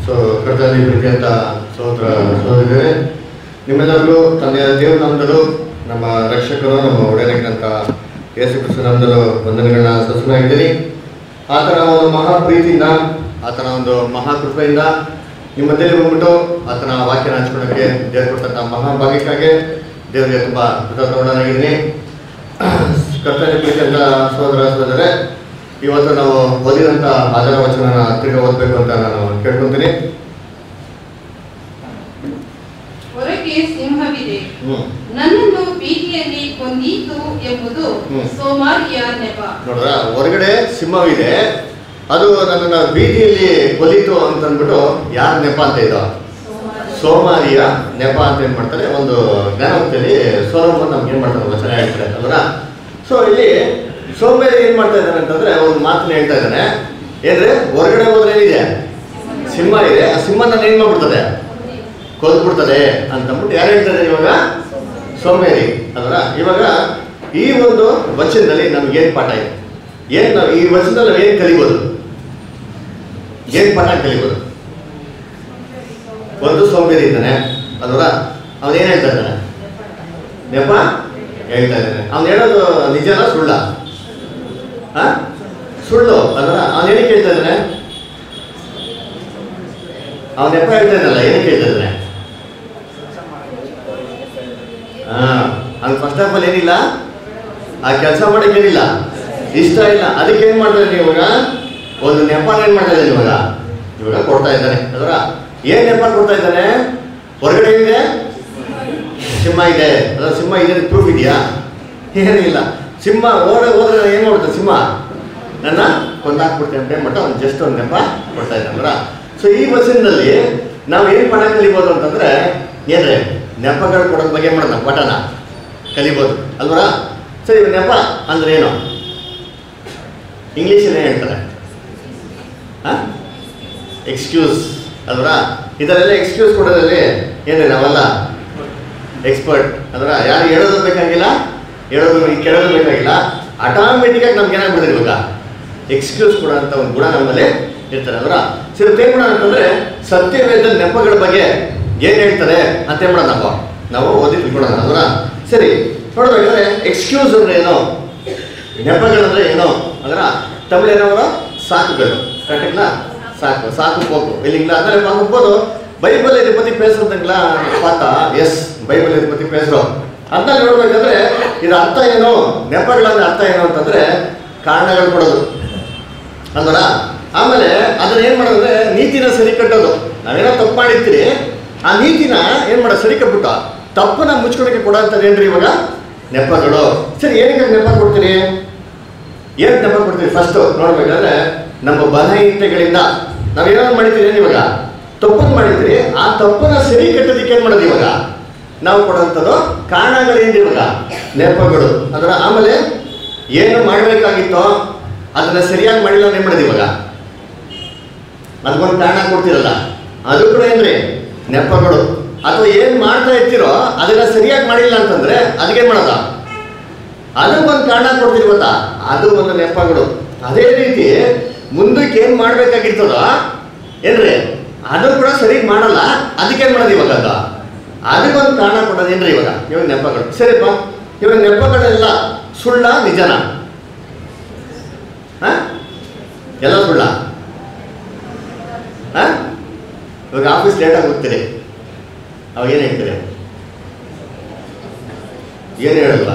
So ಕರ್ತವ್ಯ ಪ್ರೀತಿಯಂತ ಸಹೋದರ ಸಹೋದರಿಯರೇ ನಿಮ್ಮೆಲ್ಲರಿಗೂ ತಂದೆಯ ದೇವರ ನಾಮದಲ್ಲೂ ನಮ್ಮ ರಕ್ಷಕರು ನಮ್ಮ ಒಡೆಯನಾಗಿದ್ದಂಥ ಯೇಸು ಕ್ರಿಸ್ತ ನಾಮದಲ್ಲೂ ವಂದನೆಗಳನ್ನ ಸಲ್ಲಿಸಲಾಗಿದ್ದೀನಿ ಆತನ ಒಂದು ಮಹಾ ಪ್ರೀತಿಯಿಂದ ಆತನ ಒಂದು ಮಹಾ ಕೃಪೆಯಿಂದ ನಿಮ್ಮ ಮಧ್ಯದಲ್ಲಿ ಬಂದ್ಬಿಟ್ಟು ಆತನ ವಾಕ್ಯನ ಹಂಚ್ಕೊಳ್ಳೋಕ್ಕೆ ದೇವರು ಕೊಡ್ತಂಥ ಮಹಾಭಾಗ್ಯಕ್ಕಾಗಿ ದೇವರಿಗೆ ತುಂಬ ಕೃತಜ್ಞನಾಗಿದ್ದೀನಿ ಕರ್ತವ್ಯ ಪ್ರೀತಿಯಂತ ಸಹೋದರ ಸಹೋದರೇ ಇವತ್ತು ನಾವು ಓದಿದಂಥ ಆಧಾರ ವಚನನ ತಿರ್ಗಿ ಓದಬೇಕು ಅಂತ ನಾನು ಕೇಳ್ಕೊತೀನಿ ಹೊರಗೆ ಸಿಂಹವಿದೆ ಹ್ಮ್ ನನ್ನನ್ನು ಬೀದಿಯಲ್ಲಿ ಕೊಂದೀತು ಎಂಬುದು ಹ್ಮ್. ಸೋಮಾರಿಯ ನೆಪ ನೋಡ್ರ ಹೊರಗಡೆ ಸಿಂಹವಿದೆ ಅದು ನನ್ನನ್ನ ಬೀದಿಯಲ್ಲಿ ಕೊಲಿತು ಅಂತ ಅಂದ್ಬಿಟ್ಟು ಯಾರ ನೆಪ ಅಂತ ಇದ್ದೋ ಸೋಮಾರಿಯ ನೆಪ ಅಂತ ಏನ್ ಮಾಡ್ತಾರೆ ಒಂದು ಜ್ಞಾನವೃತ್ತಿಯಲ್ಲಿ ಸೋಲಮನ್ ನಮ್ಗೆ ಏನ್ ಮಾಡ್ತಾರೆ ವಚನ ಹೇಳ್ತಾರೆ ಅಲ್ವಾ ಸೊ ಇಲ್ಲಿ ಸೋಮೇರಿ ಏನ್ ಮಾಡ್ತಾ ಇದ್ದಾನೆ ಅಂತಂದ್ರೆ ಒಂದು ಮಾತನ್ನ ಹೇಳ್ತಾ ಇದ್ದಾನೆ ಏನ್ರಿ ಹೊರಗಡೆ ಹೋದ್ರೆ ಏನಿದೆ ಸಿಂಹ ಇದೆ ಆ ಸಿಂಹ ನನ್ನ ಏನ್ ಮಾಡ್ಬಿಡ್ತದೆ ಕೊಲ್ಬಿಡ್ತದೆ ಅಂತಂದ್ಬಿಟ್ಟು ಯಾರು ಹೇಳ್ತಾರೆ ಇವಾಗ ಸೋಮೇರಿ ಅಲ್ವಾ ಇವಾಗ ಈ ಒಂದು ವಚನದಲ್ಲಿ ನಮ್ಗೆ ಏನ್ ಪಾಠ ಇದೆ ಏನ್ ನಾವು ಈ ವಚನದಲ್ಲಿ ನಾವು ಏನ್ ಕಲಿಬೋದು ಏನ್ ಪಾಠ ಕಲಿಬೋದು ಒಂದು ಸೋಂಬೇರಿ ಇದ್ದಾನೆ ಅಲ್ವಾ ಅವನು ಏನ್ ಹೇಳ್ತಾ ಇದ್ದಾನೆ ನೆಪ ಹೇಳ್ತಾ ಇದ್ದಾನೆ ಅವ್ನು ಹೇಳೋದು ನಿಜನ ಸುಳ್ಳ ಆ? ಸುಳ್ಳು ಅಲ್ವಾ ಅವನು ಏನಕ್ಕೆ ಹೇಳ್ತಾ ಇದ್ದಾನೆ ಅವನ ನೆಪ ಹೇಳ್ತಾ ಇದ್ದಲ್ಲ ಏನಕ್ಕೆ ಹೇಳ್ತಾ ಇದ್ದಾನೆ ಹಾ ಅವ್ನು ಫಸ್ಟ್ ಆಫ್ ಆಲ್ ಏನಿಲ್ಲ ಆ ಕೆಲಸ ಮಾಡಕ್ಕೆ ಏನಿಲ್ಲ ಇಷ್ಟ ಇಲ್ಲ ಅದಕ್ಕೆ ಏನ್ ಮಾಡ್ತಾ ಇದ್ದಾನೆ ಇವಾಗ ಒಂದು ನೆಪ ಏನ್ ಮಾಡ್ತಾ ಇದ್ದಾನೆ ಇವಾಗ ಇವಾಗ ಕೊಡ್ತಾ ಇದ್ದಾನೆ ಅದರ ಏನ್ ನೆಪ ಕೊಡ್ತಾ ಇದ್ದಾನೆ ಹೊರಗಡೆ ಇದೆ ಸಿಂಹ ಇದೆ ಅದರ ಸಿಂಹ ಇದೆ ಪ್ರೂಫ್ ಇದೆಯಾ ಏನೂ ಇಲ್ಲ ಸಿಂಹ ಓಡ ಹೋದ್ರೆ ನಾನು ಏನ್ ಮಾಡ್ತೇನೆ ಸಿಂಹ ನನ್ನ ಕೊಂದಾಕ್ಬಿಡ್ತೇನೆ ಅಂತ ಹೇಳ್ಬಿಟ್ಟು ಅವ್ನು ಜಸ್ಟ್ ಒಂದು ನೆಪ ಕೊಡ್ತಾ ಇದ್ದಾನಲ್ಲ ಸೊ ಈ ವಚನದಲ್ಲಿ ನಾವು ಏನು ಪಾಠ ಕಲಿಬೋದು ಅಂತಂದ್ರೆ ಏನ್ರಿ ನೆಪಗಳು ಕೊಡೋದ್ ಬಗ್ಗೆ ಮಾಡೋಣ ಪಾಠನ ಕಲಿಬೋದು ಅಲ್ವರ ಸರಿ ನೆಪ ಅಂದ್ರೆ ಏನು ಇಂಗ್ಲೀಷಲ್ಲಿ ಹೇಳ್ತಾರೆ ಎಕ್ಸ್ಕ್ಯೂಸ್ ಅಲ್ವರ ಇದರೆಲ್ಲ ಎಕ್ಸ್ಕ್ಯೂಸ್ ಕೊಡೋದ್ರಲ್ಲಿ ಏನ್ರಿ ನಾವಲ್ಲ ಎಕ್ಸ್ಪರ್ಟ್ ಅಂದ್ರೆ ಯಾರು ಹೇಳೋದು ಬೇಕಾಗಿಲ್ಲ ಹೇಳೋದು ಕೇಳೋದು ಬೇಕಾಗಿಲ್ಲ ಆಟೋಮೆಟಿಕ್ಕಾಗಿ ನಮ್ಗೆ ಏನಾಗ್ಬಿಡ್ತದೆ ಇವಾಗ ಎಕ್ಸ್ಕ್ಯೂಸ್ ಕೊಡೋಂಥ ಒಂದು ಗುಣ ನಮ್ಮಲ್ಲಿ ಇರ್ತಾರೆ ಅದರ ಸರಿ ಏನ್ ಮಾಡೋಣ ಅಂತಂದ್ರೆ ಸತ್ಯವೇದ ನೆಪಗಳ ಬಗ್ಗೆ ಏನ್ ಹೇಳ್ತಾರೆ ಅಂತ ಏನ್ ಮಾಡೋಣ ನಾವು ನಾವು ಓದಿ ತಿಳ್ಕೊಳ್ಳೋಣ ಅದರ ಸರಿ ನೋಡ್ಬೇಕಾದ್ರೆ ಎಕ್ಸ್ಕ್ಯೂಸ್ ಅಂದ್ರೆ ಏನು ನೆಪಗಳಂದ್ರೆ ಏನು ಅದರ ತಮಿಳು ಏನವರ ಸಾಕುಗಳು ಕರೆಕ್ಟಿಲ್ಲ ಸಾಕು ಸಾಕು ಹೋಗು ಇಲ್ಲಿಂಗ್ಲ ಅಂದರೆ ಹೋಗ್ಬೋದು ಬೈಬಲ್ ಇದ್ರ ಪತಿ ಪೇಸಂತಂಗ್ಲ ಪಾತ ಎಸ್ ಬೈಬಲ್ ಇದ್ರ ಪತಿ ಪೇಸರು ಅದನ್ನ ನೋಡ್ಬೇಕಂದ್ರೆ ಇದು ಅರ್ಥ ಏನು ನೆಪಗಳನ್ನ ಅರ್ಥ ಏನು ಅಂತಂದ್ರೆ ಕಾರಣಗಳು ಕೊಡೋದು ಅಲ್ವರ ಆಮೇಲೆ ಅದನ್ನ ಏನ್ ಮಾಡೋದಂದ್ರೆ ನೀತಿನ ಸರಿ ಕಟ್ಟೋದು ನಾವೇನೋ ತಪ್ಪು ಮಾಡಿರ್ತೀರಿ ಆ ನೀತಿನ ಏನ್ ಮಾಡೋದು ಸರಿ ಕಟ್ಬಿಟ್ಟು ತಪ್ಪನ್ನ ಮುಚ್ಕೊಳಕ್ಕೆ ಕೊಡೋಂಥದ್ದು ಏನ್ರಿ ಇವಾಗ ನೆಪಗಳು ಸರಿ ಏನಕ್ಕೆ ನೆಪ ಕೊಡ್ತೀರಿ ಏನ್ ನೆಪ ಕೊಡ್ತೀವಿ ಫಸ್ಟ್ ನೋಡ್ಬೇಕಾದ್ರೆ ನಮ್ಮ ಬಲಹೀನತೆಗಳಿಂದ ನಾವೇನಾದ್ರು ಮಾಡಿದ್ದೀರಿ ಇವಾಗ ತಪ್ಪನ್ನು ಮಾಡಿದ್ರಿ ಆ ತಪ್ಪನ್ನ ಸರಿ ಕಟ್ಟೋದಕ್ಕೆ ಏನ್ ಮಾಡೋದು ಇವಾಗ ನಾವು ಕೊಡುವಂಥದ್ದು ಕಾರಣಗಳೇನ್ರಿ ಇವಾಗ ನೆಪಗಳು ಅದರ ಆಮೇಲೆ ಏನು ಮಾಡಬೇಕಾಗಿತ್ತೋ ಅದನ್ನ ಸರಿಯಾಗಿ ಮಾಡಿಲ್ಲ ಅಂತ ಏನ್ ಮಾಡೋದು ಇವಾಗ ಅದಕ್ಕೊಂದು ಕಾರಣ ಕೊಡ್ತಿರಲ್ಲ ಅದು ಕೂಡ ಏನ್ರಿ ನೆಪಗಳು ಅಥವಾ ಏನ್ ಮಾಡ್ತಾ ಇರ್ತೀರೋ ಅದನ್ನ ಸರಿಯಾಗಿ ಮಾಡಿಲ್ಲ ಅಂತಂದ್ರೆ ಅದಕ್ಕೇನ್ ಮಾಡೋದ ಅದಕ್ಕೊಂದು ಕಾರಣ ಕೊಡ್ತೀರಿ ಗೊತ್ತಾ ಅದು ಒಂದು ನೆಪಗಳು ಅದೇ ರೀತಿ ಮುಂದಕ್ಕೆ ಏನ್ ಮಾಡ್ಬೇಕಾಗಿರ್ತದ ಏನ್ರಿ ಅದು ಕೂಡ ಸರಿಯಾಗಿ ಮಾಡಲ್ಲ ಅದಕ್ಕೇನ್ ಮಾಡೋದು ಇವಾಗ ಅದು ಅದಕ್ಕೊಂದು ಕಾರಣ ಕೊಡೋದು ಏನ್ರಿ ಇವಾಗ ಇವಾಗ ನೆಪಗಳು ಸರಿಪ್ಪ ಇವಾಗ ನೆಪಗಳೆಲ್ಲ ಸುಳ್ಳ ನಿಜನ ಹ? ಎಲ್ಲ ಸುಳ್ಳ ಹ? ಇವಾಗ ಆಫೀಸ್ ಲೇಟಾಗಿ ಹೋಗ್ತೀರಿ ಅವಾಗ ಏನು ಹೇಳ್ತೀರಿ ಏನು ಹೇಳಲ್ವಾ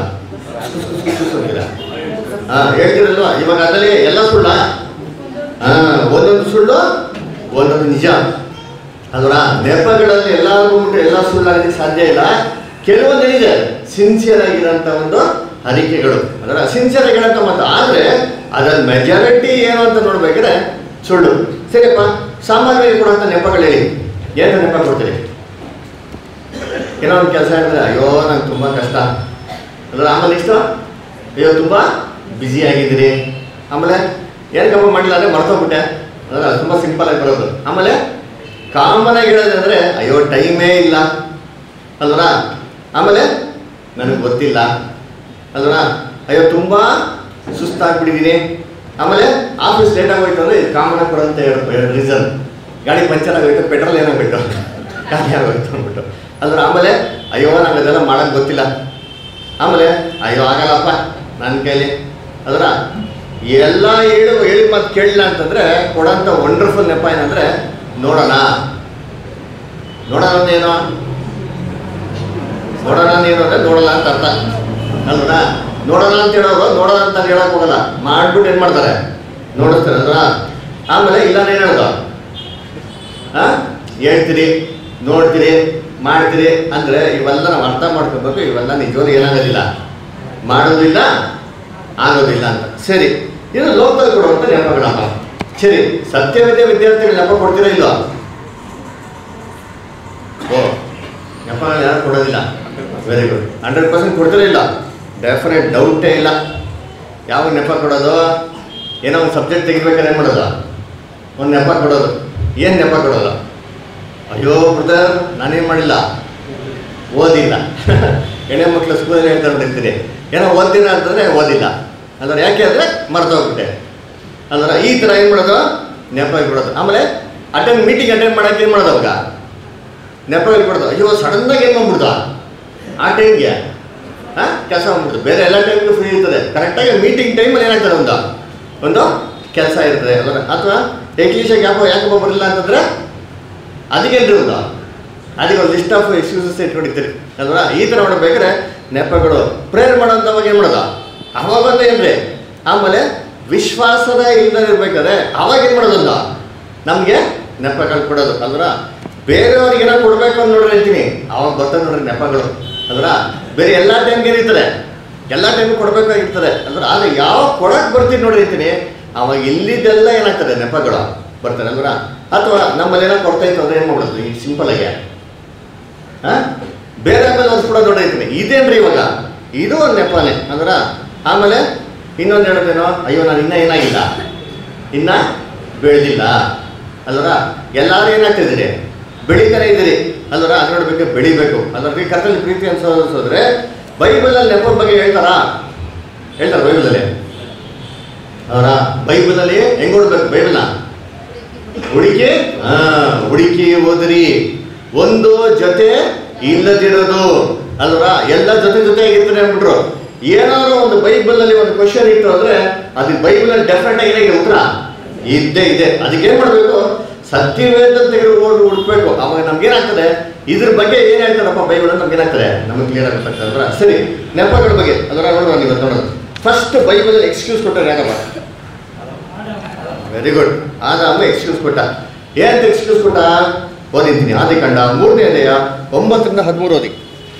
ಹಾ ಹೇಳ್ತಿರಲ್ವಾ ಇವಾಗ ಅದರಲ್ಲಿ ಎಲ್ಲ ಸುಳ್ಳ ಹಾ ಒಂದೊಂದು ಸುಳ್ಳು ಒಂದೊಂದು ನಿಜ ಅಲ್ವಾ ನೆಪಗಳಲ್ಲಿ ಎಲ್ಲರಿಗೂ ಬಿಟ್ಟು ಎಲ್ಲ ಸುಳ್ಳಾಗೋದಕ್ಕೆ ಸಾಧ್ಯ ಇಲ್ಲ ಕೆಲವೊಂದು ಏನಿದೆ ಸಿನ್ಸಿಯರ್ ಆಗಿರೋಂಥ ಒಂದು ಹರಿಕೆಗಳು ಅದರ ಸಿನ್ಸಿಯರ್ ಆಗಿರೋಂಥ ಮತ್ತು ಆದರೆ ಅದರ ಮೆಜಾರಿಟಿ ಏನು ಅಂತ ನೋಡ್ಬೇಕಾದ್ರೆ ಸುಳ್ಳು ಸರಿಯಪ್ಪ ಸಾಮಾನ್ಯವಾಗಿ ಕೊಡುವಂಥ ನೆಪಗಳು ಹೇಳಿ ಏನು ನೆಪ ಕೊಡ್ತೀರಿ ಏನೋ ಒಂದು ಕೆಲಸ ಹೇಳಿದ್ರೆ ಅಯ್ಯೋ ನಂಗೆ ತುಂಬ ಕಷ್ಟ ಅದ್ರ ಆಮೇಲೆ ಇಷ್ಟು ಅಯ್ಯೋ ತುಂಬ ಬ್ಯುಸಿ ಆಗಿದ್ದೀರಿ ಆಮೇಲೆ ಏನಕ್ಕಪ್ಪ ಮಾಡಿಲ್ಲ ಅಂದರೆ ಮರ್ತೋಗ್ಬಿಟ್ಟೆ ಅದರ ತುಂಬ ಸಿಂಪಲ್ ಆಗಿ ಬರೋದು ಆಮೇಲೆ ಕಾಮನ್ ಆಗಿ ಹೇಳೋದಂದ್ರೆ ಅಯ್ಯೋ ಟೈಮೇ ಇಲ್ಲ ಅಲ್ವರಾ ಆಮೇಲೆ ನನಗೆ ಗೊತ್ತಿಲ್ಲ ಅಲ್ವರಾ ಅಯ್ಯೋ ತುಂಬ ಸುಸ್ತಾಗ್ಬಿಟ್ಟಿದ್ದೀನಿ ಆಮೇಲೆ ಆಫೀಸ್ ಲೇಟ್ ಆಗೋಯ್ತು ಅಂದರೆ ಕಾಮನ್ ಆಗಿ ಕೊಡೋಂಥ ಎರಡು ರೀಸನ್ ಗಾಡಿ ಪಂಚರ್ ಆಗೋಯ್ತು ಪೆಟ್ರೋಲ್ ಏನಾಗ್ಬಿಟ್ಟು ಖಾಲಿ ಆಗೋಯ್ತು ಅಂದ್ಬಿಟ್ಟು ಅಂದ್ರೆ ಆಮೇಲೆ ಅಯ್ಯೋ ನಂಗೆ ಅದೆಲ್ಲ ಮಾಡೋಕ್ಕೆ ಗೊತ್ತಿಲ್ಲ ಆಮೇಲೆ ಅಯ್ಯೋ ಆಗಲ್ಲಪ್ಪ ನನ್ನ ಕೈಲಿ ಅದರ ಎಲ್ಲ ಹೇಳು ಹೇಳಿ ಮತ್ತೆ ಕೇಳಲಿಲ್ಲ ಅಂತಂದ್ರೆ ಕೊಡೋಂಥ ವಂಡರ್ಫುಲ್ ನೆಪ ಏನಂದ್ರೆ ನೋಡೋಣ ನೋಡೋಣ ಅಂದೇನು ನೋಡೋಣ ಅಂದೇನು ಅಂದ್ರೆ ನೋಡಲ್ಲ ಅಂತ ಅರ್ಥ ಅಲ್ವಾ ನೋಡೋಣ ಅಂತ ಹೇಳೋರು ನೋಡೋಣ ಅಂತ ಹೇಳಕ್ ಹೋಗಲ್ಲ ಮಾಡ್ಬಿಟ್ಟು ಏನ್ ಮಾಡ್ತಾರೆ ನೋಡಿಸ್ತಾರೆ ಅಲ್ವಾ ಆಮೇಲೆ ಇಲ್ಲ ಏನ್ ಹೇಳೋದು ಆ ಹೇಳ್ತೀರಿ ನೋಡ್ತೀರಿ ಮಾಡ್ತೀರಿ ಅಂದ್ರೆ ಇವೆಲ್ಲ ನಾವು ಅರ್ಥ ಮಾಡ್ಕೋಬೇಕು ಇವೆಲ್ಲ ನಿಜವಾಗ್ಲೂ ಏನಾಗೋದಿಲ್ಲ ಮಾಡೋದಿಲ್ಲ ಆಗೋದಿಲ್ಲ ಅಂತ ಸರಿ ಇದು ಲೋಕದಲ್ಲಿ ಕೊಡುವಂಥ ನೆನಪುಗಳಪ್ಪ ಸರಿ ಸತ್ಯವಿದ್ಯ ವಿದ್ಯಾರ್ಥಿಗಳು ನೆಪ ಕೊಡ್ತೀರಾ ಇಲ್ವಾ ಓ ನೆಪಗಳು ಯಾರು ಕೊಡೋದಿಲ್ಲ ವೆರಿ ಗುಡ್ ಹಂಡ್ರೆಡ್ ಪರ್ಸೆಂಟ್ ಕೊಡ್ತೀರಾ ಇಲ್ಲ ಡೆಫಿನೆಟ್ ಡೌಟೇ ಇಲ್ಲ ಯಾವಾಗ ನೆಪ ಕೊಡೋದು ಏನೋ ಒಂದು ಸಬ್ಜೆಕ್ಟ್ ತೆಗಿಬೇಕಾದ್ರೆ ಏನು ಮಾಡೋದು ಒಂದು ನೆಪ ಕೊಡೋದು ಏನು ನೆಪ ಕೊಡೋದು ಅಯ್ಯೋ ಬ್ರದರ್ ನಾನೇನು ಮಾಡಿಲ್ಲ ಓದಿಲ್ಲ ಹೆಣ್ಣೆ ಮಕ್ಕಳು ಸ್ಕೂಲಲ್ಲಿ ಹೇಳ್ತಾ ಬಿಟ್ಟಿರ್ತೀರಿ ಏನೋ ಓದಿಲ್ಲ ಅಂತಂದರೆ ಓದಿಲ್ಲ ಅಂದ್ರೆ ಯಾಕೆ ಅಂದರೆ ಮರ್ತೋಗ್ಬಿಟ್ಟೆ ಅಂದ್ರೆ ಈ ಥರ ಏನು ಮಾಡೋದು ನೆಪ ಕೊಡೋದು ಆಮೇಲೆ ಅಟೆಂಡ್ ಮೀಟಿಂಗ್ ಅಟೆಂಡ್ ಮಾಡೋಕೆ ಏನು ಮಾಡೋದು ಅವಾಗ ನೆಪ ಕೊಡೋದು ಅಯ್ಯೋ ಸಡನ್ನಾಗಿ ಏನು ಮಾಡ್ಬಿಡ್ದ ಆ ಟೈಮ್ಗೆ ಹಾಂ ಕೆಲಸ ಮಾಡ್ಬಿಡ್ತು ಬೇರೆ ಎಲ್ಲ ಟೈಮ್ಗೂ ಫ್ರೀ ಇರ್ತದೆ ಕರೆಕ್ಟಾಗಿ ಮೀಟಿಂಗ್ ಟೈಮಲ್ಲಿ ಏನಾಗ್ತದೆ ಒಂದು ಒಂದು ಕೆಲಸ ಇರ್ತದೆ ಅದರ ಅಥವಾ ಟೆಕ್ನಿಷಿಯನ್ ಯಾಕೋ ಯಾಕಪ್ಪ ಬರಲಿಲ್ಲ ಅಂತಂದ್ರೆ ಅದಕ್ಕೇನ್ರಿ ಒಂದು ಅದಕ್ಕೆ ಒಂದು ಲಿಸ್ಟ್ ಆಫ್ ಎಕ್ಸ್ಕ್ಯೂಸಸ್ ಇಟ್ಕೊಂಡಿರ್ತೀರಿ ಅಲ್ವಾ ಈ ಥರ ಮಾಡಬೇಕಾದ್ರೆ ನೆಪಗಳು ಪ್ರೇಯರ್ ಮಾಡೋಂಥವಾಗ ಏನು ಮಾಡೋದು ಅವಾಗ ಬಂದ ಏನ್ರಿ ಆಮೇಲೆ ವಿಶ್ವಾಸದ ಇಲ್ದೇ ಇರ್ಬೇಕಾದ್ರೆ ಅವಾಗ ಏನು ಮಾಡೋದಲ್ಲ ನಮಗೆ ನೆಪಗಳು ಕೊಡೋದು ಅಲ್ವಾ ಬೇರೆಯವ್ರಿಗೆ ಏನೋ ಕೊಡಬೇಕು ಅಂತ ನೋಡ್ರಿ ಅಂತೀನಿ ಅವಾಗ ಬರ್ತದೆ ನೋಡ್ರಿ ನೆಪಗಳು ಅಲ್ವಾ ಬೇರೆ ಎಲ್ಲ ಟೈಮ್ಗೆ ಏನಿರ್ತದೆ ಎಲ್ಲ ಟೈಮು ಕೊಡಬೇಕಾಗಿರ್ತದೆ ಅಂದ್ರೆ ಆದ್ರೆ ಯಾವ ಕೊಡಕ್ಕೆ ಬರ್ತೀನಿ ನೋಡ್ರಿ ಅಂತೀನಿ ಅವಾಗ ಇಲ್ಲಿದ್ದೆಲ್ಲ ಏನಾಗ್ತದೆ ನೆಪಗಳು ಬರ್ತಾರೆ ಅಲ್ವಾ ಅಥವಾ ನಮ್ಮಲ್ಲಿ ಏನೋ ಕೊಡ್ತಾ ಇತ್ತು ಅಂದ್ರೆ ಏನು ಮಾಡೋದು ಈ ಸಿಂಪಲ್ ಆಗಿ ಆ? ಬೇರೆ ಆಮೇಲೆ ಒಂದು ಕೂಡ ನೋಡಿರ್ತೀನಿ ಇದೇನ್ರಿ ಇವಾಗ ಇದು ಒಂದು ನೆಪನೇ ಅಂದ್ರ ಆಮೇಲೆ ಇನ್ನೊಂದು ಹೇಳೋದೇನೋ ಅಯ್ಯೋ ನಾನು ಇನ್ನೂ ಏನಾಗಿಲ್ಲ ಇನ್ನ ಬೆಳೆದಿಲ್ಲ ಅಲ್ವರ ಎಲ್ಲರೂ ಏನಾಗ್ತಿದ್ದೀರಿ ಬೆಳೀತಾನೆ ಇದ್ದೀರಿ ಅಲ್ವರ ಅದು ನೋಡ್ಬೇಕು ಬೆಳಿಬೇಕು ಅಲ್ವರ ಈ ಕರ್ತಲ್ಲಿ ಪ್ರೀತಿ ಅನ್ಸೋದ್ರೆ ಬೈಬಲಲ್ಲಿ ನೆಪದ ಬಗ್ಗೆ ಹೇಳ್ತಾರಾ ಹೇಳ್ತಾರ ಬೈಬಲಲ್ಲಿ ಅವರ ಬೈಬಲಲ್ಲಿ ಹೆಂಗ್ ಓಡ್ಬೇಕು ಬೈಬಲ್ನ ಹುಡುಕಿ ಹಾ ಹುಡುಕಿ ಓದ್ರಿ ಒಂದು ಜೊತೆ ಇಲ್ಲದಿರೋದು ಅಲ್ವಾ ಎಲ್ಲ ಜೊತೆ ಜೊತೆ ಆಗಿರ್ತಾರೆ ಅಂದ್ಬಿಟ್ರು ಏನಾದ್ರು ಒಂದು ಬೈಬಲ್ ಅಲ್ಲಿ ಒಂದು ಕ್ವಶನ್ ಇತ್ತು ಅಂದ್ರೆ ಅದು ಬೈಬಲ್ ಅಲ್ಲಿ ಡೆಫಿನೆಟ್ ಆಗಿ ಉತ್ತರ ಇದ್ದೇ ಇದೆ ಅದಕ್ಕೆ ಏನ್ ಮಾಡ್ಬೇಕು ಸತ್ಯವೇದ ತೆಗೆದು ಓಡ್ ಹುಡ್ಬೇಕು ಅವಾಗ ನಮ್ಗೆ ಏನಾಗ್ತದೆ ಇದ್ರ ಬಗ್ಗೆ ಏನ್ ಹೇಳ್ತಾರಪ್ಪ ಬೈಬಲ್ ಅಂತ ನಮ್ಗೆ ಏನಾಗ್ತದೆ ನಮಗೆ ಕ್ಲಿಯರ್ ಆಗುತ್ತೆ ಅಲ್ವಾ ಸರಿ ನೆಪಗಳ ಬಗ್ಗೆ ಅದರ ನೋಡೋಣ ನೀವು ನೋಡೋದು ಫಸ್ಟ್ ಬೈಬಲ್ ಎಕ್ಸ್ಕ್ಯೂಸ್ ಕೊಟ್ಟರೆ ಯಾಕಪ್ಪ ವೆರಿ ಗುಡ್ ಆದಾಮ ಎಕ್ಸ್ಕ್ಯೂಸ್ ಕೊಟ್ಟ ಏನಂತ ಎಕ್ಸ್ಕ್ಯೂಸ್ ಕೊಟ್ಟ ಓದಿದ್ದೀನಿ ಆದಿ ಕಂಡ ಮೂರನೇ ಅಧ್ಯಾಯ ಒಂಬತ್ತರಿಂದ ಹದಿಮೂರು ಓದಿ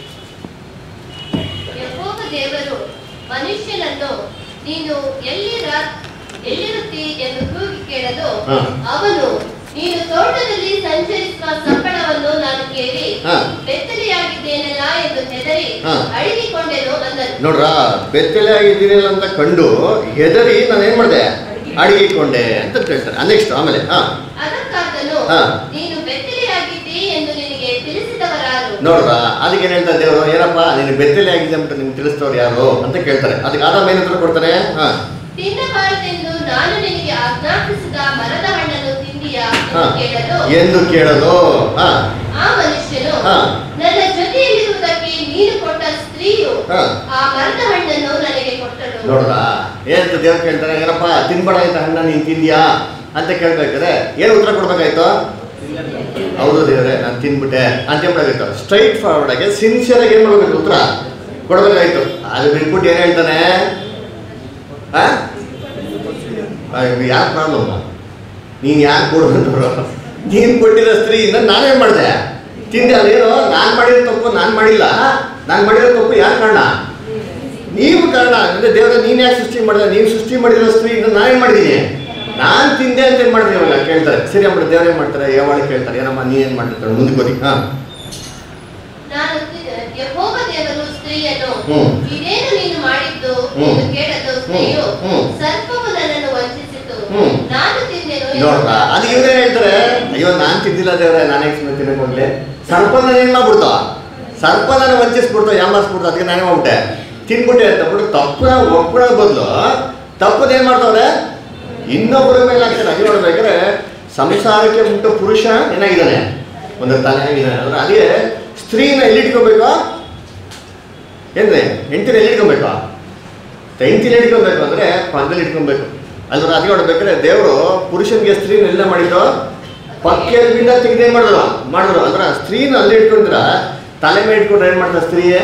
ಯೆಹೋವ ದೇವರು ಮನುಷ್ಯನನ್ನು ನೀನು ಎಲ್ಲಿ ರಾ- ಎಲ್ಲಿರುತ್ತಿ ಎಂದು ಕೂಗಿ ಕೇಳಲು ಹಾ. ಅವನು ನೀನು ತೋಟದಲ್ಲಿ ಸಂಚರಿಸುವ ಸಂಬಳವನ್ನು ನಾನು ಕೇಳಿ ಹಾ. ಬೆತ್ತಲೆಯಾಗಿದ್ದೇನಲ್ಲ ಎಂದು ಹೆದರಿ ಹಾ. ಅಡಗಿಕೊಂಡೆನು ಅಂದನು ನೋಡ್ರ ಬೆತ್ತಲೆ ಆಗಿದ್ದೀನಿಲ್ಲ ಅಂತ ಕಂಡು ಹೆದರಿ ನಾನು ಏನ್ ಮಾಡಿದೆ ಅಡಿಗೆಕೊಂಡೆ ಅಂತ ಹೇಳ್ತಾರೆ ನೆಕ್ಸ್ಟ್ ಆಮೇಲೆ ಹಾ ಅದಕ್ಕಾದನು ಹಾ. ನೀನು ಬೆತ್ತಲೆಯಾಗಿದ್ದಿ ಎಂದು ನಿನಗೆ ತಿಳಿಸಿದವರಾರು ನೋಡ್ರ ಅದಕ್ಕೆ ಏನ್ ಹೇಳ್ತಾರೆ ದೇವರು ಏನಪ್ಪ ನೀನು ಬೆತ್ತಲೆ ಆಗಿದೆ ಅಂತ ನಿಮ್ಗೆ ತಿಳಿಸ್ತವ್ರು ಯಾರು ಅಂತ ಕೇಳ್ತಾರೆ ಅದಕ್ಕೆ ಆದಾಮ ಏನ್ ಉತ್ತರ ಕೊಡ್ತಾರೆ ಹಾ ತಿನ್ನಬಾರದೆಂದು ನಾನು ನಿನಗೆ ಆಜ್ಞಾಪಿಸಿದ ಮರದ ಹಣ್ಣನ್ನು ತಿಂದಿಯಾ ಹಾ. ಎಂದು ಕೇಳಲು ಎಂದು ಕೇಳಲು ಹಾ ಆ ಮನುಷ್ಯನು ಹಾ. ನನ್ನ ಜೊತೆಯಲ್ಲಿರುವುದಕ್ಕೆ ನೀನು ಕೊಟ್ಟ ಸ್ತ್ರೀಯು ಹಾ. ಆ ಮರದ ಹಣ್ಣನ್ನು ನನಗೆ ಕೊಟ್ಟಳು ನೋಡ್ರ ಏನಂತ ದೇವ್ರು ಕೇಳ್ತಾರೆ ಏನಪ್ಪ ತಿನ್ಬೇಡ ಆಯ್ತಾ ಹಣ್ಣ ನೀನ್ ತಿಂದ್ಯಾ ಅಂತ ಕೇಳ್ಬೇಕಾದ್ರೆ ಏನು ಉತ್ತರ ಕೊಡ್ಬೇಕಾಯ್ತು ಹೌದು ದೇವ್ರೆ ನಾನು ತಿನ್ಬಿಟ್ಟೆ ಅಂತ ಹೇಳ್ಬೇಕಾಯ್ತು ಸ್ಟ್ರೈಟ್ ಫಾರ್ವರ್ಡ್ ಆಗಿ ಸಿನ್ಸಿಯರ್ ಆಗಿ ಏನ್ ಮಾಡ್ಬೇಕು ಉತ್ತರ ಕೊಡ್ಬೇಕಾಯ್ತು ಅದು ಬಿಟ್ಬಿಟ್ಟು ಏನ್ ಹೇಳ್ತಾನೆ ಯಾಕೆ ಪ್ರಾಬ್ಲಮ್ ನೀನ್ ಯಾಕೆ ಕೊಡ್ಬೇಕು ನೀನ್ ಕೊಟ್ಟಿರೋ ಸ್ತ್ರೀಯಿಂದ ನಾನೇನ್ ಮಾಡಿದೆ ತಿಂದೆ ಅದೇನೋ ನಾನ್ ಮಾಡಿರೋ ತಪ್ಪು ನಾನ್ ಮಾಡಿಲ್ಲ ನಾನ್ ಮಾಡಿರೋ ತಪ್ಪು ಯಾಕೆ ಕಾರಣ ನೀವು ಕಾರಣ ಅಂದ್ರೆ ದೇವರ ನೀನ್ ಯಾಕೆ ಸೃಷ್ಟಿ ಮಾಡಿದ ನೀವು ಸೃಷ್ಟಿ ಮಾಡಿರೋ ಸ್ತ್ರೀಯಿಂದ ನಾನೇನ್ ಮಾಡಿದೀನಿ ನಾನ್ ತಿಂದೆ ಅಂತ ಏನ್ ಮಾಡಿದೆ ಇವಾಗ ಕೇಳ್ತಾರೆ ಸರಿ ಅಮ್ಮ ದೇವ್ರ ಏನ್ ಮಾಡ್ತಾರೆ ಯಾವಾಗ ಕೇಳ್ತಾರೆ ಏನಮ್ಮ ನೀ ಏನ್ ಮಾಡ್ತಾರೆ ಮುಂದಕ್ಕೆ ಹೋಗಿ ಹಾ ನಾನು ತಿ- ಯೆಹೋವ ದೇವರು ಸ್ತ್ರೀಯನ್ನು ಹ್ಮ್. ಇದೇನು ನೀನು ಮಾಡಿದ್ದು ಹ್ಮ್. ಎಂದು ಕೇಳಲು ಸ್ತ್ರೀಯು ಹ್ಮ್. ಸರ್ಪವು ನನ್ನನ್ನು ವಂಚಿಸಿತು ಹ್ಮ್. ನಾನು ತಿಂದೆನು ಎಂದು ನೋಡ್ರ ಅದು ಇವ್ರೇನ್ ಹೇಳ್ತಾರೆ ಅಯ್ಯೋ ನಾನ್ ತಿಂದಿಲ್ಲ ದೇವ್ರೆ ನಾನೇ ಸುಮ್ಮನೆ ತಿನ್ನಕ್ ಹೋಗ್ಲಿ ಸರ್ಪ ನಾನು ಏನ್ ಮಾಡ್ಬಿಡ್ತ ಸರ್ಪ ನಾನು ವಂಚಿಸ್ಬಿಡ್ತು ಯಾಮಾರಿಸ್ಬಿಡ್ತು ಅದಕ್ಕೆ ನಾನೇ ಮಾಡ್ಬಿಟ್ಟೆ ತಿನ್ಬಿಟ್ಟೆ ಅಂತ ಬಿಟ್ಟು ತಪ್ಪನ ಒಪ್ಕೊಳ್ಳೋ ಬದಲು ತಪ್ಪದ ಏನ್ ಮಾಡ್ತಾವ್ರೆ ಇನ್ನೊಬ್ಬರ ಮೇಲೆ ಹಾಕ್ತಾರೆ ಅದೇ ನೋಡ್ಬೇಕಾದ್ರೆ ಸಂಸಾರಕ್ಕೆ ಮುಟ್ಟ ಪುರುಷ ಏನಾಗಿದ್ದಾನೆ ಒಂದು ತಲೆ ಆಗಿದ್ದಾನೆ ಅಂದ್ರೆ ಅದೇ ಸ್ತ್ರೀನ ಎಲ್ಲಿಟ್ಕೋಬೇಕು ಏನ್ರಿ ಹೆಂಡತಿನ ಎಲ್ಲಿಟ್ಕೊಬೇಕು ಹೆಂಡತಿನ ಇಟ್ಕೊಬೇಕು ಅಂದ್ರೆ ಪಕ್ಕದಲ್ಲಿ ಇಟ್ಕೊಬೇಕು ಅಲ್ದ್ರ ಅದೇ ನೋಡ್ಬೇಕಾದ್ರೆ ದೇವರು ಪುರುಷನಿಗೆ ಸ್ತ್ರೀನ ಎಲ್ಲ ಮಾಡಿದ್ರು ಪಕ್ಕದಿಂದ ತೆಗೆದು ಏನ್ ಮಾಡಿದ್ರು ಮಾಡಿದ್ರು ಅಂದ್ರೆ ಸ್ತ್ರೀನ ಅಲ್ಲಿ ಇಟ್ಕೊಂಡ್ರ ತಲೆ ಮೇಲೆ ಇಟ್ಕೊಂಡ್ರೆ ಏನ್ ಮಾಡ್ತಾರೆ ಸ್ತ್ರೀಯೇ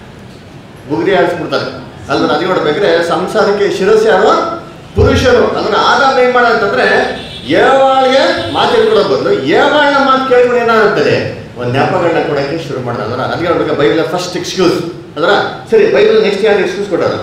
ಬುಗುರಿ ಆಡಿಸ್ಬಿಡ್ತಾರೆ ಅಲ್ದ್ರ ಅದೇ ನೋಡ್ಬೇಕಾದ್ರೆ ಸಂಸಾರಕ್ಕೆ ಶಿರಸ್ ಯಾರು ಪುರುಷರು ಅಂದ್ರೆ ಆದಾಮ ಏನ್ ಮಾಡ ಅಂತಂದ್ರೆ ಏವಾಳಿಗೆ ಮಾತು ಹೇಳ್ಕೊಡೋ ಬದಲು ಏವಾಳನ ಮಾತು ಕೇಳ್ಕೊಂಡು ಏನಾಗುತ್ತದೆ ಒಂದು ನೆಪಗಳನ್ನ ಕೊಡಕ್ಕೆ ಶುರು ಮಾಡ್ತಾರೆ ಅಂದ್ರೆ ಅದಕ್ಕೆ ನೋಡ್ಬೇಕು ಬೈಬಲ್ ಫಸ್ಟ್ ಎಕ್ಸ್ಕ್ಯೂಸ್ ಅದರ ಸರಿ ಬೈಬಲ್ ನೆಕ್ಸ್ಟ್ ಯಾರು ಎಕ್ಸ್ಕ್ಯೂಸ್ ಕೊಟ್ಟರು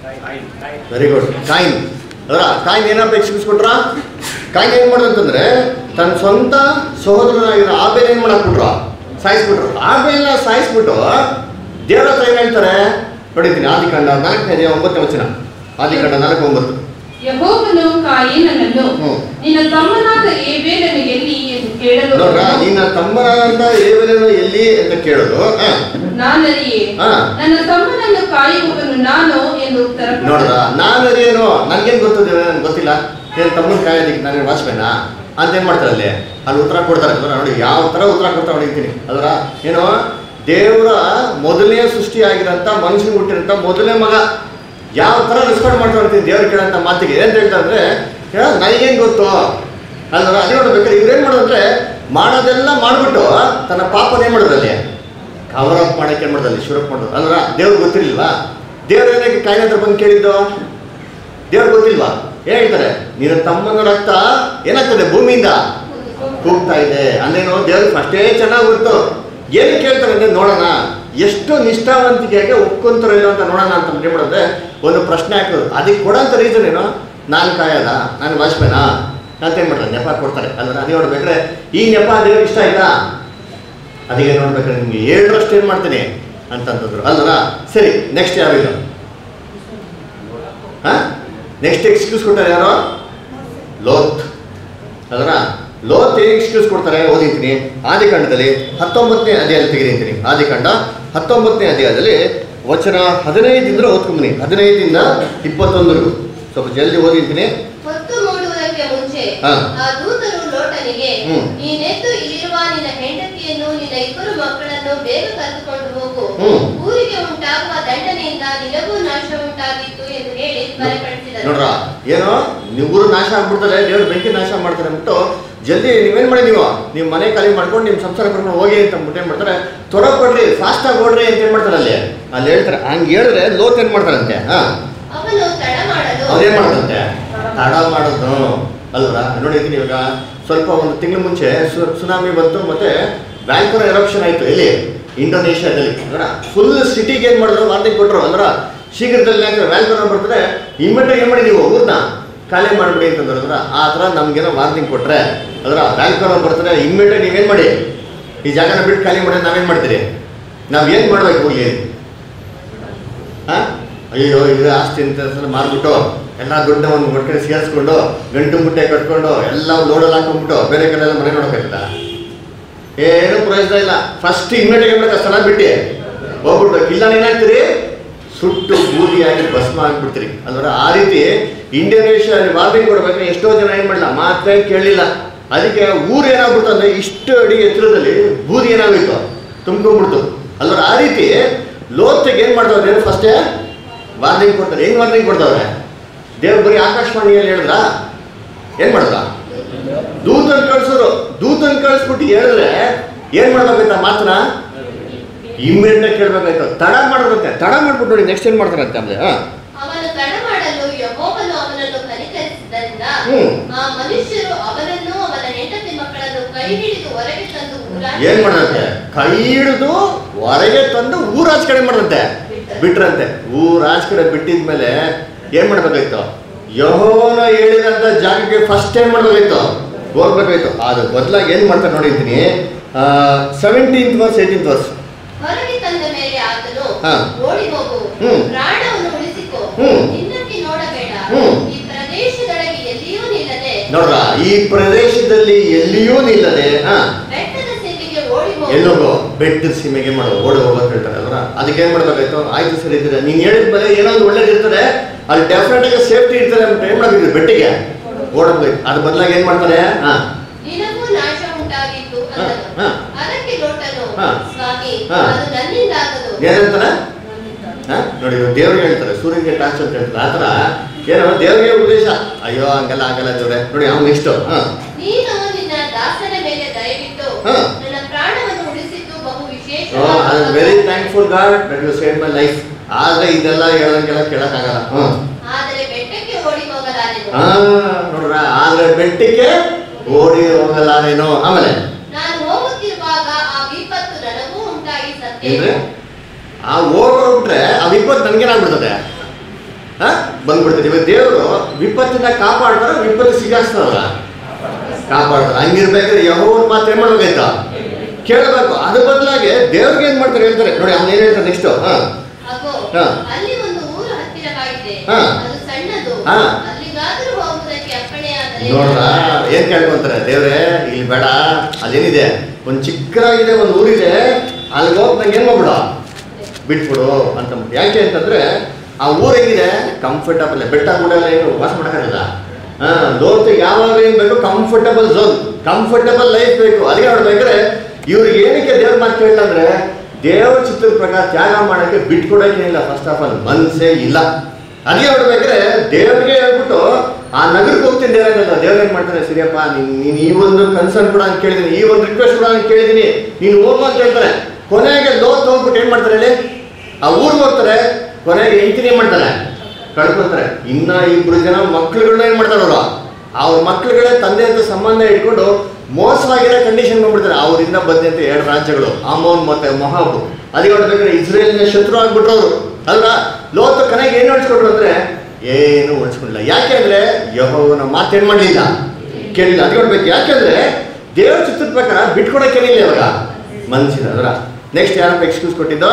ವೆರಿ ಗುಡ್ ಕಾಯಿನ್ ಅದರ ಕಾಯಿನ್ ಏನಪ್ಪ ಎಕ್ಸ್ಕ್ಯೂಸ್ ಕೊಟ್ರ ಕಾಯಿನ್ ಏನ್ ಮಾಡೋದಂತಂದ್ರೆ ತನ್ನ ಸ್ವಂತ ಸಹೋದರನಾಗಿರೋ ಆಬೇಲ್ ಏನ್ ಮಾಡಾಕ್ಬಿಟ್ರು ಸಾಯಿಸ್ಬಿಟ್ರು ಆಬೇಲ್ನ ಸಾಯಿಸ್ಬಿಟ್ಟು ದೇವರ ಹತ್ರ ಏನ್ ಹೇಳ್ತಾರೆ ನೋಡಿದ್ದೀನಿ ಆದಿಕಾಂಡ ನಾಲ್ಕನೇ ಅಧ್ಯಾಯ ಒಂಬತ್ತನೇ ವಚನ ಆದಿಕಾಂಡ ನಾಲ್ಕು ಒಂಬತ್ತು ಯಹೋವನು ಕಾಯಿನನನ್ನು ಹ್ಮ್. ನಿನ್ನ ತಮ್ಮನಾದ ಏಬೇಲನು ಎಲ್ಲಿ ಎಂದು ಕೇಳಲು ನೋಡ್ರ ನಿನ್ನ ತಮ್ಮನಾದ ಏವಲನು ಎಲ್ಲಿ ಅಂತ ಕೇಳೋದು ಆ, ನಾನರಿಯೇ ಹಾ. ನನ್ನ ತಮ್ಮನನ್ನು ಕಾಯುವವನು ನಾನು ಎಂದು ಉತ್ತರ ಕೊಟ್ಟನು. ನೋಡ್ರ ನಾನು ಏನು ನನ್ಗೇನ್ ಗೊತ್ತಿದೆ ನನ್ಗೆ ಗೊತ್ತಿಲ್ಲ ಏನ್ ತಮ್ಮನ ಕಾಯೋದಿಕ್ಕೆ ನಾನು ವಾಚ್ಮೇನಾ ಅಂತ ಏನ್ ಮಾಡ್ತಾರೆ ಅಲ್ಲಿ ಅಲ್ಲಿ ಉತ್ತರ ಕೊಡ್ತಾರೆ ಅದರ ನೋಡಿ ಯಾವ ತರ ಉತ್ತರ ಕೊಡ್ತಾ ಹೊಡಿತೀನಿ ಅದರ ಏನು ದೇವರ ಮೊದಲನೇ ಸೃಷ್ಟಿ ಆಗಿರೋಂಥ ಮನುಷ್ಯನ ಹುಟ್ಟಿರೋಂಥ ಮೊದಲನೇ ಮಗ ಯಾವ ತರ ರೆಸ್ಪಾಂಡ್ ಮಾಡ್ತಾ ಹೊಡ್ತೀನಿ ದೇವ್ರ ಕೇಳೋಂಥ ಮಾತಿಗೆ ಏನ್ ಹೇಳ್ತಾ ಅಂದ್ರೆ ಏ, ನನಗೇನ್ ಗೊತ್ತು ಅಲ್ವರ ಅದೇ ನೋಡ್ಬೇಕಾದ್ರೆ ಇವ್ರೇನ್ ಮಾಡೋದಂದ್ರೆ ಮಾಡೋದೆಲ್ಲ ಮಾಡ್ಬಿಟ್ಟು ತನ್ನ ಪಾಪನ ಏನ್ ಮಾಡೋದ್ರಲ್ಲಿ ಕವರ್ ಅಪ್ ಮಾಡಕ್ಕೆ ಏನ್ ಮಾಡೋದಲ್ಲಿ ಶುರು ಮಾಡೋದು ಅಲ್ವರ ದೇವ್ರಿಗೆ ಗೊತ್ತಿರ್ಲಿಲ್ವಾ ದೇವ್ರ ಏನಕ್ಕೆ ಕಾಯಿಲೆ ಹತ್ರ ಬಂದು ಕೇಳಿದ್ದು ದೇವ್ರಿಗೆ ಗೊತ್ತಿಲ್ವಾ ಏನ್ ಹೇಳ್ತಾರೆ ನಿನ್ನ ತಮ್ಮನ ರಕ್ತ ಏನಾಗ್ತದೆ ಭೂಮಿಯಿಂದ ಕೂಗ್ತಾ ಇದೆ ಅಂದ್ರೇನು ದೇವ್ರಿಗೆ ಫಸ್ಟೇ ಚೆನ್ನಾಗಿ ಗೊತ್ತು ಏನು ಕೇಳ್ತಾರೆ ಅಂದ್ರೆ ನೋಡೋಣ ಎಷ್ಟು ನಿಷ್ಠಾವಂತಿಕೆಯಾಗಿ ಒಪ್ಕೊಂತಾರೋ ಇಲ್ಲೋ ಅಂತ ನೋಡೋಣ ಅಂತ ಏನ್ ಮಾಡೋದೆ ಒಂದು ಪ್ರಶ್ನೆ ಹಾಕೋದು ಅದಕ್ಕೆ ಕೊಡೋಂಥ ರೀಸನ್ ಏನು ನಾನು ಕಾಯದ ನಾನು ವಾಚ್ಮೇನಾ ಅಂತ ಏನ್ ಮಾಡ್ತಾರೆ ನೆಪ ಕೊಡ್ತಾರೆ ಅಲ್ವ ಅದೇ ನೋಡ್ಬೇಕಾದ್ರೆ ಈ ನೆಪ ದೇವ್ರಿಗೆ ಇಷ್ಟ ಆಯ್ತಾ ಅದಕ್ಕೆ ನೋಡ್ಬೇಕಾದ್ರೆ ನಿಮ್ಗೆ ಏಳರಷ್ಟು ಏನು ಮಾಡ್ತೀನಿ ಅಂತಂತಂದ್ರು ಅಲ್ವರ ಸರಿ ನೆಕ್ಸ್ಟ್ ಯಾರಿಲ್ಲ ಹಾಂ ನೆಕ್ಸ್ಟ್ ಎಕ್ಸ್ಕ್ಯೂಸ್ ಕೊಡ್ತಾರೆ ಯಾರು ಲೋತ್ ಅದರ ಲೋತ್ ಏನು ಎಕ್ಸ್ಕ್ಯೂಸ್ ಕೊಡ್ತಾರೆ ಓದಿದ್ದೀನಿ ಆದಿಕಾಂಡದಲ್ಲಿ ಹತ್ತೊಂಬತ್ತನೇ ಅಧ್ಯಾಯದಲ್ಲಿ ತೆಗೆದಿದ್ದೀನಿ ಆದಿಕಾಂಡ ಹತ್ತೊಂಬತ್ತನೇ ಅಧ್ಯಾಯದಲ್ಲಿ ವಚನ ಹದಿನೈದಿಂದ ಓದ್ಕೊಂಬನಿ ಹದಿನೈದಿಂದ ಇಪ್ಪತ್ತೊಂದರೆಗೂ ಸ್ವಲ್ಪ ಜಲ್ದಿ ಓದಿದ್ದೀನಿ ಹೊತ್ತು ಮೂಡುವುದಕ್ಕೆ ಮುಂಚೆ ಹಾ. ಆ ದೂತರು ಲೋಟನಿಗೆ ಹ್ಮ್. ನೀನೆದ್ದು ಇಲ್ಲಿರುವ ನಿನ್ನ ಹೆಂಡತಿಯನ್ನು ನಿನ್ನ ಇಬ್ಬರು ಮಕ್ಕಳನ್ನು ಬೇಗ ಕರೆದುಕೊಂಡು ಹೋಗು ಹ್ಮ್. ಊರಿಗೆ ಉಂಟಾಗುವ ದಂಡನೆಯಿಂದ ನಿನಗೂ ನಾಶ ಉಂಟಾಗಿತ್ತು ಎಂದು ಹೇಳಿ ಬಲಪಡಿಸಿದರು ನೋಡ್ರ ಏನೋ ನೀವು ನಾಶ ಆಗ್ಬಿಡ್ತಾರೆ ದೇವ್ರು ಬೆಂಕಿ ನಾಶ ಮಾಡ್ತಾರೆ ಅಂದ್ಬಿಟ್ಟು ಜಲ್ದಿ ನೀವೇನ್ ಮಾಡಿ ನೀವು ನೀವು ಮನೆ ಖಾಲಿ ಮಾಡ್ಕೊಂಡು ನಿಮ್ಮ ಸಂಸಾರ ಕರ್ಕೊಂಡು ಹೋಗಿ ಅಂತ ಅಂದ್ಬಿಟ್ಟು ಏನ್ ಮಾಡ್ತಾರೆ ತ್ವರ ಪಡ್ರಿ ಫಾಸ್ಟ್ ಆಗಿ ಓಡ್ರಿ ಅಂತ ಏನ್ ಮಾಡ್ತಾರೆ ಅಲ್ಲಿ ಅಲ್ಲಿ ಹೇಳ್ತಾರೆ ಹಂಗೆ ಹೇಳಿದ್ರೆ ಲೋತ್ ಏನ್ ಮಾಡ್ತಾರಂತೆ ಹಾ ಅವನು ತಡ ಮಾಡಲು ಅವ್ರೇನ್ ಮಾಡ್ದಂತೆ ತಡ ಮಾಡೋದು ಅಲ್ವರ ನೋಡಿದ್ದೀನಿ ಇವಾಗ ಸ್ವಲ್ಪ ಒಂದು ತಿಂಗಳು ಮುಂಚೆ ಸು- ಸುನಾಮಿ ಬಂತು ಮತ್ತೆ ವ್ಯಾಂಕರ್ ಎರಪ್ಷನ್ ಆಯ್ತು ಎಲ್ಲಿ ಇಂಡೋನೇಷ್ಯಾದಲ್ಲಿ ಅಂದ್ರೆ ಫುಲ್ ಸಿಟಿಗೆ ಏನ್ ಮಾಡಿದ್ರು ವಾರ್ನಿಂಗ್ ಕೊಟ್ಟರು ಅಂದ್ರೆ ಶೀಘ್ರದಲ್ಲಿ ವ್ಯಾಂಕರ್ ಬರ್ತಾರೆ ಇಮ್ಮಿಡಿಯೇಟ್ ಏನ್ ಮಾಡಿ ನೀವು ಊರ್ನ ಖಾಲಿ ಮಾಡ್ಬಿಡಿ ಅಂತಂದ್ರೆ ಅಂದ್ರೆ ಆ ಥರ ನಮ್ಗೇನೋ ವಾರ್ನಿಂಗ್ ಕೊಟ್ರೆ ಅದರ ಬ್ಯಾಂಕರ್ ಬರ್ತಾರೆ ಇಮ್ಮಿಡಿಯೇಟ್ ನೀವೇನ್ ಮಾಡಿ ಈ ಜಾಗನ ಬಿಟ್ಟು ಖಾಲಿ ಮಾಡಿ ನಾವೇನ್ ಮಾಡ್ತೀರಿ ನಾವ್ ಏನ್ ಮಾಡ್ಬೇಕು ಹೋಗಿ ಹಾ? ಅಯ್ಯೋ ಇದು ಆಸ್ತಿ ಅಂತ ಸಲ ಮಾರ್ಬಿಟ್ಟು ಎಲ್ಲ ದುಡ್ಡ ಒಂದು ಒಂದು ಕಡೆ ಸೇರಿಸ್ಕೊಂಡು ಗಂಟು ಮುಟ್ಟೆ ಕಟ್ಕೊಂಡು ಎಲ್ಲ ಲೋಡಲ್ಲಿ ಹಾಕೊಂಡ್ಬಿಟ್ಟು ಬೇರೆ ಕಡೆ ಎಲ್ಲ ಮನೆ ನೋಡೋಕ್ಕಾಗ್ತದ ಏನು ಪ್ರಯೋಜನ ಇಲ್ಲ ಫಸ್ಟ್ ಇಮ್ಮಿಡಿಯೇಟ್ ಏನ್ ಸ್ಥಳ ಬಿಟ್ಟು ಹೋಗ್ಬಿಡ್ಬೇಕು ಇಲ್ಲ ಏನಾಗ್ತೀರಿ ಸುಟ್ಟು ಬೂದಿಯಾಗಿ ಭಸ್ಮ ಆಗ್ಬಿಡ್ತೀರಿ ಅಲ್ವರ ಆ ರೀತಿ ಇಂಡೋನೇಷ್ಯಾ ವಾರ್ನಿಂಗ್ ಕೊಡ್ಬೇಕಾದ್ರೆ ಎಷ್ಟೋ ಜನ ಏನ್ ಮಾಡಲ್ಲ ಮಾತೇ ಕೇಳಲಿಲ್ಲ ಅದಕ್ಕೆ ಊರು ಏನಾಗ್ಬಿಡ್ತು ಅಂದ್ರೆ ಇಷ್ಟು ಅಡಿ ಎತ್ತರದಲ್ಲಿ ಬೂದಿ ಏನಾಗೋಯ್ತು ತುಂಬ್ಕೊಂಡ್ಬಿಡ್ತು ಅಲ್ವರ ಆ ರೀತಿ ಲೋತ್ಗೆ ಏನ್ ಮಾಡ್ದವ್ರೆ ಏನು ಫಸ್ಟೇ ವಾರ್ನಿಂಗ್ ಕೊಡ್ತಾರೆ ಹೆಂಗ್ ವಾರ್ನಿಂಗ್ ಕೊಡ್ತಾವ್ರೆ ದೇವ್ರು ಬರೀ ಆಕಾಶವಾಣಿಯಲ್ಲಿ ಹೇಳಿದ್ರ ಏನ್ ಮಾಡಿದ್ರ ದೂತನ್ ಕಳ್ಸೋರು ದೂತನ್ ಕಳ್ಸ್ಬಿಟ್ಟು ಹೇಳಿದ್ರೆ ಏನ್ ಮಾಡ್ಬೇಕಾಯ್ತ ಮಾತನ್ನ ಇಮ್ಮಿಡಿಯೇಟ್ ಕೇಳ್ಬೇಕಾಯ್ತು ತಡ ಮಾಡ್ಬೇಕೆ ತಡ ಮಾಡ್ಬಿಟ್ಟು ನೋಡಿ ನೆಕ್ಸ್ಟ್ ಏನ್ ಮಾಡ್ತಾರಂತೆ ಅಂದ್ರೆ ಹಾ ಅವನು ತಡ ಮಾಡಲು ಯಹೋವನು ಅವನನ್ನು ಕನಿಕರಿಸಿದ್ದರಿಂದ ಹ್ಮ್. ಆ ಮನುಷ್ಯರು ಅವನನ್ನು ಅವನ ಹೆಂಡತಿ ಮಕ್ಕಳನ್ನು ಕೈ ಹಿಡಿದು ಹೊರಗೆ ತಂದು ಊರಾಚೆ ಏನ್ ಮಾಡದಂತೆ ಕೈ ಹಿಡಿದು ಹೊರಗೆ ತಂದು ಊರಾಚ ಕಡೆ ಮಾಡದಂತೆ ಬಿಟ್ರಂತೆ ಊರಾಚ ಕಡೆ ಬಿಟ್ಟಿದ್ಮೇಲೆ ಏನ್ ಮಾಡ್ಬೇಕಾಯ್ತು ಯಹೋವನ ಹೇಳಿದಂತ ಜಾಗಕ್ಕೆ ಫಸ್ಟ್ ಏನ್ ಮಾಡ್ಬೇಕಾಯ್ತು ಹೋಗ್ಬೇಕಾಯ್ತು ಅದು ಬದಲಾಗಿ ಏನ್ ಮಾಡ್ತಾರೆ ನೋಡಿದ್ದೀನಿ ಸೆವೆಂಟೀನ್ತ್ ವರ್ಸ್ ಏಯ್ಟೀನ್ತ್ ವರ್ಸ್ ಹೊರಗೆ ತಂದ ಮೇಲೆ ಆತನು ಹಾ. ಓಡಿ ಹೋಗು ಹ್ಮ್. ಪ್ರಾಣವನ್ನು ಉಳಿಸಿಕೊ ಹ್ಮ್. ನಿನ್ನಕ್ಕೆ ನೋಡಬೇಡ ಹ್ಮ್. ಈ ಪ್ರದೇಶದೊಳಗೆ ಎಲ್ಲಿಯೂ ನಿಲ್ಲದೆ ನೋಡ್ರ ಈ ಪ್ರದೇಶದಲ್ಲಿ ಎಲ್ಲಿಯೂ ನಿಲ್ಲದೆ ಹಾ ಬೆಟ್ಟದ ಸೀಮೆಗೆ ಓಡಿ ಹೋಗು ಎಲ್ಲೋಗೋ ಬೆಟ್ಟದ ಸೀಮೆಗೆ ಮಾಡೋ ಓಡಿ ಹೋಗೋದು ಹೇಳ್ತಾರೆ ಅಲ್ವಾ ಅದಕ್ಕೆ ಏನ್ ಮಾಡ್ಬೇಕಾಯ್ತು ಆಯ್ತು ಸರಿ ಇದ್ರೆ ನೀನ್ ಹೇಳಿದ್ಮೇಲೆ ಏನೋ ಒಂದು ಒಳ್ಳೇದಿರ್ತದೆ ಅಲ್ಲಿ ಡೆಫಿನೆಟ್ ಆಗಿ ಸೇಫ್ಟಿ ಇರ್ತದೆ ಅಂತ ಏನ್ ಮಾಡ್ಬೇಕು ಬೆಟ್ಟಿಗೆ ಓಡಬೇಕು ಅದ್ರ ಬದಲಾಗಿ ಏನ್ ಮಾಡ್ತಾರೆ ಹಾ ಹಾ. ಸ್ವಾಮಿ ಹಾ. ಅದು ನನ್ನಿಂದ ಆಗದು ಏನಂತಾನೆ ಹಾ? ನೋಡಿ ಇವಾಗ ದೇವ್ರಿಗೆ ಹೇಳ್ತಾರೆ ಸೂರ್ಯನಿಗೆ ಟಾರ್ಚ್ ಅಂತ ಹೇಳ್ತಾರೆ ಆ ಥರ ಏನೋ ದೇವ್ರಿಗೆ ಉಪದೇಶ ಅಯ್ಯೋ ಹಂಗೆಲ್ಲ ಆಗಲ್ಲ ದೇವ್ರೆ ನೋಡಿ ಅವ್ನು ನೆಕ್ಸ್ಟ್ ಹಾ ನೀನು ನಿನ್ನ ದಾಸನ ಮೇಲೆ ದಯವಿಟ್ಟು ಹಾ. ನನ್ನ ಪ್ರಾಣವನ್ನು ಉಳಿಸಿದ್ದು ಬಹು ಐ ಆಮ್ ವೆರಿ ವಿಶೇಷ thankful God that you save my life ಆದ್ರೆ ಇದೆಲ್ಲ ಹೇಳ್ದಂಗೆಲ್ಲ ಕೇಳಕ್ಕಾಗಲ್ಲ ಹ್ಮ್ ಆದರೆ ಬೆಟ್ಟಕ್ಕೆ ಓಡಿ ಹೋಗಲಾರೆನು ಹಾ ನೋಡ್ರ ಆದ್ರೆ ಬೆಟ್ಟಕ್ಕೆ ಓಡಿ ಹೋಗಲಾರೇನೋ ಆಮೇಲೆ ನಾನು ಹೋಗುತ್ತಿರುವಾಗ ಆ ವಿಪತ್ತು ನನಗೂ ಉಂಟಾಗಿ ಏನ್ರಿ ಸತ್ತೇನು ಆ ಹೋಗ್ಬಿಟ್ರೆ ಆ ವಿಪತ್ತು ನನ್ಗೇನಾಗ್ಬಿಡ್ತದೆ ಹಾ ಬಂದ್ಬಿಡ್ತದೆ ಇವಾಗ ದೇವರು ವಿಪತ್ತಿನ ಕಾಪಾಡ್ತಾರ ವಿಪತ್ತು ಸಿಗಾಕ್ಸ್ತಾರಲ್ಲ ಕಾಪಾಡ್ತಾರೆ ಹಂಗಿರ್ಬೇಕಾದ್ರೆ ಯಹೋವನ್ ಮಾತ್ರ ಏನ್ ಮಾಡ್ಬೇಕಾಯ್ತು ಕೇಳಬೇಕು ಅದ್ರ ಬದಲಾಗಿ ದೇವ್ರಿಗೆ ಏನ್ ಮಾಡ್ತಾರೆ ಹೇಳ್ತಾರೆ ನೋಡಿ ಅವ್ನು ಏನ್ ಹೇಳ್ತಾರೆ ನೆಕ್ಸ್ಟ್ ಹಾ ಅಗೋ ಹಾ. ಅಲ್ಲಿ ಒಂದು ಊರು ಹತ್ತಿರವಾಗಿದೆ ಹಾ. ಅದು ಸಣ್ಣದು ಹಾ. ಅಲ್ಲಿಗಾದರೂ ಹೋಗುವುದಕ್ಕೆ ಅಪ್ಪಣೆಯಾದರೆ ನೋಡ್ರ ಏನ್ ಕೇಳ್ಕೊಂತಾರೆ ದೇವ್ರೆ ಇಲ್ಲಿ ಬೇಡ ಅದೇನಿದೆ ಒಂದ್ ಚಿಕ್ಕದಾಗಿದೆ ಒಂದ್ ಊರಿದೆ ಅಲ್ಲಿಗೆ ಹೋಗಿ ನಂಗೆ ಏನ್ ಮಾಡ್ಬಿಡ ಬಿಟ್ಬಿಡು ಅಂತ ಯಾಕೆ ಅಂತಂದ್ರೆ ಆ ಊರ್ ಹೆಂಗಿದೆ ಕಂಫರ್ಟಬಲ್ ಬೆಟ್ಟ ಗುಡ್ಡ ಎಲ್ಲ ಏನು ವಾಸ ಮಾಡಕ್ಕಾಗಲ್ಲ ಹಾ ಲೋತು ಯಾವಾಗ ಏನ್ ಬೇಕು ಕಂಫರ್ಟಬಲ್ ಝೋನ್ ಕಂಫರ್ಟಬಲ್ ಲೈಫ್ ಬೇಕು ಅದಕ್ಕೆ ನೋಡ್ಬೇಕಾದ್ರೆ ಇವ್ರಿಗೆ ಏನಕ್ಕೆ ದೇವ್ರ ಮಾತು ಕೇಳಿಲ್ಲ ಅಂದ್ರೆ ದೇವ್ರ ಚಿತ್ರದ ಪ್ರಕಾರ ತ್ಯಾಗ ಮಾಡಕ್ಕೆ ಬಿಟ್ಕೊಡಕ್ಕೆ ಇಲ್ಲ ಫಸ್ಟ್ ಆಫ್ ಆಲ್ ಮನ್ಸೇ ಇಲ್ಲ ಅದಕ್ಕೆ ನೋಡ್ಬೇಕಾದ್ರೆ ದೇವ್ರಿಗೆ ಹೇಳ್ಬಿಟ್ಟು ಆ ನಗರಕ್ಕೆ ಹೋಗ್ತೀನಿ ದೇವರಲ್ಲ ದೇವ್ರು ಏನ್ ಮಾಡ್ತಾರೆ ಸರಿಯಪ್ಪ ನೀನ್ ನೀನ್ ಈ ಒಂದು ಕನ್ಸರ್ನ್ ಕೂಡ ಅಂತ ಕೇಳಿದೀನಿ ಈ ಒಂದು ರಿಕ್ವೆಸ್ಟ್ ಕೂಡ ಅಂತ ಕೇಳಿದೀನಿ ನೀನು ಹೋಗು ಅಂತ ಹೇಳ್ತಾರೆ ಕೊನೆಗೆ ಲೋತ್ ಹೋಗ್ಬಿಟ್ಟು ಏನ್ ಮಾಡ್ತಾರೆ ಹೇಳಿ ಆ ಊರಿಗೆ ಹೋಗ್ತಾರೆ ಕೊನೆಗೆ ಹೆಂಡತಿನ ಏನ್ ಮಾಡ್ತಾರೆ ಕಳ್ಕೊಂತಾರೆ ಇನ್ನ ಇಬ್ರು ಜನ ಮಕ್ಳುಗಳನ್ನ ಏನ್ ಮಾಡ್ತಾರೆ ಅವರು ಅವ್ರ ಮಕ್ಳುಗಳೇ ತಂದೆ ಅಂತ ಸಂಬಂಧ ಇಟ್ಕೊಂಡು ಮೋಸವಾಗಿರೋ ಕಂಡೀಷನ್ ಬಂದ್ಬಿಡ್ತಾರೆ ಅವರಿಂದ ಬಂದಂತೆ ಎರಡು ರಾಜ್ಯಗಳು ಅಮೋನ್ ಮತ್ತೆ ಮೊಹಾಬ್ ಅದಕ್ಕೆ ನೋಡ್ಬೇಕಾದ್ರೆ ಇಸ್ರೇಲ್ನ ಶತ್ರು ಆಗ್ಬಿಟ್ರು ಅವರು ಅಲ್ವಾ ಲೋತ ಕನೆಗೆ ಏನು ಉಳಿಸ್ಕೊಟ್ರು ಅಂದ್ರೆ ಏನು ಉಳಿಸ್ಕೊಂಡಿಲ್ಲ ಯಾಕೆ ಅಂದ್ರೆ ಯಹೋವನ ಮಾತೇನ್ ಮಾಡಲಿಲ್ಲ ಕೇಳಿಲ್ಲ ಅದಕ್ಕೆ ನೋಡ್ಬೇಕು ಯಾಕೆಂದ್ರೆ ದೇವ್ರ ಚಿತ್ರದ ಪ್ರಕಾರ ಬಿಟ್ಕೊಡಕ್ಕೇನಿಲ್ಲ ಇವಾಗ ಮನ್ಸಿನ ಅದರ ನೆಕ್ಸ್ಟ್ ಯಾರಪ್ಪ ಎಕ್ಸ್ಕ್ಯೂಸ್ ಕೊಟ್ಟಿದ್ದೋ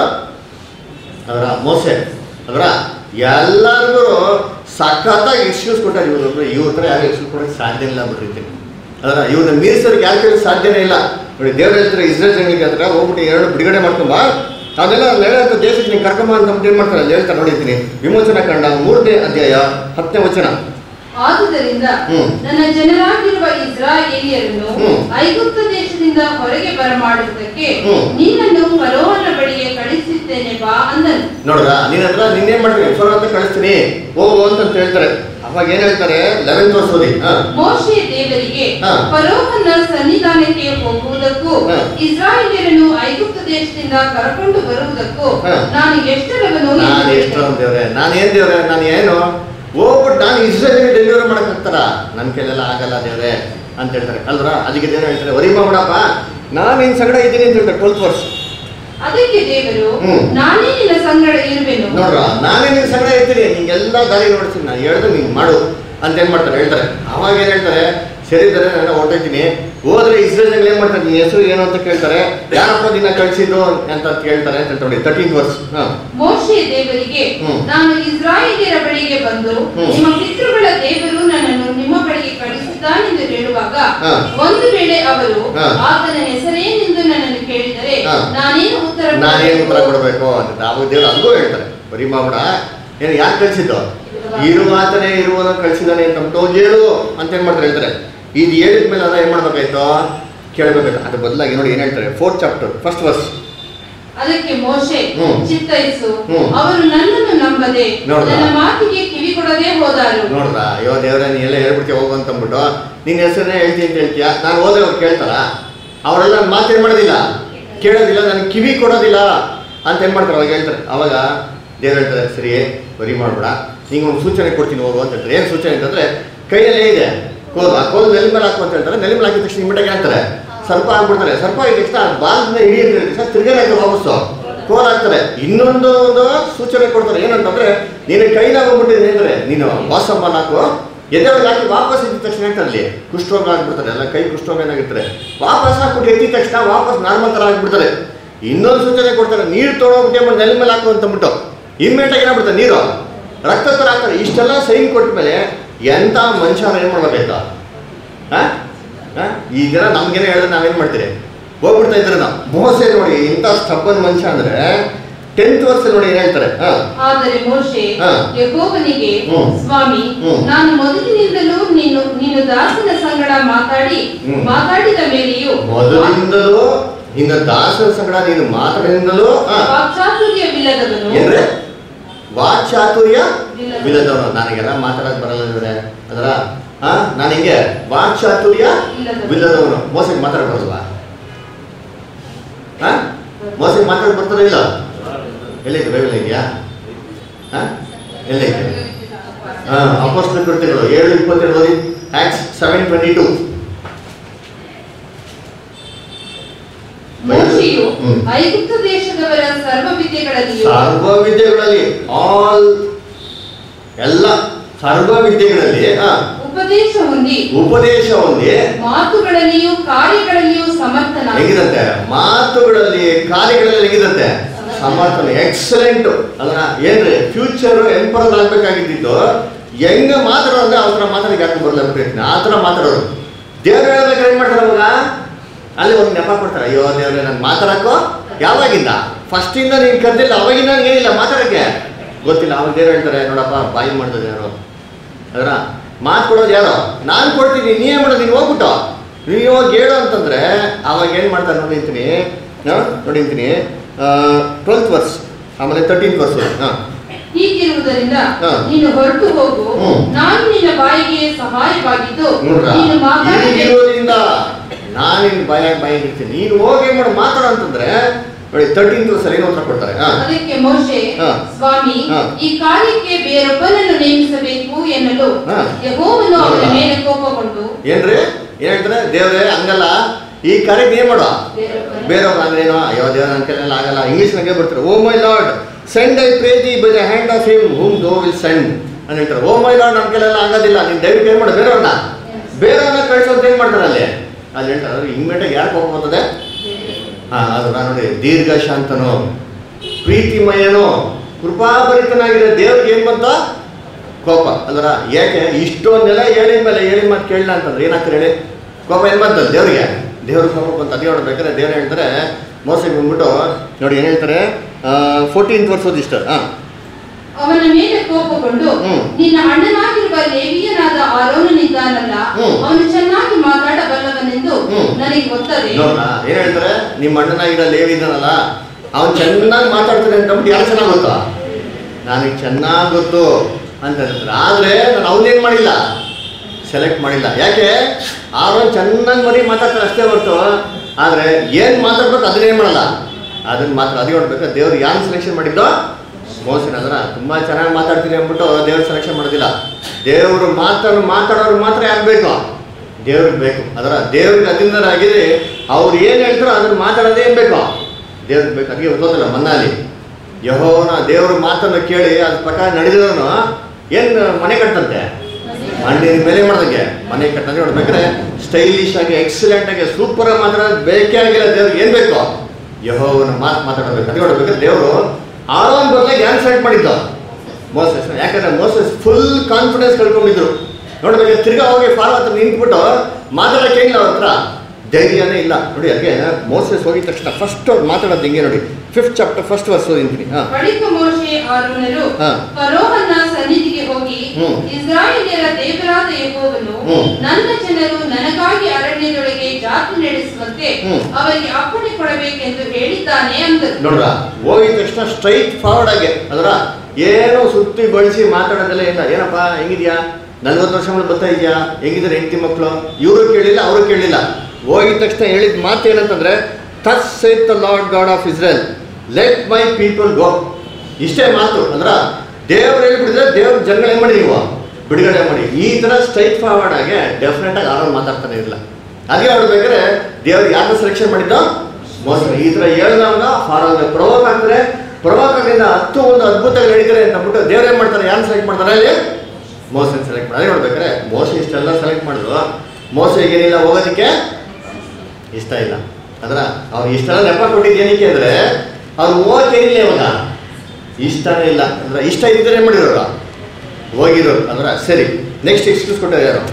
ಅದರ ಮೋಸೆ ಅದರ ಎಲ್ಲರಿಗೂ ಸಖತ್ತಾಗಿ ಎಕ್ಸ್ಕ್ಯೂಸ್ ಕೊಟ್ಟಾರೆ ಇವರು ಇವ್ರ ಹತ್ರ ಯಾರು ಎಕ್ಸ್ಕ್ಯೂಸ್ ಕೊಡೋಕೆ ಸಾಧ್ಯ ಇಲ್ಲ ಬಿಟ್ಟಿರ್ತೀನಿ ಅದರ ಇವ್ರನ್ನ ಮೀರಿಸೋರಿಗೆ ಯಾರು ಕೇಳಿ ಸಾಧ್ಯನೇ ಇಲ್ಲ ನೋಡಿ ದೇವ್ರ ಹೇಳ್ತಾರೆ ಇಸ್ರೇಲ್ ಜನಗಳಿಗೆ ಹತ್ರ ಹೋಗ್ಬಿಟ್ಟು ಎರಡು ಬಿಡುಗಡೆ ಮಾಡ್ಕೊಂಬ ಅದೆಲ್ಲ ಹೇಳಂತ ದೇಶಕ್ಕೆ ನೀವು ಕರ್ಕೊಂಬ ಅಂತ ಅಂದ್ಬಿಟ್ಟು ಏನ್ ಮಾಡ್ತಾರೆ ಅಲ್ಲಿ ಹೇಳ್ತಾರೆ ನೋಡಿದ್ದೀನಿ ವಿಮೋಚನಾ ಕಂಡ ಮೂರನೇ ಅಧ್ಯಾಯ ಹತ್ತನೇ ವಚನ ಆದುದರಿಂದ ಹ್ಮ್. ನನ್ನ ಜನರಾಗಿರುವ ಇಸ್ರಾಯೇಲಿಯರನ್ನು ಹ್ಮ್. ಐಗುಪ್ತ ದೇಶದಿಂದ ಹೊರಗೆ ಬರಮಾಡುವುದಕ್ಕೆ ಹ್ಮ್. ನಿನ್ನನ್ನು ಫರೋಹನ ಬಳಿಗೆ ಕಳಿಸಿದ್ದೇನೆ ಬಾ ಅಂದನು ನೋಡ್ರ ನೀನ್ ಹತ್ರ ನಿನ್ನೇನ್ ಮಾಡ್ತೀನಿ ಫೋನ್ ಅಂತ ಕಳಿಸ್ತೀನಿ ಹೋಗು ಅಂತ ಹೇಳ್ತಾರೆ ಅವಾಗ ಏನ್ ಹೇಳ್ತಾರೆ ಲೆವೆಂತ್ ವರ್ಷ ಓದಿ ಹಾ ಮೋಶೆ ದೇವರಿಗೆ ಹಾ. ಫರೋಹನ ಸನ್ನಿಧಾನಕ್ಕೆ ಹೋಗುವುದಕ್ಕೂ ಹಾ. ಇಸ್ರಾಯೇಲಿಯರನ್ನು ಐಗುಪ್ತ ದೇಶದಿಂದ ಕರ್ಕೊಂಡು ಬರುವುದಕ್ಕೂ ಹಾ. ನಾನು ಎಷ್ಟರವನು ಎಂದು ನಾನು ಎಷ್ಟು ಕೇಳಿದನು. ದೇವ್ರೆ ನಾನು ಏನ್ ದೇವ್ರೆ ನಾನು ಏನು ಹೋಗ್ಬಿಟ್ಟು ನಾನು ಇಸ್ರೇಲಿಗೆ ಡೆಲಿವರಿ ಮಾಡಕ್ ಆಗ್ತಾರ ನನ್ನ ಕೈಲೆಲ್ಲ ಆಗಲ್ಲ ದೇವ್ರೆ ಅಂತ ಹೇಳ್ತಾರೆ ಅಲ್ರ ಅದಕ್ಕೆ ದೇವ್ರು ಹೇಳ್ತಾರೆ ವರಿ ಮಾಡ್ಬಿಡಪ್ಪ ನಾನು ನಿನ್ ಸಂಗಡ ಇದ್ದೀನಿ ಅಂತ ಹೇಳ್ತಾರೆ ಟ್ವೆಲ್ತ್ ವರ್ಷ ಅದಕ್ಕೆ ದೇವರು ಹ್ಮ್. ನಾನೇ ನಿನ್ನ ಸಂಗಡ ಇರುವೆನು ನೋಡ್ರ ನಾನೇ ನಿನ್ ಸಂಗಡ ಇರ್ತೀನಿ ನಿಂಗೆಲ್ಲ ದಾರಿ ನೋಡ್ತೀನಿ ನಾನು ಹೇಳ್ದು ನೀನ್ ಮಾಡು ಅಂತ ಏನ್ ಮಾಡ್ತಾರೆ ಹೇಳ್ತಾರೆ ಅವಾಗ ಏನ್ ಹೇಳ್ತಾರೆ ಸರಿ ತಾರೆ ನಾನು ಹೊರಟೋಯ್ತೀನಿ ಹೋದ್ರೆ ಇಸ್ರೇಲ್ ಏನ್ ಮಾಡ್ತಾರೆ ನಿನ್ ಹೆಸರು ಏನು ಅಂತ ಕೇಳ್ತಾರೆ ಯಾರಪ್ಪ ದಿನ ಕಳ್ಸಿದ್ದು ಅಂತ ಕೇಳ್ತಾರೆ ಅಂತ ನೋಡಿ ತರ್ಟೀನ್ ವರ್ಷ ಹಾ ಮೋಶೆ ದೇವರಿಗೆ ಹ್ಮ್. ನಾನು ಇಸ್ರಾಯೇಲಿಯರ ಬಳಿಗೆ ಬಂದು ಹ್ಮ್. ನಿಮ್ಮ ಪಿತೃಗಳ ದೇವರು ನನ್ನನ್ನು ನಿಮ್ಮ ಬಳಿಗೆ ಕಳಿಸಿದ್ದಾನೆಂದು ಹೇಳುವಾಗ ಹಾ. ಒಂದು ವೇಳೆ ಅವರು ಹಾ. ಆತನ ಹೆಸರೇನೆಂದು ನನ್ನನ್ನು ಕೇಳಿದರೆ ಹಾ. ನಾನೇನು ಉತ್ತರ ನಾನೇನು ಉತ್ತರ ಕೊಡಬೇಕು? ಕೊಡಬೇಕು ಅಂತ ಅವಾಗ ದೇವ್ರು ಅಲ್ಗೂ ಹೇಳ್ತಾರೆ ಬರೀ ಮಾಮಡ ಏನು ಯಾರು ಕಳ್ಸಿದ್ದು ಇರುವಾತನೇ ಇರುವನ ಕಳ್ಸಿದಾನೆ ಅಂತ ಅಂದ್ಬಿಟ್ಟು ಹೇಳು ಅಂತ ಏನ್ ಮಾಡ್ತಾರೆ ಹೇಳ್ತಾರೆ ಇದು ಹೇಳಿದ್ಮೇಲೆ ಅದ ಏನ್ ಮಾಡ್ಬೇಕಾಯ್ತು ಕೇಳಬೇಕಾಯ್ತು ಅದ್ರ ಬದಲಾಗಿ ನೋಡಿ ಏನ್ ಹೇಳ್ತಾರೆ ಫೋರ್ತ್ ಚಾಪ್ಟರ್ ಫಸ್ಟ್ ವರ್ಸ್ ಅದಕ್ಕೆ ಮೋಶೆ ಹ್ಮ್. ಚಿತ್ತೈಸು ಹ್ಮ್. ಅವರು ನನ್ನನ್ನು ನಂಬದೆ ನೋಡ್ದಾ? ನನ್ನ ಮಾತಿಗೆ ಕಿವಿ ಕೊಡದೆ ಹೋದರು ನೋಡ್ರ ಅಯ್ಯೋ ದೇವ್ರೆ ನೀ ಎಲ್ಲ ಹೇಳ್ಬಿಡ್ತೀಯ ಹೋಗು ಅಂತ ಅಂದ್ಬಿಟ್ಟು ನಿನ್ನ ಹೆಸರನ್ನೇ ಹೇಳ್ತೀನಿ ಅಂತ ಹೇಳ್ತೀಯ ನಾನು ಹೋದ್ರೆ ಅವ್ರು ಕೇಳ್ತಾರ ಅವರೆಲ್ಲ ನನ್ನ ಮಾತೇನು ಮಾಡೋದಿಲ್ಲ ಕೇಳೋದಿಲ್ಲ ನನಗೆ ಕಿವಿ ಕೊಡೋದಿಲ್ಲ ಅಂತ ಏನು ಮಾಡ್ತಾರೆ ಅವಾಗ ಹೇಳ್ತಾರೆ ಅವಾಗ ದೇವ್ರು ಹೇಳ್ತಾರೆ ಸರಿ ಬರಿ ಮಾಡ್ಬೇಡ ನಿಂಗೆ ಒಂದು ಸೂಚನೆ ಕೊಡ್ತೀನಿ ಹೋಗು ಅಂತ ಹೇಳ್ತಾರೆ ಏನು ಸೂಚನೆ ಅಂತಂದ್ರೆ ಕೈಯಲ್ಲೇ ಇದೆ ಕೋಲು ಆ ಕೋಲು ನೆಲ ಮೇಲೆ ಹಾಕು ಅಂತ ಹೇಳ್ತಾರೆ ನೆಲ ಮೇಲೆ ಹಾಕಿದ ತಕ್ಷಣ ಇಮಿಡಿಯಾಗಿ ಹಾಕ್ತಾರೆ ಸರ್ಪ ಹಾಕ್ಬಿಡ್ತಾರೆ ಸರ್ಪ ಆಗಿದ ತಕ್ಷಣ ಬಾಲ್ನ ಹಿಡಿ ಅಂತ ಹೇಳಿದ ತಕ್ಷಣ ತಿರ್ಗಾ ಹಾಕಿ ವಾಪಸ್ಸು ಕೋಲ್ ಹಾಕ್ತಾರೆ ಇನ್ನೊಂದು ಒಂದು ಸೂಚನೆ ಕೊಡ್ತಾರೆ ಏನಂತಂದ್ರೆ ನೀನು ಕೈನ ಹೋಗ್ಬಿಟ್ಟಿದ್ದೀನಿ ಅಂದ್ರೆ ನೀನು ವಾಸಮ್ಮ ಹಾಕು ಎದೆಯೊಳಗೆ ಹಾಕಿ ವಾಪಸ್ ಎದ್ದ ತಕ್ಷಣ ಹೇಳ್ತಾರೆ ಅಲ್ಲಿ ಕುಷ್ಠರೋಗ ಆಗ್ಬಿಡ್ತಾರೆ ಎಲ್ಲ ಕೈ ಕುಷ್ಠರೋಗ ಏನಾಗಿರ್ತಾರೆ ವಾಪಸ್ ಹಾಕ್ಬಿಟ್ಟು ಎದ್ದಿದ ತಕ್ಷಣ ವಾಪಸ್ ನಾರ್ಮಲ್ ಥರ ಆಗ್ಬಿಡ್ತಾರೆ ಇನ್ನೊಂದು ಸೂಚನೆ ಕೊಡ್ತಾರೆ ನೀರು ತೊಗೊಂಡ್ಬಿಟ್ಟು ನೆಲ ಮೇಲೆ ಹಾಕು ಅಂತಂದ್ಬಿಟ್ಟು ಇಮ್ಮಿಡಿಯೇಟ್ ಆಗಿ ಏನಾಗ್ಬಿಡ್ತಾರೆ ನೀರು ರಕ್ತ ಥರ ಹಾಕ್ತಾರೆ ಇಷ್ಟೆಲ್ಲ ಸೈನ್ ಕೊಟ್ಟ ಮೇಲೆ ಎಂಥ ಮನುಷ್ಯನ ಏನು ಮಾಡ್ಬೇಕಾಯ್ತಾ ಆ? ಆ? ಈ ದಿನ ನಮ್ಗೇನೆ ಹೇಳಿದ್ರೆ ನಾವೇನ್ ಮಾಡ್ತೀರಿ ಹೋಗ್ಬಿಡ್ತಾ ಇದ್ರೆ ನಾವು ಮೋಸೆ ನೋಡಿ ಇಂಥ ಸ್ಟಬ್ಬನ್ ಮನುಷ್ಯ ಅಂದ್ರೆ ಟೆಂತ್ ವರ್ಷ ನೋಡಿ ಏನ್ ಹೇಳ್ತಾರೆ ಹಾ ಆದರೆ ಮೋಶೆ ಹಾ. ಯೆಹೋವನಿಗೆ ಹ್ಮ್. ಸ್ವಾಮಿ ಹ್ಮ್. ನಾನು ಮೊದಲಿನಿಂದಲೂ ನೀನು ನೀನು ದಾಸನ ಸಂಗಡ ಮಾತಾಡಿ ಹ್ಮ್. ಮಾತಾಡಿದ ಮೇಲೆಯೂ ಮೊದಲಿಂದಲೂ ಇನ್ನು ದಾಸರ ಸಂಗಡ ನೀನು ಮಾತಾಡಿದಿಂದಲೂ ಆ, ವಾಕ್ಚಾತುರ್ಯವಿಲ್ಲದವನು ಏನ್ರೆ ವಾಕ್ಚಾತುರ್ಯ ವಿಲ್ಲದವನು ನನಗೆಲ್ಲ ಮಾತಾಡಕ್ ಬರಲ್ಲ ಇವ್ರೆ ಅದರ ಆ ನಾನು ಹಿಂಗೆ ವಾಕ್ಚಾತುರ್ಯ ಇಲ್ಲದವನು. ವಿಲ್ಲದವನು ಮೋಸಕ್ಕೆ ಮಾತಾಡ ಬರಲ್ವಾ ಆ ಮೋಸಕ್ಕೆ ಮಾತಾಡ ಬರ್ತದ ಇಲ್ಲ ಎಲ್ಲೈತೆ ಬೈಬಲ್ ಇದೆಯಾ ಆ ಎಲ್ಲೈತೆ ಹಾ ಅಪೋಸ್ಟಲ್ ಕೃತ್ಯಗಳು ಏಳು ಇಪ್ಪತ್ತೆರಡು ಓದಿ ಆಕ್ಸ್ ಸೆವೆನ್ ಟ್ವೆಂಟಿ ಟು ಮೋಶೆಯು ಹ್ಮ್. ಐಗುಪ್ತ ದೇಶದವರ ಸರ್ವ ವಿದ್ಯೆಗಳಲ್ಲಿಯೂ ಸರ್ವ ವಿದ್ಯೆಗಳಲ್ಲಿ ಆಲ್ ಎಲ್ಲ ಸರ್ವ ವಿದ್ಯೆಗಳಲ್ಲಿ ಆ, ಉಪದೇಶ ಹೊಂದಿ ಉಪದೇಶ ಹೊಂದಿ ಮಾತುಗಳಲ್ಲಿಯೂ ಕಾರ್ಯಗಳಲ್ಲಿಯೂ ಸಮರ್ಥನ ಹೇಗಿದಂತೆ ಮಾತುಗಳಲ್ಲಿ ಕಾರ್ಯಗಳಲ್ಲಿ ಹೇಗಿದಂತೆ ಸಮರ್ಥನೆ ಎಕ್ಸಲೆಂಟ್ ಅದನ್ನ ಏನ್ರಿ ಫ್ಯೂಚರ್ ಎಂಪರಲ್ ಆಗ್ಬೇಕಾಗಿದ್ದು ಹೆಂಗ ಮಾತಾಡೋ ಅಂದ್ರೆ ಆ ಥರ ಮಾತಾಡಿ ಯಾಕೆ ಬರಲ್ಲ ಪ್ರಯತ್ನ ಆ ಥರ ಮಾತಾಡೋರು ದೇವ್ರು ಹೇಳ್ಬೇಕಾದ್ರೆ ಏನ್ ಮಾಡ್ತಾರೆ ಅವಾಗ ಅಲ್ಲಿ ಒಂದು ನೆಪ ಕೊಡ್ತಾರೆ ಅಯ್ಯೋ ದೇವ್ರೆ ನಾನು ಮಾತಾಡಕ್ಕೋ ಯಾವಾಗಿಂದ ಫಸ್ಟಿಂದ ನೀನು ಕರೆದಿಲ್ಲ ಅವಾಗಿಂದ ನನಗೆ ಏನಿಲ್ಲ ಮಾತಾಡಕ್ಕೆ ಗೊತ್ತಿಲ್ಲ ಅವಾಗ ದೇವ್ರು ಹೇಳ್ತಾರೆ ನೋಡಪ್ಪ ಬಾಯಿ ಮಾಡ್ತದೆ ಯಾರು ಅದರ ಮಾತು ಕೊಡೋದು ಯಾರು ನಾನು ಕೊಡ್ತೀನಿ ನೀವೇ ಮಾಡೋದು ನೀನು ಹೋಗ್ಬಿಟ್ಟು ನೀವು ಹೋಗಿ ಹೇಳು ಅಂತಂದ್ರೆ ಅವಾಗ ಏನು ಮಾಡ್ತಾರೆ ನೋಡಿ ಅಂತೀನಿ ನೋಡಿ ಅಂತೀನಿ ಟ್ವೆಲ್ತ್ ವರ್ಸ್ ಆಮೇಲೆ ತರ್ಟೀನ್ತ್ ವರ್ಸ್ ಹಾಂ ಹೀಗಿರುವುದರಿಂದ ಹಾ. ನೀನು ಹೊರಟು ಹೋಗು ಹ್ಮ್. ನಾನು ನಿನ್ನ ಬಾಯಿಗೆ ಸಹಾಯವಾಗಿದ್ದು ನೋಡ್ರ ನೀನು ಮಾತಾಡಬೇಕು ಹೀಗಿರೋದ್ರಿಂದ ನಾನು ನಿನ್ನ ಭಯ ಭಯ ಇರ್ತೀನಿ ನೀನು ಹೋಗಿ ಏನು ಮಾಡು ಮಾತಾಡು ಅಂತಂದ್ರೆ ನೋಡಿ ತರ್ಟೀನ್ತ್ ವರ್ಸ್ ಏನು ಉತ್ತರ ಕೊಡ್ತಾರೆ ಹಾಂ ಅದಕ್ಕೆ ಮೋಶೆ ಹಾ. ಸ್ವಾಮಿ ಹಾ. ಈ ಕಾರ್ಯಕ್ಕೆ ಬೇರೊಬ್ಬನನ್ನು ನೇಮಿಸಬೇಕು ಎನ್ನಲು ಹಾ. ಯೆಹೋವನು ಅವರ ನೋಡ್ರಾ? ಮೇಲೆ ಕೋಪಗೊಂಡು ಏನ್ರಿ ಏನ್ ಹೇಳ್ತಾರೆ ದೇವ್ರೆ ಹಂಗಲ್ಲ ಈ ಕಾರ್ಯಕ್ಕೆ ಏನ್ ಮಾಡೋ ಬೇರೊಬ್ಬನ- ಬೇರೆಯವ್ರು ಅಂದ್ರೇನೋ ಅಯ್ಯೋ ದೇವ್ರ ನನ್ನ ಕೈಲೆಲ್ಲ ಆಗಲ್ಲ ಇಂಗ್ಲೀಷ್ನಾಗೆ ಬರ್ತಾರೆ O my Lord send I pray thee by the hand of him whom thou will send ಅಂತ ಹೇಳ್ತಾರೆ ಓ ಮೈ ಲಾರ್ಡ್ ನನ್ನ ಕೈಲೆಲ್ಲ ಆಗೋದಿಲ್ಲ ನೀನು ದಯವಿಟ್ಟು ಏನು ಮಾಡು ಬೇರೆಯವ್ರನ್ನ ಬೇರೆಯವ್ರನ್ನ ಕಳಿಸೋ ಅಂತ ಏನು ಮಾಡ್ತಾರೆ ಅಲ್ಲಿ ಅಲ್ಲಿ ಹೇಳ್ತಾರೆ ಅವ್ರು ಇಮ್ಮಿಡಿಯೇಟ್ ಯಾರು ಕೋಪ ಬರ್ತದೆ ಹಾ ಅದು ನಾನು ನೋಡಿ ದೀರ್ಘ ಶಾಂತನು ಪ್ರೀತಿಮಯನು ಕೃಪಾಭರಿತನಾಗಿರೋ ದೇವ್ರಿಗೆ ಏನು ಬಂತ ಕೋಪ ಅಲ್ವರ ಯಾಕೆ ಇಷ್ಟೊಂದೆಲ್ಲ ಹೇಳಿದ ಮೇಲೆ ಹೇಳಿದ ಮಾತು ಕೇಳಲ್ಲ ಅಂತಂದ್ರೆ ಏನಾಗ್ತಾರೆ ಹೇಳಿ ಕೋಪ ಏನು ಬಂತಲ್ಲ ದೇವ್ರಿಗೆ ದೇವ್ರ ಕೋಪ ಬಂತು ಅದೇ ನೋಡ್ಬೇಕಾದ್ರೆ ದೇವ್ರು ಹೇಳ್ತಾರೆ ಮೋಸಕ್ಕೆ ಬಂದ್ಬಿಟ್ಟು ನೋಡಿ ಏನು ಹೇಳ್ತಾರೆ ಫೋರ್ಟೀನ್ತ್ ವರ್ಷದ ಇಷ್ಟ ಹಾಂ ಅವನ ಮೇಲೆ ಕೋಪಗೊಂಡು ಹ್ಮ್. ನಿನ್ನ ಅಣ್ಣನಾಗಿರುವ ಲೇವಿಯನಾದ ಆರೋನನಿದ್ದಾನಲ್ಲ ಹ್ಮ್. ಅವನು ಚೆನ್ನಾಗಿ ಮಾತಾಡಬಲ್ಲವನೆಂದು ಹ್ಮ್. ನನಗೆ ಗೊತ್ತದೆ ನೋಡ್ರಾ ಏನು ಹೇಳ್ತಾರೆ ನಿಮ್ಮ ಅಣ್ಣನಾಗಿರೋ ಲೇವಿ ಇದ್ದಾನಲ್ಲ ಅವ್ನು ಚೆನ್ನಾಗಿ ಮಾತಾಡ್ತಾನೆ ಅಂತಂದ್ಬಿಟ್ಟು ಯಾರು ಚೆನ್ನಾಗಿ ಗೊತ್ತಾ ನನಗೆ ಚೆನ್ನಾಗಿ ಗೊತ್ತು ಅಂತ ಹೇಳ್ತಾರೆ ಆದರೆ ನಾನು ಅವನೇನು ಮಾಡಿಲ್ಲ ಸೆಲೆಕ್ಟ್ ಮಾಡಿಲ್ಲ ಯಾಕೆ ಅವ್ರು ಚೆನ್ನಾಗಿ ಮರಿ ಮಾತಾಡ್ತಾರೆ ಅಷ್ಟೇ ಹೊರತು ಆದರೆ ಏನು ಮಾತಾಡ್ಬೇಕು ಅದನ್ನೇನು ಮಾಡಲ್ಲ ಅದನ್ನ ಮಾತ್ರ ಅದೇ ನೋಡ್ಬೇಕು ದೇವ್ರು ಯಾರು ಸೆಲೆಕ್ಷನ್ ಮಾಡಿದ್ದೋ ಮೋಸನ ಅದರ ತುಂಬ ಚೆನ್ನಾಗಿ ಮಾತಾಡ್ತೀನಿ ಅಂದ್ಬಿಟ್ಟು ದೇವ್ರು ಸೆಲೆಕ್ಷನ್ ಮಾಡೋದಿಲ್ಲ ದೇವರು ಮಾತನ್ನು ಮಾತಾಡೋರು ಮಾತ್ರ ಯಾರು ಬೇಕು ದೇವ್ರಿಗೆ ಬೇಕು ಅದರ ದೇವ್ರಿಗೆ ಅಧೀನರಾಗಿದೆ ಅವ್ರು ಏನು ಹೇಳ್ತಾರೋ ಅದನ್ನ ಮಾತಾಡೋದೇ ಏನ್ ಬೇಕು ದೇವ್ರಿಗೆ ಬೇಕು ಅದಕ್ಕೆ ಗೊತ್ತಿಲ್ಲ ಮನ್ನಾಲಿ ಯಹೋವನ ದೇವ್ರ ಮಾತನ್ನು ಕೇಳಿ ಅದ್ರ ಪ್ರಕಾರ ನಡೆದಿರೋನು ಏನು ಮನೆ ಕಟ್ಟಂತೆ ಮಣ್ಣಿನ ಮೇಲೆ ಮಾಡ್ದಂಗೆ ಮನೆ ಕಟ್ಟಂಗೆ ನೋಡ್ಬೇಕಾದ್ರೆ ಸ್ಟೈಲಿಶ್ ಆಗಿ ಎಕ್ಸಲೆಂಟ್ ಆಗಿ ಸೂಪರ್ ಆಗಿ ಮಾತಾಡೋದು ಬೇಕೇ ಆಗಿಲ್ಲ ದೇವ್ರಿಗೆ ಏನು ಬೇಕು ಯಹೋವನ ಮಾತು ಮಾತಾಡಬೇಕು ಅದಕ್ಕೆ ನೋಡ್ಬೇಕಾದ್ರೆ ದೇವರು ಆರೋನ್ ಬದಲಾಗಿ ಯಾರು ಸೆಲೆಕ್ಟ್ ಮಾಡಿದ್ದು ಮೋಸಸ್ ಯಾಕಂದ್ರೆ ಮೋಸಸ್ ಫುಲ್ ಕಾನ್ಫಿಡೆನ್ಸ್ ಕಳ್ಕೊಂಡಿದ್ರು ನೋಡ್ಬೇಕು ತಿರ್ಗಾ ಹೋಗಿ ಫಾರ್ ಹತ್ರ ನಿಂತ್ಬಿಟ್ಟು ಮಾತಾಡಕ್ಕೆ ಇಲ್ಲ ಅವ್ರ ಹತ್ರ ಧೈರ್ಯನೇ ಇಲ್ಲ ನೋಡಿ ಅದಕ್ಕೆ ಮೋಸಸ್ ಹೋಗಿದ ತಕ್ಷಣ ಫಸ್ಟ್ ಅವ್ರು ಮಾತಾಡೋದು ಹಿಂಗೆ ನೋಡಿ ಫಿಫ್ತ್ ಚಾಪ್ಟರ್ ಫಸ್ಟ್ ವರ್ಷ ಓದಿಂತೀನಿ ಹಾಂ ಬಳಿಕ ಮೋಶೆ ಆರೋನರು ಹಾ. ಫರೋಹನ ಸನ್ನಿಧಿಗೆ ಹೋಗಿ ಹ್ಮ್. ಇಸ್ರಾಯೇಲ್ಯರ ದೇವರಾದ ಯೆಹೋವನು ಹ್ಮ್. ನನ್ನ ಜನರು ನನಗಾಗಿ ಅರಣ್ಯದೊಳಗೆ ಜಾತಿ ನಡೆಸುವಂತೆ ಹ್ಮ್. ಅವರಿಗೆ ಅಪ್ಪಣೆ ಕೊಡಬೇಕೆಂದು ಹೇಳಿದ್ದಾನೆ ಅಂದರು ನೋಡ್ರ ಹೋಗಿದ ತಕ್ಷಣ ಸ್ಟ್ರೈಟ್ ಫಾರ್ವರ್ಡ್ ಆಗಿ ಅದರ ಏನು ಸುತ್ತಿ ಬಳಸಿ ಮಾತಾಡೋದೆಲ್ಲ ಇಲ್ಲ ಏನಪ್ಪ ಹೆಂಗಿದ್ಯಾ ನಲ್ವತ್ತು ವರ್ಷ ಮೇಲೆ ಬರ್ತಾ ಇದೆಯಾ ಹೆಂಗಿದ್ದಾರೆ ಹೆಂಡತಿ ಮಕ್ಕಳು ಇವರು ಕೇಳಿಲ್ಲ ಅವರು ಕೇಳಿಲ್ಲ ಹೋಗಿದ ತಕ್ಷಣ ಹೇಳಿದ ಮಾತು ಏನಂತಂದ್ರೆ thus saith the Lord God of Israel let my people go ಇಷ್ಟೇ ಮಾತು ಅಂದ್ರ ದೇವ್ರು ಹೇಳ್ಬಿಟ್ಟಿದ್ರೆ ದೇವ್ರ ಜನಗಳು ಏನು ಮಾಡಿ ನೀವು ಬಿಡುಗಡೆ ಮಾಡಿ ಈ ಥರ ಸ್ಟ್ರೈಟ್ ಫಾರ್ವರ್ಡ್ ಆಗಿ ಡೆಫಿನೆಟ್ ಆಗಿ ಆರೋಗ್ಯ ಮಾತಾಡ್ತಾನೆ ಇರಲಿಲ್ಲ ಅದೇ ನೋಡ್ಬೇಕಾದ್ರೆ ದೇವ್ರು ಯಾರನ್ನ ಸೆಲೆಕ್ಷನ್ ಮಾಡಿದ್ದೋ ಮೋಸ ಈ ಥರ ಹೇಳ್ದವಾಗ ಫಾರಾಗ ಪ್ರವೋಕ್ ಆಗ್ತಾರೆ ಪ್ರವೋಕ್ ಆಗಿಂದ ಹತ್ತು ಒಂದು ಅದ್ಭುತಗಳು ನಡೀತಾರೆ ಅಂತ ಅಂದ್ಬಿಟ್ಟು ದೇವ್ರು ಏನು ಮಾಡ್ತಾರೆ ಯಾರು ಸೆಲೆಕ್ಟ್ ಮಾಡ್ತಾರೆ ಅಲ್ಲಿ ಮೋಸನ ಸೆಲೆಕ್ಟ್ ಮಾಡಿ ಅದೇ ನೋಡ್ಬೇಕಾದ್ರೆ ಮೋಸ ಇಷ್ಟೆಲ್ಲ ಸೆಲೆಕ್ಟ್ ಮಾಡಿದ್ರು ಮೋಸ ಏನಿಲ್ಲ ಹೋಗೋದಕ್ಕೆ ಇಷ್ಟ ಇಲ್ಲ ಅದರ ಅವ್ರು ಇಷ್ಟೆಲ್ಲ ನೆಪ ಕೊಟ್ಟಿದ್ದು ಏನಕ್ಕೆ ಅಂದರೆ ಅವ್ರು ಹೋಗಕ್ಕೇನಿಲ್ಲ ಇವಾಗ ಇಷ್ಟನೇ ಇಲ್ಲ ಅಂದ್ರೆ ಇಷ್ಟ ಇದ್ದರೆ ಏನು ಮಾಡಿರೋರು ಹೋಗಿರೋರು ಅಂದ್ರೆ ಸರಿ ನೆಕ್ಸ್ಟ್ ಎಕ್ಸ್ಕ್ಯೂಸ್ ಕೊಟ್ಟಾರೆ ಯಾರು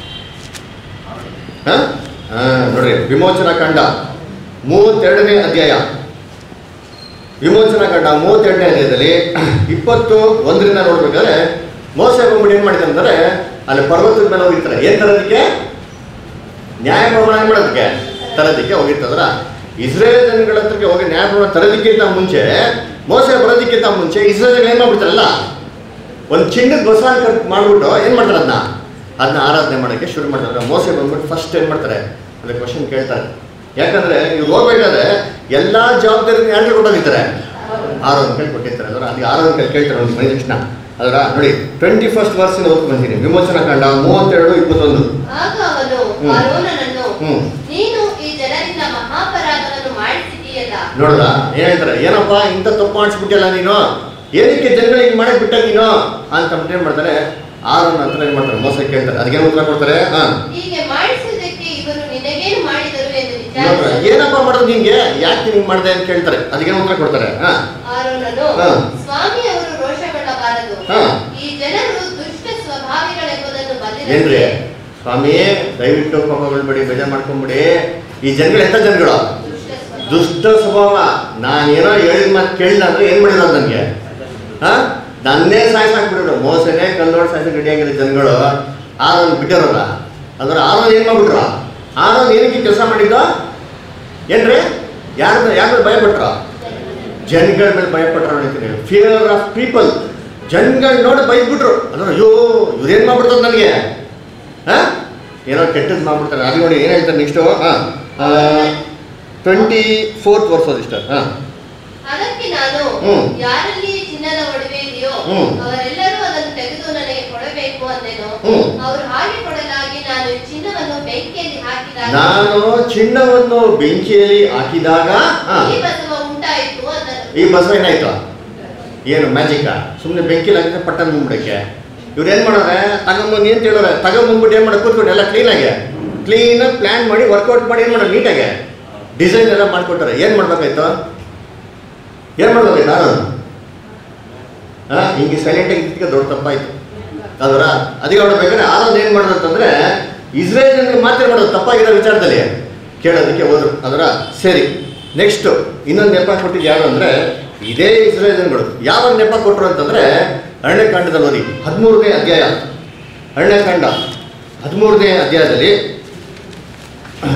ಹಾಂ ಹಾಂ ನೋಡ್ರಿ ವಿಮೋಚನಾ ಕಾಂಡ ಮೂವತ್ತೆರಡನೇ ಅಧ್ಯಾಯ ವಿಮೋಚನಾ ಕಾಂಡ ಮೂವತ್ತೆರಡನೇ ಅಧ್ಯಾಯದಲ್ಲಿ ಇಪ್ಪತ್ತು ಒಂದರಿಂದ ನೋಡ್ಬೇಕಾದ್ರೆ ಮೋಸ ಬಂದ್ಬಿಟ್ಟು ಏನು ಮಾಡಿದೆ ಅಂದರೆ ಅಲ್ಲಿ ಪರ್ವತದ ಮೇಲೆ ಹೋಗಿರ್ತಾರೆ ಏನು ತರೋದಕ್ಕೆ ನ್ಯಾಯ ಪ್ರಮಾಣ ಮಾಡೋದಕ್ಕೆ ತರೋದಕ್ಕೆ ಹೋಗಿರ್ತದ್ರ ಇಸ್ರೇಲ್ ಜನಗಳ ಹತ್ರಕ್ಕೆ ಹೋಗಿ ನ್ಯಾಯಪ್ರಮಾಣ ತರೋದಕ್ಕಿಂತ ಮುಂಚೆ ಮೋಸ ಬರೋದಕ್ಕಿಂತ ಮುಂಚೆ ಇಸ್ರೇಲ್ ಜನಗಳು ಏನು ಮಾಡ್ಬಿಡ್ತಾರಲ್ಲ ಒಂದು ಚಿನ್ನದ ಬಸವನ ಕಟ್ ಮಾಡ್ಬಿಟ್ಟು ಏನು ಮಾಡ್ತಾರೆ ಅದನ್ನ ಅದನ್ನ ಆರಾಧನೆ ಮಾಡೋಕ್ಕೆ ಶುರು ಮಾಡ್ತಾರೆ ಮೋಸ ಬಂದ್ಬಿಟ್ಟು ಫಸ್ಟ್ ಏನು ಮಾಡ್ತಾರೆ ಅದ್ರ ಕ್ವಶನ್ ಕೇಳ್ತಾರೆ ಯಾಕಂದ್ರೆ ಇವ್ರು ಹೋಗ್ಬೇಕಾದ್ರೆ ಎಲ್ಲ ಜವಾಬ್ದಾರಿ ಯಾರಿಗೆ ಕೊಟ್ಟೋಗಿರ್ತಾರೆ ಆರು ಅಂಕಲ್ ಕೊಟ್ಟಿರ್ತಾರೆ ಅದರ ಅದಕ್ಕೆ ಆರು ಅಂಕಲ್ ಕೇಳ್ತಾರೆ ಒಂದು ಮನೆ ತಕ್ಷಣ ಅದರ ನೋಡಿ ಟ್ವೆಂಟಿ ಫಸ್ಟ್ ವರ್ಸಿನ ಓದ್ಕೊಂಡು ಬಂದಿನಿ ವಿಮೋಚನಾ ಕಂಡ ಮೂವತ್ತೆರಡು ಇಪ್ಪತ್ತೊಂದು ಆಗ ಅವನು ಹ್ಮ್. ಆರೋನನನ್ನು ಹ್ಮ್. ನೀನು ಈ ಜನರಿಂದ ಮಹಾಪರಾಧವನ್ನು ಮಾಡಿಸಿದೀಯಲ್ಲ ನೋಡ್ದ ಏನ್ ಹೇಳ್ತಾರೆ ಏನಪ್ಪ ಇಂಥ ತಪ್ಪು ಮಾಡಿಸ್ಬಿಟ್ಟಿಲ್ಲ ನೀನು ಏನಕ್ಕೆ ಜನಗಳು ಹಿಂಗ್ ಮಾಡಕ್ ಬಿಟ್ಟ ನೀನು ಅಂತ ಅಂದ್ಬಿಟ್ಟು ಏನ್ ಮಾಡ್ತಾರೆ ಆರು ಹತ್ರ ಏನ್ ಮಾಡ್ತಾರೆ ಮೋಸ ಕೇಳ್ತಾರೆ ಅದಕ್ಕೆ ಉತ್ತರ ಕೊಡ್ತಾರೆ ಹಾ ಹೀಗೆ ಮಾಡಿಸುವುದಕ್ಕೆ ಇವರು ನಿನಗೇನು ಮಾಡಿದರು ಎಂದು ನೋಡ್ರ ವಿಚಾರಿಸಿ ಏನಪ್ಪ ಮಾಡೋದು ನಿಂಗೆ ಯಾಕೆ ಹಿಂಗ್ ಮಾಡ್ದೆ ಅಂತ ಕೇಳ್ತಾರೆ ಅದಕ್ಕೆ ಉತ್ತರ ಕೊಡ್ತಾರೆ ಹಾ ಆರೋನನು ಹಾ. ಸ್ವಾಮಿ ಅವರು ರೋಷಗೊಳ್ಳಬಾರದು ಹಾ. ಈ ಜನರು ದುಷ್ಟ ಸ್ವಭಾವಿಗಳೆಂಬುದನ್ನು ಏನ್ರಿ ಬಲ್ಲಿರದೆ ಸ್ವಾಮಿ ದಯವಿಟ್ಟು ಕೋಪಗಳ್ಬೇಡಿ ಬೇಜಾರ್ ಮಾಡ್ಕೊಂಬಿಡಿ ಈ ಜನಗಳು ಎಂತ ಜನಗಳು ದುಷ್ಟ ಸ್ವಭಾವ ದುಷ್ಟ ಸ್ವಭಾವ ನಾನೇನೋ ಹೇಳಿದ ಮಾತು ಕೇಳಿಲ್ಲ ಅಂದ್ರೆ ಏನ್ ಮಾಡಿರೋದು ನನಗೆ ಹಾ ನನ್ನೇ ಸಾಯ್ಸಾಕ್ಬಿಡೋರು ಮೋಸನೇ ಕಲ್ಲೋಡ್ ಸಾಯ್ಸಕ್ ರೆಡಿಯಾಗಿರೋ ಜನಗಳು ಆರೋನ್ ಬಿಟ್ಟಿರೋದ ಅದ್ರ ಆರೋನ್ ಏನ್ ಮಾಡ್ಬಿಟ್ರ ಆರೋನ್ ಏನಕ್ಕೆ ಕೆಲಸ ಮಾಡಿದ್ದ ಏನ್ರಿ ಯಾರ ಯಾರ ಭಯಪಟ್ರ ಜನಗಳ ಮೇಲೆ ಭಯಪಟ್ರ ನೋಡ್ತೀನಿ ಫಿಯರ್ ಆಫ್ ಪೀಪಲ್ ಜನಗಳು ನೋಡಿ ಬೈದ್ಬಿಟ್ರು ಅದ್ರ ಅಯ್ಯೋ ಇವ್ರೇನ್ ಮಾಡ್ಬಿಡ್ತಾರೆ ನನಗೆ ಹಾ ಏನೋ ಕೆಟ್ಟದ್ದು ಮಾಡ್ಬಿಡ್ತಾರೆ ಅದು ನೋಡಿ ಏನು ಹೇಳ್ತಾರೆ ನೆಕ್ಸ್ಟು ಹಾಂ ಟ್ವೆಂಟಿ ಫೋರ್ತ್ ವರ್ಷ ಇಷ್ಟ ಹಾಂ ಅದಕ್ಕೆ ನಾನು ಹ್ಮ್. ಯಾರಲ್ಲಿ ಚಿನ್ನದ ಒಡವೆ ಇದೆಯೋ ಹ್ಮ್. ಅವರೆಲ್ಲರೂ ಅದನ್ನು ತೆಗೆದು ನನಗೆ ಕೊಡಬೇಕು ಅಂದೆನು ಹ್ಮ್. ಅವರು ಹಾಗೆ ಕೊಡಲಾಗಿ ನಾನು ಈ ಚಿನ್ನವನ್ನು ಬೆಂಕಿಯಲ್ಲಿ ಹಾಕಿದಾಗ ನಾನು ಚಿನ್ನವನ್ನು ಬೆಂಕಿಯಲ್ಲಿ ಹಾಕಿದಾಗ ಹಾ, ಈ ಬಸವ ಉಂಟಾಯಿತು ಅಂದನು ಈ ಬಸವ ಏನಾಯ್ತು ಏನು ಮ್ಯಾಜಿಕಾ ಸುಮ್ಮನೆ ಬೆಂಕಿಲಿ ಹಾಕಿದ್ರೆ ಪಟ್ಟನ್ ಮುಂಬಿಡಕ್ಕೆ ಇವ್ರು ಏನು ಮಾಡೋರೆ ತಗೊಂಬಂದು ಏನು ಹೇಳೋರೆ ತಗೊಂಬಂದ್ಬಿಟ್ಟು ಏನು ಮಾಡೋದು ಕೂತ್ಕೊಂಡು ಎಲ್ಲ ಕ್ಲೀನಾಗಿ ಕ್ಲೀನಾಗಿ ಪ್ಲ್ಯಾನ್ ಮಾಡಿ ವರ್ಕೌಟ್ ಮಾಡಿ ಏನು ಮಾಡೋದು ನೀಟಾಗಿ ಡಿಸೈನ್ ಎಲ್ಲ ಮಾಡಿಕೊಟ್ಟಾರೆ ಏನು ಮಾಡ್ಬೇಕಾಯ್ತು ಏನು ಮಾಡ್ಬೇಕಾಯ್ತು ನಾನು ಹಾಂ ಹಿಂಗೆ ಸೈಲೆಂಟಾಗಿ ಇದ್ದಕ್ಕೆ ದೊಡ್ಡ ತಪ್ಪಾಯ್ತು ಅದರ ಅದಕ್ಕೆ ನೋಡ್ಬೇಕಾದ್ರೆ ಆನಂದ್ ಏನು ಮಾಡೋದು ಅಂತಂದ್ರೆ ಇಸ್ರೇಲ್ ಜನರಿಗೆ ಮಾತ್ರ ಮಾಡೋದು ತಪ್ಪಾಗಿರೋ ವಿಚಾರದಲ್ಲಿ ಕೇಳೋದಕ್ಕೆ ಹೋದ್ರು ಅದರ ಸರಿ ನೆಕ್ಸ್ಟ್ ಇನ್ನೊಂದು ನೆಪ ಕೊಟ್ಟಿದ್ದು ಯಾರು ಅಂದ್ರೆ ಇದೇ ಇಸ್ರೇಲ್ ಜನಗಳು ಯಾವಾಗ ನೆಪ ಕೊಟ್ಟರು ಅಂತಂದ್ರೆ ಅರಣ್ಯಕಾಂಡದಲ್ಲಿ ಓದಿ ಹದಿಮೂರನೇ ಅಧ್ಯಾಯ ಅರಣ್ಯಕಾಂಡ ಹದಿಮೂರನೇ ಅಧ್ಯಾಯದಲ್ಲಿ ಆ,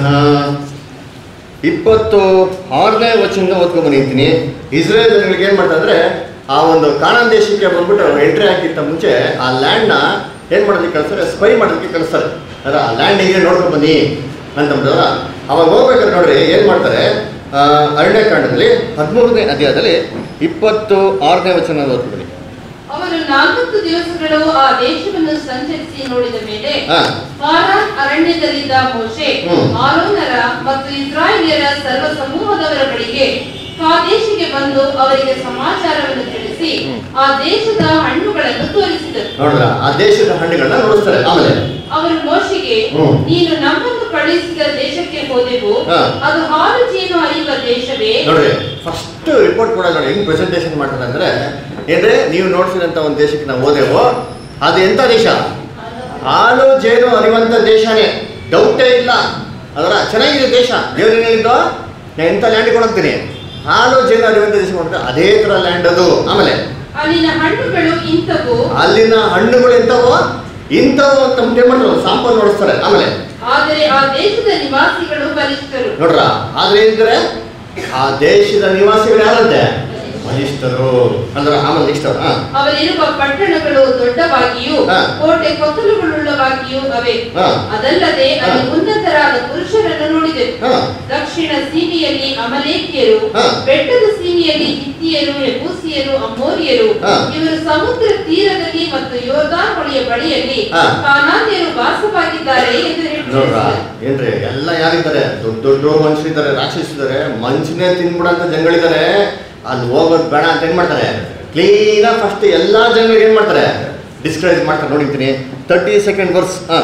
ಇಪ್ಪತ್ತು ಆರನೇ ವಚನದಿಂದ ಓದ್ಕೊಂಡ್ ಬಂದಿರ್ತೀನಿ ಇಸ್ರೇಲ್ ಜನಗಳಿಗೆ ಏನು ಮಾಡ್ತಾರೆ ಅಂದ್ರೆ ಆ ಒಂದು ಕಾನಾನ್ ದೇಶಕ್ಕೆ ಬಂದ್ಬಿಟ್ಟು ಎಂಟ್ರಿ ಹಾಕಿಂತ ಮುಂಚೆ ಆ ಲ್ಯಾಂಡ್ನ ಏನು ಮಾಡೋದಕ್ಕೆ ಕಳಿಸ್ತಾರೆ ಸ್ಪೈ ಮಾಡೋದಕ್ಕೆ ಕಳಿಸ್ತಾರೆ ಅದ ಆ ಲ್ಯಾಂಡ್ ಹೇಗೆ ನೋಡ್ಕೊಂಡ್ ಬನ್ನಿ ಅಂತಂದ್ರೆ ಅವಾಗ ಹೋಗ್ಬೇಕಾದ್ರೆ ನೋಡ್ರಿ ಏನು ಮಾಡ್ತಾರೆ ಆ, ಅರಣ್ಯಕಾಂಡದಲ್ಲಿ ಹದಿಮೂರನೇ ಅಧ್ಯಾಯದಲ್ಲಿ ಇಪ್ಪತ್ತು ಆರನೇ ವಚನ ಓದ್ಕೊಂಡ್ ಬನ್ನಿ ಅವರು ನಾಲ್ಕು ದಿವಸಗಳು ಆ ದೇಶವನ್ನು ಸಂಚರಿಸಿ ನೋಡಿದ ಮೇಲೆ ಹಾ ಪಾರಾನ್ ಅರಣ್ಯದಲ್ಲಿದ್ದ ಮೋಶೆ ಹ್ಮ್. ಆರೋನರ ಮತ್ತು ಇಸ್ರಾಯೇಲಿಯರ ಸರ್ವ ಸಮೂಹದವರ ಬಳಿಗೆ ಕಾದೇಶಿಗೆ ಬಂದು ಅವರಿಗೆ ಸಮಾಚಾರವನ್ನು ತಿಳಿಸಿ ಹ್ಮ್. ಆ ದೇಶದ ಹಣ್ಣುಗಳನ್ನು ತೋರಿಸಿದರು ನೋಡ್ರ ಆ ದೇಶದ ಹಣ್ಣುಗಳನ್ನ ನೋಡಿಸ್ತಾರೆ ಆಮೇಲೆ ಅವರು ಮೋಶೆಗೆ ಹ್ಮ್. ನೀನು ನಮ್ಮನ್ನು ಕಳುಹಿಸಿದ ದೇಶಕ್ಕೆ ಹೋದೆವು ಹಾ. ಅದು ಹಾಲು ಜೇನು ಹರಿಯುವ ದೇಶವೇ ನೋಡ್ರಿ ಫಸ್ಟ್ ರಿಪೋರ್ಟ್ ಕೂಡ ನೋಡಿ ಹೆಂಗ್ ಪ್ರೆಸೆಂಟೇಷನ್ ಮಾಡ್ತಾರೆ ಅಂದ್ರೆ ಏನ್ರಿ ನೀವು ನೋಡ್ಸಿದಂತ ಒಂದು ದೇಶಕ್ಕೆ ನಾವು ಹೋದೆವು ಅದು ಎಂತ ದೇಶ ಹಾಲು ಜೇನು ಹರಿಯುವಂತ ದೇಶನೇ ಡೌಟೇ ಇಲ್ಲ ಅದರ ಚೆನ್ನಾಗಿದೆ ದೇಶ ದೇವ್ರು ಏನ್ ಹೇಳಿದ್ದು ನಾನು ಎಂತ ಲ್ಯಾಂಡ್ ಕೊಡೋಗ್ತೀನಿ ಹಾಲು ಜೇನು ಹರಿಯುವಂತ ದೇಶ ಕೊಡ್ತಾರೆ ಅದೇ ತರ ಲ್ಯಾಂಡ್ ಅದು ಆಮೇಲೆ ಅಲ್ಲಿನ ಹಣ್ಣುಗಳು ಇಂಥವು ಅಲ್ಲಿನ ಹಣ್ಣುಗಳು ಎಂತವೋ ಇಂಥವು ಅಂತ ಏನ್ ಮಾಡ್ತಾರೆ ಸಾಂಪಾರ್ ನೋಡಿಸ್ತಾರೆ ಆಮೇಲೆ ಆದರೆ ಆ ದೇಶದ ನಿವಾಸಿಗಳು ಬಲಿಷ್ಠರು ನೋಡ್ರ ಆದ್ರೆ ಏನಿದ್ದಾರೆ ಆ ದೇಶದ ನಿವಾಸಿಗಳು ಯಾರಂತೆ ಬಲಿಷ್ಠರು ಅಂದ್ರೆ ಆಮೇಲೆ ನೆಕ್ಸ್ಟ್ ಹಾ ಅವರಿರುವ ಪಟ್ಟಣಗಳು ದೊಡ್ಡವಾಗಿಯೂ ಹಾ. ಕೋಟೆ ಕೊತ್ತಲುಗಳುಳ್ಳವಾಗಿಯೂ ಅವೆ ಹಾ. ಅದಲ್ಲದೆ ಅಲ್ಲಿ ಹಾ. ಉನ್ನತರಾದ ಪುರುಷರನ್ನು ನೋಡಿದೆವು ಹಾ ದಕ್ಷಿಣ ಸೀಮೆಯಲ್ಲಿ ಅಮಲೇಕ್ಯರು ಹಾ. ಬೆಟ್ಟದ ಸೀಮೆಯಲ್ಲಿ ಹಿತ್ತಿಯರು ಯಬೂಸಿಯರು ಅಮೋರಿಯರು ಹಾ. ಇವರು ಸಮುದ್ರ ತೀರದಲ್ಲಿ ಮತ್ತು ಯೋರ್ದಾನ್ ಹೊಳೆಯ ಬಳಿಯಲ್ಲಿ ಹಾ. ಕಾನಾನ್ಯರು ವಾಸವಾಗಿದ್ದಾರೆ ಎಂದು ನೋಡ್ರ ಹೇಳಿ ಏನ್ರಿ ಎಲ್ಲ ಯಾರಿದ್ದಾರೆ ದೊಡ್ಡ ದೊಡ್ಡ ಮನುಷ್ಯರಿದ್ದಾರೆ ರಾಕ್ಷಸಿದ್ದಾರೆ ಮನುಷ್ಯನೇ ತಿನ್ಬಿಡಂತ ಜನಗಳಿದ್ದಾರೆ ಅಲ್ಲಿ ಹೋಗೋದು ಬೇಡ ಅಂತ ಏನ್ ಮಾಡ್ತಾರೆ ಕ್ಲೀನಾಗಿ ಫಸ್ಟ್ ಎಲ್ಲಾ ಜನಗಳಿಗೆ ಏನ್ ಮಾಡ್ತಾರೆ ಡಿಸ್ಕರೇಜ್ ಮಾಡ್ತಾರೆ ನೋಡಿರ್ತೀನಿ ತರ್ಟಿ ಸೆಕೆಂಡ್ ವರ್ಸ್ ಹಾ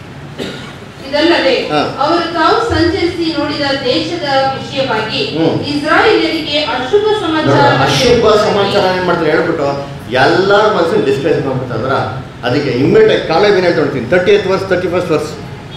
ಇದಲ್ಲದೆ ಹಾ. ಅವರು ತಾವು ಸಂಚರಿಸಿ ನೋಡಿದ ದೇಶದ ವಿಷಯವಾಗಿ ಹ್ಮ್. ಇಸ್ರಾಯೇಲರಿಗೆ ಅಶುಭ ನೋಡ್ರ ಸಮಾಚಾರ ಅಶುಭ ಸಮಾಚಾರ ಏನ್ ಮಾಡ್ತಾರೆ ಹೇಳ್ಬಿಟ್ಟು ಎಲ್ಲರ ಮನಸ್ಸನ್ನು ಡಿಸ್ಕರೇಜ್ ಮಾಡ್ಬಿಡ್ತಾರ ಅದಕ್ಕೆ ಇಮ್ಮಿಡಿಯೇಟ್ ಕಾಲೇಜ್ ಏನ್ ಹೇಳ್ತಾ ನೋಡ್ತೀನಿ thirty eighth verse thirty first verse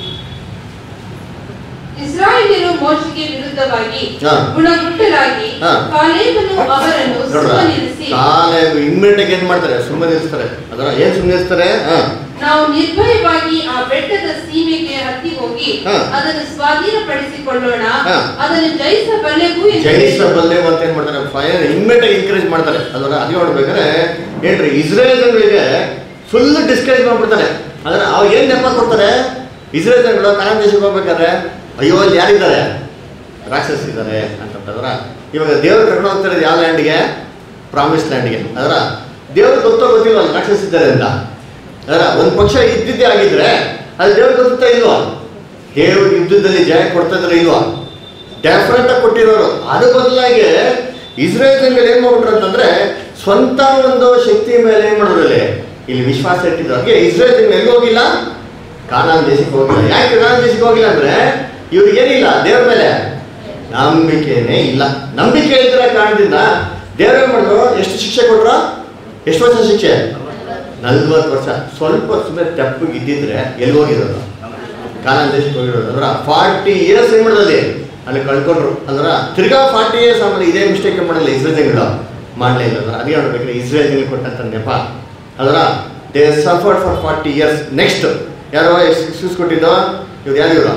ಇಸ್ರಾಯೇಲ್ಯರು ಮೋಶೆಗೆ ವಿರುದ್ಧವಾಗಿ ಹಾ. ಗುಣಗುಟ್ಟರಾಗಿ ಹಾ. ಕಾಲೇಬನು ಅವರನ್ನು ನೋಡ್ರ ಸುಮ್ಮನಿರಿಸಿ ಕಾಲೇಬ್ ಇಮ್ಮಿಡಿಯೇಟ್ ಏನ್ ಮಾಡ್ತಾರೆ ಸುಮ್ಮನೆ ಇರ್ತಾರೆ ಅದರ ಏನ್ ಸುಮ್ಮನೆ ಇರ್ತಾರೆ ಹಾ ನಾವು ನಿರ್ಭಯವಾಗಿ ಆ ಬೆಟ್ಟದ ಸೀಮೆಗೆ ಹತ್ತಿ ಹೋಗಿ ಹಾ. ಅದನ್ನು ಸ್ವಾಧೀನಪಡಿಸಿಕೊಳ್ಳೋಣ ಹಾ. ಅದನ್ನು ಜಯಿಸಬಲ್ಲೆವು ಎಂದು ಜಯಿಸಬಲ್ಲೆ ಅಂತ ಏನ್ ಮಾಡ್ತಾರೆ ಫೈರ್ ಇಮ್ಮಿಡಿಯೇಟ್ ಎನ್ಕರೇಜ್ ಮಾಡ್ತಾರೆ ಅದರ ಅದು ನೋಡ್ಬೇಕಾದ್ರೆ ಏನ್ರಿ ಇಸ್ರೇಲ್ ಜನಗಳಿಗೆ ಫುಲ್ ಡಿಸ್ಕರೇಜ್ ಮಾಡ್ಬಿಡ್ತಾರೆ ಅಂದ್ರೆ ಅವ್ ಏನ್ ನೆಪ ಕೊಡ್ತಾರೆ ಇಸ್ರೇಲ್ ಜನಗಳು ಕಾನಾನ್ ದೇಶಕ್ಕೆ ಹೋಗ್ಬೇಕಾದ್ರೆ ಅಯ್ಯೋ ಅಲ್ಲಿ ಯಾರಿದ್ದಾರೆ ರಾಕ್ಷಸ್ ಇದ್ದಾರೆ ಅಂತಂದ್ರ ಇವಾಗ ದೇವ್ರು ಕರ್ಕೊಂಡು ಹೋಗ್ತಾರೆ ಯಾವ ಲ್ಯಾಂಡ್ಗೆ ಪ್ರಾಮಿಸ್ ಲ್ಯಾಂಡ್ಗೆ ಅದರ ದೇವ್ರಿಗೆ ಗೊತ್ತೋ ಗೊತ್ತಿಲ್ವಲ್ಲ ರಾಕ್ಷಸ್ ಇದ್ದಾರೆ ಅಂತ ಅದರ ಒಂದು ಪಕ್ಷ ಇದ್ದಿದ್ದೇ ಆಗಿದ್ರೆ ಅದು ದೇವ್ರಿಗೆ ಗೊತ್ತಾ ಇಲ್ವಾ ದೇವ್ರ ಯುದ್ಧದಲ್ಲಿ ಜಯ ಕೊಡ್ತಾ ಇದ್ರೆ ಇಲ್ವಾ ಡೆಫರೆಂಟ್ ಆಗಿ ಕೊಟ್ಟಿರೋರು ಅದ್ರ ಬದಲಾಗಿ ಇಸ್ರೇಲ್ ಜನಗಳು ಏನ್ ಮಾಡ್ಬಿಟ್ರು ಅಂತಂದ್ರೆ ಸ್ವಂತ ಒಂದು ಶಕ್ತಿ ಮೇಲೆ ಏನ್ ಮಾಡಿದ್ರು ಇಲ್ಲಿ ಇಲ್ಲಿ ವಿಶ್ವಾಸ ಇಟ್ಟಿದ್ರು ಹಾಗೆ ಇಸ್ರೇಲ್ ಜನಗಳು ಎಲ್ಲಿ ಹೋಗಿಲ್ಲ ಕಾನಾನ್ ದೇಶಕ್ಕೆ ಹೋಗಿಲ್ಲ ಯಾಕೆ ಕಾನಾನ್ ದೇಶಕ್ಕೆ ಹೋಗಿಲ್ಲ ಅಂದ್ರೆ ಇವ್ರಿಗೆ ಏನಿಲ್ಲ ದೇವ್ರ ಮೇಲೆ ನಂಬಿಕೆನೇ ಇಲ್ಲ ನಂಬಿಕೆ ಇದ್ರ ಕಾರಣದಿಂದ ದೇವ್ರ ಏನ್ ಮಾಡಿದ್ರು ಎಷ್ಟು ಶಿಕ್ಷೆ ಕೊಟ್ರು ಎಷ್ಟು ವರ್ಷ ಶಿಕ್ಷೆ ನಲ್ವತ್ತು ವರ್ಷ ಸ್ವಲ್ಪ ಸುಮ್ಮನೆ ತೆಪ್ಪಗೆ ಇದ್ದಿದ್ರೆ ಎಲ್ಲಿ ಹೋಗಿರೋದು ಕಾನಾನ್ ದೇಶಕ್ಕೆ ಹೋಗಿರೋದು ಅಂದ್ರೆ ಫಾರ್ಟಿ ಇಯರ್ಸ್ ಏನ್ ಮಾಡೋದಲ್ಲಿ ಅಲ್ಲಿ ಕಳ್ಕೊಂಡ್ರು ಅಂದ್ರ ತಿರ್ಗಾ ಫಾರ್ಟಿ ಇಯರ್ಸ್ ಆಮೇಲೆ ಇದೇ ಮಿಸ್ಟೇಕ್ ಮಾಡಲ್ಲ ಇಸ್ರೇಲ್ ಜನಗಳು ಮಾಡಲೇ ಇಲ್ಲ ಅಂದ್ರೆ ಅದೇ ಹೇಳ್ಬೇಕ್ರೆ ಇಸ್ರೇಲ್ ಜನಗಳು ಕೊಟ್ಟಂತ ನೆಪ ಅದರ they suffered for forty years next ಯಾರೋ ಎಕ್ಸ್ಕ್ಯೂಸ್ ಕೊಟ್ಟಿದ್ದು ಇವ್ರು ಯಾರು ಇವರು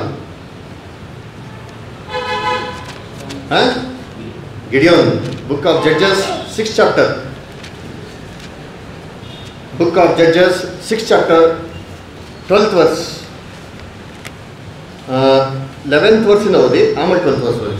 Gideon book of Judges six chapter book of Judges six chapter twelfth verse eleventh ವರ್ಸಿನ ಓದಿ ಆಮೇಲೆ ಟ್ವೆಲ್ತ್ ವರ್ಸ್ ಓದಿ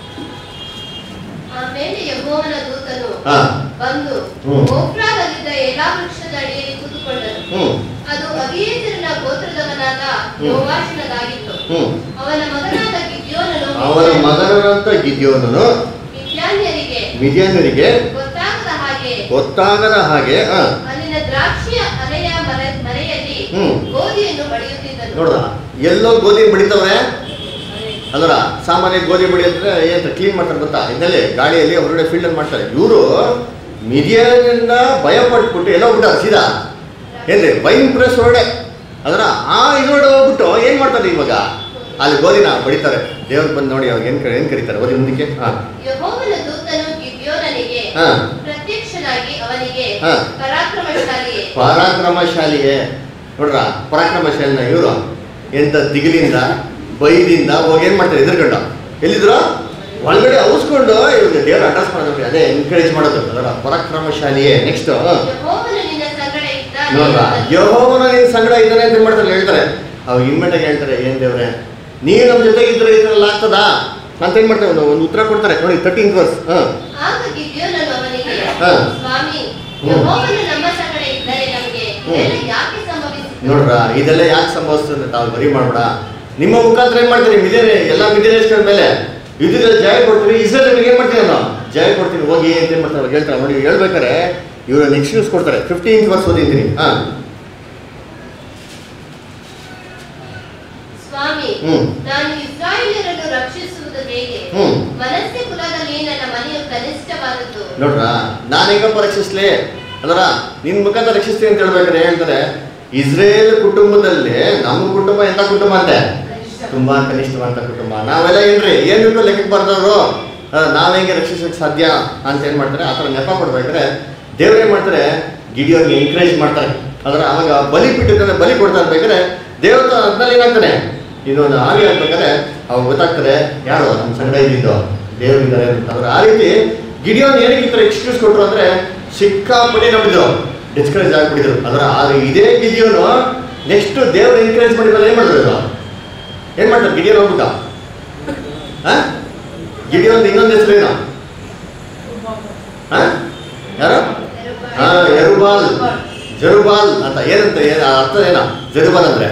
ಆಮೇಲೆ ಯೆಹೋವನ ದೂತನು ಹಾ ಬಂದು ಹ್ಮ್. ಓಫ್ರಾದಲ್ಲಿದ್ದ ಎಲ್ಲಾ ವೃಕ್ಷದ ಅಡಿಯಲ್ಲಿ ಕೂತುಕೊಂಡನು ಹ್ಞೂ ಅದು ಅಭಿಯೇತರನ ಗೋತ್ರದವನಾದ ಹ್ಮ್. ಯೋವಾಷನದಾಗಿತ್ತು ಹ್ಞೂ ಅವನ ಮಗನಾದ ಗಿದ್ಯೋನನು ಅವನ ಮಗನಂತ ಗಿದ್ಯೋನನು ಮಿದ್ಯಾನ್ಯರಿಗೆ ಮಿದಿಯನರಿಗೆ ಗೊತ್ತಾಗದ ಹಾಗೆ ಗೊತ್ತಾಗದ ಹಾಗೆ ಆ, ಅಲ್ಲಿನ ದ್ರಾಕ್ಷಿಯ ಅಲೆಯ ಮರ ಮರೆಯಲ್ಲಿ ಹ್ಮ್. ಗೋಧಿಯನ್ನು ಬಡಿಯುತ್ತಿದ್ದನು ನೋಡ್ದ ಎಲ್ಲೋ ಗೋಧಿ ಬಡಿತವ್ರೆ ಅದರ ಸಾಮಾನ್ಯ ಗೋಧಿ ಬಡಿ ಅಂದ್ರೆ ಏನು ಕ್ಲೀನ್ ಮಾಡ್ತಾರೆ ಗೊತ್ತಾ ಇದರಲ್ಲಿ ಗಾಳಿಯಲ್ಲಿ ಹೊರಗಡೆ ಫೀಲ್ಡ್ ಮಾಡ್ತಾರೆ ಇವರು ಮಿದಿಯನಿಂದ ಭಯ ಪಟ್ಬಿಟ್ಟು ಎಲ್ಲ ಹೋಗ್ಬಿಟ್ಟಾರೆ ಸೀದಾ ಏನ್ರಿ ವೈನ್ ಪ್ರೆಸ್ ಹೊರಡೆ ಅದರ ಆ ಇದ್ರೊಳಗೆ ಹೋಗ್ಬಿಟ್ಟು ಏನು ಮಾಡ್ತಾರೆ ಇವಾಗ ಅಲ್ಲಿ ಗೋಧಿನ ಬಡಿತಾರೆ ದೇವ್ರಿಗೆ ಬಂದು ನೋಡಿ ಅವಾಗ ಏನು ಏನು ಕರೀತಾರೆ ಓದಿ ಮುಂದಕ್ಕೆ ಹಾಂ ಯೆಹೋವನ ದೂತನು ಗಿದ್ಯೋನನಿಗೆ ಹಾಂ ಪ್ರತ್ಯಕ್ಷನಾಗಿ ಅವನಿಗೆ ಹಾ. ಪರಾಕ್ರಮಶಾಲಿಯೇ ಪರಾಕ್ರಮಶಾಲಿಯೇ ನೋಡ್ರ ಪರಾಕ್ರಮಶಾಲಿನ ಇವರು ಎಂತ ದಿಗಿಲಿಂದ ಬೈದಿಂದ ಹೋಗಿ ಏನ್ ಮಾಡ್ತಾರೆ ಎದುರ್ಕೊಂಡು ಎಲ್ಲಿದ್ರು ಒಳಗಡೆ ಔಸ್ಕೊಂಡು ಇವ್ರಿಗೆ ದೇವ್ರ ಅಡ್ರೆಸ್ ಮಾಡೋದು ಅದೇ ಎನ್ಕರೇಜ್ ಮಾಡೋದು ಅದರ ಪರಾಕ್ರಮಶಾಲಿಯೇ ನೆಕ್ಸ್ಟ್ ಯೆಹೋವನು ನಿನ್ನ ಸಂಗಡ ಇದ್ದಾನೆ ನೋಡ್ರ ಎಂಬುದು. ಯಹೋವನ ನಿನ್ ಸಂಗಡ ಇದ್ದಾನೆ ಅಂತ ಏನ್ ಮಾಡ್ತಾರೆ ಹೇಳ್ತಾರೆ ಅವ್ ಇಮ್ಮಿಡಿಯಾಗಿ ಹೇಳ್ತಾರೆ ಏನ್ ದೇವ್ರೆ ನೀವು ನಮ್ಮ ಜೊತೆಗೆ ಇದ್ರೆ ಇದ್ರಲ್ಲಿ ಆಗ್ತದಾ ಅಂತ ಏನ್ ಮಾಡ್ತಾರೆ ಒಂದು ಒಂದು ಉತ್ತರ ಕೊಡ್ತಾರೆ ನೋಡಿ ತರ್ಟೀನ್ ವರ್ಸ್ ಹಾ ಆಗ ಗಿದ್ಯೋನನು ಅವನಿಗೆ ಹಾ. ಸ್ವಾಮಿ ಹ್ಮ್. ಯೆಹೋವನು ನಮ್ಮ ಸಂಗಡ ಇದ್ದರೆ ನಮಗೆ ಹ್ಮ್. ಇದೆಲ್ಲ ಯಾಕೆ ಸಂಭವಿಸಿತು ನೋಡ್ರ ಇದೆಲ್ಲ ಯಾಕೆ ಸಂಭವಿಸ್ತದೆ ತಾವು ಬರಿ ಮಾಡ್ಬೇಡ ನಿಮ್ಮ ಮುಖಾಂತರ ಏನ್ ಮಾಡ್ತೀರಿ ಮಿದೇನೆ ಎಲ್ಲ ಮಿದೇನೇಶ್ವರ ಮೇಲೆ ಯುದ್ಧದಲ್ಲಿ ಜಯ ಕೊಡ್ತೀರಿ ಇಸ್ರೇಲ್ ಏನ್ ಮಾಡ್ತೀವಿ ನಾವು ಜಯ ಕೊಡ್ತೀನಿ ಹೋಗಿ ಅಂತ ಏನ್ ಮಾಡ್ತಾರೆ ಅವ್ರು ಹೇಳ್ತಾರೆ ನೋಡಿ ಹೇಳ್ಬೇಕಾರೆ ಇವರು ಎಕ್ಸ್ಕ್ಯೂಸ್ ಕೊಡ್ತಾರೆ ಫಿಫ್ಟೀನ್ ವರ್ಸ್ ಓದಿದ್ದೀನಿ ಹಾ ಸ್ವಾಮಿ ಹ್ಮ್ ನಾನು ಇಸ್ರಾಯೇಲರನ್ನು ರಕ್ಷಿಸುವುದು ಹೇಗೆ ಹ್ಮ್ ಮನಸ್ಸೆ ಕುಲದಲ್ಲಿ ನನ್ನ ಮನೆಯು ಕನಿಷ್ಠವಾದದ್ದು ನೋಡ್ರ ನಾನು ಹೆಂಗಪ್ಪ ರಕ್ಷಿಸ್ಲಿ ಅದರ ನಿನ್ ಮುಖಾಂತರ ರಕ್ಷಿಸ್ತೀನಿ ಅಂತ ಹೇಳ್ಬೇಕಾರೆ ಹೇಳ್ತಾರೆ ಇಸ್ರೇಲ್ ಕುಟುಂಬದಲ್ಲಿ ನಮ್ಮ ಕುಟುಂಬ ಎಂತ ಕುಟುಂಬ ಅಂತೆ ತುಂಬಾ ಕನಿಷ್ಠವಂತ ಕುಟುಂಬ ನಾವೆಲ್ಲ ಏನ್ರಿ ಏನ್ ಬೇಕು ಲೆಕ್ಕಕ್ಕೆ ಬರ್ದವ್ರು ನಾವ್ ಹೆಂಗೆ ರಕ್ಷಿಸಕ್ಕೆ ಸಾಧ್ಯ ಅಂತ ಏನ್ ಮಾಡ್ತಾರೆ ಆ ಥರ ನೆಪ ಕೊಡ್ಬೇಕಾದ್ರೆ ದೇವ್ರು ಏನ್ ಮಾಡ್ತಾರೆ ಗಿಡಿಯೋರ್ಗೆ ಎಂಕರೇಜ್ ಮಾಡ್ತಾರೆ ಅದರ ಅವಾಗ ಬಲಿ ಬಿಟ್ಟಿರ್ತಾರೆ ಬಲಿ ಕೊಡ್ತಾ ಇರ್ಬೇಕಾದ್ರೆ ದೇವತ ಅದ್ರಲ್ಲಿ ಏನಾಗ್ತಾನೆ ಇದೊಂದು ಆಗಿ ಆಗ್ಬೇಕಾದ್ರೆ ಅವಾಗ ಗೊತ್ತಾಗ್ತಾರೆ ಯಾರು ನಮ್ಮ ಸಂಗಡ ಇದ್ದಿದ್ದು ದೇವರಿದ್ದಾರೆ ಅಂತ ಅಂದ್ರೆ ಆ ರೀತಿ ಗಿಡಿಯೋನ್ ಏನಕ್ಕೆ ಈ ಥರ ಎಕ್ಸ್ಕ್ಯೂಸ್ ಕೊಟ್ರು ಅಂದ್ರೆ ಸಿಕ್ಕಾಪಟ್ಟೆ ನಂಬಿದ್ರು ಡಿಸ್ಕರೇಜ್ ಆಗ್ಬಿಟ್ಟಿದ್ರು ಅದರ ಆದ್ರೆ ಇದೇ ಗಿಡಿಯೋನು ನೆಕ್ಸ್ಟ್ ದೇವ್ರ ಎನ್ಕರೇಜ್ ಮಾಡಿದ್ರೆ ಏನ್ ಮಾಡಿದ್ರು ಇವ್ರು? ಏನ್ ಮಾಡ್ತಾರೆ ಗಿಡಿಯೋನ್ ಹೋಗ್ಬಿಟ್ಟ ಹಾ ಗಿಡಿಯೋನ್ ಇನ್ನೊಂದು ಹೆಸರು ಏನು ಹಾ ಯಾರು ಹಾ ಎರುಬಾಲ್ ಜರುಬಾಲ್ ಅಂತ ಏನಂತ ಏನ ಅರ್ಥ ಏನ ಜರುಬಾಲ್ ಅಂದ್ರೆ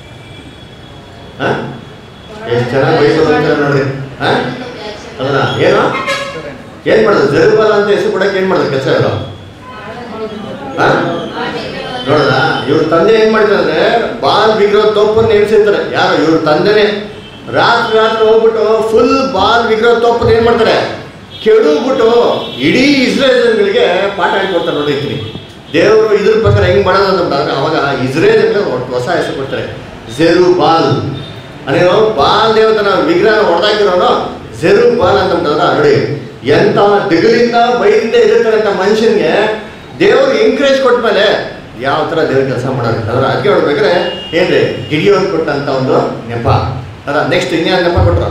ಹಾ ಎಷ್ಟು ಚೆನ್ನಾಗಿ ಬೈಬೋದು ಅಂತ ನೋಡ್ರಿ ಹಾ ಅದನ್ನ ಏನು ಏನ್ ಮಾಡೋದು ಜರುಬಾಲ್ ಅಂತ ಹೆಸರು ಕೊಡಕ್ಕೆ ಏನ್ ಮಾಡೋದು ಕೆಲಸ ಇವರು ಹಾ ನೋಡ್ರ ಇವ್ರ ತಂದೆ ಏನ್ ಮಾಡ್ತಾರೆ ಬಾಲ್ ವಿಗ್ರಹ ತೋಪನ್ನು ಎಣಿಸಿರ್ತಾರೆ ಯಾರು ಇವ್ರ ತಂದೆನೆ ರಾತ್ರಿ ರಾತ್ರಿ ಹೋಗ್ಬಿಟ್ಟು ಫುಲ್ ಬಾಲ್ ವಿಗ್ರಹ ತೋಪನ್ನು ಏನ್ ಮಾಡ್ತಾರೆ ಕೆಡವ್ಬಿಟ್ಟು ಇಡೀ ಇಸ್ರೇಲ್ಗಳಿಗೆ ಪಾಠ ಹೇಳ್ಕೊಡ್ತಾರೆ ನೋಡಿ ಇದ್ದೀನಿ ದೇವರು ಇದ್ರ ಪ್ರಕಾರ ಹೆಂಗ್ ಮಾಡೋದು ಅಂತಂದಾಗ ಅವಾಗ ಇಸ್ರೇಲ್ ಒಟ್ಟು ಹೊಸ ಹೆಸರು ಕೊಡ್ತಾರೆ ಜೆರು ಬಾಲ್ ಅದೇನೋ ಬಾಲ್ ದೇವತನ ವಿಗ್ರಹ ಹೊಡೆದಾಕಿರೋನು ಜೆರು ಬಾಲ್ ಅಂತಂದ್ರೆ ನೋಡಿ ಎಂತ ದಿಗಲಿಂದ ಬೈದಿಂದ ಇರುತ್ತಾರಂತ ಮನುಷ್ಯನ್ಗೆ ದೇವರು ಎಂಕರೇಜ್ ಕೊಟ್ಮೇಲೆ ಯಾವ ಥರ ದೇವ್ರ ಕೆಲಸ ಮಾಡೋರು ಅದರ ಅದಕ್ಕೆ ನೋಡ್ಬೇಕಾದ್ರೆ ಏನ್ರಿ ಗಿಡಿಯೋನ್ ಕೊಟ್ಟಂತ ಒಂದು ನೆಪ ಅದ ನೆಕ್ಸ್ಟ್ ಇನ್ಯಾರು ನೆಪ ಕೊಟ್ರು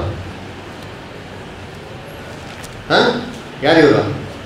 ಹಾಂ ಯಾರು ಇವರು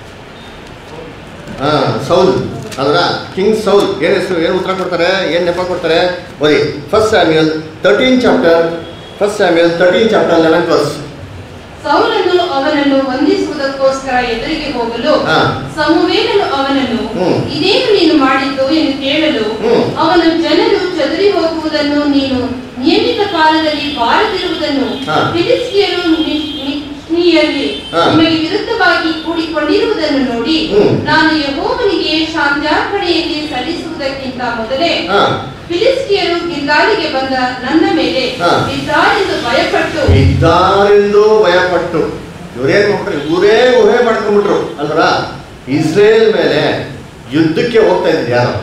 ಹಾಂ ಸೌಲ್ ಅದರ ಕಿಂಗ್ ಸೌಲ್ ಏನು ಹೆಸರು ಏನು ಉತ್ತರ ಕೊಡ್ತಾರೆ ಏನು ನೆಪ ಕೊಡ್ತಾರೆ ಓದಿ first Samuel thirteen chapter first Samuel thirteen chapter eleven verse ಸೌಲನು ಅವನನ್ನು ವಂದಿಸುವುದಕ್ಕೋಸ್ಕರ ಎದುರಿಗೆ ಹೋಗಲು ಹಾ. ಸಮುವೇಲನು ಅವನನ್ನು ಹ್ಮ್. ಇದೇನು ನೀನು ಮಾಡಿದ್ದು ಎಂದು ಕೇಳಲು ಹ್ಮ್. ಅವನು ಜನರು ಚದುರಿ ಹೋಗುವುದನ್ನು ನೀನು ನಿಯಮಿತ ಕಾಲದಲ್ಲಿ ಬಾರದಿರುವುದನ್ನು ಹಾ. ಫಿಲಿಸ್ಟಿಯರು ಮಿಕ್ನಿಯಲ್ಲಿ ಹಾ. ನಿಮಗೆ ವಿರುದ್ಧವಾಗಿ ಕೂಡಿಕೊಂಡಿರುವುದನ್ನು ನೋಡಿ ಹ್ಮ್. ನಾನು ಯೆಹೋವನಿಗೆ ಶಾಂತ್ಯಾರ್ಪಣೆಯಲ್ಲಿ ಸಲ್ಲಿಸುವುದಕ್ಕಿಂತ ಮೊದಲೇ ಹಾಂ ಫಿಲಿಸ್ಟಿಯರು ಗಿಲ್ಗಾಲಿಗೆ ಬಂದ ನನ್ನ ಮೇಲೆ ಹಾ. ಬಿದ್ದಾರೆಂದು ಭಯಪಟ್ಟು ಇದ್ದಾರೆಂದು ಭಯಪಟ್ಟು ಇವರೇನ್ ಮಾಡ್ಬಿಟ್ರು ಇವರೇ ಊಹೆ ಮಾಡ್ಕೊಂಡ್ಬಿಟ್ರು ಅಲ್ವರ ಇಸ್ರೇಲ್ ಮೇಲೆ ಯುದ್ಧಕ್ಕೆ ಹೋಗ್ತಾ ಇದ್ರು ಯಾರು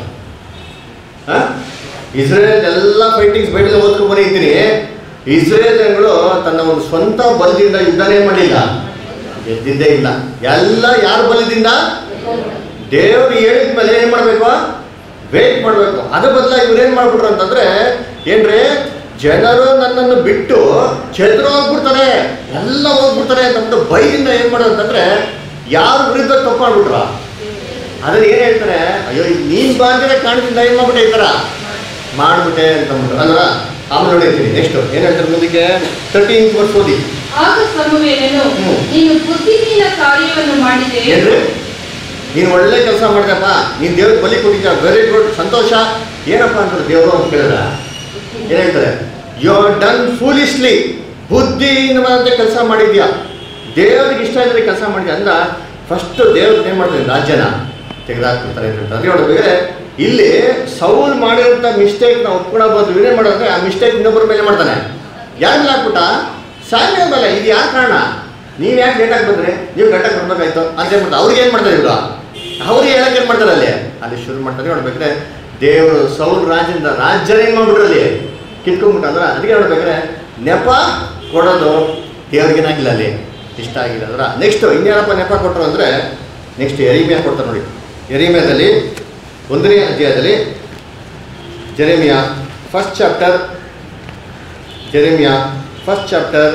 ಆ? ಇಸ್ರೇಲ್ ಎಲ್ಲ ಫೈಟಿಂಗ್ಸ್ ಬೈಬಲ್ ಓದ್ಕೊಂಡು ಬಂದಿದ್ದೀನಿ ಇಸ್ರೇಲ್ ಜನಗಳು ತನ್ನ ಒಂದು ಸ್ವಂತ ಬಲದಿಂದ ಯುದ್ಧನೇ ಮಾಡಿಲ್ಲ ಗೆದ್ದಿದ್ದೇ ಇಲ್ಲ ಎಲ್ಲ ಯಾರ ಬಲದಿಂದ ದೇವರು ಹೇಳಿದ ಮೇಲೆ ಏನ್ ಮಾಡ್ಬೇಕು ವೇಟ್ ಮಾಡ್ಬೇಕು ಅದ್ರ ಬದಲ ಇವ್ರೇನ್ ಮಾಡ್ಬಿಟ್ರು ಅಂತಂದ್ರೆ ಏನ್ರಿ ಜನರು ನನ್ನನ್ನು ಬಿಟ್ಟು ಚದ್ರ ಹೋಗ್ಬಿಡ್ತಾರೆ ಎಲ್ಲ ಹೋಗ್ಬಿಡ್ತಾರೆ ಅಂತಂದ್ಬಿಟ್ಟು ಭಯದಿಂದ ಏನ್ ಮಾಡೋದು ಅಂತಂದ್ರೆ ಯಾರ ವಿರುದ್ಧ ತಪ್ಪು ಮಾಡ್ಬಿಟ್ರ ಅದ್ರಲ್ಲಿ ಏನ್ ಹೇಳ್ತಾರೆ ಅಯ್ಯೋ ಇದು ನೀನ್ ಬಾಂಧಿರ ಕಾರಣದಿಂದ ಏನ್ ಮಾಡ್ಬಿಟ್ಟೆ ಈ ತರ ಮಾಡ್ಬಿಟ್ಟೆ ಅಂತ ಅಂದ್ಬಿಟ್ರು ಅಲ್ವಾ ಆಮೇಲೆ ನೋಡಿರ್ತೀನಿ ನೆಕ್ಸ್ಟ್ ಏನ್ ಹೇಳ್ತಾರೆ ಮುಂದಕ್ಕೆ ತರ್ಟೀನ್ ವರ್ಷ ಓದಿ ಆಗ ಸಮುವೇಲನು ಹ್ಮ್. ನೀನು ಬುದ್ಧಿಹೀನ ಕಾರ್ಯವನ್ನು ಮಾಡಿದೆ ಏನ್ರಿ ನೀನು ಒಳ್ಳೆ ಕೆಲಸ ಮಾಡಿದಪ್ಪ ನೀನು ದೇವ್ರ ಬಲಿ ಕೊಟ್ಟಿದ್ದ ವೆರಿ ಗುಡ್ ಸಂತೋಷ ಏನಪ್ಪ ಅಂತಾರೆ ದೇವರು ಅಂತ ಕೇಳಿದ್ರ ಏನ್ ಹೇಳ್ತಾರೆ ಯು ಆರ್ ಡನ್ ಫೂಲಿಶ್ಲಿ ಬುದ್ಧಿಹೀನವಾದ ಕೆಲಸ ಮಾಡಿದ್ಯಾ ದೇವ್ರಿಗೆ ಇಷ್ಟ ಇದ್ರೆ ಕೆಲಸ ಮಾಡಿದ್ಯಾ ಅಂದ್ರ ಫಸ್ಟ್ ದೇವ್ರಿಗೆ ಏನ್ ಮಾಡ್ತಾರೆ ರಾಜ್ಯನ ತೆಗೆದಾಕ್ಬಿಡ್ತಾರೆ ಅಂತ ಅದೇ ನೋಡ್ಬೇಕಾದ್ರೆ ಇಲ್ಲಿ ಸೌಲ್ ಮಾಡಿರೋಂಥ ಮಿಸ್ಟೇಕ್ ನಾವು ಒಪ್ಕೊಳಬಹುದು ಇವನೇ ಮಾಡೋದ್ರೆ ಆ ಮಿಸ್ಟೇಕ್ ಇನ್ನೊಬ್ಬರ ಮೇಲೆ ಮಾಡ್ತಾನೆ ಯಾರ ಮೇಲೆ ಹಾಕ್ಬಿಟ್ಟ ಸಾಮ್ಯ ಮೇಲೆ ಇದು ಯಾರ ಕಾರಣ ನೀವು ಯಾಕೆ ಲೇಟಾಗಿ ಬಂದ್ರಿ ನೀವು ಗಂಟೆಗೆ ಬರ್ಬೇಕಾಯ್ತು ಅಂತ ಹೇಳ್ಬಿಟ್ಟು ಅವ್ರಿಗೆ ಏನು ಮಾಡ್ತಾರೆ ಇವರು ಅವ್ರಿಗೆ ಹೇಳಕ್ಕೆ ಏನು ಮಾಡ್ತಾರೆ ಅಲ್ಲಿ ಅಲ್ಲಿ ಶುರು ಮಾಡ್ತಾರೆ ನೋಡ್ಬೇಕಾದ್ರೆ ದೇವರು ಸೌಲ್ ರಾಜ್ಯದಿಂದ ರಾಜ್ಯನೇ ಏನು ಮಾಡ್ಬಿಟ್ರು ಅಲ್ಲಿ ಕಿತ್ಕೊಂಡ್ಬಿಟ್ಟು ಅಂದ್ರೆ ಅದಕ್ಕೆ ನೋಡ್ಬೇಕಾದ್ರೆ ನೆಪ ಕೊಡೋದು ದೇವ್ರಿಗೇನಾಗಿಲ್ಲ ಅಲ್ಲಿ ಇಷ್ಟ ಆಗಿದೆ ಅಂದ್ರೆ ನೆಕ್ಸ್ಟ್ ಇನ್ಯಾರಪ್ಪ ನೆಪ ಕೊಟ್ಟರು ಅಂದರೆ ನೆಕ್ಸ್ಟ್ ಎರಿಮಿಯಾ ಕೊಡ್ತಾರೆ ನೋಡಿ ಎರಿಮಿಯಾದಲ್ಲಿ ಒಂದನೇ ಅಧ್ಯಾಯದಲ್ಲಿ Jeremiah first chapter Jeremiah first chapter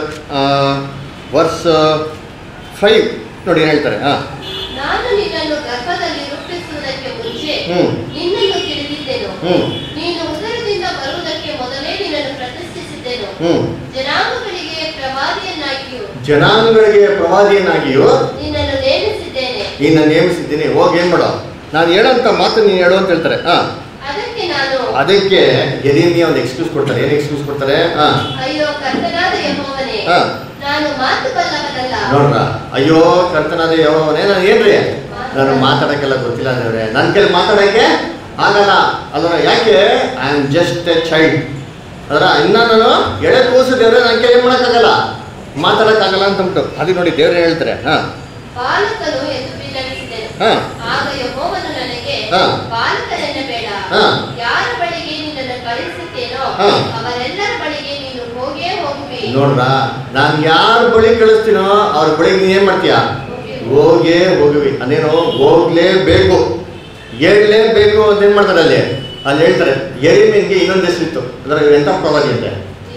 verse five ನೋಡಿ ಏನು ಹೇಳ್ತಾರೆ ಹಾಂ ನಾನು ನಿನ್ನನ್ನು ಗರ್ಭದಲ್ಲಿ ರೂಪಿಸುವುದಕ್ಕೆ ಮುಂಚೆ ಹ್ಮ್. ನಿನ್ನನ್ನು ತಿಳಿದಿದ್ದೆನು ಹ್ಞೂ ನೀನು ಉದರದಿಂದ ಬರುವುದಕ್ಕೆ ಮೊದಲೇ ನಿನ್ನನ್ನು ಪ್ರತಿಷ್ಠಿಸಿದ್ದೆನು ಹ್ಞೂ ಜನಾಂಗಗಳಿಗೆ ಪ್ರವಾದಿಯನ್ನಾಗಿಯೂ ಜನಾಂಗಗಳಿಗೆ ಪ್ರವಾದಿಯನ್ನಾಗಿಯೂ ನಿನ್ನನ್ನು ನೇಮಿಸಿದ್ದೇನೆ ನೀನು ನೇಮಿಸಿದ್ದೀನಿ ಹೋಗಿ ಏನು ಮಾಡೋ ನಾನು ಹೇಳೋಂಥ ಮಾತು ನೀನು ಹೇಳು ಅಂತ ಹೇಳ್ತಾರೆ ಹಾಂ ಅದಕ್ಕೆ ನಾನು ಅದಕ್ಕೆ ಎರಿಮಿಯ ಒಂದು ಎಕ್ಸ್ಕ್ಯೂಸ್ ಕೊಡ್ತಾರೆ ಏನು ಎಕ್ಸ್ಕ್ಯೂಸ್ ಕೊಡ್ತಾರೆ ಹಾಂ ಅಯ್ಯೋ ಕರ್ತನಾದ ಯೆಹೋವನೇ ಹಾ. ನಾನು ಮಾತು ಬಲ್ಲವನಲ್ಲ ನೋಡ್ರ ಅಯ್ಯೋ ಕರ್ತನಾದ ಯಾವನೇ ನಾನು ಏನ್ರಿ ನಾನು ಮಾತಾಡೋಕ್ಕೆಲ್ಲ ಗೊತ್ತಿಲ್ಲ ದೇವ್ರೆ ನನ್ನ ಕೈಲಿ ಮಾತಾಡೋಕ್ಕೆ ಆಗಲ್ಲ ಅಲ್ವ ಯಾಕೆ I am just a child ಅದರ ಇನ್ನ ನಾನು ಎಳೆ ಕೂಸು ದೇವ್ರೆ ನನ್ನ ಕೈ ಏನು ಮಾಡೋಕ್ಕಾಗಲ್ಲ ಮಾತಾಡೋಕ್ಕಾಗಲ್ಲ ಅಂತಂದ್ಬಿಟ್ಟು ಅದಕ್ಕೆ ನೋಡಿ ದೇವ್ರು ಹೇಳ್ತಾರೆ ಹಾಂ ಬಾಲಕನು ಎಂದು ಬಿನ್ನವಿಸಿದೆನು ಹಾಂ ಆಗ ಯೆಹೋವನು ನನಗೆ ಹಾ. ಬಾಲಕನೆನ್ನಬೇಡ ಹಾ. ಯಾರ ಬಳಿಗೆ ನಿನ್ನನ್ನು ಕಳಿಸುತ್ತೇನೋ ಹಾ. ಅವರೆಲ್ಲರ ಬಳಿಗೆ ನೀನು ಹೋಗೇ ಹೋಗುವಿ ನೋಡ್ರ ನಾನು ಯಾರ ಬಳಿ ಕಳಿಸ್ತೀನೋ ಅವ್ರ ಬಳಿಗೆ ನೀನು ಏನು ಮಾಡ್ತೀಯ ಹೋಗೇ ಹೋಗುವಿ ಅದೇನೋ ಹೋಗ್ಲೇಬೇಕು ಹೇಳ್ಲೇಬೇಕು ಅಂತ ಏನು ಮಾಡ್ತಾರೆ ಅಲ್ಲಿ ಅಲ್ಲಿ ಹೇಳ್ತಾರೆ ಎರಿಮೀನ್ಗೆ ಇನ್ನೊಂದು ಹೆಸರಿತ್ತು ಅಂದ್ರೆ ಇವ್ರು ಎಂಥ ಪ್ರವಾದಿ ಅಂತೆ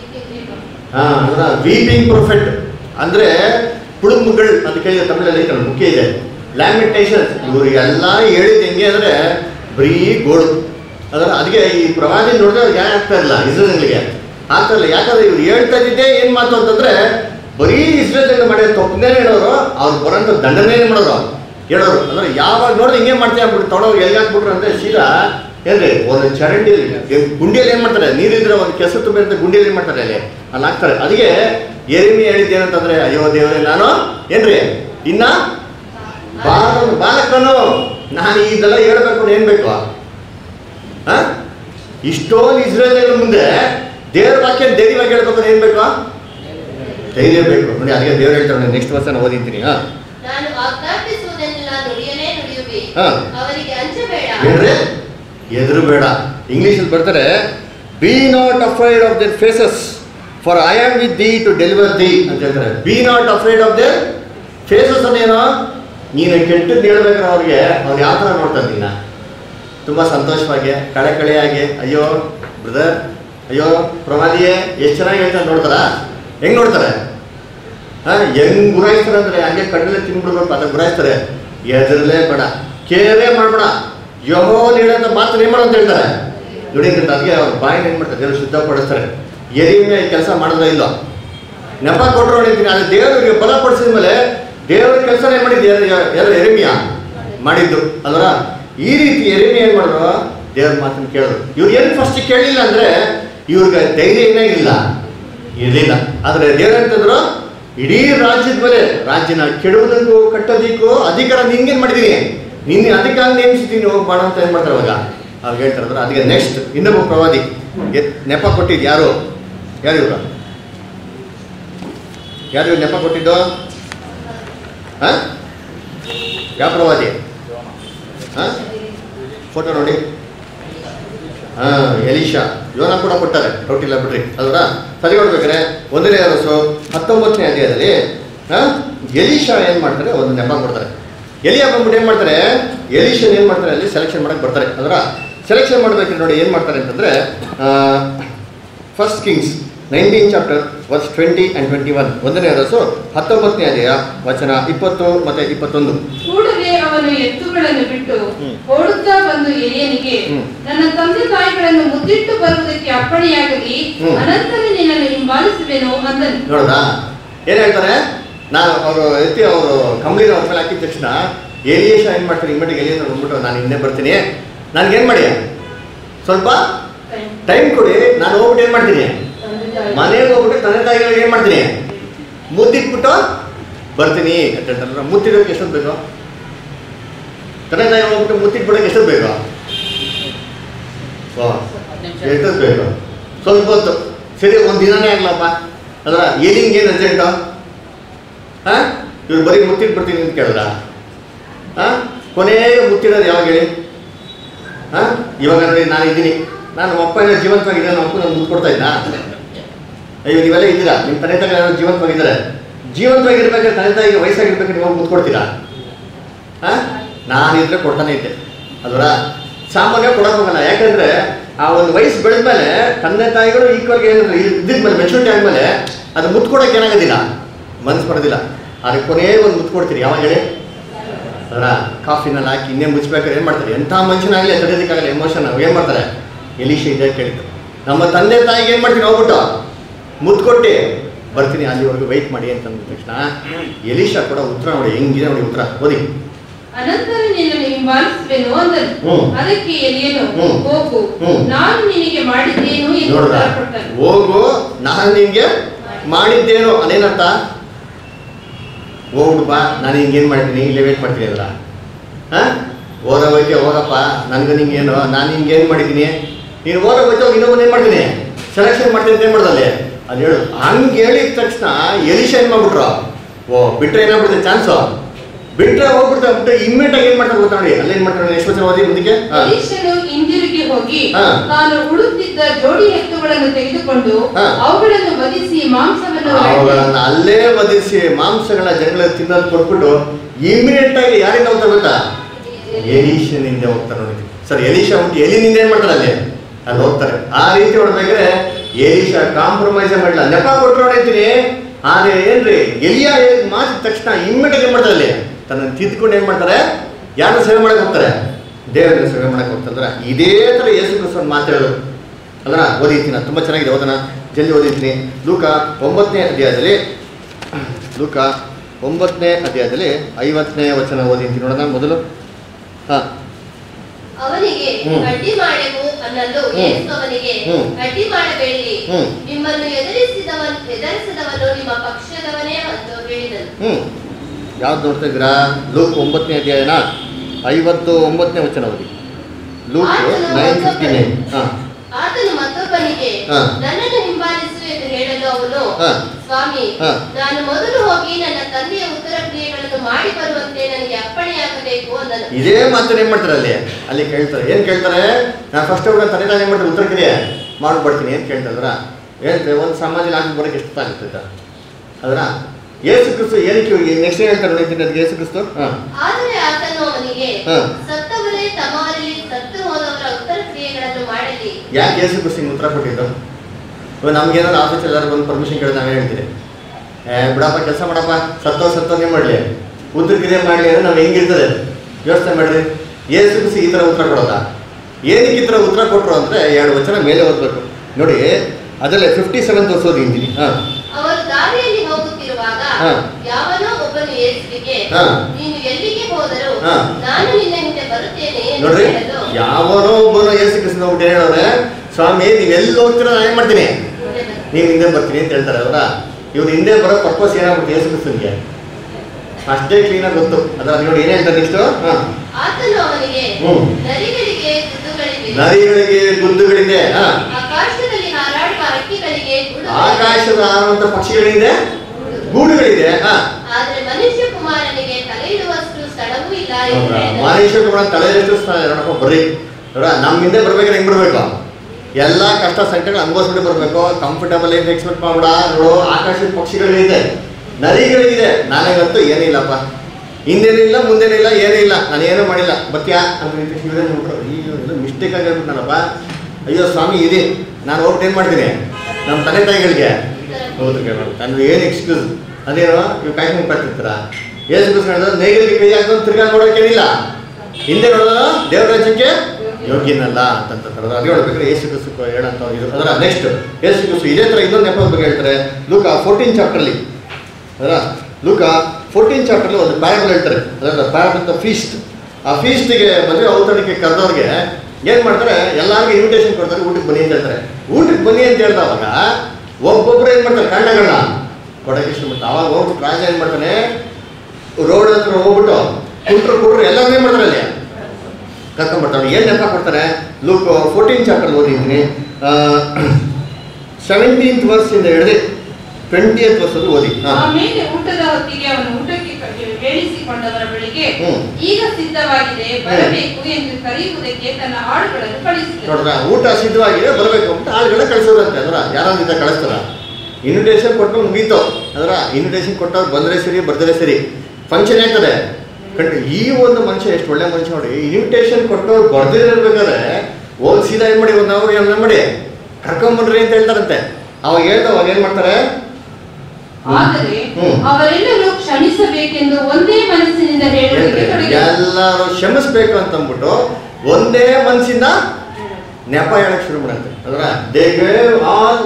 ಹಾ ಅಂದ್ರೆ ವೀಪಿಂಗ್ ಪ್ರೊಫೆಟ್ ಅಂದ್ರೆ ಪುಡುಂಬುಗಳು ಅಂತ ಕೇಳಿದ್ರೆ ತಮಿಳಲ್ಲಿ ಐತಲ್ಲ ಮುಖ್ಯ ಇದೆ ಲ್ಯಾಮಿಟೇಷನ್ ಇವರಿಗೆಲ್ಲ ಹೇಳಿದ ಹೆಂಗೆ ಅಂದ್ರೆ ಬರೀ ಗೋಳು ಅದರ ಅದಕ್ಕೆ ಈ ಪ್ರವಾದಿ ನೋಡಿದ್ರೆ ಅವ್ರಿಗೆ ಯಾರು ಆಗ್ತಾ ಇಲ್ಲ ಇಸ್ರೇಲ್ಗಳಿಗೆ ಆಗ್ತಾ ಇಲ್ಲ ಯಾಕಂದ್ರೆ ಇವ್ರು ಹೇಳ್ತಾ ಇದ್ದಿದ್ದೇ ಏನು ಮಾತು ಅಂತಂದ್ರೆ ಬರೀ ಇಸ್ರೇಲ್ ಮಾಡಿದ ತಪ್ಪನೇ ಹೇಳೋರು ಅವ್ರು ಬರೋಂಥ ದಂಡನೆ ಮಾಡೋರು ಹೇಳೋರು ಅಂದ್ರೆ ಯಾವಾಗ ನೋಡಿದ್ರೆ ಹಿಂಗೆ ಮಾಡ್ತೀಯ ಅಂದ್ಬಿಟ್ಟು ತೊಗೊಳೋರು ಎಲ್ಲಿ ಹಾಕ್ಬಿಟ್ರು ಅಂದ್ರೆ ಸೀದಾ ಏನ್ರಿ ಒಂದು ಚರಂಡಿಯಲ್ಲಿ ಏನ್ ಗುಂಡಿಯಲ್ಲಿ ಏನು ಮಾಡ್ತಾರೆ ನೀರಿದ್ರೆ ಒಂದು ಕೆಸರು ತುಂಬಿರಂತ ಗುಂಡಿಯಲ್ಲಿ ಏನು ಮಾಡ್ತಾರೆ ಅಲ್ಲಿ ಅಲ್ಲಿ ಹಾಕ್ತಾರೆ ಅದಕ್ಕೆ ಎರಿಮಿ ಹೇಳಿದ್ದು ಏನಂತಂದ್ರೆ ಅಯ್ಯೋ ದೇವರೇ ನಾನು ಏನ್ರಿ ಇನ್ನ ಬಾಲ ಬಾಲಕನು ನಾನು ಇದೆಲ್ಲ ಹೇಳ್ಬೇಕು ಅಂದ್ರೆ ಏನ್ ಬೇಕು ಆ? ಇಷ್ಟೊಂದು ಇಸ್ರೇಲ್ಗಳ ಮುಂದೆ ದೇವ್ರ ವಾಕ್ಯ ಧೈರ್ಯವಾಗಿ ಹೇಳ್ಬೇಕು ಅಂದ್ರೆ ಏನ್ ಬೇಕು ಧೈರ್ಯ ಬೇಕು ನೋಡಿ ಅದಕ್ಕೆ ದೇವ್ರು ಹೇಳ್ತಾರೆ ನೆಕ್ಸ್ಟ್ ವರ್ಷ ನಾನು ಓದಿದ್ದೀನಿ ಹಾ ನಾನು ಆಜ್ಞಾಪಿಸುವುದನ್ನೆಲ್ಲ ನುಡಿಯನೇ ನುಡಿಯುವಿ ಹಾ. ಅವರಿಗೆ ಅಂಜಬೇಡ ಏನ್ರಿ ಎದುರು ಬೇಡ ಇಂಗ್ಲೀಷಲ್ಲಿ ಬರ್ತಾರೆ be not afraid of their faces for I am with thee to deliver thee ಅಂತ ಹೇಳ್ತಾರೆ be not afraid of their faces ಅನ್ನೇನೋ ನೀನು ಕೆಟ್ಟದ್ದು ಹೇಳ್ಬೇಕಾದ್ರೆ ಅವ್ರಿಗೆ ಅವ್ರು ಯಾವ ಥರ ನೋಡ್ತಾರೆ ನಿನ್ನ ತುಂಬ ಸಂತೋಷವಾಗಿ ಕಳೆ ಕಳೆಯಾಗಿ ಅಯ್ಯೋ ಬ್ರದರ್ ಅಯ್ಯೋ ಪ್ರವಾದಿಯೇ ಎಷ್ಟು ಚೆನ್ನಾಗಿ ಹೇಳ್ತಾರೆ ನೋಡ್ತಾರಾ ಹೆಂಗ್ ನೋಡ್ತಾರೆ ಹಾ ಹೆಂಗ್ ಗುರಾಯಿಸ್ತಾರೆ ಅಂದ್ರೆ ಹಂಗೆ ಕಣ್ಣಲ್ಲೇ ತಿನ್ಬಿಡ್ಬೇಕು ಅದ ಗುರಾಯಿಸ್ತಾರೆ ಎದರಲೇ ಬೇಡ ಕೇರೇ ಮಾಡ್ಬೇಡ ಯಹೋ ಹೇಳಂತ ಮಾತು ಏನ್ ಮಾಡು ಅಂತ ಹೇಳ್ತಾರೆ ನೋಡಿ ಅದಕ್ಕೆ ಅವ್ರ ಬಾಯಿನ ಏನ್ ಮಾಡ್ತಾರೆ ದೇವರು ಶುದ್ಧಪಡಿಸ್ತಾರೆ ಎರಿಮೆ ಕೆಲಸ ಮಾಡಿದ್ರೆ ಇಲ್ಲೋ ನೆಪ ಕೊಟ್ಟರು ನೋಡಿದ್ದೀನಿ ಅದು ದೇವರಿಗೆ ಬಲಪಡಿಸಿದ ಮೇಲೆ ದೇವರ ಕೆಲಸ ಏನ್ ಮಾಡಿದ್ದು ಯಾರು- ಯಾರು ಎರಿಮಿಯ ಮಾಡಿದ್ದು ಅಲ್ವರ ಈ ರೀತಿ ಎರಿಮೆ ಏನ್ ಮಾಡಿದ್ರು ದೇವ್ರ ಮಾತನ್ನು ಕೇಳಿದ್ರು ಇವ್ರು ಏನು ಫಸ್ಟ್ ಕೇಳಲಿಲ್ಲ ಅಂದ್ರೆ ಇವ್ರಿಗೆ ಧೈರ್ಯನೇ ಇಲ್ಲ ಇರಲಿಲ್ಲ ಆದ್ರೆ ದೇವ್ರ ಅಂತಂದ್ರು ಇಡೀ ರಾಜ್ಯದ ಮೇಲೆ ರಾಜ್ಯನ ಕೆಡುವುದಕ್ಕೂ ಕಟ್ಟೋದಕ್ಕೂ ಅಧಿಕಾರ ನಿನ್ಗೇನ್ ಮಾಡಿದೀನಿ ನಿನ್ನೆ ಅಧಿಕಾರ ನೇಮಿಸಿದ್ದೀನಿ ಹೋಗಿ ಮಾಡೋ ಅಂತ ಏನ್ ಮಾಡ್ತಾರೆ ಅವಾಗ ಅವಾಗ ಹೇಳ್ತಾರೆ ಅಂದ್ರೆ ಅದಕ್ಕೆ ನೆಕ್ಸ್ಟ್ ಇನ್ನೊಬ್ಬ ಪ್ರವಾದಿ ಎತ್- ನೆಪ ಕೊಟ್ಟಿದ್ದು ಯಾರು ಯಾರು ಇವ್ರು ಯಾರು ಇವ್ರು ನೆಪ ಕೊಟ್ಟಿದ್ದು ಹಾ ಯಾವ ಪ್ರವಾದಿ ಹಾ ಫೋಟೋ ನೋಡಿ ಹಾ ಎಲಿಶಾ ಯೋನ ಕೂಡ ಕೊಟ್ಟಾರೆ ಡೌಟ್ ಇಲ್ಲ ಬಿಡ್ರಿ ಅಲ್ವರ ಸರಿ ನೋಡ್ಬೇಕಾರೆ ಒಂದನೇ ಅರಸು ಹತ್ತೊಂಬತ್ತನೇ ಅಧ್ಯಾಯದಲ್ಲಿ ಹಾ ಎಲಿಶಾ ಏನ್ ಮಾಡ್ತಾರೆ ಒಂದು ನೆಪ ಕೊಡ್ತಾರೆ ಎಲಿಯಾ ಬಂದ್ಬಿಟ್ಟು ಏನ್ ಮಾಡ್ತಾರೆ ಎಲಿಶನ್ ಏನ್ ಮಾಡ್ತಾರೆ ಅಲ್ಲಿ ಸೆಲೆಕ್ಷನ್ ಮಾಡಕ್ ಬರ್ತಾರೆ ಅದರ ಸೆಲೆಕ್ಷನ್ ಮಾಡ್ಬೇಕ್ರೆ ನೋಡಿ ಏನ್ ಮಾಡ್ತಾರೆ ಅಂತಂದ್ರೆ first Kings nineteen chapter verse twenty and twenty one ಒಂದನೇ ಅರಸು ಹತ್ತೊಂಬತ್ತನೇ ಅಧ್ಯಾಯ ವಚನ ಇಪ್ಪತ್ತು ಮತ್ತೆ ಇಪ್ಪತ್ತೊಂದು ಕೂಡಲೇ ಅವನು ಎತ್ತುಗಳನ್ನು ಬಿಟ್ಟು ಹ್ಮ್. ಓಡುತ್ತಾ ಬಂದು ಎಲಿಯನಿಗೆ ಹ್ಮ್. ನನ್ನ ತಂದೆ ತಾಯಿಗಳನ್ನು ಮುದ್ದಿಟ್ಟು ಬರುವುದಕ್ಕೆ ಅಪ್ಪಣೆಯಾಗಲಿ ಹ್ಮ್. ಅನಂತರ ನಿನ್ನನ್ನು ಹಿಂಬಾಲಿಸುವೆನು ಅಂದನು ನೋಡ್ದಾ ಏನ್ ಹೇಳ್ತಾರೆ ನಾನು ಅವರು ಎತ್ತಿ ಅವರು ಕಂಬಳಿನ ಅವ್ರ ಮೇಲೆ ಹಾಕಿದ ತಕ್ಷಣ ಏಲಿಯೇಶ ಏನ್ ಮಾಡ್ತಾರೆ ಇಮ್ಮಟಿಗೆ ಎಲಿಯನ್ನ ಬಂದ್ಬಿಟ್ಟು ನಾನು ಇನ್ನೇ ಬರ್ತೀನಿ ನನ್ಗೇನ್ ಮಾಡಿ ಸ್ವಲ್ಪ ಟೈಮ್ ಕೊಡಿ ನಾನು ಹೋಗ್ಬಿಟ್ಟು ಏನ್ ಮಾಡ್ತೀನಿ ಮನೆಗೆ ಹೋಗ್ಬಿಟ್ಟು ತಂದೆ ತಾಯಿಗಳಿಗೆ ಏನ್ ಮಾಡ್ತೀನಿ ಮುದ್ದಿಟ್ಬಿಟ್ಟು ಬರ್ತೀನಿ ಅಂತ ಹೇಳ್ತಾರಲ್ಲ ಮುತ್ತಿಡೋಕೆ ಎಷ್ಟೊತ್ತು ಬೇಕು ತಂದೆ ತಾಯಿ ಹೋಗ್ಬಿಟ್ಟು ಮುತ್ತಿಟ್ಬಿಡೋಕೆ ಎಷ್ಟೊತ್ತು ಬೇಕು ಓ ಎಷ್ಟೊತ್ತು ಬೇಕು ಸ್ವಲ್ಪ ಹೊತ್ತು ಸರಿ ಒಂದು ದಿನನೇ ಆಗ್ಲಪ್ಪ ಅದರ ಏನಿಂಗ್ ಏನು ಅರ್ಜೆಂಟು ಹಾಂ ಇವ್ರು ಬರೀ ಮುತ್ತಿಟ್ಬಿಡ್ತೀನಿ ಅಂತ ಕೇಳಿದ್ರ ಹಾಂ ಕೊನೆಗೆ ಮುತ್ತಿಡೋದು ಯಾವಾಗ ಹೇಳಿ ಹಾಂ ಇವಾಗ ನೋಡಿ ನಾನು ಇದ್ದೀನಿ ನಾನು ನಮ್ಮ ಅಪ್ಪ ಏನೋ ಜೀವಂತವಾಗಿದ್ದರೆ ನಮ್ಮ ಅಪ್ಪ ನಾನು ಮುತ್ತು ಕೊಡ್ತಾ ಇದ್ದ ಅಯ್ಯೋ ನೀವೆಲ್ಲ ಇದ್ದೀರಾ ನಿಮ್ಮ ತಂದೆ ತಾಯಿ ಯಾರೋ ಜೀವಂತವಾಗಿದ್ದಾರೆ ಜೀವಂತವಾಗಿರ್ಬೇಕಾದ್ರೆ ತಂದೆ ತಾಯಿಗೆ ವಯಸ್ಸಾಗಿರ್ಬೇಕಾದ್ರೆ ನೀವು ಮುತ್ತು ಕೊಡ್ತೀರಾ ಹಾಂ ನಾನಿದ್ರೆ ಕೊಡ್ತಾನೆ ಇದ್ದೆ ಅಲ್ವರ ಸಾಮಾನ್ಯ ಕೊಡೋಕೆ ಹೋಗಲ್ಲ ಯಾಕಂದ್ರೆ ಆ ಒಂದು ವಯಸ್ಸು ಬೆಳೆದ್ಮೇಲೆ ತಂದೆ ತಾಯಿಗಳು ಈಕ್ವಲ್ ಇದ್ದಿದ್ಮೇಲೆ ಮೆಚುರಿಟಿ ಆದ್ಮೇಲೆ ಅದು ಮುತ್ತು ಕೊಡೋಕೆ ಏನಾಗೋದಿಲ್ಲ ಮನಸ್ಸು ಬರೋದಿಲ್ಲ ಅದಕ್ಕೆ ಕೊನೆ ಒಂದು ಮುತ್ತು ಕೊಡ್ತೀರಿ ಯಾವಾಗ ಹೇಳಿ ಅದರ ಕಾಫಿನಲ್ಲಿ ಹಾಕಿ ಇನ್ನೇ ಮುಚ್ಬೇಕಾದ್ರೆ ಏನು ಮಾಡ್ತಾರೆ ಎಂಥ ಮನುಷ್ಯನಾಗಲಿ ತಡೆಯೋದಕ್ಕಾಗಲ್ಲ ಎಮೋಷನ್ ಏನು ಮಾಡ್ತಾರೆ ಎಲಿಶ ಇದೆ ಕೇಳಿದ್ರು ನಮ್ಮ ತಂದೆ ತಾಯಿಗೆ ಏನು ಮಾಡ್ತೀನಿ ಹೋಗ್ಬಿಟ್ಟು ಮುತ್ತು ಕೊಟ್ಟು ಬರ್ತೀನಿ ಅಲ್ಲಿವರೆಗೂ ವೆಯ್ಟ್ ಮಾಡಿ ಅಂತ ಅಂದ ತಕ್ಷಣ ಎಲಿಶಾ ಕೂಡ ಉತ್ತರ ನೋಡಿ ಹೆಂಗಿದೆ ನೋಡಿ ಉತ್ತರ ಓದಿ ಅನಂತರ ನಿನ್ನನ್ನು ಹಿಂಬಾಲಿಸುವೆನು ಅಂದನು ಹ್ಮ್. ಅದಕ್ಕೆ ಎಲಿಯನು ಹ್ಮ್. ಹೋಗು ಹ್ಮ್. ನಾನು ನಿನಗೆ ಮಾಡಿದ್ದೇನು ಎಂದು ನೋಡ್ರ ಉತ್ತರ ಕೊಟ್ಟನು ಹೋಗು ನಾನು ನಿನ್ಗೆ ಮಾಡಿದ್ದೇನು ಅದೇನರ್ಥ ಹೋಗ್ಬಿಡಪ್ಪ ನಾನು ಹಿಂಗೇನು ಮಾಡ್ತೀನಿ ಇಲ್ಲೇ ವೇಟ್ ಮಾಡ್ತೀನಿ ಅದ್ರ ಹಾಂ ಓದೋ ಹೋಯ್ಕೆ ಹೋಗಪ್ಪ ನನಗೆ ನಿಂಗೇನು ನಾನು ಹಿಂಗೇನು ಮಾಡಿದ್ದೀನಿ ನೀನು ಓದೋ ಹೋಯ್ತು ಹೋಗಿ ಇನ್ನೊಬ್ಬನ ಏನು ಮಾಡ್ತೀನಿ ಸೆಲೆಕ್ಷನ್ ಮಾಡ್ತೀನಿ ಅಂತ ಏನು ಮಾಡ್ದಲ್ಲಿ ಅದು ಹೇಳು ಹಂಗೆ ಹೇಳಿದ ತಕ್ಷಣ ಎಲಿಶ ಏನು ಮಾಡ್ಬಿಟ್ರು ಓ ಬಿಟ್ರೆ ಏನಾಗ್ಬಿಡುತ್ತೆ ಚಾನ್ಸು ಬಿಟ್ರೆ ಹೋಗ್ಬಿಡ್ತಾ ಬಿಟ್ಟು ಇಮ್ಮಿಡಿಯೇಟ್ ಆಗಿ ಏನು ಮಾಡ್ತಾರೆ ಗೊತ್ತಾ ನೋಡಿ ಅಲ್ಲಿ ಏನು ಮಾಡ್ತಾರೆ ಎಷ್ಟು ವಚನ ಓದಿ ಮುಂದಕ್ಕೆ ಹಾಂ ಎಲೀಷನು ಹಿಂದಿರುಗಿ ಹೋಗಿ ಹಾ. ತಾನು ಉಳುತ್ತಿದ್ದ ಜೋಡಿ ಎತ್ತುಗಳನ್ನು ತೆಗೆದುಕೊಂಡು ಹಾ. ಅವುಗಳನ್ನು ವಧಿಸಿ ಮಾಂಸವನ್ನು ಅವುಗಳನ್ನ ಅಲ್ಲೇ ವಧಿಸಿ ಮಾಂಸಗಳ ಜನಗಳ ತಿನ್ನೋದು ಕೊಟ್ಬಿಟ್ಟು ಇಮಿಡಿಯೇಟ್ ಆಗಿ ಯಾರಿಂದ ಹೋಗ್ತಾರೆ ಗೊತ್ತಾ ಎಲೀಶನಿಂದ ಹೋಗ್ತಾರೆ ನೋಡಿ ಸರ್ ಎಲೀಶ ಉಂಟು ಎಲಿನಿಂದ ಏನ್ ಮಾಡ್ತಾರೆ ಅಲ್ಲಿ ಅಲ್ಲಿ ಹೋಗ್ತಾರೆ ಆ ರೀತಿ ಹೊಡ್ಬೇಕಾದ್ರೆ ಎಲೀಶ ಕಾಂಪ್ರಮೈಸ್ ಮಾಡಲ್ಲ ನೆಪ ಕೊಟ್ಟರು ಹೊಡಿತೀನಿ ಆದ್ರೆ ಏನ್ರಿ ಎಲಿಯ ಮಾತಿದ ತಕ್ಷಣ ಇಮ್ಮಿಡಿಯೇಟ್ ಏನ್ ಮಾಡ್ತಾರೆ ಅಲ್ಲಿ ತನ್ನ ತಿದ್ಕೊಂಡು ಏನ್ ಮಾಡ್ತಾರೆ ಯಾರು ಸೇವೆ ಮಾಡಕ್ ಹೋಗ್ತಾರೆ ದೇವರ ಸೇವೆ ಮಾಡಕ್ ಹೋಗ್ತಾರೆ ಇದೇ ತರ ಯೇಸು ಕ್ರಿಸ್ತನ್ ಮಾತಾಡೋದು ಅದನ್ನ ಓದಿರ್ತೀನಿ ತುಂಬ ಚೆನ್ನಾಗಿದೆ ಓದನ ಜಲ್ದಿ ಓದಿರ್ತೀನಿ ಲೂಕ ಒಂಬತ್ತನೇ ಅಧ್ಯಾಯದಲ್ಲಿ ಲೂಕ ಒಂಬತ್ತನೇ ಅಧ್ಯಾಯದಲ್ಲಿ ಐವತ್ತನೇ ವಚನ ಓದಿರ್ತೀನಿ ನೋಡೋಣ ಮೊದಲು ಹಾಂ ಅವನಿಗೆ ಹ್ಮ್. ಅಡ್ಡಿ ಮಾಡೆವು ಅನ್ನಲು ಹ್ಮ್. ಯೇಸು ಅವನಿಗೆ ಹ್ಮ್. ಅಡ್ಡಿ ಮಾಡಬೇಡಿ ಹ್ಮ್. ನಿಮ್ಮನ್ನು ಎದುರಿಸಿದವನ್ ಎದುರಿಸಿದವನು ನಿಮ್ಮ ಪಕ್ಷದವನೇ ಅಂತ ಹೇಳಿದನು ಹ್ಞೂ ಯಾವ್ದು ನೋಡ್ತಾ ಇದ್ದೀರಾ ಲೂಕ್ ಒಂಬತ್ತನೇ ಅಧ್ಯಾಯನ ಐವತ್ತು ಒಂಬತ್ತನೇ ವಚನ ಓದಿ ಲೂಕ್ ಆತನು ನೈನ್ ಫಿಫ್ಟಿ ನೈನ್ ಹಾಂ ಆತನು ಮತ್ತೊಬ್ಬನಿಗೆ ಹಾ. ನನ್ನನ್ನು ಹಿಂಬಾಲಿಸು ಎಂದು ಹೇಳಲು ಅವನು ಹಾ. ಸ್ವಾಮಿ ಹಾ. ನಾನು ಮೊದಲು ಹೋಗಿ ನನ್ನ ತಂದೆಯ ಉತ್ತರ ಕ್ರಿಯೆಗಳನ್ನು ಮಾಡಿ ಬರುವಂತೆ ನನಗೆ ಅಪ್ಪಣೆಯಾಗಬೇಕು ಅಂದನು ಇದೇ ಮಾತನ್ನ ಏನು ಮಾಡ್ತಾರೆ ಅಲ್ಲಿ ಅಲ್ಲಿ ಕೇಳ್ತಾರೆ ಏನು ಕೇಳ್ತಾರೆ ನಾನು ಫಸ್ಟ್ ಕೂಡ ತಂದೆ ತಾಯಿ ಏನು ಮಾಡ್ತಾರೆ ಉತ್ತರ ಕ್ರಿಯೆ ಮಾಡ್ಬಿಡ್ತೀನಿ ಅಂತ ಕೇಳ್ತಾರ ಹೇಳ್ತಾರೆ ಒಂದು ಸಮಾಜದಲ್ಲಿ ಹಾಕಿ ಬರೋಕ್ಕೆ ಎಷ್ಟು ಆಗುತ್ತೆ ಅದರ ಏಸು ಕ್ರಿಸ್ತು ಏನಕ್ಕೆ ನೆಕ್ಸ್ಟ್ ಹೇಳ್ತಾರೆ ನೋಡಿದ್ದೀನಿ ಅದಕ್ಕೆ ಏಸು ಕ್ರಿಸ್ತು ಹಾಂ ಆದರೆ ಆತನು ಅವನಿಗೆ ಹಾ. ಸತ್ತವರೇ ತಮ್ಮವರಲ್ಲಿ ಸತ್ತು ಹೋದ ಯಾಕೆ ಯೇಸು ಕ್ರಿಸ್ತಿಗೆ ಉತ್ತರ ಕೊಟ್ಟಿದ್ದು ಇವಾಗ ನಮ್ಗೇನಾದ್ರು ಆಫೀಸ್ ಎಲ್ಲರೂ ಬಂದು ಪರ್ಮಿಷನ್ ಕೇಳಿದ್ರೆ ನಾವೇ ಹೇಳ್ತೀರಿ ಏ ಬಿಡಪ್ಪ ಕೆಲಸ ಮಾಡಪ್ಪ ಸತ್ತೋ ಸತ್ತೋನೇ ಮಾಡಲಿ ಉದ್ರಕ್ಕಿದೆ ಮಾಡಲಿ ಅಂದ್ರೆ ನಾವು ಹೆಂಗಿರ್ತದೆ ಯೋಚನೆ ಮಾಡ್ರಿ ಯೇಸು ಕ್ರಿಸ್ತಿ ಈ ಥರ ಉತ್ತರ ಕೊಡೋದಾ ಏನಕ್ಕೆ ಈ ಥರ ಉತ್ತರ ಕೊಟ್ಟರು ಅಂದರೆ ಎರಡು ವಚನ ಮೇಲೆ ಓದಬೇಕು ನೋಡಿ ಅದರಲ್ಲೇ ಫಿಫ್ಟಿ ಸೆವೆಂತ್ ವರ್ಷ ಓದಿಂತೀನಿ ಹಾಂ ಅವರು ದಾರಿಯಲ್ಲಿ ಹೋಗುತ್ತಿರುವಾಗ ಹಾ. ಯಾವನೋ ಒಬ್ಬನು ಯೇಸುವಿಗೆ ಹಾ. ನೀನು ಎಲ್ಲಿಗೆ ಹೋದರೂ ಹಾ. ನಾನು ನಿನ್ನ ಹಿಂದೆ ಬರುತ್ತೇನೆ ಎಂದು ನೋಡ್ರಿ ಹೇಳಲು ಯಾವನೋ ಒಬ್ಬನು ಯೇಸು ಕ್ರಿಸ್ತ ಹೋಗ್ಬಿಟ್ಟು ಹೇಳೋರೆ ಸ್ವಾಮಿ ನೀವು ಎಲ್ಲಿ ಹೋಗ್ತೀರಾ ನಾನು ಏನು ಮಾಡ್ತೀನಿ ಮುಂದೆ ಬರು. ನೀವು ಹಿಂದೆ ಬರ್ತೀನಿ ಅಂತ ಹೇಳ್ತಾರೆ ಅವರ ಇವ್ರು ಹಿಂದೆ ಬರೋ ಪರ್ಪಸ್ ಏನಾಗ್ಬಿಟ್ಟು ಯೇಸು ಕ್ರಿಸ್ತನಿಗೆ ಅಷ್ಟೇ ಕ್ಲೀನಾಗಿ ಗೊತ್ತು ಅದ್ರ ನೋಡಿ ಏನ್ ಹೇಳ್ತಾರೆ ನೆಕ್ಸ್ಟು ಹಾಂ ಆತನು ಅವನಿಗೆ ಹ್ಮ್. ನರಿಗಳಿಗೆ ಗುಡ್ಡುಗಳಿವೆ ನರಿಗಳಿಗೆ ಗುದ್ದುಗಳಿದೆ ಹಾಂ ಆಕಾಶದಲ್ಲಿ ಹಾರಾಡುವ ಹಕ್ಕಿಗಳಿಗೆ ಗುಡುಗಳಿವೆ. ಆಕಾಶದ ಆರುವಂತ ಪಕ್ಷಿಗಳಿದೆ ಗುಡು. ಗೂಡುಗಳಿದೆ ಹಾಂ ಆದರೆ ಮನುಷ್ಯ ಕುಮಾರನಿಗೆ ತಲೆ ಇಡುವಷ್ಟು ಸ್ಥಳವೂ ಇಲ್ಲ ಎಂದು ಹೇಳಿದನು. ಮನುಷ್ಯ ಕೂಡ ತಲೆ ಎಷ್ಟು ನೋಡಪ್ಪ ಬರ್ರಿ ನೋಡ ನಮ್ಮ ಹಿಂದೆ ಬರ್ಬೇಕಾದ್ರೆ ಹೆಂಗ್ ಬರ್ಬೇಕು ಎಲ್ಲ ಕಷ್ಟ ಸಂಕಟಗಳು ಅನುಭವಿಸ್ಬಿಟ್ಟು ಬರಬೇಕು ಕಂಫರ್ಟಬಲ್ ಆಗಿ ಎಕ್ಸ್ಪೆಕ್ಟ್ ಮಾಡ್ಬಿಡ ನೋಡು ಆಕಾಶದ ಪಕ್ಷಿಗಳಿದೆ ನರಿಗಳಿದೆ ನನಗಂತೂ ಏನಿಲ್ಲಪ್ಪ ಹಿಂದೇನಿಲ್ಲ ಮುಂದೇನಿಲ್ಲ ಏನೂ ಇಲ್ಲ ನಾನು ಏನೂ ಮಾಡಿಲ್ಲ ಬರ್ತೀಯಾ ಅಂತ ನಿಂತು ಶಿವರೇ ನೋಡ್ರು ಅಯ್ಯೋ ಇದು ಮಿಸ್ಟೇಕ್ ಆಗಿ ಹೇಳ್ಬಿಟ್ನಲ್ಲಪ್ಪ ಅಯ್ಯೋ ಸ್ವಾಮಿ ಇದೆ ನಾನು ಹೋಗ್ಬಿಟ್ಟು ಏನು ಮಾಡ್ತೀನಿ ನಮ್ಮ ತಂದೆ ತಾಯಿಗಳಿಗೆ ಹೌದು ಕೇಳೋದು ನಾನು ಏನು ಎಕ್ಸ್ಕ್ಯೂಸ್ ಅದೇನೋ ನೀವು ಕಾಯ್ಕೊಂಡು ಬರ್ತಿರ್ತೀರ ಏಸು ಕ್ರಿಸ್ತ ಹೇಳಿದ್ರೆ ನೇಗಿಲಿಗೆ ಕೈ ಹಾಕೊಂಡು ತಿರ್ಗಾ ನೋಡೋಕೇನಿಲ್ಲ ಹಿಂದೆ ನೋಡೋದು ದೇವ್ರ ರಾಜ್ಯಕ್ಕೆ ಯೋಗ್ಯನಲ್ಲ ಅಂತಂತಾರೆ ಅದು ಹೇಳ್ಬೇಕಾದ್ರೆ ಏಸು ಕ್ರಿಸ್ತು ಹೇಳಂತ ಇದು ಅದರ ನೆಕ್ಸ್ಟ್ ಏಸು ಕ್ರಿಸ್ತು ಇದೇ ಥರ ಇನ್ನೊಂದು ನೆಪದ ಬಗ್ಗೆ ಹೇಳ್ತಾರೆ ಲೂಕ ಫೋರ್ಟೀನ್ ಚಾಪ್ಟರ್ಲಿ ಅದರ ಲೂಕ ಫೋರ್ಟೀನ್ ಚಾಪ್ಟರ್ಲಿ ಒಂದು ಪ್ಯಾರಬಲ್ ಹೇಳ್ತಾರೆ ಅದರ ಪ್ಯಾರಬಲ್ ದ ಫೀಸ್ಟ್ ಆ ಫೀಸ್ಟಿಗೆ ಮದುವೆ ಔತಣಕ್ಕೆ ಕರೆದವ್ರಿಗೆ ಏನು ಮಾಡ್ತಾರೆ ಎಲ್ಲರಿಗೂ ಇನ್ವಿಟೇಷನ್ ಕೊಡ್ತಾರೆ ಊಟಕ್ಕೆ ಬನ್ನಿ ಅಂತ ಹೇಳ್ತಾರೆ ಊಟಕ್ಕೆ ಬನ್ನಿ ಅಂತ ಹೇಳ್ದವಾಗ ಒಬ್ಬೊಬ್ರು ಏನು ಮಾಡ್ತಾರೆ ಕಾಂಡಗಳನ್ನ ಕೊಡಕ್ಕೆ ಇಷ್ಟ ಮಾಡ್ತಾರೆ ಅವಾಗ ಹೋಗ್ಬಿಟ್ಟು ರಾಜ ಏನು ಮಾಡ್ತಾನೆ ರೋಡ್ ಹತ್ರ ಹೋಗ್ಬಿಟ್ಟು ಕುಟ್ರು ಕುಟ್ರು ಎಲ್ಲರೂ ಏನು ಮಾಡ್ತಾರೆ ಅಲ್ಲಿ ಕರ್ಕೊಂಡ್ಬರ್ತಾರೆ ಏನು ನೆನಪ ಕೊಡ್ತಾರೆ ಲೂಕ್ ಫೋರ್ಟೀನ್ ಚಾಪ್ಟರ್ ಓದಿದ್ದೀನಿ ಸೆವೆಂಟೀನ್ತ್ ವರ್ಷದಿಂದ ಹಿಡಿದು ಟ್ವೆಂಟಿಯತ್ ವರ್ಷದ ಓದಿ ಹಾಂ ಆಮೇಲೆ ಊಟದ ಹೊತ್ತಿಗೆ ಅವನು ಊಟಕ್ಕೆ ಕ- ಹೇಳಿಸಿಕೊಂಡವರ ಬಳಿಗೆ ಹ್ಮ್. ಈಗ ಸಿದ್ಧವಾಗಿದೆ ಬರಬೇಕು ಎಂದು ಕರೆಯುವುದಕ್ಕೆ ತನ್ನ ಆಳುಗಳನ್ನು ಕಳಿಸಿದರು ನೋಡ್ರ ಊಟ ಸಿದ್ಧವಾಗಿದೆ ಬರಬೇಕು ಅಂತ ಆಳುಗಳ ಕಳಿಸೋದಂತೆ ಅದರ ಯಾರಾದ್ರಿಂದ ಕಳಿಸ್ತಾರ ಇನ್ವಿಟೇಷನ್ ಕೊಟ್ಟು ಮುಗೀತು ಅದರ ಇನ್ವಿಟೇಷನ್ ಕೊಟ್ಟವ್ರು ಬಂದರೆ ಸರಿ ಬರ್ದರೆ ಸರಿ ಫಂಕ್ಷನ್ ಆಗ್ತದೆ ಖಂಡಿತ ಈ ಒಂದು ಮನುಷ್ಯ ಎಷ್ಟು ಒಳ್ಳೆ ಮನುಷ್ಯ ನೋಡಿ ಇನ್ವಿಟೇಷನ್ ಕೊಟ್ಟವ್ರು ಬರ್ದಿರ್ಬೇಕಾದ್ರೆ ಹೋಗಿ ಸೀದಾ ಏನು ಮಾಡಿ ಒಂದು ಅವ್ರು ಏನು ಮಾಡಿ ಕರ್ಕೊಂಬನ್ರಿ ಅಂತ ಹೇಳ್ತಾರಂತೆ ಅವಾಗ ಹೇಳ್ದ ಅವಾಗ ಏನು ಮಾಡ್ತಾರೆ ಆದರೆ ಹ್ಮ್. ಅವರೆಲ್ಲರೂ ಕ್ಷಮಿಸಬೇಕೆಂದು ಒಂದೇ ಮನಸ್ಸಿನಿಂದ ಹೇಳುವುದಕ್ಕೆ ತೊಡಗಿದರು ಎಲ್ಲರೂ ಕ್ಷಮಿಸ್ಬೇಕು ಅಂತಂದ್ಬಿಟ್ಟು ಒಂದೇ ಮನಸ್ಸಿಂದ ನೆಪ ಹೇಳಕ್ ಶುರು ಮಾಡಂತೆ ಅದರ they gave all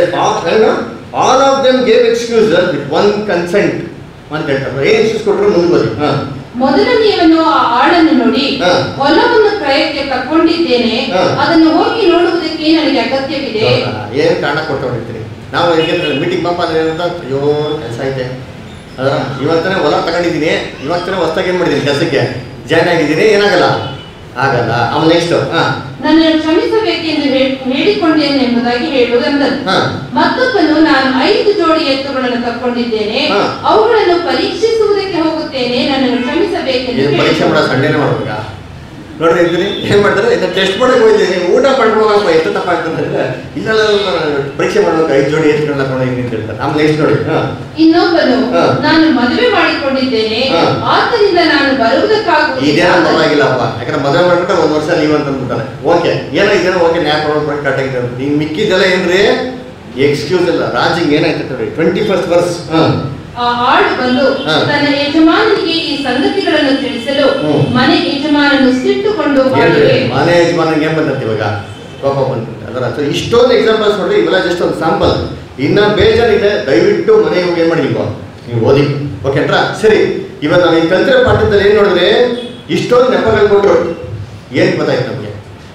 all of them gave excuse with one consent ಅಂತ ಹೇಳ್ತಾರೆ ಏನ್ ಎಕ್ಸ್ಕ್ಯೂಸ್ ಕೊಟ್ಟರು ಮುಂದೆ ಬದಿ ಹಾ ಮೊದಲನೆಯವನು ಆ ಆಳನ್ನು ನೋಡಿ ಹಾ. ಹೊಲವನ್ನು ಕ್ರಯಕ್ಕೆ ತಗೊಂಡಿದ್ದೇನೆ ಹಾ. ಅದನ್ನು ಹೋಗಿ ನೋಡುವುದಕ್ಕೆ ನನಗೆ ಅಗತ್ಯವಿದೆ ಹೌದಾ? ಏನ್ ಕಾರಣ ಕೊಟ್ಟಕೊಂಡಿರ್ತೀರಿ ನಾವು ಹೇಗೆ ಮೀಟಿಂಗ್ ಪಾಪ ಅಂದ್ರೆ ಏನಂತ ಅಯ್ಯೋ ಕೆಲಸ ಐತೆ ಅದರ ಇವತ್ತನೇ ಹೊಲ ತಗೊಂಡಿದ್ದೀನಿ ಇವತ್ತನೇ ಹೊಸ್ದಾಗಿ ಏನು ಮಾಡಿದ್ದೀನಿ ಕೆಲಸಕ್ಕೆ ಜಾಯ್ನ್ ಆಗಿದ್ದೀನಿ ಏನಾಗಲ್ಲ ಆಗಲ್ಲ ಆಮೇಲೆ ನೆಕ್ಸ್ಟ್ ಹಾ ನನ್ನನ್ನು ಕ್ಷಮಿಸಬೇಕೆಂದು ಹೇ- ಹೇಳಿಕೊಂಡೇನೆ ಎಂಬುದಾಗಿ ಹೇಳುವುದೆಂದನು ಹಾ ಮತ್ತೊಬ್ಬನು ನಾನು ಐದು ಜೋಡಿ ಎತ್ತುಗಳನ್ನು ತಕ್ಕೊಂಡಿದ್ದೇನೆ ಹಾ. ಅವುಗಳನ್ನು ಪರೀಕ್ಷಿಸುವುದಕ್ಕೆ ಹೋಗುತ್ತೇನೆ ನನ್ನನ್ನು ಕ್ಷಮಿಸಬೇಕೆಂದು ಇದು ಪರೀಕ್ಷೆ ಮಾಡೋ ಕೇಳಿಕೊಂಡನು. ಸಂಡೇನೆ ಮಾಡ್ಬೇಕಾ ನೋಡ್ರಿ ಇದ್ದೀನಿ ಏನ್ ಮಾಡ್ತಾರೆ ಇದನ್ನ ಟೆಸ್ಟ್ ಮಾಡಕ್ ಹೋಗಿದ್ದೀನಿ ಊಟ ಮಾಡ್ಬೋದಪ್ಪ ಎಷ್ಟು ತಪ್ಪಾಗ್ತದೆ ಅಂದ್ರೆ ಇಲ್ಲ ಇಲ್ಲ, ಇಲ್ಲ, ಇಲ್ಲ, ಪರೀಕ್ಷೆ ಮಾಡ್ಬೇಕು ಐದು ಜೋಡಿ ಎತ್ಗಳನ್ನ ತಗೊಂಡಿದ್ದೀನಿ ಅಂತ ಹೇಳ್ತಾರೆ ಆಮೇಲೆ ನೆಕ್ಸ್ಟ್ ನೋಡಿ ಹಾ ಇನ್ನೊಬ್ಬನು ಹಾ. ನಾನು ಮದುವೆ ಮಾಡಿಕೊಂಡಿದ್ದೇನೆ ಹಾ. ಆತನಿಂದ ನಾನು ಇದೇನೋ ಬರುವುದಕ್ಕಾಗುವುದಿಲ್ಲ ಪರವಾಗಿಲ್ಲಪ್ಪ ಯಾಕಂದ್ರೆ ಮದುವೆ ಮಾಡ್ಬಿಟ್ಟು ಒಂದು ವರ್ಷ ಲೀವ್ ಅಂತ ಅಂದ್ಬಿಡ್ತಾರೆ ಓಕೆ ಏನೋ ಇದೇನೋ ಓಕೆ ನ್ಯಾಯ ಕೊಡೋದು ಕರೆಕ್ಟ್ ಆಗಿದೆ ನೀವು ಮಿಕ್ಕಿದೆಲ್ಲ ಏನ್ರಿ ಎಕ್ಸ್ಕ್ಯೂಸ್ ಇಲ್ಲ ರಾಜಿಂಗ್ ಏನಾಯ್ತು ನೋಡಿ ಟ್ವೆಂಟಿ ಫಸ್ಟ್ ವರ್ಸ್ ಹಾಂ ಆ ಆಳು ಬಂದು ಹಾ. ತನ್ನ ಯಜಮಾನನಿಗೆ ಈ ಸಂಗತಿಗಳನ್ನು ತಿಳಿಸಲು ಹ್ಮ್. ಮನೆ ಯಜಮಾನನು ಸಿಟ್ಟುಕೊಂಡು ಏನ್ರಿ ಅವನಿಗೆ ಮನೆ ಯಜಮಾನಿಗೆ ಏನ್ ಬಂದಂತೆ ಇವಾಗ ಕೋಪ ಬಂದಂತೆ ಅದರ ಅರ್ಥ ಇಷ್ಟೊಂದು ಎಕ್ಸಾಂಪಲ್ಸ್ ನೋಡ್ರಿ ಇವೆಲ್ಲ ಜಸ್ಟ್ ಒಂದು ಸ್ಯಾಂಪಲ್ ಇನ್ನ ಬೇಜಾರಿದೆ ದಯವಿಟ್ಟು ಮನೆಗೆ ಹೋಗಿ ಏನ್ ಮಾಡಿ ನೀವು ನೀವು ಓದಿ ಓಕೆನ್ರಾ ಸರಿ ಇವಾಗ ನಾವು ಈ ಕಲ್ತಿರೋ ಪಾಠದಲ್ಲಿ ಏನ್ ನೋಡಿದ್ರೆ ಇಷ್ಟೊಂದು ನೆಪಗಳು ಕೊಟ್ರು ಏನ್ ಗೊತ್ತಾಯ್ತು ನಮಗೆ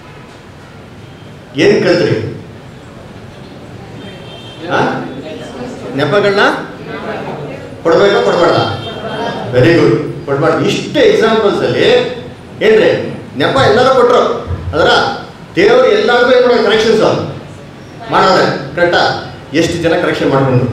ಏನ್ ಕಲ್ತ್ರಿ ಆ? ನೆಪಗಳನ್ನ ಕೊಡ್ಬೇಕಾ ಕೊಡ್ಬಾರ್ದ ವೆರಿ ಗುಡ್ ಕೊಡ್ಬಾರ್ದು ಇಷ್ಟು ಎಕ್ಸಾಂಪಲ್ಸ್ ಅಲ್ಲಿ ಏನ್ರಿ ನೆಪ ಎಲ್ಲರೂ ಕೊಟ್ರು ಅದರ ದೇವರು ಎಲ್ಲರಿಗೂ ಏನು ಮಾಡೋದು ಕರೆಕ್ಷನ್ಸ್ ಮಾಡೋರೆ ಕರೆಕ್ಟಾ ಎಷ್ಟು ಜನ ಕರೆಕ್ಷನ್ ಮಾಡ್ಕೊಂಡು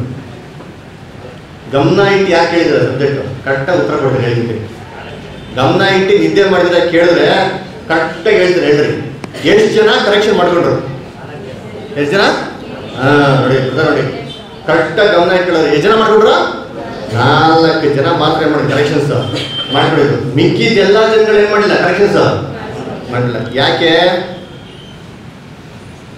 ಗಮನ ಇಟ್ಟು ಯಾಕೆ ಕೇಳಿದ್ರೆ ಸಬ್ಜೆಕ್ಟ್ ಕರೆಕ್ಟಾಗಿ ಉತ್ತರ ಕೊಡ್ರಿ ಹೇಳ್ತೀನಿ ಗಮನ ಇಟ್ಟು ನಿದ್ದೆ ಮಾಡಿದ್ರೆ ಕೇಳಿದ್ರೆ ಕರೆಕ್ಟಾಗಿ ಹೇಳ್ತಾರೆ ಹೇಳ್ರಿ ಎಷ್ಟು ಜನ ಕರೆಕ್ಷನ್ ಮಾಡ್ಕೊಂಡ್ರು ಎಷ್ಟು ಜನ ಹಾಂ ನೋಡಿ ಬರ್ತಾರೆ ನೋಡಿ ಕರೆಕ್ಟಾಗಿ ಗಮನ ಇಟ್ಕೊಳ್ಳೋರು ಎಷ್ಟು ಜನ ಮಾಡ್ಕೊಂಡ್ರು ನಾಲ್ಕು ಜನ ಮಾತ್ರ ಏನ್ ಮಾಡಿ ಕರೆಕ್ಷನ್ಸ್ ಮಾಡ್ಕೊಂಡಿದ್ರು ಮಿಕ್ಕಿದ ಎಲ್ಲ ಜನಗಳು ಏನು ಮಾಡಿಲ್ಲ ಕರೆಕ್ಷನ್ಸ್ ಮಾಡಿಲ್ಲ ಯಾಕೆ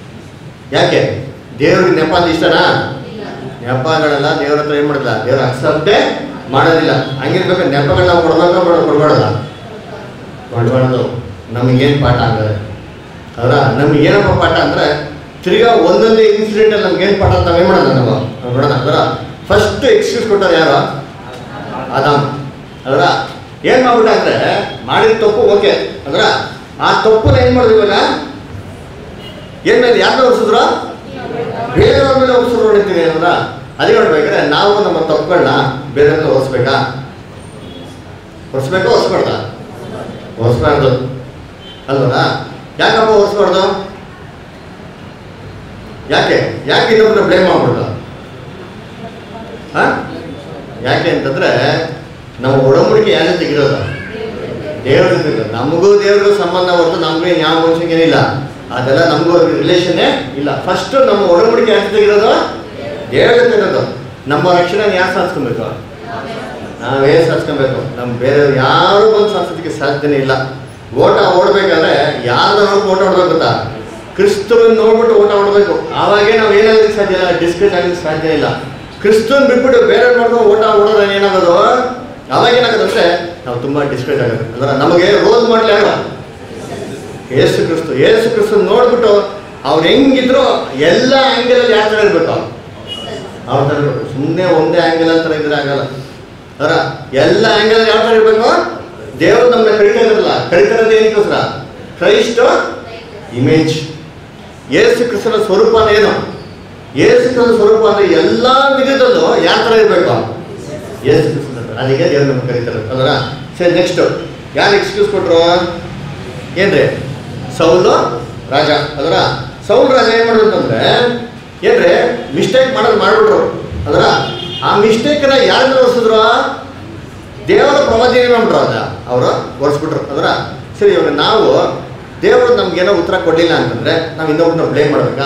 ಯಾಕೆ ದೇವ್ರಿಗೆ ನೆಪ ಅಂದ್ರೆ ಇಷ್ಟನಾ ನೆಪಗಳೆಲ್ಲ ದೇವ್ರ ಹತ್ರ ಏನು ಮಾಡಿಲ್ಲ ದೇವ್ರ ಅಕ್ಸೆಪ್ಟೇ ಮಾಡೋದಿಲ್ಲ ಹಂಗಿರ್ಬೇಕು ನೆಪಗಳನ್ನ ನಾವು ಕೊಡ್ಬೇಕಾ ಬೇಡ ಕೊಡ್ಬಾರ್ದ ಕೊಡ್ಬಾರ್ದು ನಮಗೇನು ಪಾಠ ಅಂದರೆ ಅವರ ನಮ್ಗೆ ಏನಪ್ಪ ಪಾಠ ಅಂದರೆ ತಿರ್ಗಾ ಒಂದೊಂದೇ ಇನ್ಸಿಡೆಂಟಲ್ಲಿ ನಮ್ಗೆ ಏನು ಪಾಠ ಅಂತ ನಾವೇನು ಮಾಡೋಣ ನಾವು ನಾವು ನೋಡೋಣ ಅದರ ಫಸ್ಟ್ ಎಕ್ಸ್ಕ್ಯೂಸ್ ಕೊಟ್ಟೋದು ಯಾರು ಆದಾಮ್ ಅದರ ಏನು ಮಾಡ್ಬಿಟ್ಟ ಅಂದರೆ ಮಾಡಿದ ತಪ್ಪು ಓಕೆ ಅದರ ಆ ತಪ್ಪನ್ನ ಏನು ಮಾಡಿದ್ವಿ ಇವಾಗ ಏನ್ ಮೇಲೆ ಯಾರನ್ನ ಹೊರಿಸಿದ್ರು ಬೇರೆಯವ್ರ ಮೇಲೆ ಹೊರಿಸಿದ್ರು ಹೊಡಿತೀವಿ ಅಂದ್ರ ಅದೇ ನೋಡ್ಬೇಕಾದ್ರೆ ನಾವು ನಮ್ಮ ತಪ್ಪುಗಳನ್ನ ಬೇರೆ ಮೇಲೆ ಹೊರಿಸ್ಬೇಕಾ ಹೊರಿಸ್ಬೇಕಾ ಹೊರಿಸ್ಬಾರ್ದ ಹೊರಿಸ್ಬಾರ್ದು ಅಲ್ವಲ್ಲ ಯಾಕಪ್ಪ ಹೊರಿಸ್ಬಾರ್ದು ಯಾಕೆ ಯಾಕೆ ಇನ್ನೊಬ್ಬರ ಬ್ಲೇಮ್ ಮಾಡ್ಬಿಡ್ದು ಹಾ ಯಾಕೆ ಅಂತಂದ್ರೆ ನಾವು ಒಡಂಬಡಿಕೆ ಯಾರ ಜೊತೆಗೆ ಇರೋದು ದೇವ್ರ ಜೊತೆ ಇರೋದು. ನಮಗೂ ದೇವ್ರಿಗೂ ಸಂಬಂಧ ಹೊರತು ನಮಗೂ ಯಾವ ಮನುಷ್ಯನಿಗೆ ಏನಿಲ್ಲ ಅದೆಲ್ಲ ನಮಗೂ ರಿಲೇಷನ್ನೇ ಇಲ್ಲ ಫಸ್ಟ್ ನಮ್ಮ ಒಡಂಬಡಿಕೆ ಯಾರ ಜೊತೆಗೆ ಇರೋದು ದೇವ್ರ ಜೊತೆ ಇರೋದು ನಮ್ಮ ರಕ್ಷಣೆ ಯಾರು ಸಾಧಿಸ್ಕೊಬೇಕು ನಾವೇ ಸಾಧಿಸ್ಕೊಬೇಕು ನಮ್ಮ ಬೇರೆಯವ್ರು ಯಾರು ಬಂದು ಸಾಧಿಸೋದಕ್ಕೆ ಸಾಧ್ಯನೇ ಇಲ್ಲ ಓಟ ಓಡಬೇಕಾದ್ರೆ ಯಾರ್ದ ನೋಡ್ಕೊಂಡು ಓಟ ಓಡ್ಬೇಕು ಗೊತ್ತಾ ಕ್ರಿಸ್ತವನ್ನ ನೋಡ್ಬಿಟ್ಟು ಓಟ ಓಡಬೇಕು ಆವಾಗೇ ನಾವು ಏನಾಗೋದಕ್ಕೆ ಸಾಧ್ಯ ಇಲ್ಲ ಡಿಸ್ಕಸ್ ಆಗೋದಕ್ಕೆ ಸಾಧ್ಯ ಇಲ್ಲ ಕ್ರಿಸ್ತನ್ ಬಿಟ್ಬಿಟ್ಟು ಬೇರೆ ನೋಡ್ಕೊಂಡು ಓಟ ಓಡೋದ್ರೆ ಏನಾಗೋದು ಅವಾಗ ಏನಾಗೋದು ಅಂದ್ರೆ ನಾವು ತುಂಬಾ ಡಿಸ್ಕಸ್ ಆಗೋದು ಅಂದ್ರೆ ನಮಗೆ ರೋಲ್ ಮಾಡ್ಲಿ ಯಾರು ಯೇಸು ಕ್ರಿಸ್ತು ಯೇಸು ಕ್ರಿಸ್ತು ನೋಡ್ಬಿಟ್ಟು ಅವ್ರು ಹೆಂಗಿದ್ರು ಎಲ್ಲ ಆಂಗಲಲ್ಲಿ ಯಾವ ಥರ ಇರ್ಬೇಕು ಅವ್ರು ಅವ್ರ ಥರ ಇರ್ಬೇಕು ಸುಮ್ಮನೆ ಒಂದೇ ಆಂಗಲ್ ಅಂತ ಇದ್ರೆ ಆಗಲ್ಲ ಅದರ ಎಲ್ಲ ಆಂಗಲ್ ಯಾವ ಥರ ಇರಬೇಕು ದೇವರು ನಮ್ಮನ್ನ ಕರಿತಾ ಇದ್ರಲ್ಲ ಕರಿತಾ ಇರೋದು ಏನಕ್ಕೋಸ್ಕರ ಕ್ರೈಸ್ಟ್ ಇಮೇಜ್ ಯೇಸು ಕ್ರಿಸ್ತನ ಸ್ವರೂಪ ಅಂದ್ರೆ ಏನು ಯೇಸು ಕ್ರಿಸ್ತನ ಸ್ವರೂಪ ಅಂದ್ರೆ ಎಲ್ಲ ವಿಧದಲ್ಲೂ ಯಾವ ಥರ ಇರಬೇಕು ಯೇಸು ಕ್ರಿಸ್ತನ ಥರ. ಅದಕ್ಕೆ ದೇವರು ನಮ್ಗೆ ಕರೀತಾರೆ ಅದರ ಸರಿ ನೆಕ್ಸ್ಟ್ ಯಾರು ಎಕ್ಸ್ಕ್ಯೂಸ್ ಕೊಟ್ರು ಏನ್ರಿ ಸೌಲು ರಾಜ ಅದರ ಸೌಲ್ ರಾಜ ಏನ್ ಮಾಡಿದ್ರು ಅಂತಂದ್ರೆ ಏನ್ರಿ ಮಿಸ್ಟೇಕ್ ಮಾಡೋದು ಮಾಡ್ಬಿಟ್ರು ಅದರ ಆ ಮಿಸ್ಟೇಕ್ನ ಯಾರ ಮೇಲೆ ಹೊರಿಸಿದ್ರು ದೇವರ ಪ್ರವಾದಿ ಏನು ಮಾಡ್ಬಿಟ್ರು ಅದ ಅವರು ಹೊರಿಸ್ಬಿಟ್ರು ಅದರ ಸರಿ ಇವಾಗ ನಾವು ದೇವರು ನಮ್ಗೇನೋ ಉತ್ತರ ಕೊಡಲಿಲ್ಲ ಅಂತಂದ್ರೆ ನಾವು ಇನ್ನೊಬ್ಬರನ್ನ ಬ್ಲೇಮ್ ಮಾಡ್ಬೇಕಾ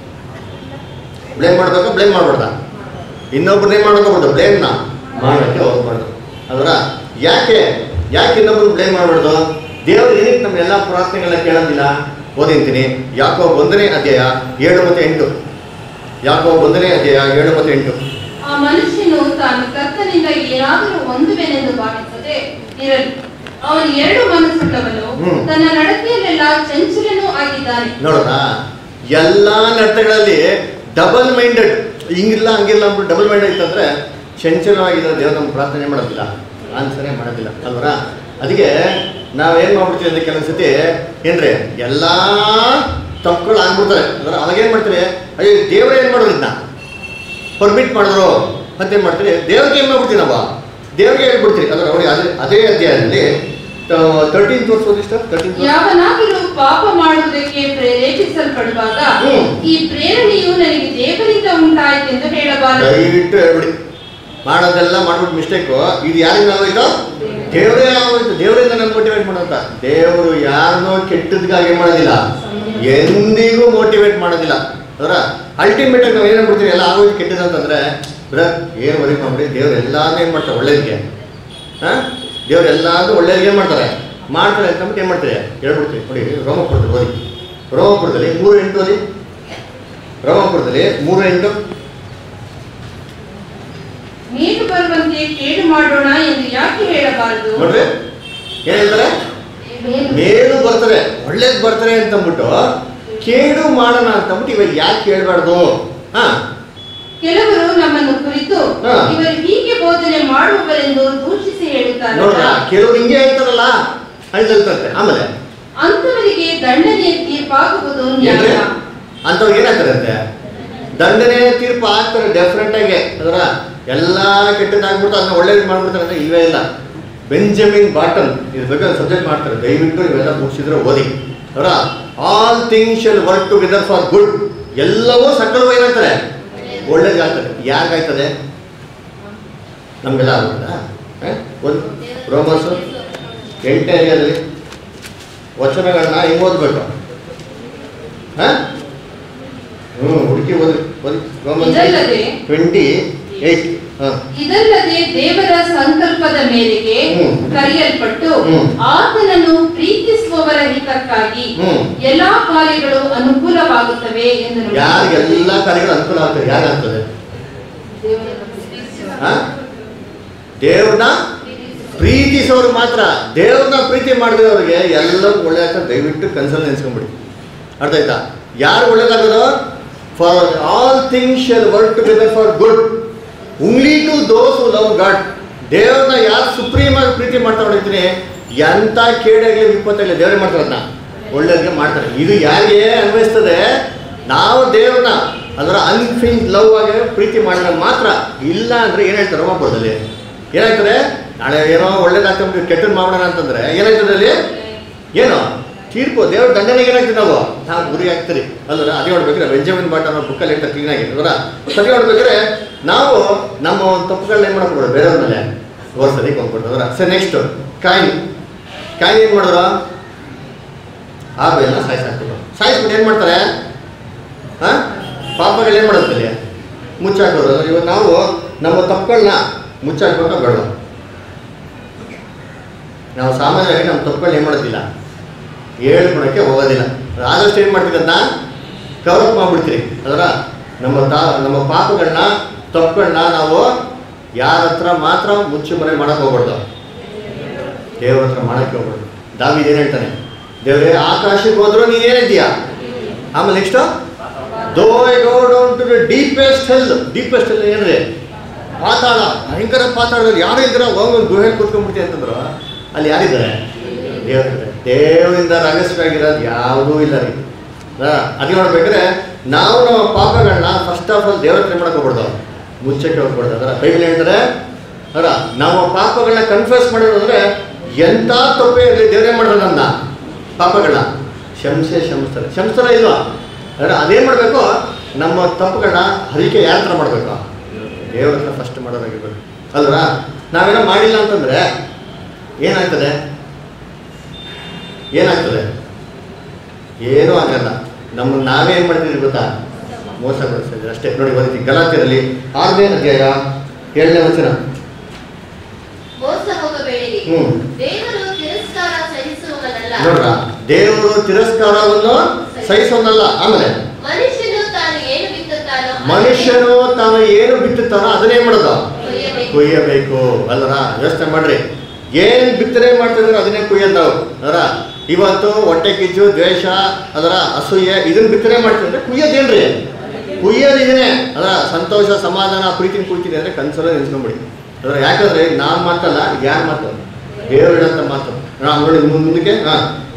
ಬ್ಲೇಮ್ ಮಾಡ್ಬೇಕಾ ಬ್ಲೇಮ್ ಮಾಡ್ಬಾರ್ದ ಇನ್ನೊಬ್ರನ್ನೇ ಮಾಡ್ಕೋಬಾರ್ದು ಬ್ಲೇಮ್ನ ಮಾಡೋಕ್ಕೆ ಹೋಗ್ಬಾರ್ದು ಅದರ ಯಾಕೆ ಯಾಕೆ ಇನ್ನೊಬ್ರು ಬ್ಲೇಮ್ ಮಾಡ್ಬಾರ್ದು ದೇವರು ಏನಕ್ಕೆ ನಮ್ಮ ಎಲ್ಲ ಪ್ರಾರ್ಥನೆಗಳನ್ನ ಕೇಳೋದಿಲ್ಲ ಓದಿಂತೀನಿ ಯಾಕೋ ಒಂದನೇ ಅಧ್ಯಾಯ ಏಳು ಮತ್ತು ಎಂಟು ಯಾಕೋ ಒಂದನೇ ಅಧ್ಯಾಯ ಏಳು ಮತ್ತು ಎಂಟು ಆ ಮನುಷ್ಯನು ತಾನು ಕರ್ತನಿಂದ ಏನಾದರೂ ಹೊಂದುವೆನೆಂದು ಭಾವಿಸದೆ ಇರಲಿ ಅವನು ಎರಡು ಮನಸ್ಸುಳ್ಳವನು ಹ್ಮ್. ತನ್ನ ನಡತೆಯಲ್ಲೆಲ್ಲ ಚಂಚಲನೂ ಆಗಿದ್ದಾನೆ ನೋಡೋಣ ಎಲ್ಲ ನರ್ತಗಳಲ್ಲಿ ಡಬಲ್ ಮೈಂಡೆಡ್ ಹಿಂಗಿಲ್ಲ ಹಂಗಿಲ್ಲ ಅಂದ್ಬಿಟ್ಟು ಡಬಲ್ ಮೈಂಡೆಡ್ ಇತ್ತಂದ್ರೆ ಚಂಚಲವಾಗಿರೋ ದೇವ್ರು ನಮ್ಮ ಪ್ರಾರ್ಥನೆ ಮಾಡೋದಿಲ್ಲ ಆನ್ಸರೇ ಮಾಡೋದಿಲ್ಲ ಅಲ್ವರ ಅದಕ್ಕೆ ನಾವೇನು ಮಾಡ್ಬಿಡ್ತೀವಿ ಅಂದ್ರೆ ಕೆಲವೊಂದು ಸತಿ ಏನ್ರಿ ಎಲ್ಲ ತಪ್ಪುಗಳು ಆಗ್ಬಿಡ್ತಾರೆ ಅಂದ್ರೆ ಅವಾಗೇನು ಮಾಡ್ತೀರಿ ಅಯ್ಯೋ ದೇವ್ರು ಏನು ಮಾಡೋದು ಇದನ್ನ ಪರ್ಮಿಟ್ ಮಾಡಿದ್ರು ಮತ್ತೇನು ಮಾಡ್ತೀರಿ ದೇವ್ರಿಗೆ ಏನು ಮಾಡ್ಬಿಡ್ತೀವಿ ನಾವು ದೇವ್ರಿಗೆ ಹೇಳ್ಬಿಡ್ತೀರಿ ಅಂದ್ರೆ ನೋಡಿ ಅದೇ ಅದೇ ಅಧ್ಯಾಯದಲ್ಲಿ ತರ್ಟೀನ್ ತೋರಿಸೋದು ಇಷ್ಟ ತರ್ಟೀನ್ ಯಾವನಾದರೂ ಪಾಪ ಮಾಡುವುದಕ್ಕೆ ಪ್ರೇರೇಪಿಸಲ್ಪಡುವಾಗ ಹ್ಮ್. ಈ ಪ್ರೇರಣೆಯು ನನಗೆ ದೇವರಿಂದ ಉಂಟಾಯಿತೆಂದು ಹೇಳಬಾರದು ದಯವಿಟ್ಟು ಹೇಳ್ಬಿಡಿ ಮಾಡೋದೆಲ್ಲ ಮಾಡ್ಬಿಟ್ಟು ಮಿಸ್ಟೇಕು ಇದು ಯಾರಿಂದ ಆಗೋಯ್ತು ದೇವರೇ ಆಗೋಯ್ತು ದೇವರಿಂದ ನನ್ಗೆ ಮೋಟಿವೇಟ್ ಮಾಡೋಂತ ದೇವರು ಯಾರನ್ನೋ ಕೆಟ್ಟದ್ಗಾಗಿ ಏನ್ ಮಾಡೋದಿಲ್ಲ ಎಂದಿಗೂ ಮೋಟಿವೇಟ್ ಮಾಡೋದಿಲ್ಲ ಅದರ ಅಲ್ಟಿಮೇಟ್ ಆಗಿ ನಾವು ಏನು ಮಾಡ್ತೀವಿ ಎಲ್ಲ ಆಗೋಯ್ತು ಕೆಟ್ಟದ್ದು ಅಂತಂದ್ರೆ ಬ್ರದರ್ ಏನು ವರಿ ಮಾಡ್ಬಿಡಿ ದೇವ್ರು ಎಲ್ಲಾನು ಏನು ಮಾಡ್ತಾರೆ ಒಳ್ಳೇದಕ್ಕೆ ಹಾಂ ದೇವ್ರು ಎಲ್ಲಾನು ಒಳ್ಳೇದಕ್ಕೆ ಏನು ಮಾಡ್ತಾರೆ ಮಾಡ್ತಾರೆ ಅಂತಂದ್ಬಿಟ್ಟು ಏನು ಮಾಡ್ತಾರೆ ಹೇಳ್ಬಿಡ್ತೀವಿ ನೋಡಿ ರೋಮಪುರದಲ್ಲಿ ಓದಿ ರೋಮಪುರದಲ್ಲಿ ಮೂರು ಎಂಟು ಓದಿ ರೋಮಪುರದಲ್ಲಿ ಮೂರು ಎಂಟು ಮೇಲು ಬರುವಂತೆ ಕೇಡು ಮಾಡೋಣ ಎಂದು ಯಾಕೆ ಹೇಳಬಾರದು ನೋಡ್ರಿ ಏನ್ ಹೇಳ್ತಾರೆ ಮೇಲು ಬರ್ತಾರೆ ಒಳ್ಳೇದು ಬರ್ತಾರೆ ಅಂತಂದ್ಬಿಟ್ಟು ಕೇಡು ಮಾಡೋಣ ಅಂತಂದ್ಬಿಟ್ಟು ಇವಾಗ ಯಾಕೆ ಹೇಳ್ಬಾರ್ದು ಹಾ ಕೆಲವರು ನಮ್ಮನ್ನು ಕುರಿತು ಹಾ. ಇವರು ಹೀಗೆ ಬೋಧನೆ ಮಾಡುವವರೆಂದು ದೂಷಿಸಿ ಹೇಳುತ್ತಾರೆ ನೋಡ್ರ ಕೆಲವ್ರು ಹಿಂಗೆ ಹೇಳ್ತಾರಲ್ಲ ಅಂತ ಹೇಳ್ತಾರೆ ಆಮೇಲೆ ಅಂತವರಿಗೆ ದಂಡನೆಯ ತೀರ್ಪಾಗುವುದು ಏನ್ರಿ ನ್ಯಾಯ ಅಂಥವ್ರಿಗೆ ಏನಾಗ್ತಾರೆ ಅಂತೆ ದಂಡನೆ ತೀರ್ಪು ಆಗ್ತಾರೆ ಡೆಫಿನೆಟ್ ಆಗಿ ಅದರ ಎಲ್ಲ ಕೆಟ್ಟದಾಗ್ಬಿಟ್ಟು ಅದನ್ನ ಒಳ್ಳೇದು ಮಾಡ್ಬಿಡ್ತಾರೆ ಅಂದ್ರೆ ಇವೇ ಇಲ್ಲ ಬೆಂಜಮಿನ್ ಬಾಟನ್ ಇದ್ರ ಬಗ್ಗೆ ಒಂದು ಸಬ್ಜೆಕ್ಟ್ ಮಾಡ್ತಾರೆ ದಯವಿಟ್ಟು ಇವೆಲ್ಲ ಮುಗಿಸಿದ್ರೆ ಓದಿ ಅವರ all thing shall work together for good ಎಲ್ಲವೂ ಸಕಲವೂ ಏನಾಗ್ತಾರೆ ಒಳ್ಳೇದಾಗ್ತದೆ ಯಾರಿಗಾಯ್ತದೆ ನಮಗೆಲ್ಲ ಆಗುತ್ತಾ ಒಂದು ರೋಮನ್ಸು ಎಂಟನೇ ಏರಿಯಾದಲ್ಲಿ ವಚನಗಳನ್ನ ಹಿಂಗೆ ಓದ್ಬೇಕು ಹಾಂ ಹ್ಞೂ ಹುಡುಕಿ ಓದಿ ಓದಿ ರೋಮನ್ಸ್ ಇದಲ್ಲದೆ ಟ್ವೆಂಟಿ ಏಯ್ಟ್ ಹ. ಇದಲ್ಲದೆ ದೇವರ ಸಂಕಲ್ಪದ ಮೇರೆಗೆ ಹ್ಮ್. ಕರೆಯಲ್ಪಟ್ಟು ಹ್ಮ್. ಆತನನ್ನು ಪ್ರೀತಿಸುವವರ ಹಿತಕ್ಕಾಗಿ ಹ್ಮ್. ಎಲ್ಲಾ ಕಾರ್ಯಗಳು ಅನುಕೂಲವಾಗುತ್ತವೆ ಎಂದು ನೋಡಿ. ಯಾರಿಗೆಲ್ಲ ಕಾರ್ಯಗಳು ಅನುಕೂಲ ಆಗ್ತದೆ ಯಾರಾಗ್ತದೆ ದೇವರನ್ನು ಪ್ರೀತಿಸುವ- ಹ? ದೇವ್ರನ್ನ ಪ್ರೀತಿಸೋರು ಮಾತ್ರ ದೇವ್ರನ್ನ ಪ್ರೀತಿ ಮಾಡಿದವ್ರಿಗೆ ಎಲ್ಲವೂ ಒಳ್ಳೆ ಆಗ್ತದೆ ದಯವಿಟ್ಟು ಕನ್ಸಲ್ಲಿ ನೆನ್ಸ್ಕೊಂಬಿಡಿ ಅರ್ಥ ಆಯ್ತಾ ಯಾರು ಒಳ್ಳೇದಾಗೋದು for all things shall work together for good ಉಂಗ್ಲಿ to those who love god ದೇವ್ರನ್ನ ಯಾರು ಸುಪ್ರೀಮ್ ಆಗಿ ಪ್ರೀತಿ ಮಾಡ್ತಾ ಹೊಡಿತೀನಿ ಎಂಥ ಕೇಡಾಗಲಿ ವಿಪತ್ತಾಗಲಿ ದೇವ್ರೇ ಮಾಡ್ತಾರೆ ಅದನ್ನ ಒಳ್ಳೇದಕ್ಕೆ ಮಾಡ್ತಾರೆ ಇದು ಯಾರಿಗೆ ಅನ್ವಯಿಸ್ತದೆ ನಾವು ದೇವ್ರನ್ನ ಅದರ ಅನ್ಫಿನ್ ಲವ್ ಆಗಿ ಪ್ರೀತಿ ಮಾಡಿದ್ರೆ ಮಾತ್ರ ಇಲ್ಲ ಅಂದ್ರೆ ಏನ್ ಹೇಳ್ತಾರೆ ರೋಮಾಪುರದಲ್ಲಿ ಏನಾಗ್ತದೆ ನಾಳೆ ಏನೋ ಒಳ್ಳೇದಾಗ್ತದೆ ಕೆಟ್ಟದ್ದು ಮಾಡೋಣ ಅಂತಂದ್ರೆ ಏನಾಗ್ತದೆ ಅಲ್ಲಿ ಏನು ತೀರ್ಪು ದೇವ್ರ ದಂಡನೆಗೆ ಏನಾಗ್ತದೆ ನಾವು ನಾವು ಗುರಿ ಆಗ್ತೀರಿ ಅಲ್ವರ ಅದೇ ನೋಡ್ಬೇಕಾದ್ರೆ ಬೆಂಜಮಿನ್ ಬಾಟ ಅನ್ನೋ ಬುಕ್ಕಲ್ಲಿ ಹೇಳ್ತಾರೆ ಕ್ಲೀನ್ ಆಗಿ ಅಲ್ವರ ಸರಿ ನೋಡ್ಬೇಕಾದ್ರೆ ನಾವು ನಮ್ಮ ಒಂದು ತಪ್ಪುಗಳನ್ನ ಏನು ಮಾಡ್ಕೊಡೋದು ಬೇರೆಯವ್ರ ಮೇಲೆ ಓರ್ಸೋದಕ್ಕೆ ಹೋಗ್ಬಿಡ್ತದರ ಸರಿ ನೆಕ್ಸ್ಟ್ ಕಾಯಿ ಕಾಯಿ ಏನು ಮಾಡಿದ್ರು ಆ ಬೆಲ್ಲ ಸಾಯಿಸಾಕ್ಬಿಟ್ರು ಸಾಯಿಸ್ಬಿಟ್ಟು ಏನು ಮಾಡ್ತಾರೆ ಹಾಂ ಪಾಪಗಳು ಏನು ಮಾಡುತ್ತಲ್ಲಿ ಮುಚ್ಚಾಕೋದು ಇವತ್ತು ನಾವು ನಮ್ಮ ತಪ್ಪುಗಳನ್ನ ಮುಚ್ಚಾಕ್ಬೇಕಾ ಬೇಡ ನಾವು ಸಾಮಾನ್ಯವಾಗಿ ನಮ್ಮ ತಪ್ಪುಗಳು ಏನು ಮಾಡೋದಿಲ್ಲ ಹೇಳ್ಕೊಳಕ್ಕೆ ಹೋಗೋದಿಲ್ಲ ಆದಷ್ಟು ಏನು ಮಾಡ್ತೀವಿ ಅದನ್ನ ಕವರಪ್ ಮಾಡಿಬಿಡ್ತೀರಿ ಅದರ ನಮ್ಮ ತಾ ನಮ್ಮ ಪಾಪಗಳನ್ನ ತಪ್ಪುಗಳನ್ನ ನಾವು ಯಾರ ಹತ್ರ ಮಾತ್ರ ಮುಚ್ಚು ಮರೆ ಮಾಡಕ್ಕೆ ಹೋಗ್ಬಾರ್ದು ದೇವ್ರ ಹತ್ರ ಮಾಡಕ್ಕೆ ಹೋಗ್ಬಾರ್ದು ದಾವಿದ್ ಏನು ಹೇಳ್ತಾನೆ ದೇವ್ರೇ ಆಕಾಶಕ್ಕೆ ಹೋದ್ರು ನೀನು ಏನಿದ್ದೀಯಾ ಆಮೇಲೆ next though I go down to the deepest hell deepest hell ಏನ್ರಿ ಪಾತಾಳ ಭಯಂಕರ ಪಾತಾಳದಲ್ಲಿ ಯಾರು ಇದ್ರ ಹೋಗಿ ಗುಹೆ ಕೂತ್ಕೊಂಡ್ಬಿಡ್ತೀವಿ ಅಂತಂದ್ರು ಅಲ್ಲಿ ಯಾರಿದ್ದಾರೆ ದೇವರಿದ್ದಾರೆ ದೇವರಿಂದ ರಹಸ್ಯವಾಗಿರೋದು ಯಾವುದೂ ಇಲ್ಲ ರೀ ಅದೇ ನೋಡ್ಬೇಕಾದ್ರೆ ನಾವು ನಮ್ಮ ಪಾಪಗಳನ್ನ ಫಸ್ಟ್ ಆಫ್ ಆಲ್ ದೇವ್ರ ಹತ್ರ ಮಾಡಕ್ ಹೋಗ್ಬಿಡ್ದು ಮುಚ್ಚಕ್ಕೆ ಹೋಗ್ಬಿಡ್ದು ಅದರ ಬೈಬಲ್ ಹೇಳ್ತಾರೆ ಅದರ ನಾವು ಪಾಪಗಳನ್ನ ಕನ್ಫ್ಯೂಸ್ ಮಾಡೋದು ಅಂದ್ರೆ ಎಂಥ ತಪ್ಪೇ ಇರಲಿ ದೇವರೇ ಮಾಡೋದು ನನ್ನ ಪಾಪಗಳನ್ನ ಶಂಸೆ ಶಮಿಸ್ತಾರೆ ಶಮಿಸ್ತಾರ ಇಲ್ವಾ ಅಂದ್ರೆ ಅದೇನು ಮಾಡಬೇಕು ನಮ್ಮ ತಪ್ಪುಗಳನ್ನ ಹರಿಕೆ ಯಾರ ಹತ್ರ ಮಾಡಬೇಕು ದೇವ್ರ ಹತ್ರ ಫಸ್ಟ್ ಮಾಡೋದಾಗಿರ್ಬೇಕು ಅಲ್ವಾ ನಾವೇನೋ ಮಾಡಿಲ್ಲ ಅಂತಂದ್ರೆ ಏನಾಗ್ತದೆ ಏನಾಗ್ತದೆ ಏನೂ ಆಗಲ್ಲ ನಮ್ಮನ್ನು ನಾವೇ ಏನು ಮಾಡ್ತಿದ್ವಿ ಗೊತ್ತಾ ಮೋಸ ಗೊಳಿಸ್ತಿದ್ವಿ ಅಷ್ಟೇ ನೋಡಿ ಓದಿದ್ವಿ ಗಲಾತಿಯಲ್ಲಿ ಆರನೇ ಅಧ್ಯಾಯ ಏಳನೇ ವಚನ ಮೋಸ ಹೋಗಬೇಡಿರಿ ಹ್ಮ್. ದೇವರು ತಿರಸ್ಕಾರ ಸಹಿಸುವವನಲ್ಲ ನೋಡ್ರ ದೇವರು ತಿರಸ್ಕಾರವನ್ನು ಸಹಿಸೋನಲ್ಲ ಆಮೇಲೆ ಮನುಷ್ಯನು ತಾನು ಏನು ಬಿತ್ತುತ್ತಾನೋ ಮನುಷ್ಯನು ತಾನು ಏನು ಬಿತ್ತುತ್ತಾನೋ ಅದನ್ನೇ ಮಾಡೋದು ಕೊಯ್ಯಬೇಕು. ಕುಯ್ಯಬೇಕು ಅಲ್ಲರ ಯೋಚನೆ ಮಾಡ್ರಿ ಏನ್ ಬಿತ್ತನೆ ಮಾಡ್ತಿದ್ರೆ ಅದನ್ನೇ ಕುಯ್ಯೋದು ನಾವು ಅದರ ಇವತ್ತು ಹೊಟ್ಟೆ ಕಿಚ್ಚು ದ್ವೇಷ ಅದರ ಅಸೂಯೆ ಇದನ್ನ ಬಿತ್ತನೆ ಮಾಡ್ತಿದ್ರೆ ಕುಯ್ಯೋದೇನ್ರಿ ಕುಯ್ಯೋದು ಇದನ್ನೇ ಅದರ ಸಂತೋಷ ಸಮಾಧಾನ ಪ್ರೀತಿನ ಕುಯ್ತೀನಿ ಅಂದ್ರೆ ಕನ್ಸಲ್ಲ ನೆನ್ಸ್ಕೊಂಬಿಡಿ ಅದರ ಯಾಕಂದ್ರೆ ನಾನ್ ಮಾತಲ್ಲ ಇದು ಯಾರ ಮಾತು ದೇವ್ರು ಹೇಳಂತ ಮಾತು ನಾವು ನೋಡಿ ಮುಂದ್- ಮುಂದಕ್ಕೆ ಹಾ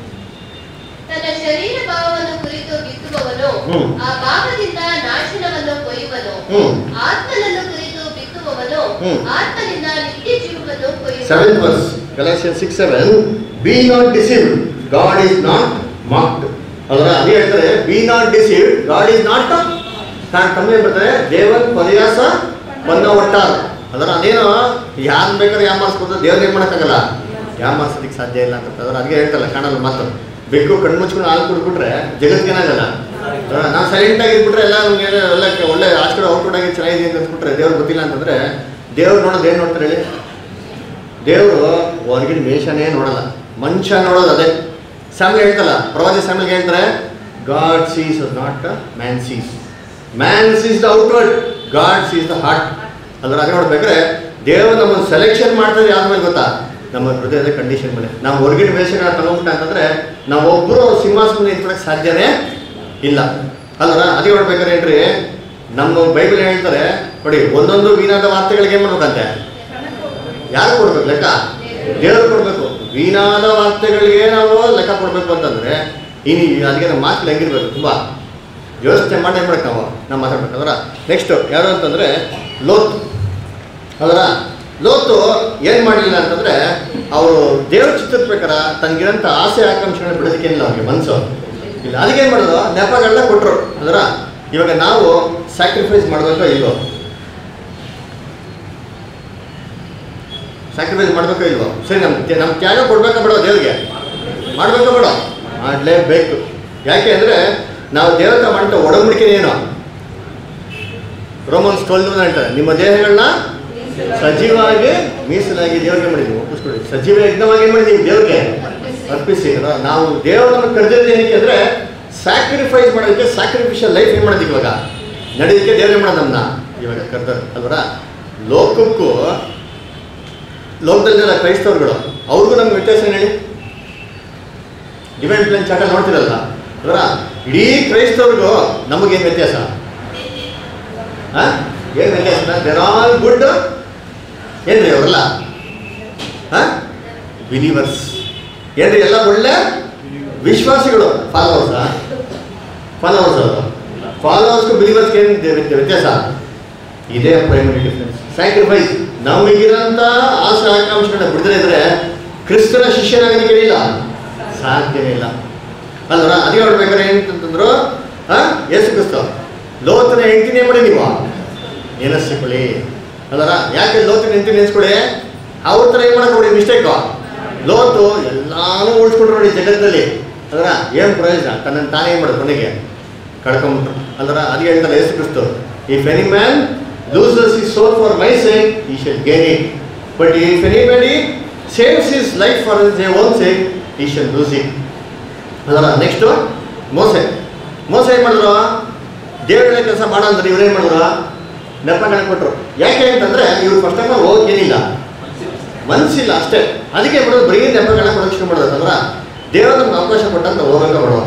ತನ್ನ ಶರೀರ ಭಾವವನ್ನು ಕುರಿತು ಬಿತ್ತುವವನು ಹ್ಮ್. ಆ ಭಾವದಿಂದ ನಾಶನವನ್ನು ಕೊಯ್ಯುವನು ಹ್ಮ್ ಆತ್ಮನನ್ನು ಕುರಿತು ಬಿತ್ತುವವನು ಹ್ಮ್. ಆತ್ಮನಿಂದ ನಿತ್ಯ ಜೀವವನ್ನು ಕೊಯ್ಯುವನು seventh verse Galatian six seven be not deceived God is not mocked ಅದರ ಅದೇ ಹೇಳ್ತಾರೆ be not deceived God is not ಕಾರಣ ತಮ್ಮ ಬರ್ತಾರೆ ದೇವನ್ ಪರ್ಯಾಸ ಬಂದ ಒಟ್ಟಾರ ಅದರ ಅದೇನೋ ಯಾರು ಬೇಕಾದ್ರೆ ಯಾಮಾರಿಸ್ಬೋದು ದೇವ್ರ ಏನ್ ಮಾಡೋಕ್ಕಾಗಲ್ಲ ಯಾಮಾರಿಸೋದಕ್ಕೆ ಸಾಧ್ಯ ಇಲ್ಲ ಅಂತ ಅದರ ಅದಕ್ಕೆ ಹೇಳ್ತಲ್ಲ ಕಾಣಲ್ಲ ಮಾತು ಬೆಕ್ಕು ಕಣ್ಣು ಮುಚ್ಕೊಂಡು ಹಾಲು ಕುಡ್ಬಿಟ್ರೆ ಜಗತ್ತಿಗೇನಾಗಲ್ಲ ನಾವು ಸೈಲೆಂಟ್ ಆಗಿದ್ಬಿಟ್ರೆ ಎಲ್ಲ ನಮ್ಗೆ ಏನೋ ಎಲ್ಲ ಒಳ್ಳೆ ಆಚೆ ಔಟ್ಪುಟ್ ಆಗಿ ಚೆನ್ನಾಗಿದೆ ಅಂತ ಅಂದ್ಬಿಟ್ರೆ ದೇವ್ರು ಗೊತ್ತಿಲ್ಲ ಅಂತಂದ್ರೆ ದೇವ್ರು ನೋಡೋದು ಏನು ನೋಡ್ತಾರೆ ಹೇಳಿ ದೇವರು ಹೊರಗಿನ ವೇಷನೇ ನೋಡಲ್ಲ ಮನುಷ್ಯ ನೋಡೋದು ಅದೇ ಸ್ಯಾಮ್ಲಿ ಹೇಳ್ತಲ್ಲ ಪ್ರವಾದಿ ಸ್ಯಾಮ್ಲಿಗೆ ಹೇಳ್ತಾರೆ God sees not man sees man sees the outward God sees the heart ಅದ್ರ ಅದೇ ನೋಡ್ಬೇಕಾದ್ರೆ ದೇವರು ನಮ್ಮನ್ನು ಸೆಲೆಕ್ಷನ್ ಮಾಡ್ತಾರೆ ಯಾವ್ದು ಮೇಲೆ ಗೊತ್ತಾ ನಮ್ಮ ಹೃದಯದ ಕಂಡೀಷನ್ ಮೇಲೆ ನಾವು ಹೊರಗಿನ ವೇಷಗಳನ್ನ ತಗೊಂಡ್ಬಿಟ್ಟ ಅಂತಂದ್ರೆ ನಾವೊಬ್ಬರು ಸಿಂಹಾಸನ ನಿಂತ್ಕೊಳಕ್ ಸಾಧ್ಯನೇ ಇಲ್ಲ ಅಲ್ವರ ಅದೇ ನೋಡ್ಬೇಕಾದ್ರೆ ಏನ್ರಿ ನಮ್ಮ ಬೈಬಲ್ ಹೇಳ್ತಾರೆ ನೋಡಿ ಒಂದೊಂದು ವೀಣಾದ ವಾರ್ತೆಗಳಿಗೆ ಏನ್ ಮಾಡ್ಬೇಕಂತೆ ಯಾರು ಕೊಡ್ಬೇಕು ಲೆಕ್ಕ ದೇವರು ಕೊಡ್ಬೇಕು ವೀಣಾದ ವಾರ್ತೆಗಳಿಗೆ ನಾವು ಲೆಕ್ಕ ಕೊಡ್ಬೇಕು ಅಂತಂದ್ರೆ ಇನ್ನು ಅದಕ್ಕೆ ನಮ್ಮ ಮಾತು ಹೆಂಗಿರ್ಬೇಕು ತುಂಬಾ ಯೋಚನೆ ಮಾಡಿ ಏನ್ ಮಾಡಕ್ ನಾವು ನಾವು ಮಾತಾಡ್ಬೇಕು ಅದರ ನೆಕ್ಸ್ಟ್ ಯಾರು ಅಂತಂದ್ರೆ ಲೋತ್ ಅದರ ಲೋತು ಏನ್ ಮಾಡಲಿಲ್ಲ ಅಂತಂದ್ರೆ ಅವರು ದೇವ್ರ ಚಿತ್ರದ ಪ್ರಕಾರ ತನಗಿರಂತ ಆಸೆ ಆಕಾಂಕ್ಷೆಗಳನ್ನ ಬಿಡೋದಕ್ಕೆ ಏನಿಲ್ಲ ಅವ್ರಿಗೆ ಮನಸ್ಸು ಇಲ್ಲ ಅದಕ್ಕೆ ಏನ್ ಮಾಡೋದು ನೆಪಗಳನ್ನ ಕೊಟ್ರು ಅದರ ಇವಾಗ ನಾವು ಸ್ಯಾಕ್ರಿಫೈಸ್ ಮಾಡ್ಬೇಕೋ ಇಲ್ವೋ ಸ್ಯಾಕ್ರಿಫೈಸ್ ಮಾಡ್ಬೇಕೋ ಇಲ್ವೋ ಸರಿ ನಮ್ ನಮ್ಮ ತ್ಯಾಗ ಕೊಡ್ಬೇಕಾ ಬೇಡ ದೇವ್ರಿಗೆ ಮಾಡ್ಬೇಕಾ ಬೇಡ ಮಾಡಲೇಬೇಕು ಯಾಕೆ ಅಂದ್ರೆ ನಾವು ದೇವತೆ ಮಾಡಿದ ಒಡಂಬಡಿಕೆ ಏನು ರೋಮನ್ಸ್ ಟ್ವೆಲ್ ಹೇಳ್ತಾರೆ ನಿಮ್ಮ ದೇಹಗಳನ್ನ ಸಜೀವಾಗಿ ಮೀಸಲಾಗಿ ದೇವರಿಗೆ ಮಾಡಿದ್ವಿ ಒಪ್ಪಿಸ್ಕೊಳ್ಳಿ ಸಜೀವ ಯಜ್ಞವಾಗಿ ಏನ್ ಮಾಡಿದೀವಿ ದೇವ್ರಿಗೆ ಅರ್ಪಿಸಿ ಅಲ್ವಾ? ನಾವು ದೇವರನ್ನು ಕರೆದಿದ್ದು ಏನಕ್ಕೆ ಅಂದ್ರೆ ಸ್ಯಾಕ್ರಿಫೈಸ್ ಮಾಡೋದಕ್ಕೆ ಸ್ಯಾಕ್ರಿಫಿಷಿಯಲ್ ಲೈಫ್ ಏನ್ ಮಾಡೋದಕ್ಕೆ ಇವಾಗ ನಡೆಯೋದಕ್ಕೆ ದೇವ್ರೇ ಮಾಡೋದು ನಮ್ಮನ್ನ ಇವಾಗ ಕರೆದ ಅಲ್ವರ ಲೋಕಕ್ಕೂ ಲೋಕದಲ್ಲಿರೋ ಕ್ರೈಸ್ತವರುಗಳು ಅವ್ರಿಗೂ ನಮ್ಗೆ ವ್ಯತ್ಯಾಸ ಏನು ಹೇಳಿ ಡಿವೈನ್ ಪ್ಲಾನ್ ಚಾಟ ನೋಡ್ತಿರಲ್ಲ ಅದರ ಇಡೀ ಕ್ರೈಸ್ತವ್ರಿಗೂ ನಮಗೇನು ವ್ಯತ್ಯಾಸ ಏನು ವ್ಯತ್ಯಾಸ ದೇರ್ ಆಲ್ ಗುಡ್ ಏನ್ರಿ ಅವರಲ್ಲ ಬಿಲೀವರ್ಸ್ ಏನ್ರಿ ಎಲ್ಲ ಒಳ್ಳೆ ವಿಶ್ವಾಸಿಗಳು ಫಾಲೋವರ್ಸಾ ಫಾಲೋವರ್ಸ್ ಅವರು ಫಾಲೋವರ್ಸ್ಗೂ ಬಿಲೀವರ್ಸ್ಗೆ ಏನು ವ್ಯತ್ಯಾಸ ಇದೇ ಪ್ರೈಮರಿ ಡಿಫ್ರೆನ್ಸ್ ಸ್ಯಾಕ್ರಿಫೈಸ್ ನಮಗಿರೋಂಥ ಆಸೆ ಆಕಾಂಕ್ಷೆಗಳನ್ನ ಬಿಡದೇ ಇದ್ರೆ ಕ್ರಿಸ್ತನ ಶಿಷ್ಯನಾಗೋದಕ್ಕೆ ಇಲ್ಲ ಸಾಧ್ಯವೇ ಇಲ್ಲ ಅಲ್ವರ ಅದೇ ಹೇಳ್ಬೇಕಾದ್ರೆ ಏನಂತಂದ್ರು ಹಾ ಯೇಸು ಕ್ರಿಸ್ತ ಲೋತನ ಹೆಂಡತಿನೇ ಮಾಡಿ ನೀವು ನೆನೆಸ್ಕೊಳ್ಳಿ ಅಲ್ಲರ ಯಾಕೆ ಲೋತನ ಹೆಂಡತಿ ನೆನೆಸ್ಕೊಳ್ಳಿ ಅವ್ರ ಥರ ಏನು ಮಾಡಕ್ ನೋಡಿ ಮಿಸ್ಟೇಕು ಲೋತು ಎಲ್ಲಾನು ಉಳಿಸ್ಕೊಂಡ್ರು ನೋಡಿ ಜಗತ್ತಲ್ಲಿ ಅದರ ಏನು ಪ್ರಯೋಜನ ತನ್ನನ್ನು ತಾನೇ ಏನು ಮಾಡೋದು ಕೊನೆಗೆ ಕಳ್ಕೊಂಬಿಟ್ರು ಅಲ್ಲರ ಅದು ಹೇಳ್ತಾರೆ Yesu Kristu if any man loses his soul for my sake he shall gain it but if anybody saves his life for their own sake he shall lose it ಅದರ ನೆಕ್ಸ್ಟು ಮೋಸೆ ಮೋಸ ಏನು ಮಾಡಿದ್ರು ದೇವರ ಕೆಲಸ ಮಾಡೋ ಅಂದ್ರೆ ಇವ್ರೇನು ಮಾಡಿದ್ರು ನೆಪಗಳನ್ನ ಕೊಟ್ಟರು ಯಾಕೆ ಅಂತಂದ್ರೆ ಇವ್ರು ಫಸ್ಟ್ ಆಫ್ ಆಲ್ ಹೋಗಕ್ಕೆ ಏನಿಲ್ಲ ಮನಸ್ಸಿಲ್ಲ ಅಷ್ಟೇ ಅದಕ್ಕೆ ಮಾಡೋದು ಬರೀ ನೆಪಗಳನ್ನ ಪ್ರದಕ್ಷಿಣೆ ಮಾಡೋದು ಅಂದ್ರೆ ದೇವರ ನಮ್ಗೆ ಅವಕಾಶ ಕೊಟ್ಟಂತ ಹೋಗಂಗ ಮಾಡುವ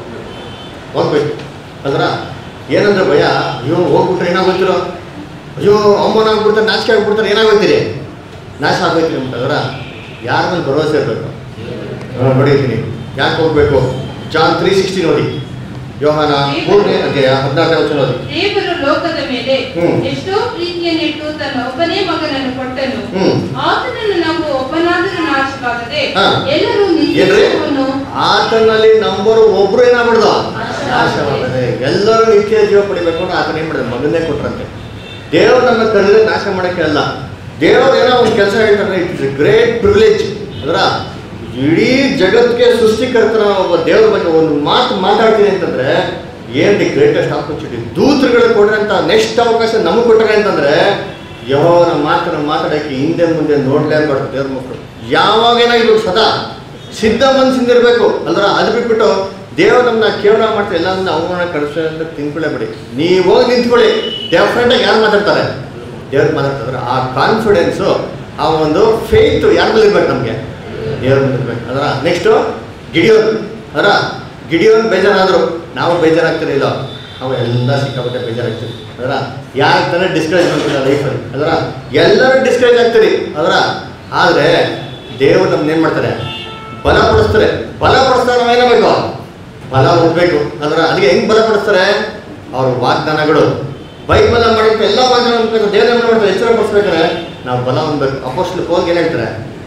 ಹೋಗ್ಬೇಕು ಅಂದ್ರ ಏನಂದ್ರೆ ಭಯ ಅಯ್ಯೋ ಹೋಗ್ಬಿಟ್ರೆ ಏನಾಗೋಗ್ತಿರೋ ಅಯ್ಯೋ ಅವಮಾನ ಆಗ್ಬಿಡ್ತಾರೆ ನಾಚಿಕೆ ಆಗ್ಬಿಡ್ತಾರೆ ಏನಾಗೋಗ್ತೀರಿ ನಾಶ ಆಗೋಯ್ತೀರಿ ಅಂತಂದ್ರ ಯಾರ ಮೇಲೆ ಭರವಸೆ ಇರಬೇಕು ನೋಡಿರ್ತೀನಿ ಯಾಕೆ ಹೋಗ್ಬೇಕು ಜಾನ್ ತ್ರೀ ಸಿಕ್ಸ್ಟಿ ನೋಡಿ ಯೋಹಾನ ಮೂರನೇ ಅಧ್ಯಾಯ ಹದಿನಾರನೇ ವಚನ ನೋಡಿ ದೇವರು ಲೋಕದ ಮೇಲೆ ಹ್ಮ್. ಎಷ್ಟೋ ಪ್ರೀತಿಯನ್ನಿಟ್ಟು ತನ್ನ ಒಬ್ಬನೇ ಮಗನನ್ನು ಕೊಟ್ಟನು ಹ್ಮ್. ಆತನನ್ನು ನಾವು ಒಬ್ಬನಾದರೂ ನಾಶವಾಗದೆ ಹಾ. ಎಲ್ಲರೂ ನಿತ್ಯ ಏನ್ರಿ ಜೀವವನ್ನು ಆತನಲ್ಲಿ ನಂಬರು ಒಬ್ರು ಏನಾಗ್ಬಿಡ್ದು ನಾಶವಾಗದೆ ಎಲ್ಲರೂ ನಿತ್ಯ ಜೀವ ಪಡಿಬೇಕು ಅಂತ ಆತನ ಏನ್ ಮಾಡಿದ ಮಗನ್ನೇ ಕೊಟ್ರಂತೆ ದೇವ್ರು ನಮ್ಮ ಕರೆದ್ರೆ ನಾಶ ಮಾಡಕ್ಕೆ ಅಲ್ಲ ದೇವ್ರು ಏನೋ ಒಂದು ಕೆಲಸ ಹೇಳ್ತಾರೆ ಇಟ್ಸ್ ಎ ಗ್ರೇಟ್ ಪ್ರಿವಿಲೇಜ್ ಅದರ ಇಡೀ ಜಗತ್ತಿಗೆ ಸೃಷ್ಟಿಕರ್ತನ ಒಬ್ಬ ದೇವ್ರ ಬಗ್ಗೆ ಒಂದು ಮಾತು ಮಾತಾಡ್ತೀನಿ ಅಂತಂದ್ರೆ ಏನ್ ದಿ ಗ್ರೇಟೆಸ್ಟ್ ಆಪರ್ಚುನಿಟಿ ದೂತರುಗಳು ಕೊಟ್ರಂತ ನೆಕ್ಸ್ಟ್ ಅವಕಾಶ ನಮಗೆ ಕೊಟ್ಟರೆ ಅಂತಂದ್ರೆ ಯಾವಾಗ ಮಾತನ್ನ ಮಾತಾಡಕ್ಕೆ ಹಿಂದೆ ಮುಂದೆ ನೋಡ್ಲೇಬಾರ್ದು ದೇವ್ರ ಮಕ್ಕಳು ಯಾವಾಗ ಏನಾಗಿರ್ಬೇಕು ಸದಾ ಸಿದ್ಧ ಮನಸ್ಸಿಂದ ಇರಬೇಕು ಅಲ್ದ್ರ ಅದು ಬಿಟ್ಬಿಟ್ಟು ದೇವ್ರು ನಮ್ಮನ್ನ ಕೇವಲ ಮಾಡ್ತಾರೆ ಎಲ್ಲದನ್ನ ಅವಮಾನ ಕಳಿಸ್ತಾರೆ ಅಂತ ತಿನ್ಕೊಳ್ಳೇಬೇಡಿ ನೀವು ಹೋಗಿ ನಿಂತ್ಕೊಳ್ಳಿ ಡೆಫ್ರೆಂಟಾಗಿ ಯಾರು ಮಾತಾಡ್ತಾರೆ ದೇವ್ರು ಮಾತಾಡ್ತಾರೆ ಆ ಕಾನ್ಫಿಡೆನ್ಸು ಆ ಒಂದು ಫೇತ್ ಯಾರ ಮೇಲೆ ಇರ್ಬೇಕು ನಮಗೆ ದೇವ್ರ ಮೇಲೆ ಇರ್ಬೇಕು ಅದರ ನೆಕ್ಸ್ಟು ಗಿಡಿಯೋನ್ ಅದರ ಗಿಡಿಯೋನ್ ಬೇಜಾರಾದರು ನಾವು ಬೇಜಾರಾಗ್ತಿರಲಿಲ್ಲ ಅವು ಎಲ್ಲ ಸಿಕ್ಕಾಪಟ್ಟೆ ಬೇಜಾರಾಗ್ತೀವಿ ಅದರ ಯಾರು ತಾನೇ ಡಿಸ್ಕರೇಜ್ ಮಾಡ್ತಿಲ್ಲ ಲೈಫಲ್ಲಿ ಅದರ ಎಲ್ಲರೂ ಡಿಸ್ಕರೇಜ್ ಆಗ್ತೀರಿ ಅದರ ಆದರೆ ದೇವರು ನಮ್ನ ಏನು ಮಾಡ್ತಾರೆ ಬಲಪಡಿಸ್ತಾರೆ ಬಲಪಡಿಸ್ತಾರೆ ನಾವೇನಾಗಬೇಕು ಬಲ ಹೊಂದಬೇಕು ಅಂದ್ರೆ ಅದಕ್ಕೆ ಹೆಂಗ್ ಬಲಪಡಿಸ್ತಾರೆ ಅವ್ರ ವಾಗ್ದಾನಗಳು ಬೈಬಲ್ ಮಾಡೋಕೆ ಎಲ್ಲ ವಾಗ್ದಾನ ದೇವರ ಮಾಡ್ತಾರೆ ಎಚ್ಚರ ಪಡಿಸ್ಬೇಕಾದ್ರೆ ನಾವು ಬಲ ಹೊಂದಬೇಕು ಅಪೋಸ್ಟ್ಲು ಹೋಗಿ ಏನು ಹೇಳ್ತಾರೆ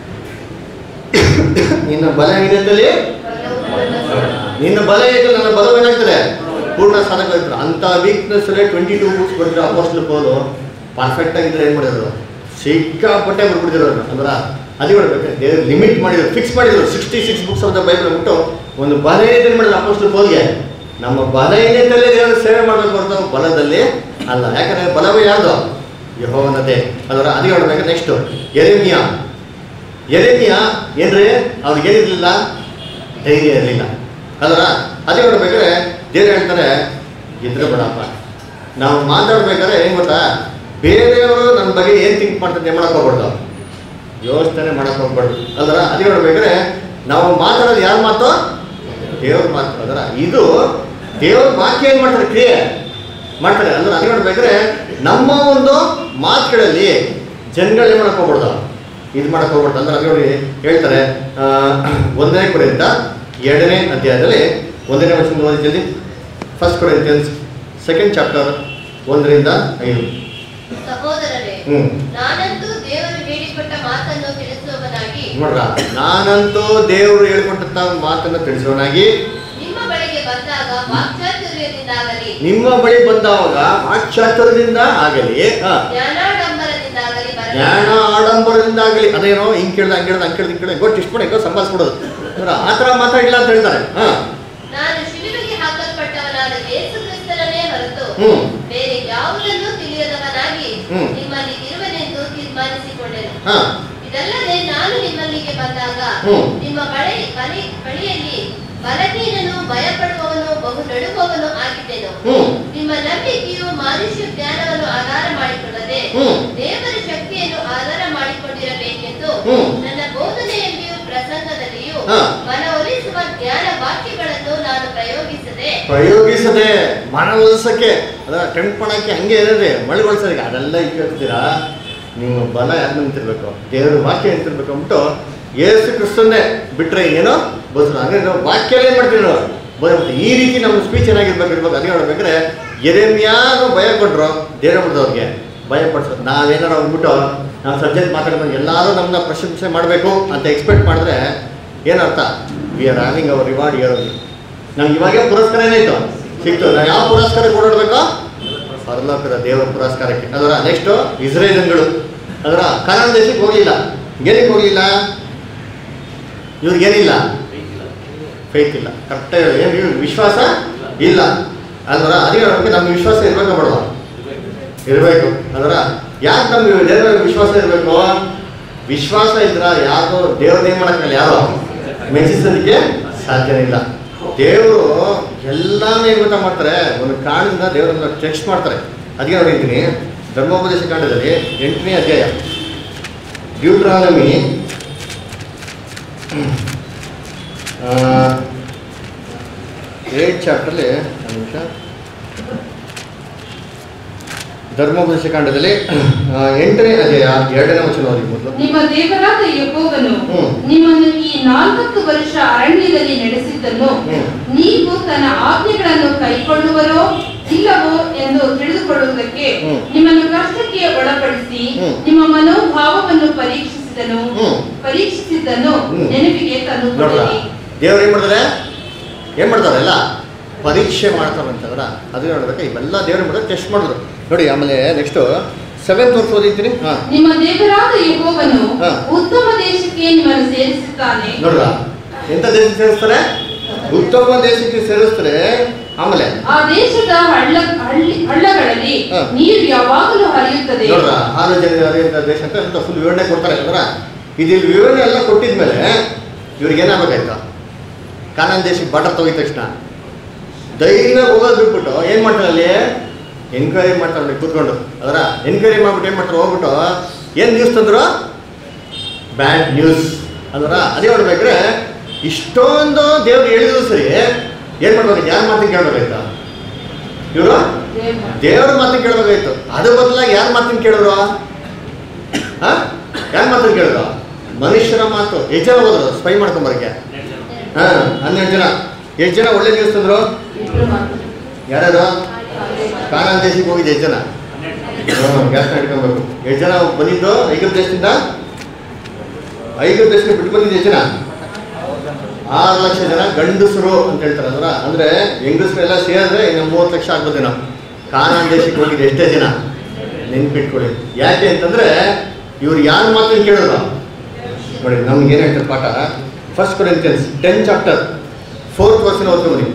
ನಿನ್ನ ಬಲಹೀನತೆಯಲ್ಲಿ ನಿನ್ನ ಬಲ ಏನಿಲ್ಲ ನನ್ನ ಬಲವೇನಾಗ್ತದೆ ಪೂರ್ಣ ಸಾಧಕ ಇರ್ತಾರೆ ಅಂತ ವೀಕ್ನೆಸ್ ಅಲ್ಲೇ ಟ್ವೆಂಟಿ ಟೂ ಬುಕ್ಸ್ ಬರ್ತಿರೋ ಅಪೋಸ್ಟ್ಲು ಪೋಲು ಪರ್ಫೆಕ್ಟ್ ಆಗಿದ್ರೆ ಏನು ಮಾಡಿದ್ರು ಸಿಕ್ಕಾಪಟ್ಟೆ ಬರ್ಬಿಡ್ತಿರೋ ಅಂದ್ರ ಅದೇ ಮಾಡ್ಬೇಕು ದೇವ್ರು ಲಿಮಿಟ್ ಮಾಡಿದ್ರು ಫಿಕ್ಸ್ ಮಾಡಿದ್ರು sixty six books of the Bible ಬಿಟ್ಟು ಒಂದು ಬಲಹೀನತೆ ಮಾಡಿದ್ರು ಅಪೋಸ್ಟ್ಲು ಪೋಲ್ಗೆ ನಮ್ಮ ಬಲಹೀನತೆಯಲ್ಲೇ ದೇವರ ಸೇವೆ ಮಾಡಬೇಕು ಹೊರತು ಬಲದಲ್ಲಿ ಅಲ್ಲ ಯಾಕಂದ್ರೆ ಬಲವೇ ಯಾರ್ದು ಯಹೋವನದೇ ಅದರ ಅದೇ ಹೇಳ್ಬೇಕು ನೆಕ್ಸ್ಟು ಎರೆಮಿಯಾ ಎರೆಮಿಯ ಏನ್ರಿ ಅವ್ರಿಗೆ ಏನಿರಲಿಲ್ಲ ಧೈರ್ಯ ಇರಲಿಲ್ಲ ಅದರ ಅದೇ ನೋಡ್ಬೇಕಾದ್ರೆ ದೇವ್ರು ಹೇಳ್ತಾರೆ ಇದ್ರೆ ಬಿಡಪ್ಪ ನಾವು ಮಾತಾಡ್ಬೇಕಾದ್ರೆ ಏನು ಗೊತ್ತಾ ಬೇರೆಯವರು ನನ್ನ ಬಗ್ಗೆ ಏನು ಥಿಂಕ್ ಮಾಡ್ತಾರೆ ಮಾಡಕ್ ಹೋಗ್ಬಾರ್ದು ಯೋಚನೆ ಮಾಡಕ್ ಹೋಗ್ಬಾರ್ದು ಅದರ ಅದೇ ನೋಡ್ಬೇಕಾದ್ರೆ ನಾವು ಮಾತಾಡೋದು ಯಾರ ಮಾತು ದೇವ್ರ ಮಾತು ಅದರ ಇದು ದೇವ್ರ ವಾಕ್ಯ ಏನು ಮಾಡ್ತಾರೆ ಕ್ರಿಯೆ ಮಾಡ್ತಾರೆ ಅಂದ್ರೆ ಅದೇ ನೋಡ್ಬೇಕಾದ್ರೆ ನಮ್ಮ ಒಂದು ಮಾತುಗಳಲ್ಲಿ ಜನಗಳು ಏನು ಮಾಡಕ್ ಹೋಗ್ಬಾರ್ದು ಇದು ಮಾಡಕ್ ಹೋಗ್ಬಾರ್ದು ಅಂದ್ರೆ ಅದೇ ನೋಡಿ ಹೇಳ್ತಾರೆ ಆ, ಒಂದನೇ ಕುರಿತ ಎರಡನೇ ಅಧ್ಯಾಯದಲ್ಲಿ ಒಂದನೇ ವಚನ ಓದಿ ಜಲ್ದಿ ಫಸ್ಟ್ ಕೊರಿಂಥಿಯನ್ಸ್ ಸೆಕೆಂಡ್ ಚಾಪ್ಟರ್ ಒಂದರಿಂದ ಐದು ಸಹೋದರರೇ ಹ್ಮ್ ನಾನಂತೂ ದೇವರು ಹೇಳಿಕೊಟ್ಟ ಮಾತನ್ನು ತಿಳಿಸುವವನಾಗಿ ನೋಡ್ರ ನಾನಂತೂ ದೇವರು ಹೇಳ್ಕೊಟ್ಟಂತ ಮಾತನ್ನ ತಿಳಿಸೋನಾಗಿ ನಿಮ್ಮ ಬಳಿಗೆ ಬಂದಾಗ ವಾಕ್ಚಾತುರ್ಯದಿಂದಾಗಲಿ ನಿಮ್ಮ ಬಳಿ ಬಂದವಾಗ ವಾಕ್ಚಾತುರ್ಯದಿಂದ ಆಗಲಿ ಆ, ಜ್ಞಾನಾಡಂಬರದಿಂದಾಗಲಿ ಜ್ಞಾನ ಬರಲಿ ಆಡಂಬರದಿಂದ ಆಗಲಿ ಅದೇನೋ ಹಿಂಗ್ ಕೇಳ್ದ ಹಂಗ್ ಕೇಳ್ದ ಹಂಗ್ ಕೇಳ್ದ ಹಿಂಗ್ ಕೇಳ್ದ ಗೊತ್ತು ಇಷ್ಟು ಮಾಡಿ ಸಂಪಾದಿಸ್ಬಿಡೋದು ನೋಡ್ರ ಆ ಥರ ಮಾತಾಡಿಲ್ಲ ಅಂತ ಹೇಳ್ತಾರೆ ಹಾ ನಾನು ಶಿಲುಬೆಗೆ ಹಾಕಲ್ಪಟ್ಟವನಾದ ಯೇಸು ಕ್ರಿಸ್ತನನ್ನೇ ಹೊರತು ಹ್ಮ್ ಬೇರೆ ಯಾವುದನ್ನೂ ತಿಳಿಯದವನಾಗಿ ಹ್ಮ್. ನಿಮ್ಮಲ್ಲಿ ಇರುವನೆಂದು ತೀರ್ಮಾನಿಸಿಕೊಳ್ಳುತ್ತೇನೆ ಮಾಡಿಕೊಂಡೆನು ಹಾ ಇದಲ್ಲದೆ ನಾನು ನಿಮ್ಮಲ್ಲಿಗೆ ಬಂದಾಗ ಹ್ಮ್. ನಿಮ್ಮ ಬಳಿ ಬಳಿ ಬಳಿಯಲ್ಲಿ ಬಲಹೀನನು ಭಯಪಡುವವನು ಬಹು ನಡುಗುವವನು ಆಗಿದ್ದೆನು ಹ್ಮ್ ನಿಮ್ಮ ನಂಬಿಕೆಯು ಮನುಷ್ಯ ಜ್ಞಾನವನ್ನು ಆಧಾರ ಮಾಡಿಕೊಳ್ಳದೆ ಹ್ಮ್. ದೇವರ ಶಕ್ತಿಯನ್ನು ಆಧಾರ ಮಾಡಿಕೊಂಡಿರಬೇಕೆಂದು ಹ್ಮ್. ನನ್ನ ಬೋಧನೆಯಲ್ಲಿಯೂ ಪ್ರಸಂಗದಲ್ಲಿಯೂ ಹಾ. ಮನವೊಲಿಸುವ ಜ್ಞಾನ ವಾಕ್ಯಗಳನ್ನು ನಾನು ಪ್ರಯೋಗಿಸದೆ ಪ್ರಯೋಗಿಸದೆ ಮನವೊಲಿಸಕ್ಕೆ ಅದ ಟೆಂಟ್ ಮಾಡಕ್ಕೆ ಹಂಗೆ ಇರೋದೆ ಮಳೆಗೊಳಿಸೋದಕ್ಕೆ ಅದೆಲ್ಲ ಇಟ್ಕೊಳ್ತೀರಾ ನೀವು ಬಲ ಯಾರು ನಿಂತಿರ್ಬೇಕು ದೇವ್ರ ವಾಕ್ಯ ನಿಂತಿರ್ಬೇಕು ಅಂದ್ಬಿಟ್ಟು ಏಸು ಕ್ರಿಸ್ತನ್ನೇ ಬಿಟ್ರೆ ಏನೋ ಬೋಧನ ಅಂದ್ರೆ ನಾವು ವಾಕ್ಯ ಏನು ಮಾಡ್ತೀವಿ ನಾವು ಬೋಧನೆ ಮಾಡ್ತೀವಿ. ಈ ರೀತಿ ನಮ್ಮ ಸ್ಪೀಚ್ ಏನಾಗಿರ್ಬೇಕು ಇರ್ಬೇಕು ಅದೇ ನೋಡ್ಬೇಕಾದ್ರೆ ಎರೆಮ್ಯಾನು ಭಯ ಕೊಟ್ರು ದೇವ್ರ ಬಿಡ್ದವ್ರಿಗೆ ಭಯ ಪಡಿಸೋದು ನಾವೇನಾರು ಅಂದ್ಬಿಟ್ಟು ನಾವು ಸಬ್ಜೆಕ್ಟ್ ಮಾತಾಡ್ಕೊಂಡು ಎಲ್ಲರೂ ನಮ್ಮನ್ನ ಪ್ರಶಂಸೆ ಮಾಡಬೇಕು ಅಂತ ಎಕ್ಸ್ಪೆಕ್ಟ್ ಮಾಡಿದ್ರೆ ಏನರ್ಥ we are having our reward here ನಮ್ಗೆ ಇವಾಗೇ ಪುರಸ್ಕಾರ ಏನಾಯ್ತು ಸಿಕ್ತು ನಾವು ಯಾವ ಪುರಸ್ಕಾರ ಕೊಡಬೇಕು ಪರಲೋಕದ ದೇವರ ಪುರಸ್ಕಾರಕ್ಕೆ ಅದರ ನೆಕ್ಸ್ಟ್ ಇಸ್ರೇಲನ್ಗಳು ಅದರ ಕನ್ನಡ ದೇಶಕ್ಕೆ ಹೋಗಲಿಲ್ಲ ಏನಕ್ಕೆ ಹೋಗಲಿಲ್ಲ ಇವ್ರಿಗೇನಿಲ್ಲ ಫೇತ್ ಇಲ್ಲ ಕರೆಕ್ಟಾಗಿ ಏನು ಇವ್ರಿಗೆ ವಿಶ್ವಾಸ ಇಲ್ಲ ಅದರ ಅದೇ ಹೇಳ್ಬೇಕು ನಮ್ಗೆ ವಿಶ್ವಾಸ ಇರ್ಬೇಕು ಬೇಡವಾ ಇರಬೇಕು ಅದರ ಯಾಕೆ ನಮ್ಗೆ ದೇವರ ಮೇಲೆ ವಿಶ್ವಾಸ ಇರಬೇಕು ವಿಶ್ವಾಸ ಇದ್ರ ಯಾರು ದೇವ್ರನ್ನ ಏನ್ ಮಾಡಕ್ಕಲ್ಲ ಯಾರು ಮೆಚ್ಚಿಸೋದಕ್ಕೆ ಸಾಧ್ಯನೇ ಇಲ್ಲ ದೇವರು ಎಲ್ಲಾನು ಏನ್ ಗೊತ್ತಾ ಮಾಡ್ತಾರೆ ಒಂದು ಕಾರಣದಿಂದ ದೇವರನ್ನ ಟೆಕ್ಸ್ಟ್ ಮಾಡ್ತಾರೆ ಅದಕ್ಕೆ ನೋಡಿದ್ದೀನಿ ಧರ್ಮೋಪದೇಶ ಕಾಂಡದಲ್ಲಿ ಎಂಟನೇ ಅಧ್ಯಾಯ ಡ್ಯೂಟ್ರಾನಮಿ ಏಟ್ ಚಾಪ್ಟರ್ಲಿ ಒಂದು ನಿಮಿಷ ಧರ್ಮೋಪದೇಶ ಕಾಂಡದಲ್ಲಿ ಆ, ಎಂಟನೇ ಅಧ್ಯಾಯ ಎರಡನೇ ವಚನ ಓದಿ ಮೊದಲು ನಿಮ್ಮ ದೇವರಾದ ಯೆಹೋವನು ಹ್ಮ್. ನಿಮ್ಮನ್ನು ಈ ನಾಲ್ಕು ವರ್ಷ ಅರಣ್ಯದಲ್ಲಿ ನಡೆಸಿದ್ದನ್ನು ಹ್ಮ್. ನೀವು ತನ್ನ ಆಜ್ಞೆಗಳನ್ನು ಕೈಕೊಳ್ಳುವರೋ ಇಲ್ಲವೋ ಎಂದು ತಿಳಿದುಕೊಳ್ಳುವುದಕ್ಕೆ ಹ್ಮ್. ನಿಮ್ಮನ್ನು ಕಷ್ಟಕ್ಕೆ ಒಳಪಡಿಸಿ ಹ್ಮ್. ನಿಮ್ಮ ಮನೋಭಾವವನ್ನು ಪರೀಕ್ಷಿಸಿದನು ಹ್ಮ್. ಪರೀಕ್ಷಿಸಿದ್ದನ್ನು ಹ್ಮ್. ನೆನಪಿಗೆ ನೋಡ್ರ ತಂದುಕೊಳ್ಳಿರಿ ದೇವ್ರು ಏನ್ ಮಾಡ್ತಾರೆ ಏನ್ ಮಾಡ್ತಾರೆ ಎಲ್ಲ ಪರೀಕ್ಷೆ ಮಾಡ್ತಾರಂತಂದ್ರ ಅದು ನೋಡ್ಬೇಕು ಇವೆಲ್ಲ ದೇವ್ರು ಮಾಡಿದ್ರೆ ಟೆಸ್ಟ್ ಮಾಡಿದ್ರು ನೋಡಿ ಆಮೇಲೆ ನೆಕ್ಸ್ಟ್ ಸೆವೆಂತ್ ವರ್ಸ್ ಓದಿದ್ದೀನಿ ಹಾ ನಿಮ್ಮ ದೇವರಾದ ಯೆಹೋವನು ಹಾ. ಉತ್ತಮ ದೇಶಕ್ಕೆ ನಿಮ್ಮನ್ನು ಸೇರಿಸುತ್ತಾನೆ ನೋಡ್ರ ಎಂತ ದೇಶಕ್ಕೆ ಸೇರಿಸ್ತಾರೆ ಉತ್ತಮ ದೇಶಕ್ಕೆ ಸೇರಿಸ್ತಾರೆ ಆಮೇಲೆ ಆ ದೇಶದ ಹಳ್ಳ ಹಳ್ಳಿ ಹಳ್ಳಗಳಲ್ಲಿ ಹಾ. ನೀರು ಯಾವಾಗಲೂ ಹರಿಯುತ್ತದೆ ನೋಡ್ರ ಆರು ಜನ ಹರಿಯುವಂತ ದೇಶ ಅಂತ ಫುಲ್ ವಿವರಣೆ ಕೊಡ್ತಾರೆ ಅಂದ್ರ ಇದು ವಿವರಣೆ ಎಲ್ಲ ಕೊಟ್ಟಿದ್ಮೇಲೆ ಇವ್ರಿಗೆ ಏನಾಗಬೇಕಾಯ್ತು ಕಾನಾನ್ ದೇಶಕ್ಕೆ ಬಾರ್ಡರ್ ತೆಗಿದ ತಕ್ಷಣ ಧೈರ್ಯ ಹೋಗೋದು ಬಿಟ್ಬಿಟ್ಟು ಏನ್ ಮಾಡ್ತಾರೆ ಅಲ್ಲಿ ಎನ್ಕ್ವೈರಿ ಮಾಡ್ತಾರೆ ನೋಡಿ ಕೂತ್ಕೊಂಡು ಅದರ ಎನ್ಕ್ವೈರಿ ಮಾಡ್ಬಿಟ್ಟು ಏನ್ ಮಾಡ್ತಾರೆ ಹೋಗ್ಬಿಟ್ಟು ಏನ್ ನ್ಯೂಸ್ ತಂದ್ರು ಬ್ಯಾಡ್ ನ್ಯೂಸ್ ಅದರ ಅದೇ ನೋಡ್ಬೇಕ್ರೆ ಇಷ್ಟೊಂದು ದೇವ್ರು ಹೇಳಿದ್ರು ಸರಿ ಏನ್ ಮಾಡ್ಬೇಕು ಯಾರ ಮಾತಿಗೆ ಕೇಳ್ಬೇಕಾಯ್ತಾ ಇವರು ದೇವ್ರ ಮಾತನ್ನ ಕೇಳಬೇಕಾಯ್ತು ಅದ್ರ ಬದಲಾಗಿ ಯಾರ ಮಾತನ್ನ ಕೇಳಿದ್ರು ಹಾ ಯಾರ ಮಾತನ್ನ ಕೇಳಿದ್ರು ಮನುಷ್ಯರ ಮಾತು ಎಷ್ಟು ಜನ ಹೋದ್ರು ಸ್ಪೈ ಮಾಡ್ಕೊಂಬರಕ್ಕೆ ಹಾ ಹನ್ನೆರಡು ಜನ ಎಷ್ಟು ಜನ ಒಳ್ಳೆ ನ್ಯೂಸ್ ತಂದ್ರು ಯಾರ್ಯಾರು ಕಾನಾನ್ ದೇಶಕ್ಕೆ ಹೋಗಿದ್ದು ಎಷ್ಟು ಜನ ಹ್ಮ್ ಗ್ಯಾಸ್ ಹಿಡ್ಕೊಬೇಕು ಎಷ್ಟು ಜನ ಬಂದಿದ್ದು ಐಗುಪ್ತ ದೇಶದಿಂದ ಐಗುಪ್ತ ದೇಶಕ್ಕೆ ಬಿಟ್ಟು ಬಂದಿದ್ದು ಎಷ್ಟು ಜನ ಆರು ಲಕ್ಷ ಜನ ಗಂಡಸರು ಅಂತ ಹೇಳ್ತಾರೆ ಅಂದ್ರ ಅಂದ್ರೆ ಹೆಂಗಸರೆಲ್ಲ ಸೇರಿದ್ರೆ ಇನ್ನು ಮೂವತ್ತು ಲಕ್ಷ ಆಗ್ಬೋದೇನೋ ಕಾನಾನ್ ದೇಶಕ್ಕೆ ಹೋಗಿದ್ದು ಎಷ್ಟೇ ಜನ ನೆನ್ಪಿಟ್ಕೊಳ್ಳಿ ಯಾಕೆ ಅಂತಂದ್ರೆ ಇವ್ರು ಯಾರ ಮಾತನ್ನು ಕೇಳಿದ್ರು ನೋಡಿ ನಮ್ಗೆ ಏನು ಹೇಳ್ತಾರೆ ಪಾಠ first Corinthians ten chapter fourth ವರ್ಷನ ಓದ್ಕೊಂಬನಿ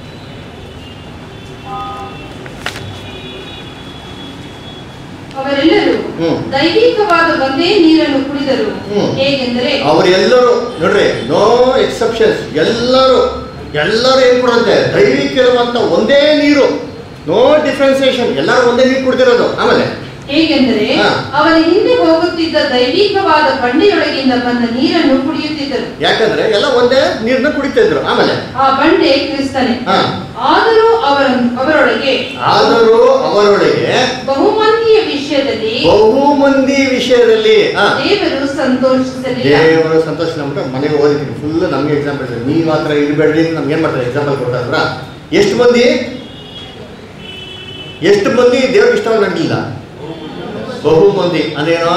ಅವರೆಲ್ಲರೂ ಹ್ಮ್. ದೈವಿಕವಾದ ಒಂದೇ ನೀರನ್ನು ಕುಡಿದರು ಹ್ಮ್. ಹೇಗೆಂದರೆ ಅವರೆಲ್ಲರೂ ನೋಡ್ರಿ ನೋ ಎಕ್ಸೆಪ್ಷನ್ಸ್ ಎಲ್ಲರೂ ಎಲ್ಲರೂ ಏನ್ ಕೊಡುವಂತೆ ದೈವಿಕ ಇರುವಂತ ಒಂದೇ ನೀರು ನೋ ಡಿಫ್ರೆನ್ಸಿಯೇಷನ್ ಎಲ್ಲರೂ ಒಂದೇ ನೀರು ಕುಡ್ತಿರೋದು ಆಮೇಲೆ ಹೇಗೆಂದರೆ ಹಾ. ಅವರ ಹಿಂದೆ ಹೋಗುತ್ತಿದ್ದ ದೈವಿಕವಾದ ಬಂಡೆಯೊಳಗಿಂದ ಬಂದ ನೀರನ್ನು ಕುಡಿಯುತ್ತಿದ್ದರು ಯಾಕಂದ್ರೆ ಎಲ್ಲ ಒಂದೇ ನೀರನ್ನ ಕುಡಿತಾ ಇದ್ರು ಆಮೇಲೆ ಆ ಬಂಡೆ ಕ್ರಿಸ್ತನೇ ಹಾ. ಆದರೂ ಅವರ ಅವರೊಳಗೆ ಆದರೂ ಅವರೊಳಗೆ ಬಹುಮಂದಿಯ ವಿಷಯದಲ್ಲಿ ಬಹು ಮಂದಿ ವಿಷಯದಲ್ಲಿ ಹಾ, ದೇವರು ಸಂತೋಷಿಸಲಿಲ್ಲ ದೇವರು ಸಂತೋಷ ನಮ್ಗೆ ಮನೆಗೆ ಓದಿದ್ದೀನಿ ಫುಲ್ ನಮ್ಗೆ ಎಕ್ಸಾಂಪಲ್ ಇದೆ ನೀವು ಮಾತ್ರ ಇರಬೇಡ್ರಿ ಅಂತ ನಮ್ಗೆ ಏನ್ ಮಾಡ್ತಾರೆ ಎಕ್ಸಾಂಪಲ್ ಕೊಡ್ತಾರ ಎಷ್ಟು ಮಂದಿ ಎಷ್ಟು ಮಂದಿ ದೇವ್ರಿಗೆ ಇಷ್ಟವಾಗಿ ನಡಲಿಲ್ಲ ಬಹು ಮಂದಿ ಅಂದೇನೋ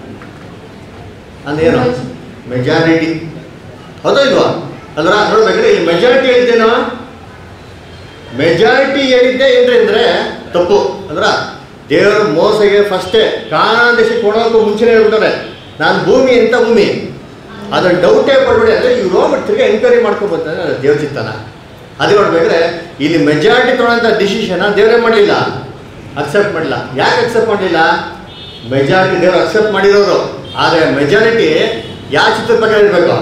ಅಂದೇನೋ ಮೆಜಾರಿಟಿ ಹೌದಾ ಇಲ್ವಾ ಅಲ್ರ ನೋಡ್ಬೇಕ್ರೆ ಇಲ್ಲಿ ಮೆಜಾರಿಟಿ ಹೇಳಿದ್ದೇನೋ ಮೆಜಾರಿಟಿ ಹೇಳಿದ್ದೆ ಏನ್ರಿ ಅಂದ್ರೆ ತಪ್ಪು ಅಂದ್ರ ದೇವ್ರ ಮೋಸಗೆ ಫಸ್ಟೇ ಕಾನಾನ್ ದೇಶಕ್ಕೆ ಕೊಡೋಕ್ಕೂ ಮುಂಚೆನೇ ಹೇಳ್ಬಿಟ್ಟಾರೆ ನಾನು ಭೂಮಿ ಎಂತ ಭೂಮಿ ಅದ್ರ ಡೌಟೇ ಪಡ್ಬೇಡಿ ಅಂದ್ರೆ ಇವ್ರು ಹೋಗ್ಬಿಟ್ಟು ತಿರ್ಗಿ ಎಂಕ್ವೈರಿ ಮಾಡ್ಕೊಬೋದಂದ್ರೆ ಅದು ದೇವ್ರ ಚಿತ್ತನ ಅದೇ ನೋಡ್ಬೇಕ್ರೆ ಇಲ್ಲಿ ಮೆಜಾರಿಟಿ ತೊಗೊಳಂತ ಡಿಸಿಷನ್ ದೇವರೇ ಮಾಡಲಿಲ್ಲ ಅಕ್ಸೆಪ್ಟ್ ಮಾಡಲಿಲ್ಲ ಯಾಕೆ ಅಕ್ಸೆಪ್ಟ್ ಮಾಡಲಿಲ್ಲ ಮೆಜಾರಿಟಿ ದೇವ್ರು ಅಕ್ಸೆಪ್ಟ್ ಮಾಡಿರೋರು ಆದರೆ ಮೆಜಾರಿಟಿ ಯಾವ ಚಿತ್ರದ ಪ್ರಕಾರ ಇರಬೇಕು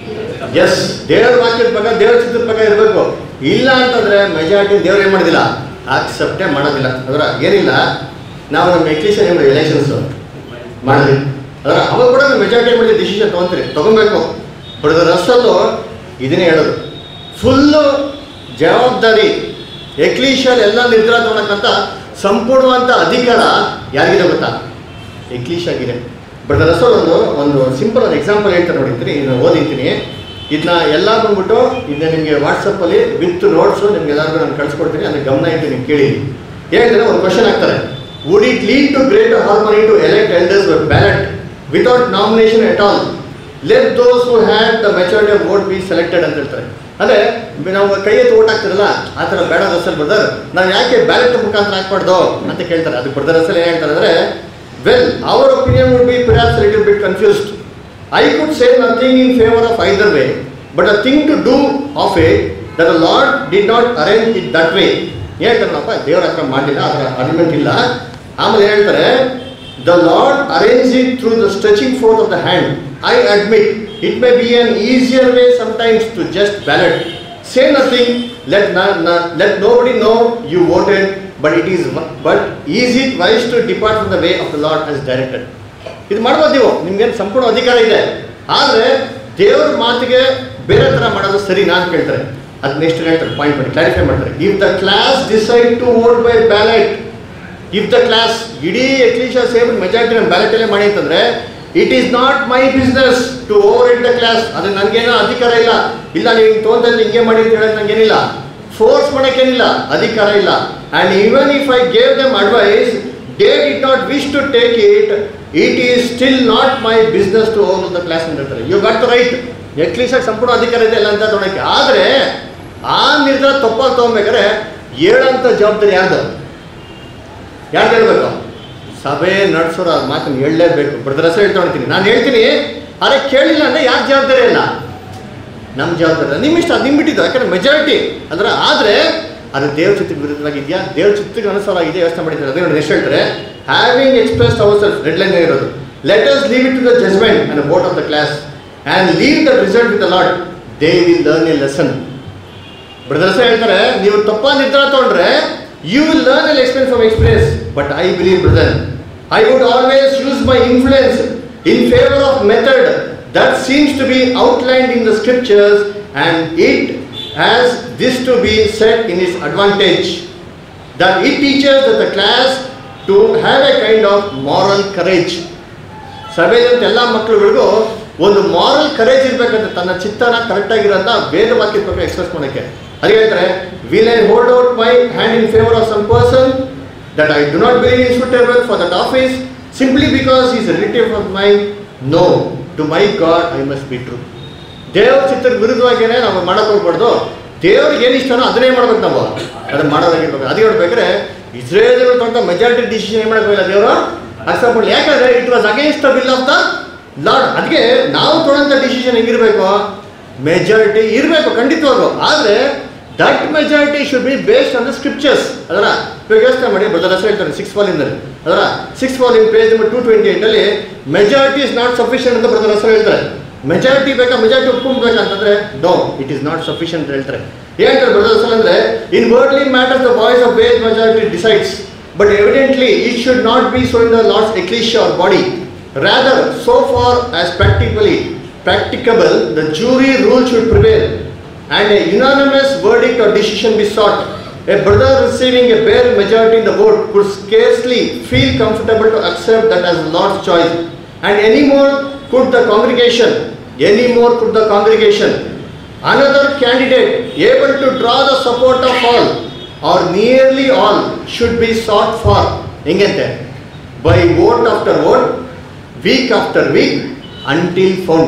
ಎಸ್ ದೇವ್ರ ವಾಕ್ಯದ ಪ್ರಕಾರ ದೇವ್ರ ಚಿತ್ರದ ಪ್ರಕಾರ ಇರಬೇಕು ಇಲ್ಲ ಅಂತಂದ್ರೆ ಮೆಜಾರಿಟಿ ದೇವ್ರು ಏನು ಮಾಡೋದಿಲ್ಲ ಆಕ್ಸೆಪ್ಟೇ ಮಾಡೋದಿಲ್ಲ ಅದರ ಏನಿಲ್ಲ ನಾವು ನಮ್ಮ ಎಕ್ಲಿಷನ್ ಏನು ಎಲೆಕ್ಷನ್ಸ್ ಮಾಡಿದ್ವಿ ಅದರ ಅವಾಗ ಕೂಡ ಮೆಜಾರಿಟಿ ಮಾಡಿ ಡಿಸಿಷನ್ ತೊಗೊಂತೀರಿ ತೊಗೊಬೇಕು ಬಟ್ ರಸ್ಸಲ್ಲು ಇದನ್ನೇ ಹೇಳೋದು ಫುಲ್ಲು ಜವಾಬ್ದಾರಿ ಎಕ್ಲೀಶಲ್ ಎಲ್ಲ ನಿರ್ಧಾರ ತಗೊಳಕ್ಕಂತ ಸಂಪೂರ್ಣವಂತ ಅಧಿಕಾರ ಯಾರಿಗಿದೆ ಗೊತ್ತಾ ಎಕ್ಲೀಶ್ ಆಗಿದೆ ಬಟ್ ರಸಲ್ ಒಂದು ಒಂದು ಸಿಂಪಲ್ ಒಂದು ಎಕ್ಸಾಂಪಲ್ ಹೇಳ್ತಾರೆ ನೋಡಿರ್ತೀನಿ ಇದನ್ನ ಓದಿರ್ತೀನಿ ಇದನ್ನ ಎಲ್ಲ ಬಂದ್ಬಿಟ್ಟು ಇದನ್ನ ನಿಮಗೆ ವಾಟ್ಸಪ್ಪಲ್ಲಿ ವಿತ್ ನೋಟ್ಸು ನಿಮ್ಗೆ ಎಲ್ಲರಿಗೂ ನಾನು ಕಳ್ಸ್ಕೊಡ್ತೀನಿ ಅದನ್ನ ಗಮನ ಇಟ್ಟು ನೀವು ಕೇಳಿ ಹೇಳ್ತಾರೆ ಒಂದು ಕ್ವಶನ್ ಹಾಕ್ತಾರೆ would it lead to great harmony to elect elders ballot without nomination at all let those who had the maturity of vote be selected ಅಂತ ಹೇಳ್ತಾರೆ ಅಂದ್ರೆ ನಾವು ಕೈ ಎತ್ತಿ ಓಟ್ ಹಾಕ್ತಿರಲ್ಲ ಆ ಥರ ಬೇಡ ರಸಲ್ ಬ್ರದರ್ ನಾವು ಯಾಕೆ ಬ್ಯಾಲೆಟ್ ಮುಖಾಂತರ ಹಾಕ್ಬಾರ್ದು ಅಂತ ಕೇಳ್ತಾರೆ ಅದಕ್ಕೆ ಬ್ರದರ್ ರಸಲ್ ಏನು ಹೇಳ್ತಾರೆ ಅಂದ್ರೆ well our opinion would be perhaps little bit confused I could say nothing in favour of either way but a thing to do of a that uh Lord did not arrange it that way ಹೇಳ್ತಾರಲ್ಲಪ್ಪ ದೇವ್ರ ಹತ್ರ ಮಾಡಲಿಲ್ಲ ಅದರ argument ಇಲ್ಲ ಆಮೇಲೆ ಹೇಳ್ತಾರೆ the Lord arrange it through the stretching forth of the hand I admit it may be an easier way sometimes to just ballot say nothing let let nobody know you voted but it is but is it wise to depart from the way of the Lord as directed ಇದು ಮಾಡ್ಬೋದು ನೀವು ನಿಮ್ಗೇನು ಸಂಪೂರ್ಣ ಅಧಿಕಾರ ಇದೆ ಆದರೆ ದೇವ್ರ ಮಾತಿಗೆ ಬೇರೆ ಥರ ಮಾಡೋದು ಸರಿ ನಾನು ಕೇಳ್ತಾರೆ ಅದು ನೆಕ್ಸ್ಟ್ ಹೇಳ್ತಾರೆ ಪಾಯಿಂಟ್ ಮಾಡಿ ಕ್ಲಾರಿಫೈ ಮಾಡ್ತಾರೆ if the class decide to vote by ballot if the class ಇಡೀ ಎಕ್ಲೀಶ ಸೇರ್ಬಿಟ್ಟು ಮೆಜಾರಿಟಿ ನಾನು ಬ್ಯಾಲೆಟಲ್ಲೇ ಮಾಡಿ ಅಂತಂದ್ರೆ it is not my business to over it the class ಅದು ನನಗೇನೋ ಅಧಿಕಾರ ಇಲ್ಲ ಇಲ್ಲ ನೀವು ಹಿಂಗೆ ತೊಗೊಂಡ್ರೆ ಹಿಂಗೆ ಮಾಡಿ ಅಂತ ಹೇಳೋದು ನನಗೇನಿಲ್ಲ ಫೋರ್ಸ್ ಮಾಡೋಕ್ಕೇನಿಲ್ಲ ಅಧಿಕಾರ ಇಲ್ಲ and even if I gave them advice they did not wish to take it it is still not my business to over the class ಅಂತ ಹೇಳ್ತಾರೆ ಯು ಗಾಟ್ ದ ರೈಟ್ ಎಕ್ಲೀಸಾಗಿ ಸಂಪೂರ್ಣ ಅಧಿಕಾರ ಇದೆ ಇಲ್ಲ ಅಂತ ತೊಗೊಳಕ್ಕೆ ಆದರೆ ಆ ನಿರ್ಧಾರ ತಪ್ಪಾಗಿ ತೊಗೊಬೇಕಾದ್ರೆ ಹೇಳೋಂಥ ಜವಾಬ್ದಾರಿ ಯಾರ್ದು ಯಾರು ಹೇಳ್ಬೇಕು ಸಭೆ ನಡೆಸೋರು ಆ ಮಾತನ್ನು ಹೇಳಲೇಬೇಕು ಬ್ರದರ್ ಹೆಸರು ಹೇಳ್ತಾ ಹೊಡ್ತೀನಿ ನಾನು ಹೇಳ್ತೀನಿ ಅರೆ ಕೇಳಿಲ್ಲ ಅಂದರೆ ಯಾರು ಜವಾಬ್ದಾರಿ ಇಲ್ಲ ನಮ್ಮ ಜವಾಬ್ದಾರಿ ನಿಮ್ಮ ಇಷ್ಟ ಅದು ನಿಮ್ಮ ಬಿಟ್ಟಿದ್ದು ಯಾಕಂದ್ರೆ ಮೆಜಾರಿಟಿ ಅಂದ್ರೆ ಆದರೆ ಅದು ದೇವ್ರ ಚಿತ್ತಕ್ಕೆ ವಿರುದ್ಧವಾಗಿದೆಯಾ ದೇವ್ರ ಚಿತ್ತಕ್ಕೆ ಅನುಸಾರ ಆಗಿದೆ ಯೋಚನೆ ಮಾಡಿದ್ದಾರೆ ಅದೇ ನೋಡಿ ಎಷ್ಟು ಹೇಳ್ತಾರೆ having express our self red line ಇರೋದು let us leave it to the judgment and vote of the class and leave the result with the Lord they will learn a lesson brothers ಹೇಳ್ತಾರೆ ನೀವು ತಪ್ಪ ನಿರ್ಧಾರ ತಗೊಂಡ್ರೆ you will learn ಎಲ್ experience from experience but I believe brother I would always use my influence in favour of method that seems to be outlined in the scriptures and it has this to be set in its advantage that it teaches that the class to have a kind of moral courage ಸಭೆಯಂತ ಎಲ್ಲ ಮಕ್ಕಳುಗಳಿಗೂ ಒಂದು moral courage ಇರ್ಬೇಕಂತ ತನ್ನ ಚಿತ್ತನ ಕರೆಕ್ಟಾಗಿರೋಂಥ ವೇದ ವಾಕ್ಯದ ಬಗ್ಗೆ express ಮಾಡೋಕ್ಕೆ ಅದು ಹೇಳ್ತಾರೆ will I hold out my hand in favour of some person that I do not believe in suitable for that office simply because is relative of my no to my God I must be true ದೇವ್ರ ಚಿತ್ರದ ವಿರುದ್ಧವಾಗಿಯೇ ನಾವು ಮಾಡಕ್ ಹೋಗ್ಬಾರ್ದು ದೇವ್ರಿಗೆ ಏನು ಇಷ್ಟನೋ ಅದನ್ನೇ ಮಾಡ್ಬೇಕು ನಾವು ಅದನ್ನ ಮಾಡೋದಾಗಿರ್ಬೇಕು ಅದು ಹೇಳ್ಬೇಕಾದ್ರೆ ಇಸ್ರೇಲ್ ತೊಗೊಂಡ ಮೆಜಾರಿಟಿ ಡಿಸಿಷನ್ ಏನು ಮಾಡಕ್ ಹೋಗಿಲ್ಲ ದೇವರು ಅಕ್ಸೆಪ್ಟ್ ಮಾಡಿ ಯಾಕಂದ್ರೆ it was against the will of the Lord ಅದಕ್ಕೆ ನಾವು ತೊಗೊಂಡ ಡಿಸಿಷನ್ ಹೆಂಗಿರ್ಬೇಕು ಮೆಜಾರಿಟಿ ಇರಬೇಕು ಖಂಡಿತವಾಗೂ ಆದರೆ that majority should be based on the scriptures ಅದರ ಇವಾಗ ಯೋಚನೆ ಮಾಡಿ ಬ್ರದರ್ ಹೆಸರು ಹೇಳ್ತಾರೆ ಸಿಕ್ಸ್ ವಾಲಿಂದಲ್ಲಿ ಅದರ ಸಿಕ್ಸ್ ವಾಲಿನ್ ಪೇಜ್ ನಂಬರ್ ಟೂ ಟ್ವೆಂಟಿ ಏಯ್ಟಲ್ಲಿ ಮೆಜಾರಿಟಿ ಇಸ್ ನಾಟ್ ಸಫಿಷಿಯಂಟ್ ಅಂತ ಬ್ರದರ್ ಹೆಸರು ಹೇಳ್ತಾರೆ ಮೆಜಾರಿಟಿ ಬೇಕಾ ಮೆಜಾರಿಟಿ ಒಪ್ಕೊಂಡ್ಬೇಕಂತಂದ್ರೆ no it is not sufficient ಅಂತ ಹೇಳ್ತಾರೆ ಹೇಳ್ತಾರೆ ಬ್ರದರ್ ಹೆಸರು ಅಂದ್ರೆ in worldly matters the voice of base majority decides but evidently it should not be so in the Lord's ecclesia our body rather so far as practically practicable, the jury rule should prevail and a unanimous verdict or decision be sought. A brother receiving a bare majority in the vote could scarcely feel comfortable to accept that as the Lord's choice. And any more could the congregation, any more could the congregation. Another candidate able to draw the support of all or nearly all should be sought for. Ingente, by vote after vote, week after week, until found.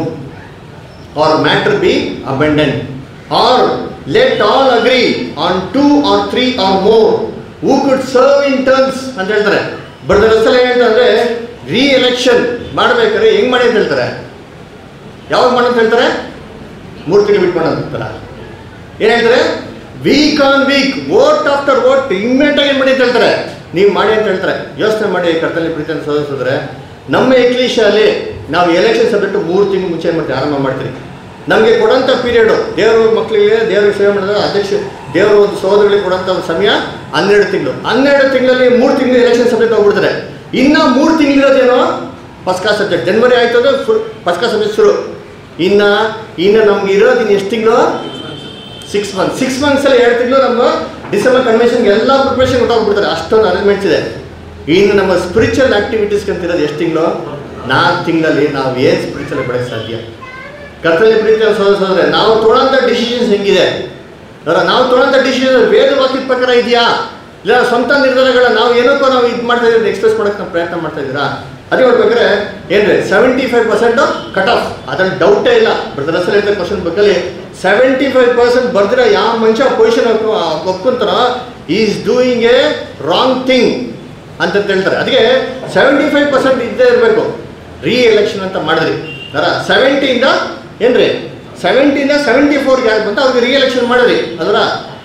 or matter be abundant or let all agree on two or three or more who could serve in terms ಅಂತ ಹೇಳ್ತಾರೆ but ರಸಲ ಏನಂತಂದ್ರೆ ರೀ election ಮಾಡ್ಬೇಕಾದ್ರೆ ಹೆಂಗ್ ಮಾಡಿ ಅಂತ ಹೇಳ್ತಾರೆ ಯಾವಾಗ ಮಾಡಿ ಅಂತ ಹೇಳ್ತಾರೆ ಮೂರು ತಿಂಗಳು ಬಿಟ್ಟು ಮಾಡೋದು ಅಂತಾರ ಏನ್ ಹೇಳ್ತಾರೆ week on week vote after vote immediate ಆಗಿ ಏನ್ ಮಾಡಿ ಅಂತ ಹೇಳ್ತಾರೆ ನೀವು ಮಾಡಿ ಅಂತ ಹೇಳ್ತಾರೆ ಯೋಚನೆ ಮಾಡಿ ಕರ್ತಲ್ಲಿ ಪ್ರೀತಿ ಅಂತ ಸೋದಿಸಿದ್ರೆ ನಮ್ಮ ಎಕ್ಲೀಶಲ್ಲಿ ನಾವು ಎಲೆಕ್ಷನ್ ಸಬ್ಜೆಕ್ಟ್ ಮೂರು ತಿಂಗಳು ಮುಂಚೆ ಏನು ಮಾಡ್ತೀವಿ ಆರಂಭ ಮಾಡ್ತೀವಿ ನಮಗೆ ಕೊಡೋಂಥ ಪೀರಿಯಡು ದೇವ್ರ ಮಕ್ಕಳಿಗೆ ದೇವ್ರ ಸೇವೆ ಮಾಡಿದ ಅಧ್ಯಕ್ಷ ದೇವರ ಒಂದು ಸೋದರಗಳಿಗೆ ಕೊಡೋಂಥ ಒಂದು ಸಮಯ ಹನ್ನೆರಡು ತಿಂಗಳು ಹನ್ನೆರಡು ತಿಂಗಳಲ್ಲಿ ಮೂರು ತಿಂಗಳು ಎಲೆಕ್ಷನ್ ಸಬ್ಜೆಕ್ಟ್ ಹೋಗ್ಬಿಡ್ತಾರೆ ಇನ್ನು ಮೂರು ತಿಂಗಳಿರೋದೇನೋ ಪಸ್ಕಾ ಸಬ್ಜೆಕ್ಟ್ ಜನವರಿ ಆಯ್ತು ಅಂದ್ರೆ ಫುಲ್ ಪಸ್ಕಾ ಸಬ್ಜೆಕ್ಟ್ ಶುರು ಇನ್ನು ಇನ್ನು ನಮ್ಗೆ ಇರೋದು ಇನ್ನು ಎಷ್ಟು ತಿಂಗಳು ಸಿಕ್ಸ್ ಮಂತ್ ಸಿಕ್ಸ್ ಮಂತ್ಸಲ್ಲಿ ಎರಡು ತಿಂಗಳು ನಮ್ಮ ಡಿಸೆಂಬರ್ ಕನ್ವೆನ್ಷನ್ಗೆ ಎಲ್ಲ ಪ್ರಿಪ್ರೇಷನ್ ಹೊಟ್ಟೋಗ್ಬಿಡ್ತಾರೆ ಅಷ್ಟೊಂದು ಅರೇಂಜ್ಮೆಂಟ್ಸ್ ಇದೆ ಇನ್ನು ನಮ್ಮ ಸ್ಪಿರಿಚುವಲ್ ಆಕ್ಟಿವಿಟೀಸ್ ಅಂತಿರೋದು ಎಷ್ಟು ತಿಂಗಳು ನಾಲ್ಕು ತಿಂಗಳಲ್ಲಿ ನಾವು ಏನು ಸ್ಪಿರಿಚುವಲ್ ಬೆಳೆಯಕ್ಕೆ ಸಾಧ್ಯ ಕರ್ತವ್ಯ ಪ್ರೀತಿ ಸೋದರ ಸೋದರ ನಾವು ತೊಗೊಳ್ಳೋಂಥ ಡಿಸಿಷನ್ಸ್ ಹೆಂಗಿದೆ ಅದರ ನಾವು ತೊಗೊಳ್ಳೋಂಥ ಡಿಸಿಷನ್ ವೇದ ವಾಕ್ಯದ ಪ್ರಕಾರ ಇದೆಯಾ ಇಲ್ಲ ಸ್ವಂತ ನಿರ್ಧಾರಗಳನ್ನ ನಾವು ಏನಕ್ಕೋ ನಾವು ಇದು ಮಾಡ್ತಾ ಇದ್ದೀವಿ ಎಕ್ಸ್ಪ್ರೆಸ್ ಮಾಡೋಕ್ಕೆ ನಾವು ಪ್ರಯತ್ನ ಮಾಡ್ತಾ ಇದ್ದೀರಾ ಅದೇ ನೋಡ್ಬೇಕಾದ್ರೆ ಏನ್ರಿ seventy five percent cut off ಅದ್ರಲ್ಲಿ ಡೌಟೇ ಇಲ್ಲ ಬ್ರದರ್ ಅಸಲ್ ಹೇಳ್ತಾರೆ ಕ್ವಶನ್ ಬಗ್ಗಲ್ಲಿ ಸೆವೆಂಟಿ ಫೈವ್ ಪರ್ಸೆಂಟ್ ಬರ್ದಿರೋ ಯಾವ ಮನುಷ್ಯ ಪೊಸಿಷನ್ ಒಪ್ಕೊಂತಾರೋ is doing a wrong thing ಅಂತ ಹೇಳ್ತಾರೆ ಅದಕ್ಕೆ ಸೆವೆಂಟಿ ಫೈವ್ ಪರ್ಸೆಂಟ್ ಇದ್ದೇ ಇರಬೇಕು ರೀ ಎಲೆಕ್ಷನ್ ಅಂತ ಮಾಡಿದ್ರಿ ಅದರ ಸೆವೆಂಟಿಯಿಂದ ಏನ್ರಿ ಸೆವೆಂಟಿಯಿಂದ ಸೆವೆಂಟಿ ಫೋರ್ಗೆ ಯಾರು ಬಂತ ಅವ್ರಿಗೆ ರೀ ಎಲೆಕ್ಷನ್ ಮಾಡಿದ್ರಿ ಅದರ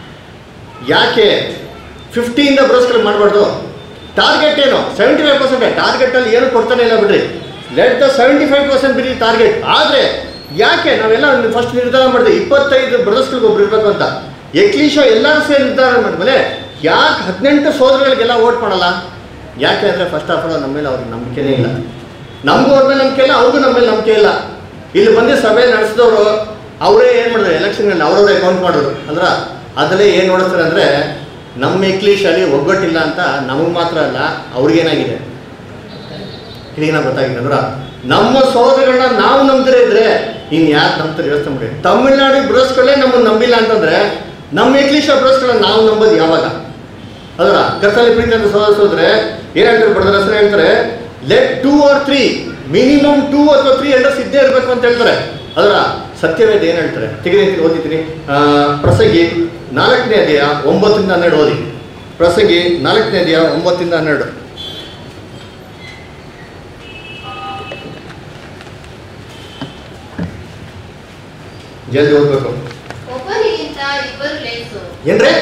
ಯಾಕೆ ಫಿಫ್ಟಿಯಿಂದ ಬರೋಸ್ಕರ ಮಾಡಬಾರ್ದು ಟಾರ್ಗೆಟ್ ಏನು ಸೆವೆಂಟಿ ಫೈವ್ ಪರ್ಸೆಂಟ್ ಟಾರ್ಗೆಟಲ್ಲಿ ಏನು ಕೊಡ್ತಾನೆ ಇಲ್ಲ ಬಿಡ್ರಿ let the seventy five percent ಬಿಡಿ ಟಾರ್ಗೆಟ್ ಆದರೆ ಯಾಕೆ ನಾವೆಲ್ಲ ಫಸ್ಟ್ ನಿರ್ಧಾರ ಮಾಡಿದೆ ಇಪ್ಪತ್ತೈದು ಬ್ರದರ್ಸ್ಗಳಿಗೆ ಒಬ್ರು ಇರಬೇಕು ಅಂತ ಎಕ್ಲೀಶ ಎಲ್ಲರೂ ಸೇರಿ ನಿರ್ಧಾರ ಮಾಡಿದ್ಮೇಲೆ ಯಾಕೆ ಹದಿನೆಂಟು ಸೋದರಗಳಿಗೆಲ್ಲ ಓಟ್ ಮಾಡಲ್ಲ ಯಾಕೆ ಅಂದರೆ ಫಸ್ಟ್ ಆಫ್ ಆಲ್ ನಮ್ಮ ಮೇಲೆ ಅವ್ರಿಗೆ ನಂಬಿಕೆನೇ ಇಲ್ಲ ನಮಗೂ ಅವ್ರ ಮೇಲೆ ನಂಬಿಕೆ ಇಲ್ಲ ಅವ್ರಿಗೂ ನಮ್ಮ ಮೇಲೆ ನಂಬಿಕೆ ಇಲ್ಲ ಇಲ್ಲಿ ಬಂದು ಸಭೆ ನಡೆಸಿದವರು ಅವರೇ ಏನು ಮಾಡಿದ್ರು ಎಲೆಕ್ಷನ್ಗಳಲ್ಲಿ ಅವರವರೇ ಅಕೌಂಟ್ ಮಾಡಿದ್ರು ಅಂದ್ರೆ ಅದರಲ್ಲೇ ಏನು ನೋಡ್ತಾರೆ ಅಂದರೆ ನಮ್ಮ ಇಂಗ್ಲೀಷಲ್ಲಿ ಒಗ್ಗಟ್ಟಿಲ್ಲ ಅಂತ ನಮಗೆ ಮಾತ್ರ ಅಲ್ಲ ಅವ್ರಿಗೇನಾಗಿದೆ ಕ್ಲೀನ ಗೊತ್ತಾಗಿದೆ ಅಂದ್ರೆ ನಮ್ಮ ಸಹೋದರಗಳನ್ನ ನಾವು ನಂಬ್ತಿರ ಇದ್ರೆ ಇನ್ನು ಯಾರು ನಂಬ್ತಾರೆ ಯೋಚನೆ ಮಾಡಿ ತಮಿಳ್ನಾಡು ಬ್ರಸ್ಗಳೇ ನಮ್ಮನ್ನು ನಂಬಿಲ್ಲ ಅಂತಂದ್ರೆ ನಮ್ಮ ಇಂಗ್ಲೀಷ್ ಬ್ರಸ್ಗಳನ್ನ ನಾವು ನಂಬೋದು ಯಾವಾಗ ಅದರ ಕರ್ತಲ್ಲಿ ಪ್ರೀತಿ ಅಂತ ಸೋದರ ಸೋದ್ರೆ ಏನ್ ಹೇಳ್ತಾರೆ ಬಡದ್ರ ಹೆಸರು ಹೇಳ್ತಾರೆ let two or three minimum two ಅಥವಾ ತ್ರೀ ಎಲ್ಡರ್ಸ್ ಇದ್ದೇ ಇರಬೇಕು ಅಂತ ಹೇಳ್ತಾರೆ ಅದರ ಸತ್ಯವೇದ ಏನು ಹೇಳ್ತಾರೆ ತೆಗೆದು ಓದಿದ್ದೀನಿ ಆ, ಪ್ರಸಂಗಿ ನಾಲ್ಕನೇ ಅಧ್ಯಾಯ ಒಂಬತ್ತರಿಂದ ಹನ್ನೆರಡು ಓದಿ ಪ್ರಸಂಗಿ ನಾಲ್ಕನೇ ಅಧ್ಯಾಯ ಒಂಬತ್ತರಿಂದ ಹನ್ನೆರಡು ಜಲ್ದಿ ಓದ್ಬೇಕು ಒಬ್ಬನಿಗಿಂತ ಇಬ್ಬರು ಲೇಸು ಏನ್ರಿ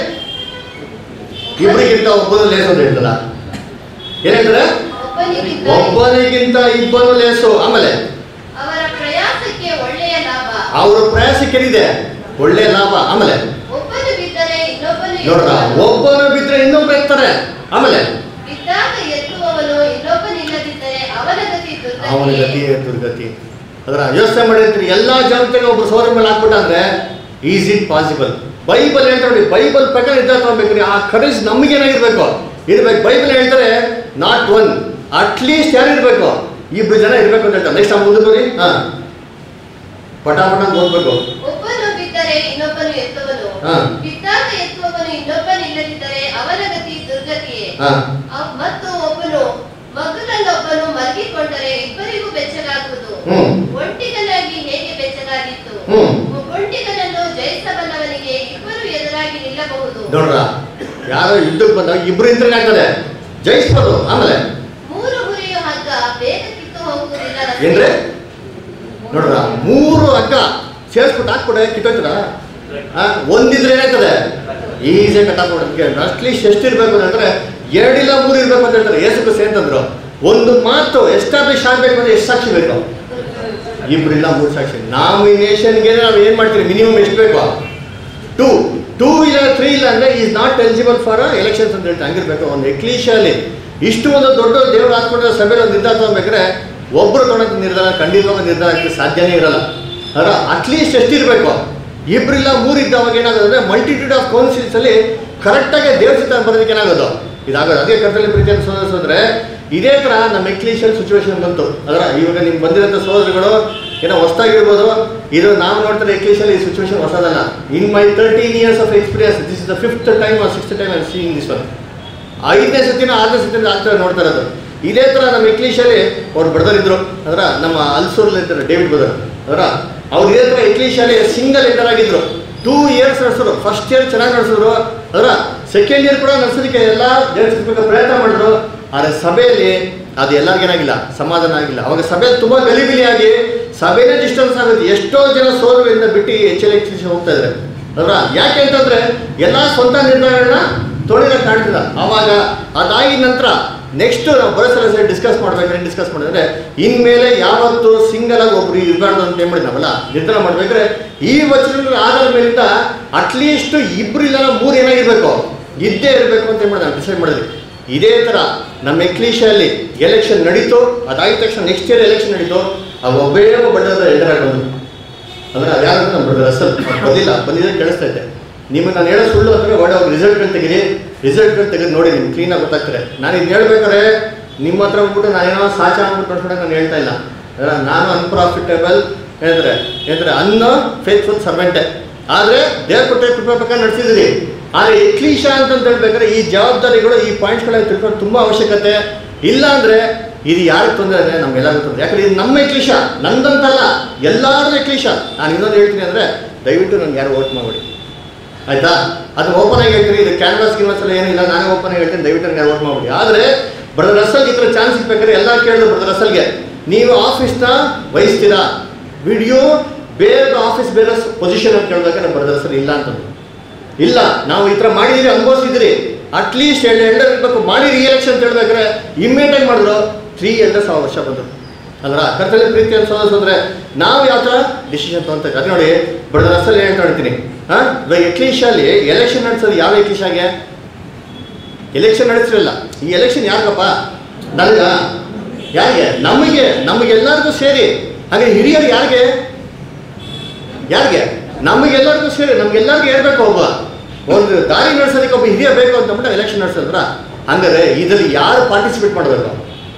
ಇಬ್ಬರಿಗಿಂತ ಒಬ್ಬನು ಲೇಸು ಅಂತ ಹೇಳ್ತಾರ ಏನ್ ಹೇಳ್ತಾರೆ ಒಬ್ಬನಿಗಿಂತ ಒಬ್ಬನಿಗಿಂತ ಇಬ್ಬರು ಲೇಸು ಆಮೇಲೆ ಅವರ ಪ್ರಯಾಸಕ್ಕೆ ಒಳ್ಳೆಯ ಲಾಭ ಅವ್ರ ಪ್ರಯಾಸಕ್ಕೆನಿದೆ ಒಳ್ಳೆ ಲಾಭ ಆಮೇಲೆ ಒಬ್ಬನು ಬಿದ್ದರೆ ಇನ್ನೊಬ್ಬನು ನೋಡ್ರ ಎತ್ತುವನು. ಒಬ್ಬನು ಬಿದ್ರೆ ಇನ್ನೊಬ್ರು ಎತ್ತಾರೆ ಆಮೇಲೆ ಬಿದ್ದಾಗ ಎತ್ತುವವನು ಇನ್ನೊಬ್ಬನಿಲ್ಲದಿದ್ದರೆ ಅವನ ಗತಿ ಅವನ ದುರ್ಗತಿ ಗತಿ ದುರ್ಗತಿ ಅದರ ಯೋಚನೆ ಮಾಡಿರ್ತೀರಿ ಎಲ್ಲಾ ಜಾಗತಿಗೆ ಒಬ್ರು ಸೋದರ ಮೇಲೆ ಹಾಕ್ಬಿಟ್ಟ ಅಂದ್ರೆ ಈಸ್ ಇಟ್ ಪಾಸಿಬಲ್ ಬೈಬಲ್ ಹೇಳ್ತಾರೆ ನೋಡಿ ಬೈಬಲ್ ಪ್ರಕಾರ ಇದ್ದ ತಗೋಬೇಕ್ರಿ ಆ ಕರೇಜ್ ನಮಗೇನಾಗಿರ್ಬೇಕು ಇರ್ಬೇಕು ಬೈಬಲ್ ಹೇಳ್ತಾರೆ ನಾಟ್ ಒನ್ ಅಟ್ಲೀಸ್ಟ್ ಯಾರು ಇರ್ಬೇಕು ಇಬ್ರು ಜನ ಇರ್ಬೇಕು ಅಂತ ಹೇಳ್ತಾರೆ ನೆಕ್ಸ್ಟ್ ಮುಂದೆ ಬರಿ ಹಾ ಪಟಾಪಟ ಅಂತ ಓದ್ಬೇಕು ಒಬ್ಬನು ಬಿದ್ದರೆ ಇನ್ನೊಬ್ಬನು ಎತ್ತುವನು ಹಾ. ಬಿದ್ದಾಗ ಎತ್ತುವವನು ಇನ್ನೊಬ್ಬನಿಲ್ಲದಿದ್ದರೆ ಅವನ ಗತಿ ದುರ್ಗತಿಯೇ ಹಾ ಅವ್- ಮತ್ತು ಒಬ್ಬನು ಮಗನಲ್ಲೊಬ್ಬನು ಮಲಗಿಕೊಂಡರೆ ಇಬ್ಬರಿಗೂ ಬೆಚ್ಚಗಾಗುವುದು ಹ್ಮ್. ಒಂಟಿಗನಾಗಿ ಹೇಗೆ ಬೆಚ್ಚಗಾಗಿತ್ತು ಹ್ಮ್. ಒಂಟಿಗನನ್ನು ಜಯಿಸಬಲ್ಲವನಿಗೆ ಇಬ್ಬರು ಎದುರಾಗಿ ನಿಲ್ಲಬಹುದು ನೋಡ್ರ ಯಾರೋ ಯುದ್ಧಕ್ಕೆ ಬಂದಾಗ ಇಬ್ರು ಇಂದ್ರೆ ಆಗ್ತದೆ ಜಯಿಸ್ಬೋದು ಆಮೇಲೆ ಮೂರು ಹುರಿಯು ಹಗ್ಗ ಬೇಗ ಕಿತ್ತು ಹೋಗುವುದಿಲ್ಲ ರಸ್ತೆ. ಏನ್ರಿ ನೋಡ್ರ ಮೂರು ಹಗ್ಗ ಸೇರಿಸ್ಬಿಟ್ಟು ಹಾಕ್ಬಿಟ್ಟೆ ಕಿತ್ತೋಯ್ತದ ಒಂದಿದ್ರೆ ಏನಾಗ್ತದೆ ಈಸಿ ಕಟ್ಟಾಕ್ಬಿಡೋದಕ್ಕೆ ಅಟ್ಲೀಸ್ಟ್ ಎಷ್ಟಿರ್ಬೇಕು ಅಂತಂದ್ರೆ ಎರಡಿಲ್ಲ ಮೂರು ಇರ್ಬೇಕು ಅಂತ ಹೇಳ್ತಾರೆ ಏಸು ಸೇಂತಂದ್ರು ಒಂದು ಮಾತು ಎಸ್ಟಾಬ್ಲಿಷ್ ಆಗ್ಬೇಕು ಅಂದ್ರೆ ಎಷ್ಟು ಸಾಕ್ಷಿ ಬೇಕು ಇಬ್ರಿಲ್ಲ ಮೂರು ಸಾಕ್ಷಿ ನಾಮಿನೇಷನ್ಗೆ ನಾವು ಏನು ಮಾಡ್ತೀವಿ ಮಿನಿಮಮ್ ಎಷ್ಟು ಬೇಕು ಟೂ ಟೂ ಇಲ್ಲ ತ್ರೀ ಇಲ್ಲ ಅಂದ್ರೆ is not eligible for elections ಅಂತ ಹೇಳ್ತಾರೆ ಹಂಗಿರ್ಬೇಕು ಒಂದು ಎಕ್ಲೀಶಲ್ಲಿ ಇಷ್ಟು ಒಂದು ದೊಡ್ಡ ದೇವ್ರು ಹಾಕ್ಬಿಟ್ರೆ ಸಭೆಯಲ್ಲಿ ಒಂದು ನಿರ್ಧಾರ ತಗೋಬೇಕಾದ್ರೆ ಒಬ್ಬರು ತೊಗೊಳಕ್ಕೆ ನಿರ್ಧಾರ ಖಂಡಿತವಾಗಿ ನಿರ್ಧಾರಕ್ಕೆ ಸಾಧ್ಯನೇ ಇರಲ್ಲ ಅದರ ಅಟ್ಲೀಸ್ಟ್ ಎಷ್ಟಿರಬೇಕು ಇಬ್ಬರಿಲ್ಲ ಮೂರು ಇದ್ದವಾಗ ಏನಾಗೋದು ಅಂದರೆ ಮಲ್ಟಿಟ್ಯೂಡ್ ಆಫ್ ಕೌನ್ಸಿಲ್ಸ್ ಅಲ್ಲಿ ಕರೆಕ್ಟಾಗಿ ದೇವ್ರ ಚಿತ್ರ ಬರೋದಕ್ಕೆ ಏನಾಗೋದು ಇದಾಗೋದು ಅದೇ ಕರ್ತಲ್ಲಿ ಪ್ರೀತಿಯನ್ನು ಸೋದರಿಸಿದ್ರೆ ಇದೇ ಥರ ನಮ್ಮ ಎಕ್ಲೀಷಿಯಲ್ ಸಿಚುವೇಶನ್ ಬಂತು ಅದರ ಇವಾಗ ನಿಮ್ಗೆ ಬಂದಿರೋಂಥ ಸೋದರಗಳು ಏನೋ ಹೊಸ್ದಾಗಿರ್ಬೋದು ಇದು ನಾವು ನೋಡ್ತಾರೆ ಎಕ್ಲೀಷಿಯಲ್ ಈ ಸಿಚುವೇಶನ್ ಹೊಸದಲ್ಲ in my thirteen years of experience this is the fifth time or sixth time I seeing this one ಐದನೇ ಸತಿನ ಆರನೇ ಸತಿನ ಆಗ್ತಾರೆ ನೋಡ್ತಾ ಇರೋದು ಇದೇ ಥರ ನಮ್ಮ ಇಂಗ್ಲೀಷಲ್ಲಿ ಅವ್ರು ಬ್ರದರ್ ಇದ್ರು ಅದರ ನಮ್ಮ ಅಲ್ಸೂರಲ್ಲಿ ಇರ್ತಾರೆ ಡೇವಿಡ್ ಬ್ರದರ್ ಅದರ ಅವ್ರು ಇದೇ ಥರ ಇಂಗ್ಲೀಷಲ್ಲಿ ಸಿಂಗಲ್ ಎಂಟರ್ ಆಗಿದ್ರು ಟೂ ಇಯರ್ಸ್ ನಡೆಸಿದ್ರು ಫಸ್ಟ್ ಇಯರ್ ಚೆನ್ನಾಗಿ ನಡೆಸಿದ್ರು ಅದರ ಸೆಕೆಂಡ್ ಇಯರ್ ಕೂಡ ನಡೆಸೋದಕ್ಕೆ ಎಲ್ಲ ದೇವಸ್ಥಾನಕ್ಕೆ ಪ್ರಯತ್ನ ಮಾಡಿದ್ರು ಆದರೆ ಸಭೆಯಲ್ಲಿ ಅದು ಎಲ್ಲರಿಗೇನಾಗಿಲ್ಲ ಸಮಾಧಾನ ಆಗಿಲ್ಲ ಅವಾಗ ಸಭೆ ತುಂಬ ಗಲಿಬಿಲಿಯಾಗಿ ಸಭೆನೇ ಡಿಸ್ಟರ್ಬೆನ್ಸ್ ಆಗುತ್ತೆ ಎಷ್ಟೋ ಜನ ಸೋರುವಿಂದ ಬಿಟ್ಟು ಎಚ್ ಎಲ್ ಎಕ್ಸ್ ಹೋಗ್ತಾ ಇದ್ದಾರೆ ಅದರ ಯಾಕೆ ಅಂತಂದ್ರೆ ಎಲ್ಲ ಸ್ವಂತ ನಿರ್ಧಾರಗಳನ್ನ ತೊಳಿದ ಕಾಣ್ತದ ಅವಾಗ ಅದಾಗಿದ ನಂತರ ನೆಕ್ಸ್ಟ್ ನಾವು ಬರೋ ಸಲ ಸರಿ ಡಿಸ್ಕಸ್ ಮಾಡ್ಬೇಕಾದ್ರೆ ಡಿಸ್ಕಸ್ ಮಾಡಿದ್ರೆ ಇನ್ಮೇಲೆ ಯಾವತ್ತು ಸಿಂಗಲ್ ಆಗಿ ಒಬ್ರು ಇರಬಾರ್ದು ಅಂತ ಏನ್ ಮಾಡಿದ್ನವಲ್ಲ ನಿರ್ಧಾರ ಮಾಡ್ಬೇಕಾದ್ರೆ ಈ ವಚನಗಳ ಆಧಾರದ ಮೇಲಿಂದ ಅಟ್ಲೀಸ್ಟ್ ಇಬ್ರು ಇಲ್ಲ ಮೂರು ಏನಾಗಿರ್ಬೇಕು ಇದ್ದೇ ಇರಬೇಕು ಅಂತ ಏನ್ ಮಾಡಿದ ಡಿಸೈಡ್ ಮಾಡಿದ್ವಿ ಇದೇ ಥರ ನಮ್ಮ ಎಕ್ಲೀಶಲ್ಲಿ ಎಲೆಕ್ಷನ್ ನಡೀತು ಅದಾಗಿದ ತಕ್ಷಣ ನೆಕ್ಸ್ಟ್ ಇಯರ್ ಎಲೆಕ್ಷನ್ ನಡೀತು ಆ ಒಬ್ಬೇ ಒಬ್ಬ ಬಣ್ಣದ ಎಲ್ಡರ್ ಬಂದು ಅಂದ್ರೆ ಅದ್ಯಾರು ನಮ್ಮ ಬ್ರದರ್ ಅಸಲ್ ಬಂದಿಲ್ಲ ಬಂದಿದ್ರೆ ಕೇಳಿಸ್ತಾ ಇದ್ದೆ ನಿಮಗೆ ನಾನು ಹೇಳೋ ಸುಳ್ಳು ಅಂದರೆ ಒಳ್ಳೆ ಒಂದು ರಿಸಲ್ಟ್ಗಳು ತೆಗೀರಿ ರಿಸಲ್ಟ್ಗಳು ತೆಗೆದು ನೋಡಿ ನಿಮ್ಗೆ ಕ್ಲೀನಾಗಿ ಗೊತ್ತಾಗ್ತಾರೆ ನಾನು ಇದು ಹೇಳ್ಬೇಕಾದ್ರೆ ನಿಮ್ಮ ಹತ್ರ ಹೋಗ್ಬಿಟ್ಟು ನಾನೇನೋ ಸಾಚ ಅಂದ್ಬಿಟ್ಟು ನೋಡ್ಕೊಂಡು ನಾನು ಹೇಳ್ತಾ ಇಲ್ಲ ಅಲ್ಲ, ನಾನು ಅನ್ಪ್ರಾಫಿಟೇಬಲ್ ಹೇಳಿದ್ರೆ ಹೇಳಿದ್ರೆ ಅನ್ನ ಫೇತ್ಫುಲ್ ಸರ್ವೆಂಟೆ ಆದರೆ ದೇವ್ರ ಕೊಟ್ಟೆ ಕೃಪೆ ಪ್ರಕಾರ ನಡೆಸಿದ್ರಿ ಆದರೆ ಎಕ್ಲೀಶ ಅಂತ ಹೇಳ್ಬೇಕಾದ್ರೆ ಈ ಜವಾಬ್ದಾರಿಗಳು ಈ ಪಾಯಿಂಟ್ಸ್ಗಳನ್ನ ತಿಳ್ಕೊಂಡು ತುಂಬ ಅವಶ್ಯಕತೆ ಇಲ್ಲ ಅಂದರೆ ಇದು ಯಾರಿಗೆ ತೊಂದರೆ ಅಂದರೆ ನಮ್ಗೆಲ್ಲರಿಗೂ ತೊಂದರೆ ಯಾಕಂದ್ರೆ ಇದು ನಮ್ಮ ಎಕ್ಲೀಶ ನಂದಂತಲ್ಲ ಎಲ್ಲಾರ್ದು ಎಕ್ಲೀಶ ನಾನು ಇನ್ನೊಂದು ಹೇಳ್ತೀನಿ ಅಂದರೆ ದಯವಿಟ್ಟು ನನಗೆ ಯಾರು ವೋಟ್ ಮಾಡಬೇಡಿ ಆಯ್ತಾ ಅದು ಓಪನ್ ಆಗಿ ಹೇಳ್ತೀನಿ ಇದು ಕ್ಯಾನ್ವಾಸ್ ಗಿನ್ವಾಸ್ ಎಲ್ಲ ಏನಿಲ್ಲ ನಾನೇ ಓಪನ್ ಆಗಿ ಹೇಳ್ತೀನಿ ದಯವಿಟ್ಟು ನನಗೆ ವೋಟ್ ಮಾಡ್ಬಿಡಿ ಆದರೆ ಬ್ರದರ್ ರಸಲ್ಗೆ ಈ ಥರ ಚಾನ್ಸ್ ಸಿಗ್ಬೇಕಾದ್ರೆ ಎಲ್ಲ ಕೇಳಿದ್ರು ಬ್ರದರ್ ರಸಲ್ಗೆ ನೀವು ಆಫೀಸ್ನ ವಹಿಸ್ತೀರಾ ವಿಡಿಯೋ ಬೇರೆ ಆಫೀಸ್ ಬೇರೆ ಪೊಸಿಷನ್ ಅಂತ ಕೇಳ್ಬೇಕಾದ್ರೆ ಬ್ರದರ್ ರಸಲ್ ಇಲ್ಲ ಅಂತಂದ್ರು ಇಲ್ಲ ನಾವು ಈ ಥರ ಮಾಡಿದಿರಿ ಅನುಭವಿಸಿದ್ರಿ ಅಟ್ಲೀಸ್ಟ್ ಎರಡು ಎಲ್ಡರ್ ಇರಬೇಕು ಮಾಡಿ ರಿ ಎಲೆಕ್ಷನ್ ಅಂತ ಹೇಳ್ಬೇಕಾದ್ರೆ ಇಮ್ಮಿಡಿಯೇಟ್ ಮಾಡಿದ್ರು ತ್ರೀ ಎಲ್ಡರ್ ಸಾವಿರ ವರ್ಷ ಬಂದರು ಅಲ್ವಾ ಕರ್ತವ್ಯ ಪ್ರೀತಿ ಅನ್ಸೋದು ಅಂದ್ರೆ ನಾವು ಯಾವ ಥರ ಡಿಸಿಷನ್ ತೊಗೊಂತೀವಿ ಅದು ನೋಡಿ ಬ್ರದರ್ ಅಸಲ್ ಏನು ಹೇಳ್ತೀನಿ ಹಾಂ ಇವಾಗ ಎಕ್ಲೀಶಲ್ಲಿ ಎಲೆಕ್ಷನ್ ನಡೆಸೋದು ಯಾವ ಎಕ್ಲೀಶಾಗೆ ಎಲೆಕ್ಷನ್ ನಡೆಸಿರಲ್ಲ ಈ ಎಲೆಕ್ಷನ್ ಯಾರಿಗಪ್ಪ ನನಗ ಯಾರಿಗೆ ನಮಗೆ ನಮಗೆಲ್ಲರಿಗೂ ಸೇರಿ ಹಾಗೆ ಹಿರಿಯರು ಯಾರಿಗೆ ಯಾರಿಗೆ ನಮಗೆಲ್ಲರಿಗೂ ಸೇರಿ ನಮಗೆಲ್ಲರಿಗೂ ಹೇಳ್ಬೇಕು ಒಬ್ಬ ಒಂದು ದಾರಿ ನಡೆಸೋದಕ್ಕೆ ಒಬ್ಬ ಹಿರಿಯ ಬೇಕು ಅಂತಂದ್ಬಿಟ್ಟು ಎಲೆಕ್ಷನ್ ನಡೆಸಿದ್ರ ಹಂಗಾರೆ ಇದರಲ್ಲಿ ಯಾರು ಪಾರ್ಟಿಸಿಪೇಟ್ ಮಾಡಬೇಕು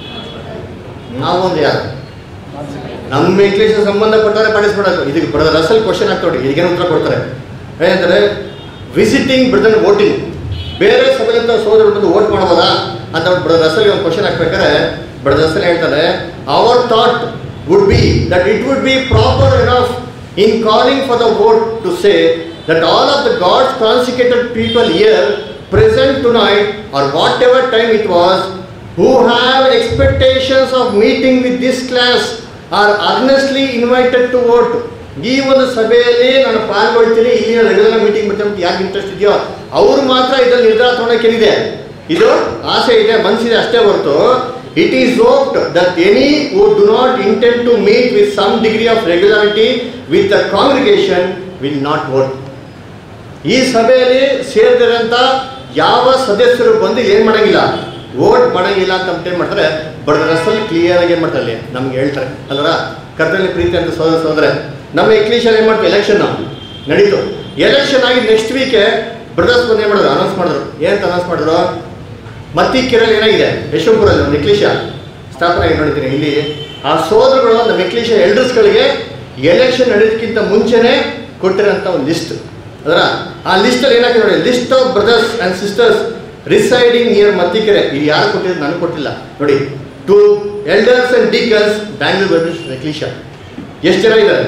ನಾವೊಂದು ಯಾರು ನಮ್ಮ ಇಂಗ್ಲೀಷ್ ಸಂಬಂಧಪಟ್ಟವರೆ ಪಾರ್ಟಿಸಿಪೇಟ್ ಆಗಬೇಕು ಇದಕ್ಕೆ ಬ್ರದರ್ ಅಸಲ್ ಕ್ವಶನ್ ಆಗ್ತೋಡಿ ಈಗೇನು ಉತ್ತರ ಕೊಡ್ತಾರೆ ಏನಂದರೆ ವಿಸಿಟಿಂಗ್ ಬ್ರದರ್ ವೋಟಿಂಗ್ ಬೇರೆ ಸಭೆಯಂತ ಸೋದರರು ಬಂದು ವೋಟ್ ಮಾಡ್ಬೋದಾ ಅಂತ ಬ್ರದರ್ ಅಸಲ್ಗೆ ಒಂದು ಕ್ವಶನ್ ಹಾಕ್ಬೇಕಾದ್ರೆ ಬ್ರದರ್ ಅಸಲ್ ಹೇಳ್ತಾರೆ our thought would be that it would be proper enough in calling for the vote to say that all of the god's consecrated people here present tonight or whatever time it was who have expectations of meeting with this class are earnestly invited to vote ಈ ಒಂದು ಸಭೆಯಲ್ಲಿ ನಾನು ಪಾಲ್ಗೊಳ್ತೀನಿ ಇಲ್ಲಿನ regular meeting ಬರ್ತೀನಿ ಅಂತ ಯಾಕೆ interest ಇದೆಯೋ ಅವ್ರು ಮಾತ್ರ ಇದ್ರಲ್ಲಿ ನಿರ್ಧಾರ ತೊಗೊಳಕ್ಕೇನಿದೆ ಇದು ಆಸೆ ಇದೆ ಮನಸ್ಸಿದೆ ಅಷ್ಟೇ ಹೊರತು it is hoped that any who do not intend to meet with some degree of regularity with the congregation will not vote ಈ ಸಭೆಯಲ್ಲಿ ಸೇರಿದಂಥ ಯಾವ ಸದಸ್ಯರು ಬಂದು ಏನು ಮಾಡಂಗಿಲ್ಲ ವೋಟ್ ಮಾಡಂಗಿಲ್ಲ ಅಂತ ಏನ್ ಮಾಡ್ತಾರೆ ಬಡದ ರಸ್ತೆಯಲ್ಲಿ ಕ್ಲಿಯರ್ ಆಗಿ ಏನು ಮಾಡ್ತಾರೆ ಅಲ್ಲಿ ನಮ್ಗೆ ಹೇಳ್ತಾರೆ ಅಲ್ವರ ಕರ್ತವ್ಯ ಪ್ರೀತಿ ಅಂತ ಸೋದರ ಸೋದ್ರೆ ನಮ್ಮ ಎಕ್ಲೀಶಲ್ಲಿ ಏನು ಮಾಡ್ತೀವಿ ಎಲೆಕ್ಷನ್ ನಡೀತು ಎಲೆಕ್ಷನ್ ಆಗಿ ನೆಕ್ಸ್ಟ್ ವೀಕೆ ಬ್ರದರ್ಸ್ ಬಂದು ಏನು ಮಾಡಿದ್ರು ಅನೌನ್ಸ್ ಮಾಡಿದ್ರು ಏನಂತ ಅನೌನ್ಸ್ ಮಾಡಿದ್ರು ಮತ್ತಿಕ್ಕಿರಲ್ಲಿ ಏನಾಗಿದೆ ಯಶವಂತಪುರಲ್ಲಿ ಒಂದು ಎಕ್ಲೀಶ ಸ್ಥಾಪನೆ ಆಗಿ ನೋಡಿದ್ದೀನಿ ಇಲ್ಲಿ ಆ ಸೋದರಗಳು ನಮ್ಮ ಎಕ್ಲೀಶ ಎಲ್ಡರ್ಸ್ಗಳಿಗೆ ಎಲೆಕ್ಷನ್ ನಡೆಯೋದಕ್ಕಿಂತ ಮುಂಚೆನೇ ಕೊಟ್ಟಿರೋಂಥ ಒಂದು ಲಿಸ್ಟ್ ಅದರ ಆ ಲಿಸ್ಟಲ್ಲಿ ಏನಾಗಿದೆ ನೋಡಿ list of brothers and sisters residing near Mattikere ಇದು ಯಾರು ಕೊಟ್ಟಿದ್ದು ನನಗೆ ಕೊಟ್ಟಿಲ್ಲ ನೋಡಿ to elders and deacons Bangalore brothers ecclesia ಎಷ್ಟು ಜನ ಇದ್ದಾರೆ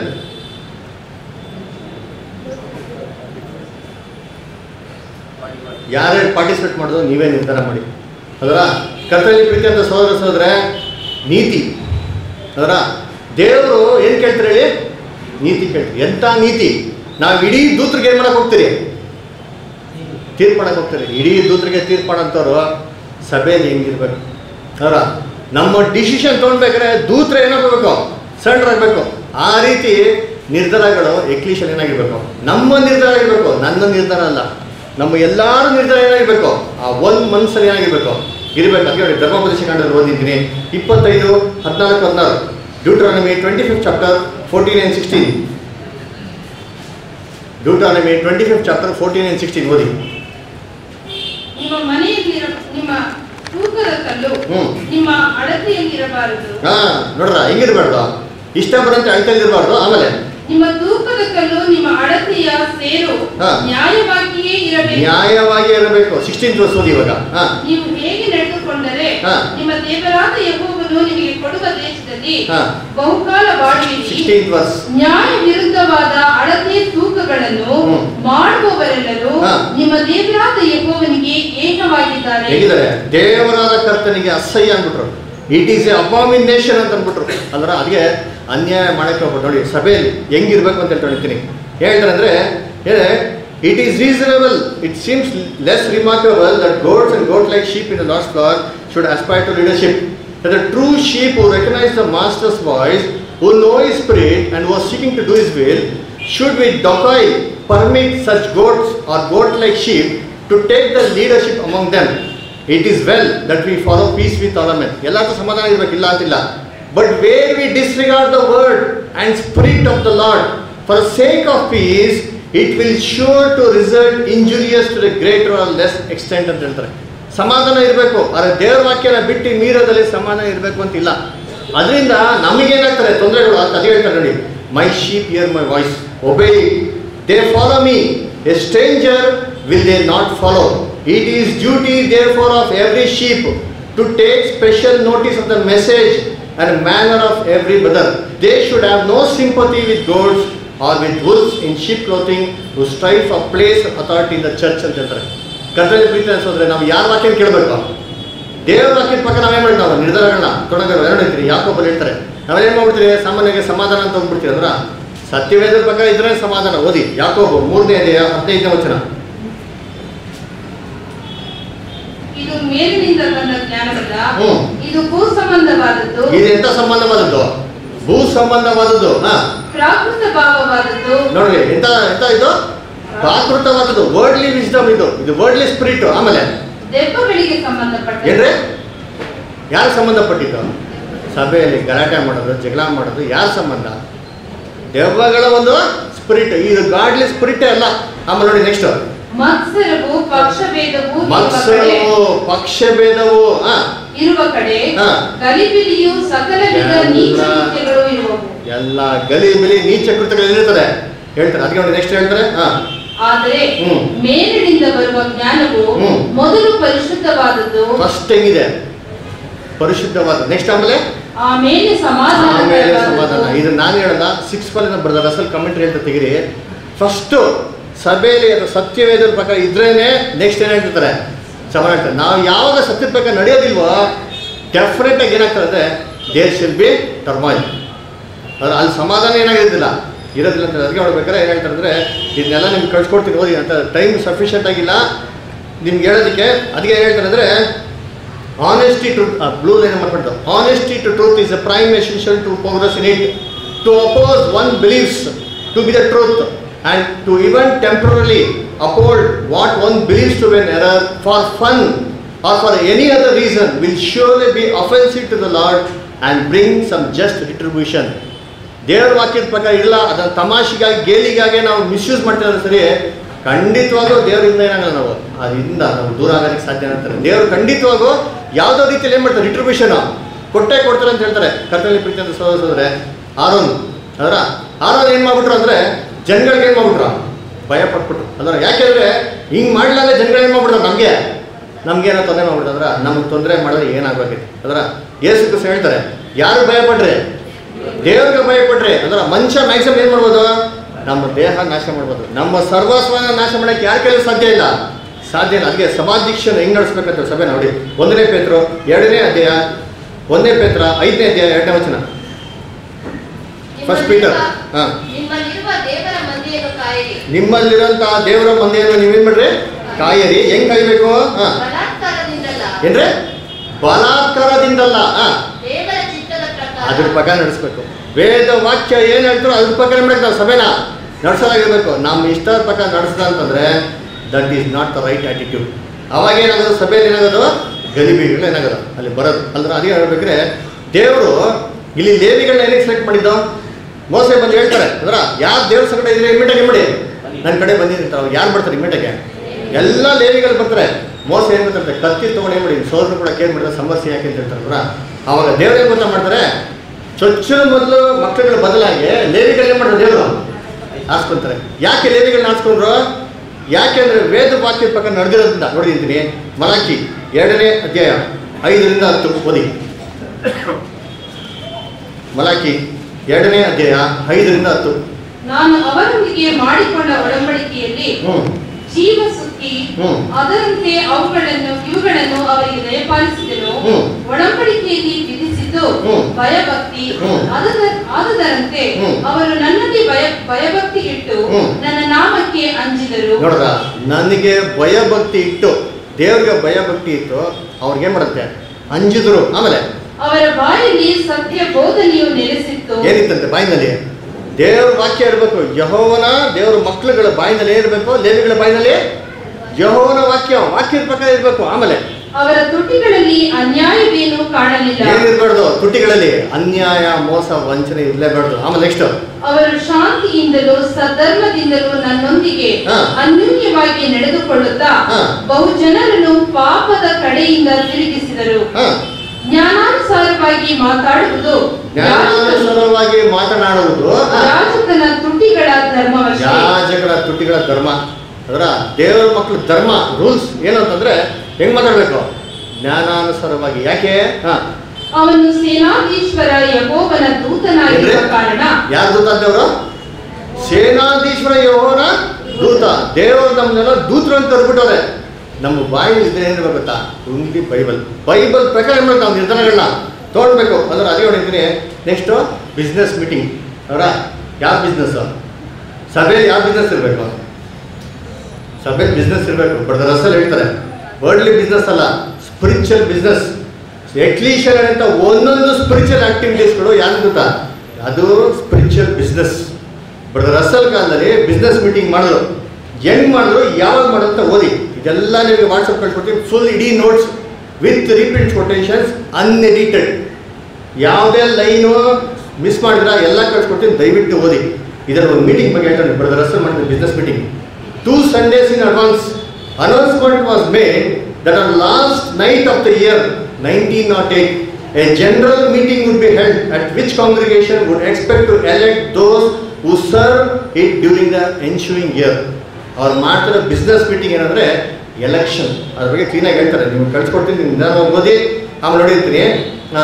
ಯಾರ್ಯಾರು ಪಾರ್ಟಿಸಿಪೇಟ್ ಮಾಡೋದು ನೀವೇ ನಿರ್ಧಾರ ಮಾಡಿ ಅದರ ಕರ್ತವ್ಯ ಪ್ರೀತಿ ಅಂತ ಸೋದರ ಸೋದ್ರೆ ನೀತಿ ಅದರ ದೇವರು ಏನು ಕೇಳ್ತಾರೆ ಹೇಳಿ ನೀತಿ ಕೇಳ್ತೀರಿ ಎಂಥ ನೀತಿ ನಾವು ಇಡೀ ದೂತ್ರಿಗೆ ಏನು ಮಾಡಕ್ಕೆ ಹೋಗ್ತೀರಿ ತೀರ್ಪಣಕ್ಕೆ ಹೋಗ್ತೀರಿ ಇಡೀ ದೂತ್ರಿಗೆ ತೀರ್ಪಣಂತವ್ರು ಸಭೆಯಲ್ಲಿ ಹೆಂಗಿರ್ಬೇಕು ಅವರ ನಮ್ಮ ಡಿಸಿಷನ್ ತೊಗೊಳ್ಬೇಕಾದ್ರೆ ದೂತ್ರ ಏನಾಗಬೇಕು ಸಣ್ಣರಾಗಬೇಕು ಆ ರೀತಿ ನಿರ್ಧಾರಗಳು ಎಕ್ಲೀಶನ್ ಏನಾಗಿರ್ಬೇಕು ನಮ್ಮ ನಿರ್ಧಾರ ಆಗಿರ್ಬೇಕು ನನ್ನ ನಿರ್ಧಾರ ಅಲ್ಲ ನಮ್ಮ ಎಲ್ಲಾರ ನಿರ್ಧಾರ ಏನಾಗಿರ್ಬೇಕು ಆ ಒಂದು ಮನಸ್ಸಲ್ಲಿ ಏನಾಗಿರ್ಬೇಕು ಇರಬೇಕು ಅಂತ ಹೇಳಿ ಧರ್ಮೋಪದೇಶ ಕಾಂಡದಲ್ಲಿ ಓದಿದ್ದೀನಿ ಇಪ್ಪತ್ತೈದು ಹದಿನಾಲ್ಕು ಹದಿನಾರು Deuteronomy twenty fifth chapter fourteen and sixteen Deuteronomy twenty fifth chapter fourteen and sixteen ಓದಿ ನಿಮ್ಮ ಮನೆಯಲ್ಲಿರ ನಿಮ್ಮ ತೂಕದ ಕಲ್ಲು ಹ್ಮ್. ನಿಮ್ಮ ಅಳತೆಯಲ್ಲಿರಬಾರದು ಹಾ ನೋಡ್ರ ಹೆಂಗಿರ್ಬಾರ್ದು ಇಷ್ಟ ಬರಂತೆ ಅಳ್ತಲ್ಲಿರ್ಬಾರ್ದು ಆಮೇಲೆ ನಿಮ್ಮ ತೂಕದ ಕಲ್ಲು ನಿಮ್ಮ ಅಳತೆಯ ಸೇರು ಹಾ. ನ್ಯಾಯವಾಗಿಯೇ ಇರಬೇಕು ನ್ಯಾಯವಾಗಿ ಇರಬೇಕು ಸಿಕ್ಸ್ಟೀನ್ ವರ್ಷ ಓದಿ ಇವಾಗ ಹಾ ನೀವು ಹೇಗೆ ನಡೆದುಕೊಂಡರೆ ಹಾ. ನಿಮ್ಮ ದೇವರಾದ ಯೆಹೋವನು ನಿಮಗೆ ಕೊಡುವ ದೇಶದಲ್ಲಿ ಹಾ. ಬಹುಕಾಲ ಬಾಳುವಿರಿ ಸಿಕ್ಸ್ಟೀನ್ ವರ್ಸ್ ನ್ಯಾಯ ವಿರುದ್ಧವಾದ ಅಳತೆ ತೂಕಗಳನ್ನು ಹ್ಮ್. ಮಾಡುವವರೆಲ್ಲರೂ ಹಾ. ನಿಮ್ಮ ದೇವರಾದ ಯೆಹೋವನಿಗೆ ಏಕವಾಗಿದ್ದಾರೆ ಹೇಗಿದ್ದಾರೆ ದೇವರಾದ ಕರ್ತನಿಗೆ ಅಸಹ್ಯ ಅಂದ್ಬಿಟ್ರು ಇಟ್ ಈಸ್ ಎ ಅಬಾಮಿನೇಷನ್ ಅಂತ ಅಂದ್ಬಿಟ್ರು ಅಂದ್ರೆ ಅದಕ್ಕೆ ಅನ್ಯಾಯ ಮಾಡಕ್ಕೆ ಹೋಗ್ಬಿಟ್ಟು ನೋಡಿ ಸಭೆಯಲ್ಲಿ ಹೆಂಗಿರ್ಬೇಕು ಅಂತ ಹೇಳ್ಕೊಂಡಿರ್ತೀನಿ ಹೇಳ್ತಾರೆ ಅಂದ್ರೆ ಏನೇ it is reasonable it seems less remarkable that goats and goat like sheep in last flock should aspire to leadership. That the true sheep who recognize the master's voice, who know his spirit, and who are seeking to do his will, should with docile permit such goats or goat-like sheep to take the leadership among them. It is well that we follow peace with all men. ಎಲ್ಲರಿಗೂ ಸಮಾಧಾನ ಇರಬೇಕಿಲ್ಲ ಅಂತಿಲ್ಲ but where we disregard the word and spirit of the Lord for sake of peace it will sure to result injurious to the greater or less extent ಅಂತ ಹೇಳ್ತಾರೆ ಸಮಾಧಾನ ಇರಬೇಕು ಆದರೆ ದೇವರ ವಾಕ್ಯನ ಬಿಟ್ಟು ಮೀರೋದಲ್ಲಿ ಸಮಾಧಾನ ಇರಬೇಕು ಅಂತಿಲ್ಲ ಅದರಿಂದ ನಮಗೇನಾಗ್ತಾರೆ ತೊಂದರೆಗಳು ಅಂತ ಅದೇ ಹೇಳ್ತಾರೆ ನೋಡಿ my sheep hear my voice obey they follow me a stranger will they not follow it is duty therefore of every sheep to take special notice of the message and manner of every brother they should have no sympathy with goats or with wolves in sheep clothing to strive for place authority in the church ಅಂತ ಹೇಳ್ತಾರೆ ಕರ್ತವ್ಯ ಪ್ರೀತಿ ಅನ್ಸೋದ್ರೆ ನಾವು ಯಾರ ವಾಕ್ಯ ಕೇಳಬೇಕು ದೇವರ ವಾಕ್ಯದ ಪಕ್ಕ ನಾವೇನ್ ಮಾಡಿದ್ವಿ ನಾವು ನಿರ್ಧಾರಗಳನ್ನ ತೊಡಗಲು ಎರಡು ಹೇಳ್ತೀರಿ ಯಾಕೊಬ್ಬರು ಹೇಳ್ತಾರೆ ನಾವೇನ್ ಮಾಡ್ಬಿಡ್ತೀರಿ ಸಾಮಾನ್ಯವಾಗಿ ಸಮಾಧಾನ ಅಂತ ಹೋಗ್ಬಿಡ್ತೀವಿ ಅಂದ್ರ ಸತ್ಯವೇದದ ಪ್ರಕಾರ ಇದ್ರೆ ಸಮಾಧಾನ ಓದಿ ಯಾಕೋಬು ಮೂರನೇ ಅಧ್ಯಾಯ ಹದಿನೈದನೇ ವಚನ ಇದು ಮೇಲಿನಿಂದ ಬಂದ ಜ್ಞಾನವಲ್ಲ ಹ್ಮ್. ಇದು ಭೂ ಸಂಬಂಧವಾದದ್ದು ಇದು ಎಂತ ಸಂಬಂಧವಾದದ್ದು ಭೂ ಸಂಬಂಧವಾದದ್ದು ಹಾ ಪ್ರಾಕೃತ ಭಾವವಾದದ್ದು ನೋಡ್ರಿ ಎಂತ ಎಂತ ಇದು ಪ್ರಾಕೃತವಾದದ್ದು ವರ್ಡ್ಲಿ ವಿಸ್ಡಮ್ ಇದು ಇದು ವರ್ಡ್ಲಿ ಸ್ಪಿರಿಟ್ ಆಮೇಲೆ ದೆವ್ವಗಳಿಗೆ ಸಂಬಂಧಪಟ್ಟ ಏನ್ರಿ ಯಾರು ಸಂಬಂಧಪಟ್ಟಿದ್ದು ಸಭೆಯಲ್ಲಿ ಗಲಾಟೆ ಮಾಡೋದು ಜಗಳ ಮಾಡೋದು ಯಾರ ಸಂಬಂಧ ದೆವ್ವಗಳ ಒಂದು ಸ್ಪಿರಿಟ್ ಇದು ಗಾಡ್ಲಿ ಸ್ಪಿರಿಟೇ ಅಲ್ಲ ಆಮೇಲೆ ನೋಡಿ ನೆಕ್ಸ್ಟ್ ಮತ್ಸರವು ಪಕ್ಷಭೇದವು ಇರುವ ಕಡೆ ಮತ್ಸರವು ಪಕ್ಷಭೇದವು ಹಾ ಇರುವ ಕಡೆ ಹಾ. ಗಲಿಬಿಲಿಯು ಸಕಲ ವಿಧ ಎಲ್ಲ- ನೀಚ ಕೃತ್ಯಗಳು ಇರುವವು ಎಲ್ಲ ಗಲಿ ಬಿಲಿ ನೀಚ ಕೃತ್ಯಗಳು ಇರ್ತದೆ ಹೇಳ್ತಾರೆ ಅದಕ್ಕೆ ನೋಡಿ ನೆಕ್ಸ್ಟ್ ಹೇಳ್ತಾರೆ ಹಾ ಆದರೆ ಹ್ಮ್. ಮೇಲಿನಿಂದ ಬರುವ ಜ್ಞಾನವು ಹ್ಮ್. ಮೊದಲು ಪರಿಶುದ್ಧವಾದದ್ದು ಫಸ್ಟ್ ಹೆಂಗಿದೆ ಪರಿಶುದ್ಧವಾದ ನೆಕ್ಸ್ಟ್ ಆಮೇಲೆ ಆಮೇಲೆ ಆಮೇಲೆ ಸಮಾಧಾನ ಸಮಾಧಾನ ಇದು ನಾನು ಹೇಳಲ್ಲ ಸಿಕ್ಸ್ ಪಾಲಿನ ಬ್ರದರ್ ಅಸಲ್ ಕಮೆಂಟ್ರಿ ಹೇಳ್ತಾ ತೆಗಿರಿ ಫಸ್ಟು ಸಭೆಯಲ್ಲಿ ಅದು ಸತ್ಯವೇದದ ಪ್ರಕಾರ ಇದ್ರೇನೆ ನೆಕ್ಸ್ಟ್ ಏನು ಹೇಳ್ತಿರ್ತಾರೆ ಸಮಾನ ಹೇಳ್ತಾರೆ ನಾವು ಯಾವಾಗ ಸತ್ಯದ ಪ್ರಕಾರ ನಡೆಯೋದಿಲ್ವೋ ಡೆಫಿನೆಟ್ ಆಗಿ ಏನಾಗ್ತದೆ ಅಂದರೆ ದೇರ್ ಶಿಲ್ ಬಿ ಟರ್ಮಾಯಿಲ್ ಅದು ಅಲ್ಲಿ ಸಮಾಧಾನ ಏನಾಗಿರೋದಿಲ್ಲ ಇರೋದಿಲ್ಲ ಅಂತ ಅದಕ್ಕೆ ನೋಡ್ಬೇಕಾದ್ರೆ ಏನು ಹೇಳ್ತಾರೆ ಅಂದರೆ ಇದನ್ನೆಲ್ಲ ನಿಮ್ಗೆ ಕಳ್ಸ್ಕೊಡ್ತೀನಿ ಓದಿ ಅಂತ ಟೈಮ್ ಸಫಿಷಿಯೆಂಟ್ ಆಗಿಲ್ಲ ನಿಮ್ಗೆ ಹೇಳೋದಕ್ಕೆ ಅದಕ್ಕೆ ಏನು ಹೇಳ್ತಾರೆ ಅಂದರೆ ಆನೆಸ್ಟಿ ಟು ಬ್ಲೂ ಲೈನ್ ಮಾಡ್ಬಿಟ್ಟು honesty to truth is a prime essential to progress in it to oppose one believes to be the truth and to even temporarily uphold what one believes to an error for fun or for any other reason will surely be offensive to the Lord and bring some just retribution ದೇವರ ವಾಕ್ಯದ ಪ್ರಕಾರ ಇಲ್ಲ ಅದನ್ನು ತಮಾಷೆಗಾಗಿ ಗೇಲಿಗಾಗಿ ನಾವು misuse ಮಾಡ್ತಿರೋದು ಸರಿ ಖಂಡಿತವಾಗೂ ದೇವರಿಂದ ಏನಾಗಲ್ಲ ನಾವು ಅದರಿಂದ ನಾವು ದೂರ ಆಗೋದಕ್ಕೆ ಸಾಧ್ಯ ಅಂತಾರೆ ದೇವರು ಖಂಡಿತವಾಗೂ ಯಾವುದೋ ರೀತಿಯಲ್ಲಿ ಏನು ಮಾಡ್ತಾರೆ ರಿಟ್ರಿಬ್ಯೂಷನ್ ಕೊಟ್ಟೆ ಕೊಡ್ತಾರೆ ಅಂತ ಹೇಳ್ತಾರೆ ಕರ್ತವ್ಯ ಪ್ರೀತಿ ಅಂತ ಸೋದರಿಸಿದ್ರೆ ಆರೋನ್ ಅದರ ಆರೋನ್ ಏನು ಮಾಡ್ಬಿಟ್ರು ಅಂದರೆ ಜನಗಳಿಗೆ ಏನು ಮಾಡ್ಬಿಟ್ರು ಭಯ ಪಟ್ಬಿಟ್ರು ಅಂದ್ರೆ ಯಾಕೆಂದರೆ ಹಿಂಗೆ ಮಾಡ್ಲಾಗ ಜನಗಳು ಏನು ಮಾಡ್ಬಿಟ್ರು ನಮಗೆ ನಮ್ಗೆ ಏನೋ ತೊಂದರೆ ಮಾಡ್ಬಿಟ್ಟು ಅಂದ್ರೆ ನಮ್ಗೆ ತೊಂದರೆ ಮಾಡಿದ್ರೆ ಏನಾಗಬೇಕೈತಿ ಅದರ ಏಸು ಕ್ರಿಸ್ತ ಹೇಳ್ತಾರೆ ಯಾರು ಭಯಪಟ್ರೆ ದೇವ್ರಿಗೆ ಭಯಪಟ್ರೆ ಅಂದ್ರೆ ಮನುಷ್ಯ ಮ್ಯಾಕ್ಸಿಮಮ್ ಏನು ಮಾಡ್ಬೋದು ನಮ್ಮ ದೇಹ ನಾಶ ಮಾಡ್ಬೋದು ನಮ್ಮ ಸರ್ವಸ್ವನ ನಾಶ ಮಾಡೋಕ್ಕೆ ಯಾರ ಕೈಲಿ ಸಾಧ್ಯ ಇಲ್ಲ ಸಾಧ್ಯ ಇಲ್ಲ ಅದಕ್ಕೆ ಸಭಾಧ್ಯಕ್ಷನ ಹೆಂಗ್ ನಡೆಸ್ಬೇಕಂತ ಸಭೆ ನೋಡಿ ಒಂದನೇ ಪೇತ್ರು ಎರಡನೇ ಅಧ್ಯಾಯ ಒಂದನೇ ಪೇತ್ರ ಐದನೇ ಅಧ್ಯಾಯ ಎರಡನೇ ವಚನ ಫಸ್ಟ್ ಪೀಟರ್ ನಿಮ್ಮಲ್ಲಿರುವ- ಹಾಂ ನಿಮ್ಮಲ್ಲಿರುವ ದೇವರ ಮಂದಿಯನ್ನು ಕಾಯಿರಿ ನಿಮ್ಮಲ್ಲಿರೋಂಥ ದೇವರ ಮಂದಿಯನ್ನು ನೀವೇನು ಮಾಡ್ರಿ ಕಾಯರಿ ಹೆಂಗ್ ಕಾಯ್ಬೇಕು ಹಾಂ ಬಲಾತ್ಕಾರದಿಂದಲ್ಲ ಏನ್ರಿ ಬಲಾತ್ಕಾರದಿಂದಲ್ಲ ಹಾಂ ದೇವರ ಚಿತ್ತದ ಅದ್ರ ಪ್ರಕಾರ ಪ್ರಕಾರ ನಡೆಸ್ಬೇಕು ವೇದ ವಾಕ್ಯ ಏನು ಹೇಳ್ತಾರೋ ಅದ್ರ ಪ್ರಕಾರ ಮಾಡಬೇಕು ನಾವು ಸಭೆನ ನಡೆಸೋದಾಗಿರ್ಬೇಕು ನಮ್ಮ ಇಷ್ಟದ ಪ್ರಕಾರ ನಡೆಸ್ದ ಅಂತಂದ್ರೆ that is not the right attitude ಅವಾಗ ಏನಾಗೋದು ಸಭೆಯಲ್ಲಿ ಏನಾಗೋದು ಗಲಿಬಿಗಳು ಏನಾಗೋದು ಅಲ್ಲಿ ಬರೋದು ಅಂದ್ರೆ ಅದೇ ಹೇಳ್ಬೇಕ್ರೆ ದೇವರು ಇಲ್ಲಿ ಲೇವಿಗಳನ್ನ ಏನಕ್ಕೆ ಸೆಲೆಕ್ಟ್ ಮಾಡಿದ್ದು ಮೋಸೆ ಬಂದು ಹೇಳ್ತಾರೆ ಅಂದ್ರೆ ಯಾರು ದೇವ್ರ ಸಂಗಡ ಇದ್ರೆ ಇಮ್ಮಿಡಿಯಾಗಿ ಮಾಡಿ ನನ್ನ ಕಡೆ ಬಂದಿದ್ದೀನಿ ಅವ್ರು ಯಾರು ಬರ್ತಾರೆ ಇಮ್ಮಿಡಿಯಾಗೆ ಎಲ್ಲ ಲೇವಿಗಳು ಬರ್ತಾರೆ ಮೋಸ ಏನು ಬರ್ತಾರೆ ಕತ್ತಿ ತೊಗೊಂಡು ಏನು ಮಾಡಿ ಸೋದರ ಕೂಡ ಕೇರ್ ಮಾಡಿದ್ರೆ ಸಮಸ್ಯೆ ಯಾಕೆ ಅಂತ ಹೇಳ್ತಾರೆ ಅವ್ರ ಅವಾಗ ದೇವ್ರು ಏನು ಗೊತ್ತಾ ಮಾಡ್ತಾರೆ ಚೊಚ್ಚಲ ಮೊದಲು ಮಕ್ಕಳುಗಳ ಬದಲಾಗಿ ಲೇವಿಗಳು ಏನು ಮಾಡ್ತಾರೆ ದೇವರು ಆರಿಸ್ಕೊಂತಾರೆ ಯಾಕೆ ಲೇವಿಗಳನ್ನ ಆರಿಸ್ಕೊಂಡ್ರು ಯಾಕೆ ಅಂದರೆ ವೇದ ವಾಕ್ಯದ ಪ್ರಕಾರ ನಡೆದಿರೋದ್ರಿಂದ ನೋಡಿದ್ದೀನಿ ಮಲಾಕಿ ಎರಡನೇ ಅಧ್ಯಾಯ ಐದರಿಂದ ಹತ್ತು ಓದಿ ಮಲಾಕಿ ಎರಡನೇ ಅಧ್ಯಾಯ ಐದರಿಂದ ಹತ್ತು ನಾನು ಅವರೊಂದಿಗೆ ಮಾಡಿಕೊಂಡ ಒಡಂಬಡಿಕೆಯಲ್ಲಿ ಹ್ಞೂ ಜೀವ ಸುತ್ತಿ ಹ್ಮ್. ಅದರಂತೆ ಅವುಗಳನ್ನು ಇವುಗಳನ್ನು ಅವರಿಗೆ ದಯಪಾಲಿಸಿದನು ಹ್ಮ್. ಒಡಂಬಡಿಕೆಯಲ್ಲಿ ವಿಧಿಸಿದ್ದು ಹ್ಮ್. ಭಯಭಕ್ತಿ ಹ್ಮ್. ಆದದ- ಆದದರಂತೆ ಹ್ಮ್. ಅವರು ನನ್ನಲ್ಲಿ ಭಯ ಭಯಭಕ್ತಿ ಇಟ್ಟು ಹ್ಮ್. ನನ್ನ ನಾಮಕ್ಕೆ ಅಂಜಿದರು ನೋಡ್ರ ನನಗೆ ಭಯಭಕ್ತಿ ಇಟ್ಟು ದೇವ್ರಿಗೆ ಭಯಭಕ್ತಿ ಇತ್ತು ಅವ್ರಿಗೆ ಏನು ಮಾಡುತ್ತೆ ಅಂಜಿದ್ರು ಆಮೇಲೆ ಅವರ ಬಾಯಲ್ಲಿ ಸತ್ಯ ಬೋಧನೆಯು ನೆಲೆಸಿತ್ತು ಏನಿತ್ತಂತೆ ಬಾಯಿನಲ್ಲಿ ದೇವ್ರ ವಾಕ್ಯ ಇರಬೇಕು ಯಹೋವನ ದೇವ್ರ ಮಕ್ಕಳುಗಳ ಬಾಯಿನಲ್ಲಿ ಏನಿರಬೇಕು ಲೇವಿಗಳ ಬಾಯಿನಲ್ಲಿ ಯಹೋವನ ವಾಕ್ಯ ವಾಕ್ಯ ಪ್ರಕಾರ ಇರಬೇಕು ಆಮೇಲೆ ಅವರ ತುಟಿಗಳಲ್ಲಿ ಅನ್ಯಾಯವೇನೂ ಕಾಣಲಿಲ್ಲ ಏನಿರ್ಬಾರ್ದು ತುಟಿಗಳಲ್ಲಿ ಅನ್ಯಾಯ ಮೋಸ ವಂಚನೆ ಇರಲೇಬಾರ್ದು ಆಮೇಲೆ ನೆಕ್ಸ್ಟ್ ಅವರು ಶಾಂತಿಯಿಂದಲೂ ಸದ್ಧರ್ಮದಿಂದಲೂ ನನ್ನೊಂದಿಗೆ ಹಾ. ಅನ್ಯೂನ್ಯವಾಗಿ ನಡೆದುಕೊಳ್ಳುತ್ತಾ ಹಾ. ಬಹು ಜನರನ್ನು ಪಾಪದ ಕಡೆಯಿಂದ ತಿರುಗಿಸಿದರು ಹಾ ಜ್ಞಾನಾನುಸಾರವಾಗಿ ಮಾತಾಡುವುದು ಯಾಜಕನ- ಜ್ಞಾನಾನುಸಾರವಾಗಿ ಮಾತನಾಡುವುದು ಹಾ. ಯಾಜಕನ ತುಟಿಗಳ ಧರ್ಮವಷ್ಟೇ ಯಾಜಕರ ತುಟಿಗಳ ಧರ್ಮ ಅದರ ದೇವರ ಮಕ್ಕಳು ಧರ್ಮ ರೂಲ್ಸ್ ಏನು ಅಂತಂದ್ರೆ ಹೆಂಗ್ ಮಾತಾಡ್ಬೇಕು ಜ್ಞಾನಾನುಸಾರವಾಗಿ ಯಾಕೆ ಹಾ ಅವನು ಸೇನಾಧೀಶ್ವರ ಯಹೋವನ ದೂತನಾಗಿರುವ ಏನ್ರಿ? ಕಾರಣ ಯಾರು ದೂತ ಅಂತವ್ರು ಸೇನಾಧೀಶ್ವರ ಯೋಹನ ದೂತ ದೇವರು ನಮ್ಮನ್ನೆಲ್ಲ ದೂತರು ಅಂತ ಕರ್ಬಿಟ್ಟವ್ರೆ ನಮ್ಮ ಬಾಯಿ ಇದ್ರೆ ಏನಿರ್ಬೇಕು ಗೊತ್ತಾ ಉಂಡಿ ಬೈಬಲ್ ಬೈಬಲ್ ಪ್ರಕಾರ ಏನ್ ಮಾಡ್ಬೇಕು ನಾವು ನಿರ್ಧಾರಗಳನ್ನ ತೊಗೊಳ್ಬೇಕು ಅಂದ್ರೆ ಅದೇ ಹೇಳಿದ್ದೀನಿ ನೆಕ್ಸ್ಟು ಬಿಸ್ನೆಸ್ ಮೀಟಿಂಗ್ ಅವರ ಯಾವ ಬಿಸ್ನೆಸ್ ಸಭೆಯಲ್ಲಿ ಯಾವ ಬಿಸ್ನೆಸ್ ಇರಬೇಕು ಸಭೆಯಲ್ಲಿ ಬಿಸ್ನೆಸ್ ಇರಬೇಕು ಬ್ರದರ್ ರಸಲ್ ಹೇಳ್ತಾರೆ ವರ್ಡ್ಲಿ ಬಿಸ್ನೆಸ್ ಅಲ್ಲ ಸ್ಪಿರಿಚುವಲ್ ಬಿಸ್ನೆಸ್ ಎಕ್ಲೀಷನ್ ಅಂತ ಒಂದೊಂದು ಸ್ಪಿರಿಚುವಲ್ ಆಕ್ಟಿವಿಟೀಸ್ಗಳು ಯಾರು ಗೊತ್ತಾ ಅದು ಸ್ಪಿರಿಚುವಲ್ ಬಿಸ್ನೆಸ್ ಬ್ರದರ್ ರಸಲ್ ಕಾಲದಲ್ಲಿ ಬಿಸ್ನೆಸ್ ಮೀಟಿಂಗ್ ಮಾಡಿದ್ರು ಹೆಂಗ್ ಮಾಡಿದ್ರು ಯಾವಾಗ ಮಾಡಿದ್ರು ಅಂತ ಓದಿ ಇದೆಲ್ಲ ನಿಮಗೆ ವಾಟ್ಸಪ್ ಕಳ್ಕೊಡ್ತೀವಿ ಫುಲ್ ಇಡೀ notes with repeat quotations unedited ಯಾವುದೇ ಲೈನು ಮಿಸ್ ಮಾಡಿದ್ರ ಎಲ್ಲ ಕಳ್ಸ್ಕೊಡ್ತೀನಿ ದಯವಿಟ್ಟು ಓದಿ ಇದರ ಒಂದು ಮೀಟಿಂಗ್ ಬಗ್ಗೆ ಹೇಳ್ತಾನೆ ಬ್ರದರ್ ರಸಲ್ ಮಾಡಿದ business meeting two Sundays in advance announcement was made that on last night of the year nineteen nought eight a general meeting would be held at which congregation would expect to elect those who serve it during the ensuing year ಅವ್ರು ಮಾಡ್ತಿರೋ business meeting ಏನಂದ್ರೆ election ಅದ್ರ ಬಗ್ಗೆ ಕ್ಲೀನಾಗಿ ಹೇಳ್ತಾರೆ ನೀವು ಕಳ್ಸ್ಕೊಡ್ತೀನಿ ನೀವು ನಿಧಾನವಾಗಿ ಓದಿ ಆಮೇಲೆ ನೋಡಿರ್ತೀನಿ ಆ,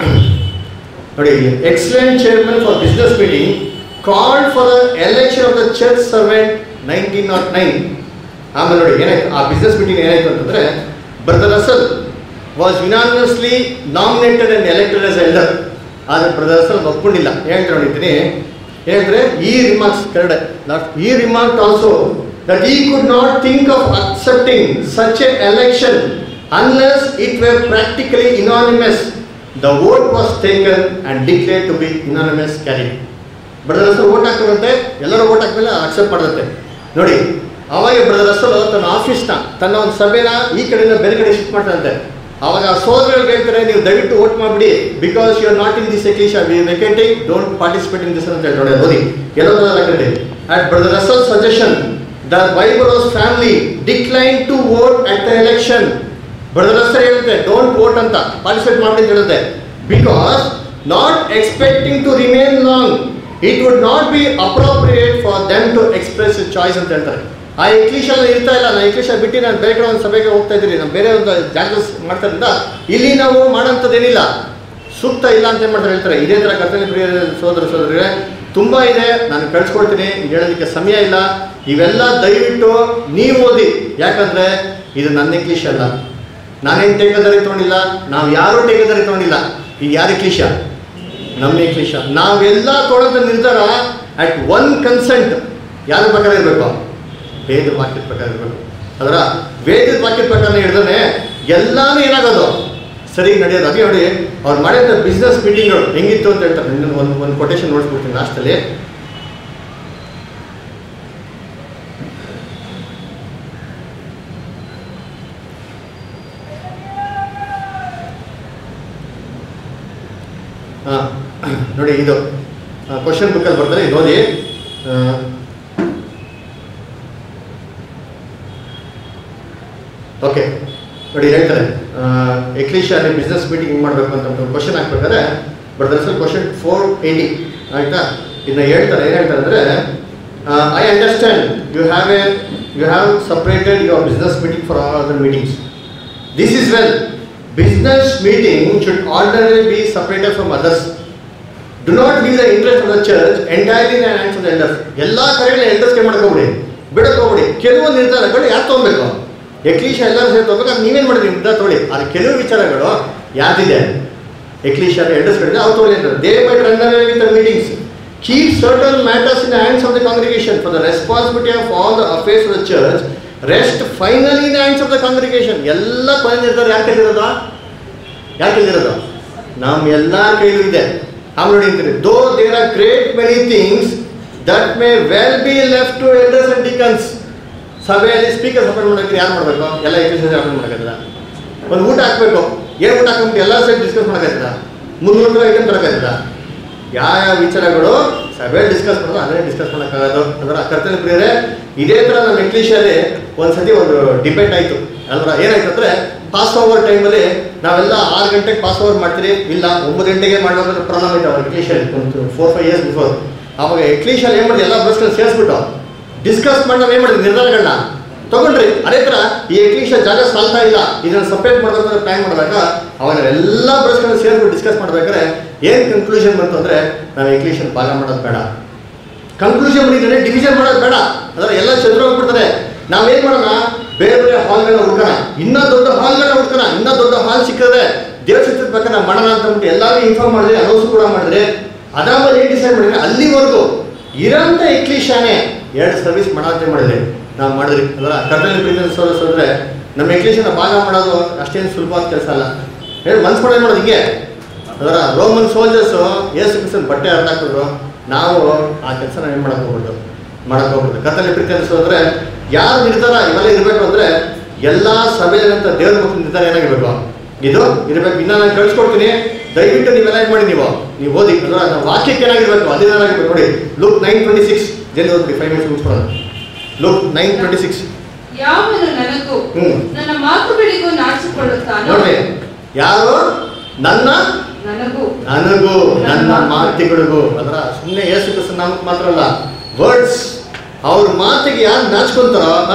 ನೋಡಿ excellent chairman for business meeting called for the election of the church servant nineteen nought nine ಆಮೇಲೆ ನೋಡಿ ಏನಾಯ್ತು ಆ ಬಿಸ್ನೆಸ್ ಮೀಟಿಂಗ್ ಏನಾಯ್ತು ಅಂತಂದ್ರೆ brother Russell was unanimously nominated and elected as elder ಆದರೆ ಬ್ರದರ್ ಅಸಲ್ ಒಪ್ಕೊಂಡಿಲ್ಲ ಹೇಳ್ತಾರೆ ನೋಡಿದ್ದೀನಿ ಹೇಳಿದ್ರೆ ಈ ರಿಮಾರ್ಕ್ಸ್ ಕರಡೆ not he remark also that he could not think of accepting such a election unless it were practically unanimous the vote was taken and declare to be unanimous carry brother ಹೆಸರು vote ಹಾಕ್ತಾರಂತೆ ಎಲ್ಲರೂ vote ಹಾಕ್ಮೇಲೆ accept ಮಾಡುತ್ತೆ ನೋಡಿ ಅವಾಗ brother ಹೆಸರು ತನ್ನ ಆಫೀಸ್ನ ತನ್ನ ಒಂದು ಸಭೆನ ಈ ಕಡೆಯಿಂದ ಬೇರೆ ಕಡೆ ಶಿಫ್ಟ್ ಮಾಡ್ತಾರಂತೆ ಅವಾಗ ಆ ಸೋದರಗಳಿಗೆ ಹೇಳ್ತಾರೆ ನೀವು ದಯವಿಟ್ಟು ಓಟ್ ಮಾಡಿಬಿಡಿ because you are not in this ecclesia we vacating don't participate in this ಅಂತ ಹೇಳಿ ನೋಡಿ ಓದಿ ಎಲ್ಲೋ ಹಾಕಂತೆ at brother Russell suggestion the Bible was family decline to vote at the election brother ಹೆಸರು ಹೇಳುತ್ತೆ ಡೋಂಟ್ ವೋಟ್ ಅಂತ ಪಾರ್ಟಿಸಿಪೇಟ್ ಮಾಡಿ ಅಂತ ಹೇಳುತ್ತೆ because not expecting to remain long it would not be appropriate for them to express choice ಅಂತ ಹೇಳ್ತಾರೆ ಆ ಇಂಗ್ಲೀಷಲ್ಲಿ ಇರ್ತಾ ಇಲ್ಲ ನಾನು ಇಂಗ್ಲೀಷಲ್ಲಿ ಬಿಟ್ಟು ನಾನು ಬೇರೆ ಕಡೆ ಒಂದು ಸಭೆಗೆ ಹೋಗ್ತಾ ಇದ್ದೀನಿ ನಾನು ಬೇರೆ ಒಂದು ಜಾಗ ಮಾಡ್ತಾರಿಂದ ಇಲ್ಲಿ ನಾವು ಮಾಡೋಂಥದ್ದೇನಿಲ್ಲ ಸೂಕ್ತ ಇಲ್ಲ ಅಂತ ಏನು ಮಾಡ್ತಾರೆ ಹೇಳ್ತಾರೆ ಇದೇ ಥರ ಕರ್ತವ್ಯ ಪ್ರಿಯ ಸೋದರ ಸೋದರಿಗಳೇ ತುಂಬ ಇದೆ ನಾನು ಕಳ್ಸ್ಕೊಡ್ತೀನಿ ಈಗ ಹೇಳೋದಕ್ಕೆ ಸಮಯ ಇಲ್ಲ ಇವೆಲ್ಲ ದಯವಿಟ್ಟು ನೀವು ಓದಿ ಯಾಕಂದರೆ ಇದು ನನ್ನ ಇಂಗ್ಲೀಷ್ ಅಲ್ಲ ನಾನೇನು ಟೇಕದಾರಿ ತೊಗೊಂಡಿಲ್ಲ ನಾವು ಯಾರೂ ಟೇಕದಾರಿ ತೊಗೊಂಡಿಲ್ಲ ಇದು ಯಾರು ಇಂಗ್ಲೀಷ ನಮ್ಮ ಇಂಗ್ಲೀಷ ನಾವೆಲ್ಲ ತೊಗೊಳ್ಳೋಂಥ ನಿರ್ಧಾರ ಅಟ್ ಒನ್ ಕನ್ಸೆಂಟ್ ಯಾರ ಪ್ರಕಾರ ಇರಬೇಕು ವೇದ ವಾಕ್ಯದ ಪ್ರಕಾರ ಇರಬೇಕು ಅದರ ವೇದದ ವಾಕ್ಯದ ಪ್ರಕಾರ ಹಿಡಿದ್ರೆ ಎಲ್ಲಾನು ಏನಾಗೋದು ಸರಿ ನಡೆಯೋದು ಅದೇ ನೋಡಿ ಅವ್ರು ಮಾಡಿದ ಬಿಸ್ನೆಸ್ ಮೀಟಿಂಗ್ಗಳು ಹೆಂಗಿತ್ತು ಅಂತ ಹೇಳ್ತಾರೆ ಇನ್ನೊಂದು ಒಂದು ಒಂದು ಕೊಟೇಶನ್ ನೋಡ್ಸ್ಬಿಡ್ತೀನಿ ಲಾಸ್ಟಲ್ಲಿ ಹಾಂ ನೋಡಿ ಇದು ಕ್ವಶನ್ ಬುಕ್ಕಲ್ಲಿ ಬರ್ತಾರೆ ಇದು ಓದಿ ಆ, ಓಕೆ ನೋಡಿ ಹೇಳ್ತಾರೆ ಎಕ್ಲಿಷಿಯಲ್ಲಿ ಬಿಸ್ನೆಸ್ ಮೀಟಿಂಗ್ ಹೆಂಗೆ ಮಾಡಬೇಕು ಅಂತ ಒಂದು ಕ್ವಶನ್ ಹಾಕ್ಬೇಕಾದ್ರೆ ಬಟ್ ದರ್ಸ್ ಕ್ವಶನ್ ಫೋರ್ ಏಯ್ಟಿ ಆಯಿತಾ ಇದನ್ನ ಹೇಳ್ತಾರೆ ಏನು ಹೇಳ್ತಾರೆ ಅಂದರೆ I understand you have a you have separated your business meeting for all other meetings this is well business meeting should orderly be separated from others do not leave the interest of the church entirely in hands of the elders ಎಲ್ಲ ಕಡೆಗಳ ಎಲ್ಡರ್ಸ್ಗೆ ಮಾಡ್ಕೋಬಿಡಿ ಬಿಡಕ್ಕೆ ಹೋಗ್ಬಿಡಿ ಕೆಲವೊಂದು ನಿರ್ಧಾರಗಳು ಯಾರು ತೊಗೊಬೇಕು ಎಕ್ಲೀಶ ಎಲ್ಲರೂ ಸೇರಿ ತೊಗೋಬೇಕು ಅದು ನೀವೇನು ಮಾಡಿದ್ರಿ ನಿರ್ಧಾರ ತೊಗೊಳ್ಳಿ ಆದರೆ ಕೆಲವು ವಿಚಾರಗಳು ಯಾರ್ದಿದೆ ಎಕ್ಲೀಶ ಎಲ್ಡರ್ಸ್ ಕಡೆ ಅವ್ರು ತೊಗೊಳ್ಳಿ ಅಂತಾರೆ they might run away with the meetings keep certain matters in hands of the congregation for the responsibility of all the affairs of the church rest finally in hands of the congregation ಎಲ್ಲ ಕೊನೆ ನಿರ್ಧಾರ ಯಾರು ಕೈಲಿರೋದು ಯಾಕೆ ಇಲ್ಲಿರೋದು ನಮ್ಮ ಎಲ್ಲ ಕೈಲೂ ಇದೆ ಆಮೇಲೆ ನೋಡಿ ಅಂತೀರಿ though there are great many things that may well be left to elders and deacons ಸಭೆಯಲ್ಲಿ ಸ್ಪೀಕರ್ ಸಪೋರ್ಟ್ ಮಾಡೋಕೆ ಯಾರು ಮಾಡಬೇಕು ಎಲ್ಲ ಎಕ್ಸಸೈಸ್ ಅಟೆಂಡ್ ಮಾಡೋಕ್ಕಾಗಲ್ಲ ಒಂದು ಊಟ ಹಾಕ್ಬೇಕು ಏನು ಊಟ ಹಾಕ್ಬಿಟ್ಟು ಎಲ್ಲ ಸೈಡ್ ಡಿಸ್ಕಸ್ ಮಾಡೋಕ್ಕಾಗಲ್ಲ ಮುನ್ನೂರು ಐಟಮ್ ತರೋಕ್ಕಾಗಲ್ಲ ಯಾವ ಯಾವ ವಿಚಾರಗಳು ಸಭೆ ಡಿಸ್ಕಸ್ ಮಾಡೋದು ಅದನ್ನೇ ಡಿಸ್ಕಸ್ ಮಾಡೋಕ್ಕಾಗೋದು ಅಂದ್ರೆ ಕರ್ತವ್ಯ ಪ್ರಿಯರೇ ಇದೇ ಥರ ನಮ್ಮ ಇಂಗ್ಲೀಷಲ್ಲಿ ಒಂದು ಸತಿ ಒಂದು ಡಿಬೇಟ್ ಆಯಿತು ಅಲ್ವಾ ಏನಾಯ್ತು ಅಂದರೆ ಪಾಸ್ ಓವರ್ ಟೈಮಲ್ಲಿ ನಾವೆಲ್ಲ ಆರು ಗಂಟೆಗೆ ಪಾಸ್ ಓವರ್ ಮಾಡ್ತೀರಿ ಇಲ್ಲ ಒಂಬತ್ತು ಗಂಟೆಗೆ ಮಾಡಬೇಕಂದ್ರೆ ಪ್ರಾಬ್ಲಮ್ ಇತ್ತು ಅವ್ರು ಇಂಗ್ಲೀಷಲ್ಲಿ ಒಂದು ಫೋರ್ ಫೈವ್ ಇಯರ್ಸ್ ಬಿಫೋರ್ ಅವಾಗ ಇಂಗ್ಲೀಷಲ್ಲಿ ಏನು ಮಾಡಿದ್ವಿ ಎಲ್ಲ ಬಸ್ಗಳನ್ನ ಸೇರಿಸ್ಬಿಟ್ಟು ಡಿಸ್ಕಸ್ ಮಾಡಿ ನಾವು ಏನು ಮಾಡಿದ್ವಿ ನಿರ್ಧಾರಗಳನ್ನ ತಗೊಂಡ್ರಿ ಅದೇ ಥರ ಈ ಇಂಗ್ಲೀಷ್ ಜಾಗ ಸಾಲ್ತಾ ಇಲ್ಲ ಇದನ್ನ ಸಪ್ರೇಟ್ ಮಾಡ್ಬೇಕಂದ್ರೆ ಪ್ಲಾನ್ ಮಾಡಿದಾಗ ಅವಾಗ ಎಲ್ಲ ಬ್ರಷ್ಗಳನ್ನ ಸೇರಿಸ್ಬಿಟ್ಟು ಡಿಸ್ಕಸ್ ಮಾಡ್ಬೇಕಾದ್ರೆ ಏನು ಕನ್ಕ್ಲೂಷನ್ ಬಂತು ಅಂದರೆ ನಾವು ಇಂಗ್ಲೀಷಲ್ಲಿ ಭಾಗ ಮಾಡೋದು ಬೇಡ ಕನ್ಕ್ಲೂಷನ್ ಬಂದಿದ್ರೆ ಡಿವಿಷನ್ ಮಾಡೋದು ಬೇಡ ಅದರ ಎಲ್ಲ ಚಂದ್ರ ಹೋಗ್ಬಿಡ್ತಾರೆ ನಾವೇನ್ ಮಾಡೋಣ ಬೇರೆ ಬೇರೆ ಹಾಲ್ಗಳನ್ನ ಹುಡ್ಕೋಣ ಇನ್ನೂ ದೊಡ್ಡ ಹಾಲ್ಗಳನ್ನ ಹುಡ್ಕೋಣ ಇನ್ನೂ ದೊಡ್ಡ ಹಾಲ್ ಸಿಕ್ಕದೆ ದೇವ್ರ ಚಿತ್ರದ ಬೇಕಾದ್ರೆ ನಾವು ಮಾಡೋಣ ಅಂತ ಅಂದ್ಬಿಟ್ಟು ಎಲ್ಲರಿಗೂ ಇನ್ಫಾರ್ಮ್ ಮಾಡಿದ್ರೆ ಅನೌನ್ಸ್ ಕೂಡ ಮಾಡಿದ್ರೆ ಅದಾದ್ಮೇಲೆ ಏನು ಡಿಸೈಡ್ ಮಾಡಿದ್ರೆ ಅಲ್ಲಿವರೆಗೂ ಇರೋಂಥ ಇಂಗ್ಲೀಷಾನೇ ಎರಡು ಸರ್ವಿಸ್ ಮಾಡೋದೇ ಮಾಡಿದ್ರೆ ನಾವು ಮಾಡಿದ್ರಿ ಅದರ ಕರ್ನಲ್ಲಿ ಪ್ರೀತಿ ಸರ್ವಿಸ್ ಅಂದರೆ ನಮ್ಮ ಇಂಗ್ಲೀಷನ್ನ ಭಾಗ ಮಾಡೋದು ಅಷ್ಟೇನು ಸುಲಭವಾದ ಕೆಲಸ ಅಲ್ಲ ಹೇಳಿ ಮನ್ಸು ಮಾಡೋದು ಮಾಡೋದು ಹಿಂಗೆ ಅದರ ರೋಮನ್ ಸೋಲ್ಜರ್ಸು ಏಸು ಕ್ರಿಸ್ತನ್ ಬಟ್ಟೆ ಹರಿದಾಕಿದ್ರು ನಾವು ಆ ಕೆಲಸ ಏನು ಮಾಡಕ್ ಹೋಗ್ಬಿಟ್ಟು ಮಾಡಕ್ ಹೋಗ್ಬಿಟ್ಟು ಕತ್ತಲೆ ಪ್ರೀತಿ ಅನಿಸೋದ್ರೆ ಯಾರು ನಿರ್ಧಾರ ಇವೆಲ್ಲ ಇರಬೇಕು ಅಂದ್ರೆ ಎಲ್ಲ ಸಭೆಯಲ್ಲಿರುವಂಥ ದೇವ್ರ ಮಕ್ಕಳು ನಿರ್ಧಾರ ಏನಾಗಿರ್ಬೇಕು ಇದು ಇರಬೇಕು ಇನ್ನ ನಾನು ಕಳ್ಸ್ಕೊಡ್ತೀನಿ ದಯವಿಟ್ಟು ನೀವೆಲ್ಲ ಏನು ಮಾಡಿ ನೀವು ನೀವು ಓದಿ ಅಂದ್ರೆ ನಮ್ಮ ವಾಕ್ಯಕ್ಕೆ ಏನಾಗಿರ್ಬೇಕು ಅದೇನಾಗಿರ್ಬೇಕು ನೋಡಿ ಲುಕ್ ನೈನ್ ಟ್ವೆಂಟಿ ಸಿಕ್ಸ್ ಜಲ್ದಿ ಓದ್ಬಿಡಿ ಫೈವ್ ಮಿನಿಟ್ಸ್ ಮುಗಿಸ್ಕೊಳ್ಳೋದು ಲುಕ್ ನೈನ್ ಟ್ವೆಂಟಿ ಸಿಕ್ಸ್ ಯಾವನು ನನಗೂ ಹ್ಮ್. ನನ್ನ ಮಾತುಗಳಿಗೂ ನಾಚಿಕೊಳ್ಳುತ್ತಾನೋ ನೋಡ್ರಿ ಯಾರು ನನ್ನ ನನಗೂ ನನಗೂ ನನ್ನ ಮಾತಿಗಳಿಗೂ ಅದರ ಸುಮ್ಮನೆ ಯೇಸು ಕ್ರಿಸ್ತನ ನಾಮಕ್ಕೆ ಮಾತ್ರ ಅಲ್ಲ ವರ್ಡ್ಸ್ ಅವ್ರ ಮಾತಿಗೆ ಯಾರು ನಾಚ್ಕೊಂತಾರೋ ಹಾ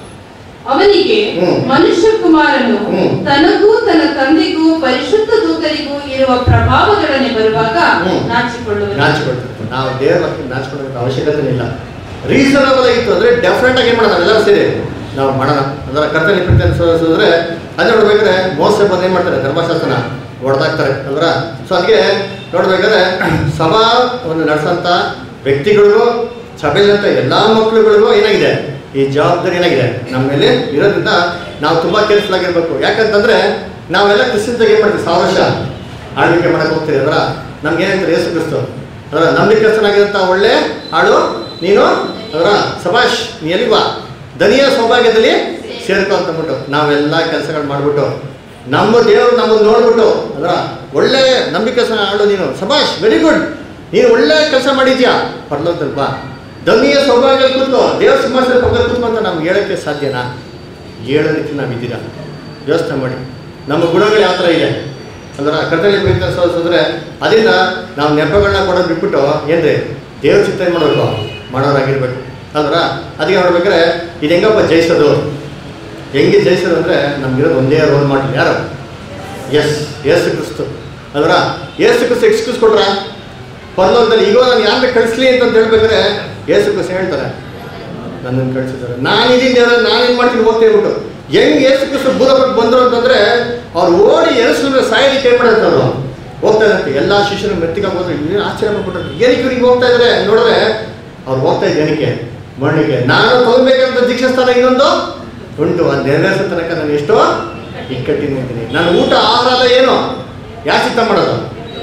ಅವನಿಗೆ ಹ್ಮ್. ಮನುಷ್ಯ ಕುಮಾರನು ಹ್ಮ್. ತನಗೂ ತನ್ನ ತಂದೆಗೂ ಪರಿಶುದ್ಧ ದೂತರಿಗೂ ಇರುವ ಪ್ರಭಾವಗಳನ್ನೇ ಬರುವಾಗ ಹ್ಮ್. ನಾಚಿಕೊಳ್ಳುವನು ನಾಚಿಕೊಳ್ತಾರೆ ನಾವು ದೇವರ ಮಕ್ಕಳು ನಾಚಿಕೊಳ್ಳೋಕೆ ಅವಶ್ಯಕತೆ ಇಲ್ಲ ರೀಸನಬಲ್ ಆಗಿತ್ತು ಅಂದ್ರೆ ಡೆಫಿನೆಟ್ ಆಗಿ ಏನು ಮಾಡೋಣ ನಾವೆಲ್ಲರೂ ಸೇರಿ ನಾವು ಮಾಡೋಣ ಅದರ ಕರ್ತನೆ ಪ್ರೀತಿ ಅನ್ಸೋದ್ರೆ ಅದೇ ನೋಡ್ಬೇಕಾದ್ರೆ ಮೋಸ ಬಂದು ಏನು ಮಾಡ್ತಾರೆ ಧರ್ಮಶಾಸ್ತ್ರನ ಹೊಡೆದಾಕ್ತಾರೆ ಅಲ್ವರ ಸೊ ಅದಕ್ಕೆ ನೋಡ್ಬೇಕಾದ್ರೆ ಸಭಾ ಒಂದು ನಡೆಸಂತ ವ್ಯಕ್ತಿಗಳಿಗೂ ಸಭೆಯಲ್ಲಿರುವಂಥ ಎಲ್ಲ ಮಕ್ಕಳುಗಳಿಗೂ ಏನಾಗಿದೆ ಈ ಜವಾಬ್ದಾರಿ ಏನಾಗಿದೆ ನಮ್ಮ ಮೇಲೆ ಇರೋದ್ರಿಂದ ನಾವು ತುಂಬ ಕೇರ್ಫುಲ್ ಆಗಿರ್ಬೇಕು ಯಾಕಂತಂದ್ರೆ ನಾವೆಲ್ಲ ಕ್ರಿಸ್ತಂತಾಗ ಏನು ಮಾಡ್ತೀವಿ ಸಾವಿರ ವರ್ಷ ಆಳ್ವಿಕೆ ಮಾಡಕ್ಕೆ ಹೋಗ್ತೀರಿ ಅದರ ನಮ್ಗೆ ಏನಂತಾರೆ ಯೇಸು ಕ್ರಿಸ್ತು ಅದರ ನಂಬಿಕಸ್ಥನಾಗಿರಂಥ ಒಳ್ಳೆ ಆಳು ನೀನು ಅದರ ಸಭಾಷ್ ನೀ ಎಲ್ಲಿ ಬಾ ದನಿಯ ಸೌಭಾಗ್ಯದಲ್ಲಿ ಸೇರ್ಕೊ ಅಂತ ಅಂದ್ಬಿಟ್ಟು ನಾವೆಲ್ಲ ಕೆಲಸಗಳು ಮಾಡಿಬಿಟ್ಟು ನಮ್ಮ ದೇವರು ನಮ್ಮನ್ನು ನೋಡ್ಬಿಟ್ಟು ಅದರ ಒಳ್ಳೆ ನಂಬಿಕಸ್ಥನ ಆಳು ನೀನು ಸಭಾಷ್ ವೆರಿ ಗುಡ್ ನೀನು ಒಳ್ಳೆ ಕೆಲಸ ಮಾಡಿದ್ಯಾ ಪರ್ಲೋಕದಲ್ಲಿ ಬಾ ದನಿಯ ಸೌಭಾಗ್ಯ ಕೂತ್ಕೋ ದೇವ್ರ ಸಿಂಹಾಸನ ಪಕ್ಕ ಕೂತ್ಕೊ ಅಂತ ನಮ್ಗೆ ಹೇಳೋಕ್ಕೆ ಸಾಧ್ಯನಾ ಹೇಳೋದಕ್ಕೆ ನಾವಿದ್ದೀರಾ ಯೋಚನೆ ಮಾಡಿ ನಮ್ಮ ಗುಣಗಳು ಯಾವ ಥರ ಇದೆ ಅಂದ್ರೆ ಕರ್ತವ್ಯ ಪ್ರೀತಿ ಸೋಸಿದ್ರೆ ಅದರಿಂದ ನಾವು ನೆಪಗಳನ್ನ ಕೊಡೋದು ಬಿಟ್ಬಿಟ್ಟು ಏನ್ರಿ ದೇವ್ರ ಚಿತ್ತ ಏನು ಮಾಡಬೇಕು ಮಾಡೋರಾಗಿರ್ಬೇಕು ಅಲ್ರ ಅದಕ್ಕೆ ನೋಡ್ಬೇಕಾದ್ರೆ ಇದು ಹೆಂಗಪ್ಪ ಜಯಿಸೋದು ಹೆಂಗೆ ಜಯಿಸೋದು ಅಂದರೆ ನಮ್ಗಿರೋದು ಒಂದೇ ರೋಲ್ ಮಾಡಲಿ ಯಾರು ಎಸ್ ಏಸು ಕ್ರಿಸ್ತು ಅಲ್ರ ಏಸು ಕ್ರಿಸ್ತು ಎಕ್ಸ್ಕ್ಯೂಸ್ ಕೊಟ್ರ ಪರಲೋಕದಲ್ಲಿ ಈಗ ನಾನು ಯಾರನ್ನ ಕಳಿಸ್ಲಿ ಅಂತ ಹೇಳ್ಬೇಕಾದ್ರೆ ಏಸು ಕ್ರಿಸ್ತು ಹೇಳ್ತಾರೆ ನನ್ನನ್ನು ಕಳಿಸಿದ್ದಾರೆ ನಾನು ಇದೀನಿ ದೇವ್ರ ನಾನೇನು ಮಾಡ್ತೀನಿ ಹೋಗ್ತಾ ಇರ್ಬಿಟ್ಟು ಹೆಂಗ್ ಏಸು ಕ್ರಿಸ್ತು ಭೂಲೋಕಕ್ಕೆ ಬಂದರು ಅಂತಂದ್ರೆ ಅವ್ರು ಓಡಿ ಎರಸು ಸಾಯಲಿಕ್ಕೆ ಏನು ಮಾಡಿರ್ತಾರೆ ಅವರು ಹೋಗ್ತಾ ಇದ್ದಾರೆ ಎಲ್ಲ ಶಿಷ್ಯರು ಮೆತ್ತಿಗೆ ಹೋದ್ರೆ ಏನು ಆಶ್ಚರ್ಯ ಮಾಡ್ಬಿಟ್ರೆ ಏನಕ್ಕೆ ಇವ್ರಿಗೆ ಹೋಗ್ತಾ ಇದ್ದಾರೆ ನೋಡಿದ್ರೆ ಅವ್ರು ಹೋಗ್ತಾ ಇದ್ದ ಏನಕ್ಕೆ ಮಣ್ಣಿಗೆ ನಾನು ತಗೊಬೇಕಂತ ದೀಕ್ಷಾಸ್ಥಾನ ಇನ್ನೊಂದು ಉಂಟು ಅದು ನೆರವೇರಿಸೋ ತನಕ ನಾನು ಎಷ್ಟೋ ಇಕ್ಕಟ್ಟಿನ ನಿಂತೀನಿ ನಾನು ಊಟ ಆಹಾರ ಎಲ್ಲ ಏನು ಯಾರು ಚಿತ್ತ ಮಾಡೋದು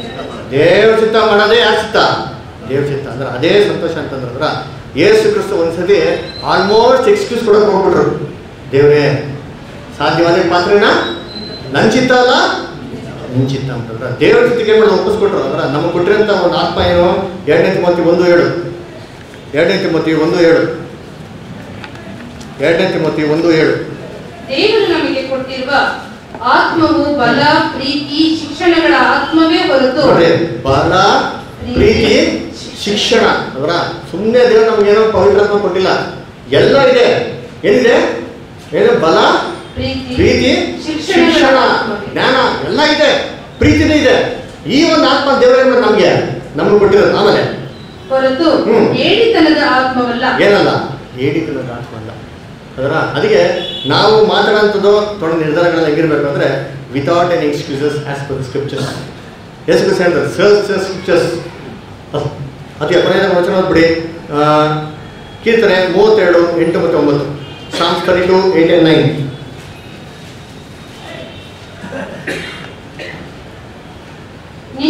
ದೇವ್ರ ಚಿತ್ತ ಮಾಡೋದೇ ಯಾರು ಚಿತ್ತ ದೇವ್ರ ಚಿತ್ತ ಅಂದ್ರೆ ಅದೇ ಸಂತೋಷ ಅಂತಂದ್ರೆ ಯೇಸು ಕ್ರಿಸ್ತು ಒಂದ್ಸತಿ ಆಲ್ಮೋಸ್ಟ್ ಎಕ್ಸ್ಕ್ಯೂಸ್ ಕೊಡೋಕೆ ಹೋಗ್ಬಿಟ್ರು ದೇವ್ರೇ ಸಾಧ್ಯವಾದ ಮಾತ್ರನ ನನ್ನ ಚಿತ್ತ ಅಲ್ಲ ನಿನ್ನ ಚಿತ್ತ ಅಂತಂದ್ರೆ ದೇವ್ರ ಚಿತ್ತಕ್ಕೆ ಏನು ಮಾಡೋದು ಒಪ್ಪಿಸ್ಕೊಟ್ರು ಅಂದ್ರೆ ನಮಗೆ ಕೊಟ್ಟಿರೋಂಥ ಒಂದು ಆತ್ಮ ಏನು ಎರಡನೇ ತಿಮ್ಮತಿ ಒಂದು ಏಳು ಎರಡನೇ ತಿಮ್ಮತಿ ಒಂದು ಏಳು ಎರಡನೇ ತಿಮ್ಮತಿ ಒಂದು ಏಳು ದೇವರು ನಮಗೆ ಕೊಟ್ಟಿರುವ ಆತ್ಮವು ಬಲ ಪ್ರೀತಿ ಶಿಕ್ಷಣಗಳ ಆತ್ಮವೇ ಹೊರತು ನೋಡ್ರಿ ಬಲ ಪ್ರೀತಿ ಶಿಕ್ಷಣ ಅವರ ಸುಮ್ಮನೆ ದೇವ್ರು ನಮ್ಗೇನೋ ಪವಿತ್ರಾತ್ಮ ಕೊಟ್ಟಿಲ್ಲ ಎಲ್ಲ ಇದೆ ಏನಿದೆ ಏನು ಬಲ ಪ್ರೀತಿ ಪ್ರೀತಿ ಶಿಕ್ಷಣಗಳ ಶಿಕ್ಷಣ ಆತ್ಮವೇ. ಜ್ಞಾನ ಎಲ್ಲ ಇದೆ ಪ್ರೀತಿನೇ ಇದೆ ಈ ಒಂದು ಆತ್ಮ ದೇವರೇ ನಮ್ಗೆ ನಮ್ಗೆ ಕೊಟ್ಟಿರೋದು ಆಮೇಲೆ ಹೊರತು ಹ್ಮ್. ಏಡಿತನದ ಆತ್ಮವಲ್ಲ ಏನಲ್ಲ ಏಡಿತನದ ಆತ್ಮ ಅಲ್ಲ ಅದರ ಅದಕ್ಕೆ ನಾವು ಮಾತಾಡೋಂಥದ್ದು ತೊಗೊಂಡು ನಿರ್ಧಾರಗಳೆಲ್ಲ ಹೆಂಗಿರ್ಬೇಕು ಅಂದರೆ without an excuses as per scriptures ಎಷ್ಟು ಕ್ರಿಸ್ ಹೇಳ್ತಾರೆ ಸರ್ಚ್ ಸ್ಕ್ರಿಪ್ಚರ್ಸ್ ಅದಕ್ಕೆ ಕೊನೆಯ ವಚನ ಓದ್ಬಿಡಿ ಆ, ಕೀರ್ತನೆ ಮೂವತ್ತೆರಡು ಎಂಟು ಮತ್ತು ಒಂಬತ್ತು Psalms thirty two eight and nine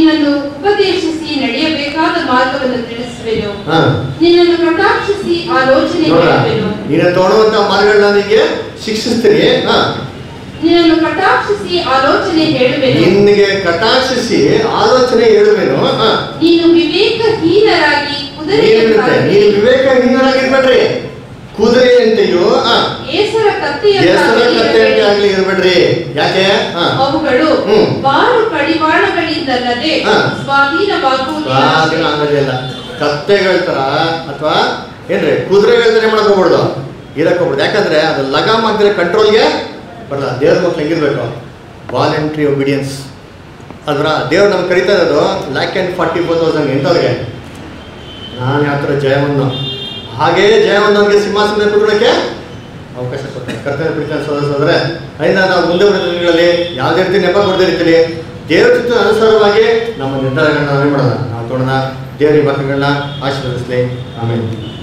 ನಿನ್ನನ್ನು ಉಪದೇಶಿಸಿ ನಡೆಯಬೇಕಾದ ಮಾರ್ಗವನ್ನು ತಿಳಿಸುವೆನು ಹಾ ನಿನ್ನನ್ನು ಕಟಾಕ್ಷಿಸಿ ಆಲೋಚನೆ ನೋಡ್ರ ಹೇಳುವೆನು ನೀನು ತಗೊಳ್ಳುವಂತ ಮಾರ್ಗಗಳನ್ನ ನಿನಗೆ ಶಿಕ್ಷಿಸ್ತೀನಿ ಹಾ ನಿನ್ನನ್ನು ಕಟಾಕ್ಷಿಸಿ ಆಲೋಚನೆ ಹೇಳುವೆನು ನಿನ್ಗೆ ಕಟಾಕ್ಷಿಸಿ ಆಲೋಚನೆ ಹೇಳುವೇನು ಹಾ ನೀನು ವಿವೇಕಹೀನರಾಗಿ ಏನಿರುತ್ತೆ ನೀನು ಕುದುರೆಯಂತಾಗಿ ವಿವೇಕಹೀನರಾಗಿರ್ಬೇಡ್ರಿ ಕುದುರೆ ಅಂತೆಯೋ ಹಾ ಏಸರ ಹೆಸರ ಕತ್ತೆಯಂತಾಗಿ ಕತ್ತೆ ಅಂತ ಇರಬೇಡಿ. ಆಗ್ಲಿ ಇರ್ಬೇಡ್ರಿ ಯಾಕೆ ಹಾ ಅವುಗಳು ಹ್ಮ್. ಬಾರು ಕಡಿವಾಣಗಳಿಂದಲ್ಲದೆ ಹಾ. ಸ್ವಾಧೀನವಾಗುವುದಿಲ್ಲ ಸ್ವಾಧೀನ ಆಗೋದಿಲ್ಲ ಕತ್ತೆಗಳ ತರ ಅಥವಾ ಏನ್ರಿ ಕುದುರೆಗಳ ತರ ಮಾಡಕ್ ಹೋಗ್ಬಿಡ್ದು ಇರಕ್ ಹೋಗ್ಬಿಡ್ದು ಯಾಕಂದ್ರೆ ಅದು ಲಗಾಮ್ ಆಗಿದ್ರೆ ಕಂಟ್ರೋಲ್ಗೆ ಬರಲ್ಲ ದೇವ್ರ ಮಕ್ಳು ಹೆಂಗಿರ್ಬೇಕು ವಾಲಂಟ್ರಿ ಒಬಿಡಿಯನ್ಸ್ ಅಲ್ವರ ದೇವ್ರು ನಮ್ಗೆ ಕರಿತಾ ಇರೋದು lakh and forty four thousand ಎಂಥವ್ರಿಗೆ ನಾನು ಯಾವ ಥರ ಜಯವನ್ನು ಹಾಗೇ ಜಯವಂತನಿಗೆ ಸಿಂಹಾಸನ ಕೂತ್ಕೊಳ್ಳೋಕ್ಕೆ ಅವಕಾಶ ಕೊಡ್ತಾರೆ ಕರ್ತವ್ಯ ಪ್ರೀತಿ ಸೋದರ ಅದರಿಂದ ನಾವು ಮುಂದೆ ಬರೋ ದಿನಗಳಲ್ಲಿ ಯಾವುದೇ ರೀತಿ ನೆಪ ಕೊಡದೇ ರೀತಿಯಲ್ಲಿ ದೇವ್ರ ಚಿತ್ರ ಅನುಸಾರವಾಗಿ ನಮ್ಮ ನಿರ್ಧಾರಗಳನ್ನ ನಾವೇ ಮಾಡೋಣ ನಾವು ತೊಗೊಳೋಣ ದೇವರ ವಾಕ್ಯಗಳನ್ನ ಆಶೀರ್ವದಿಸಲಿ ಆಮೇಲೆ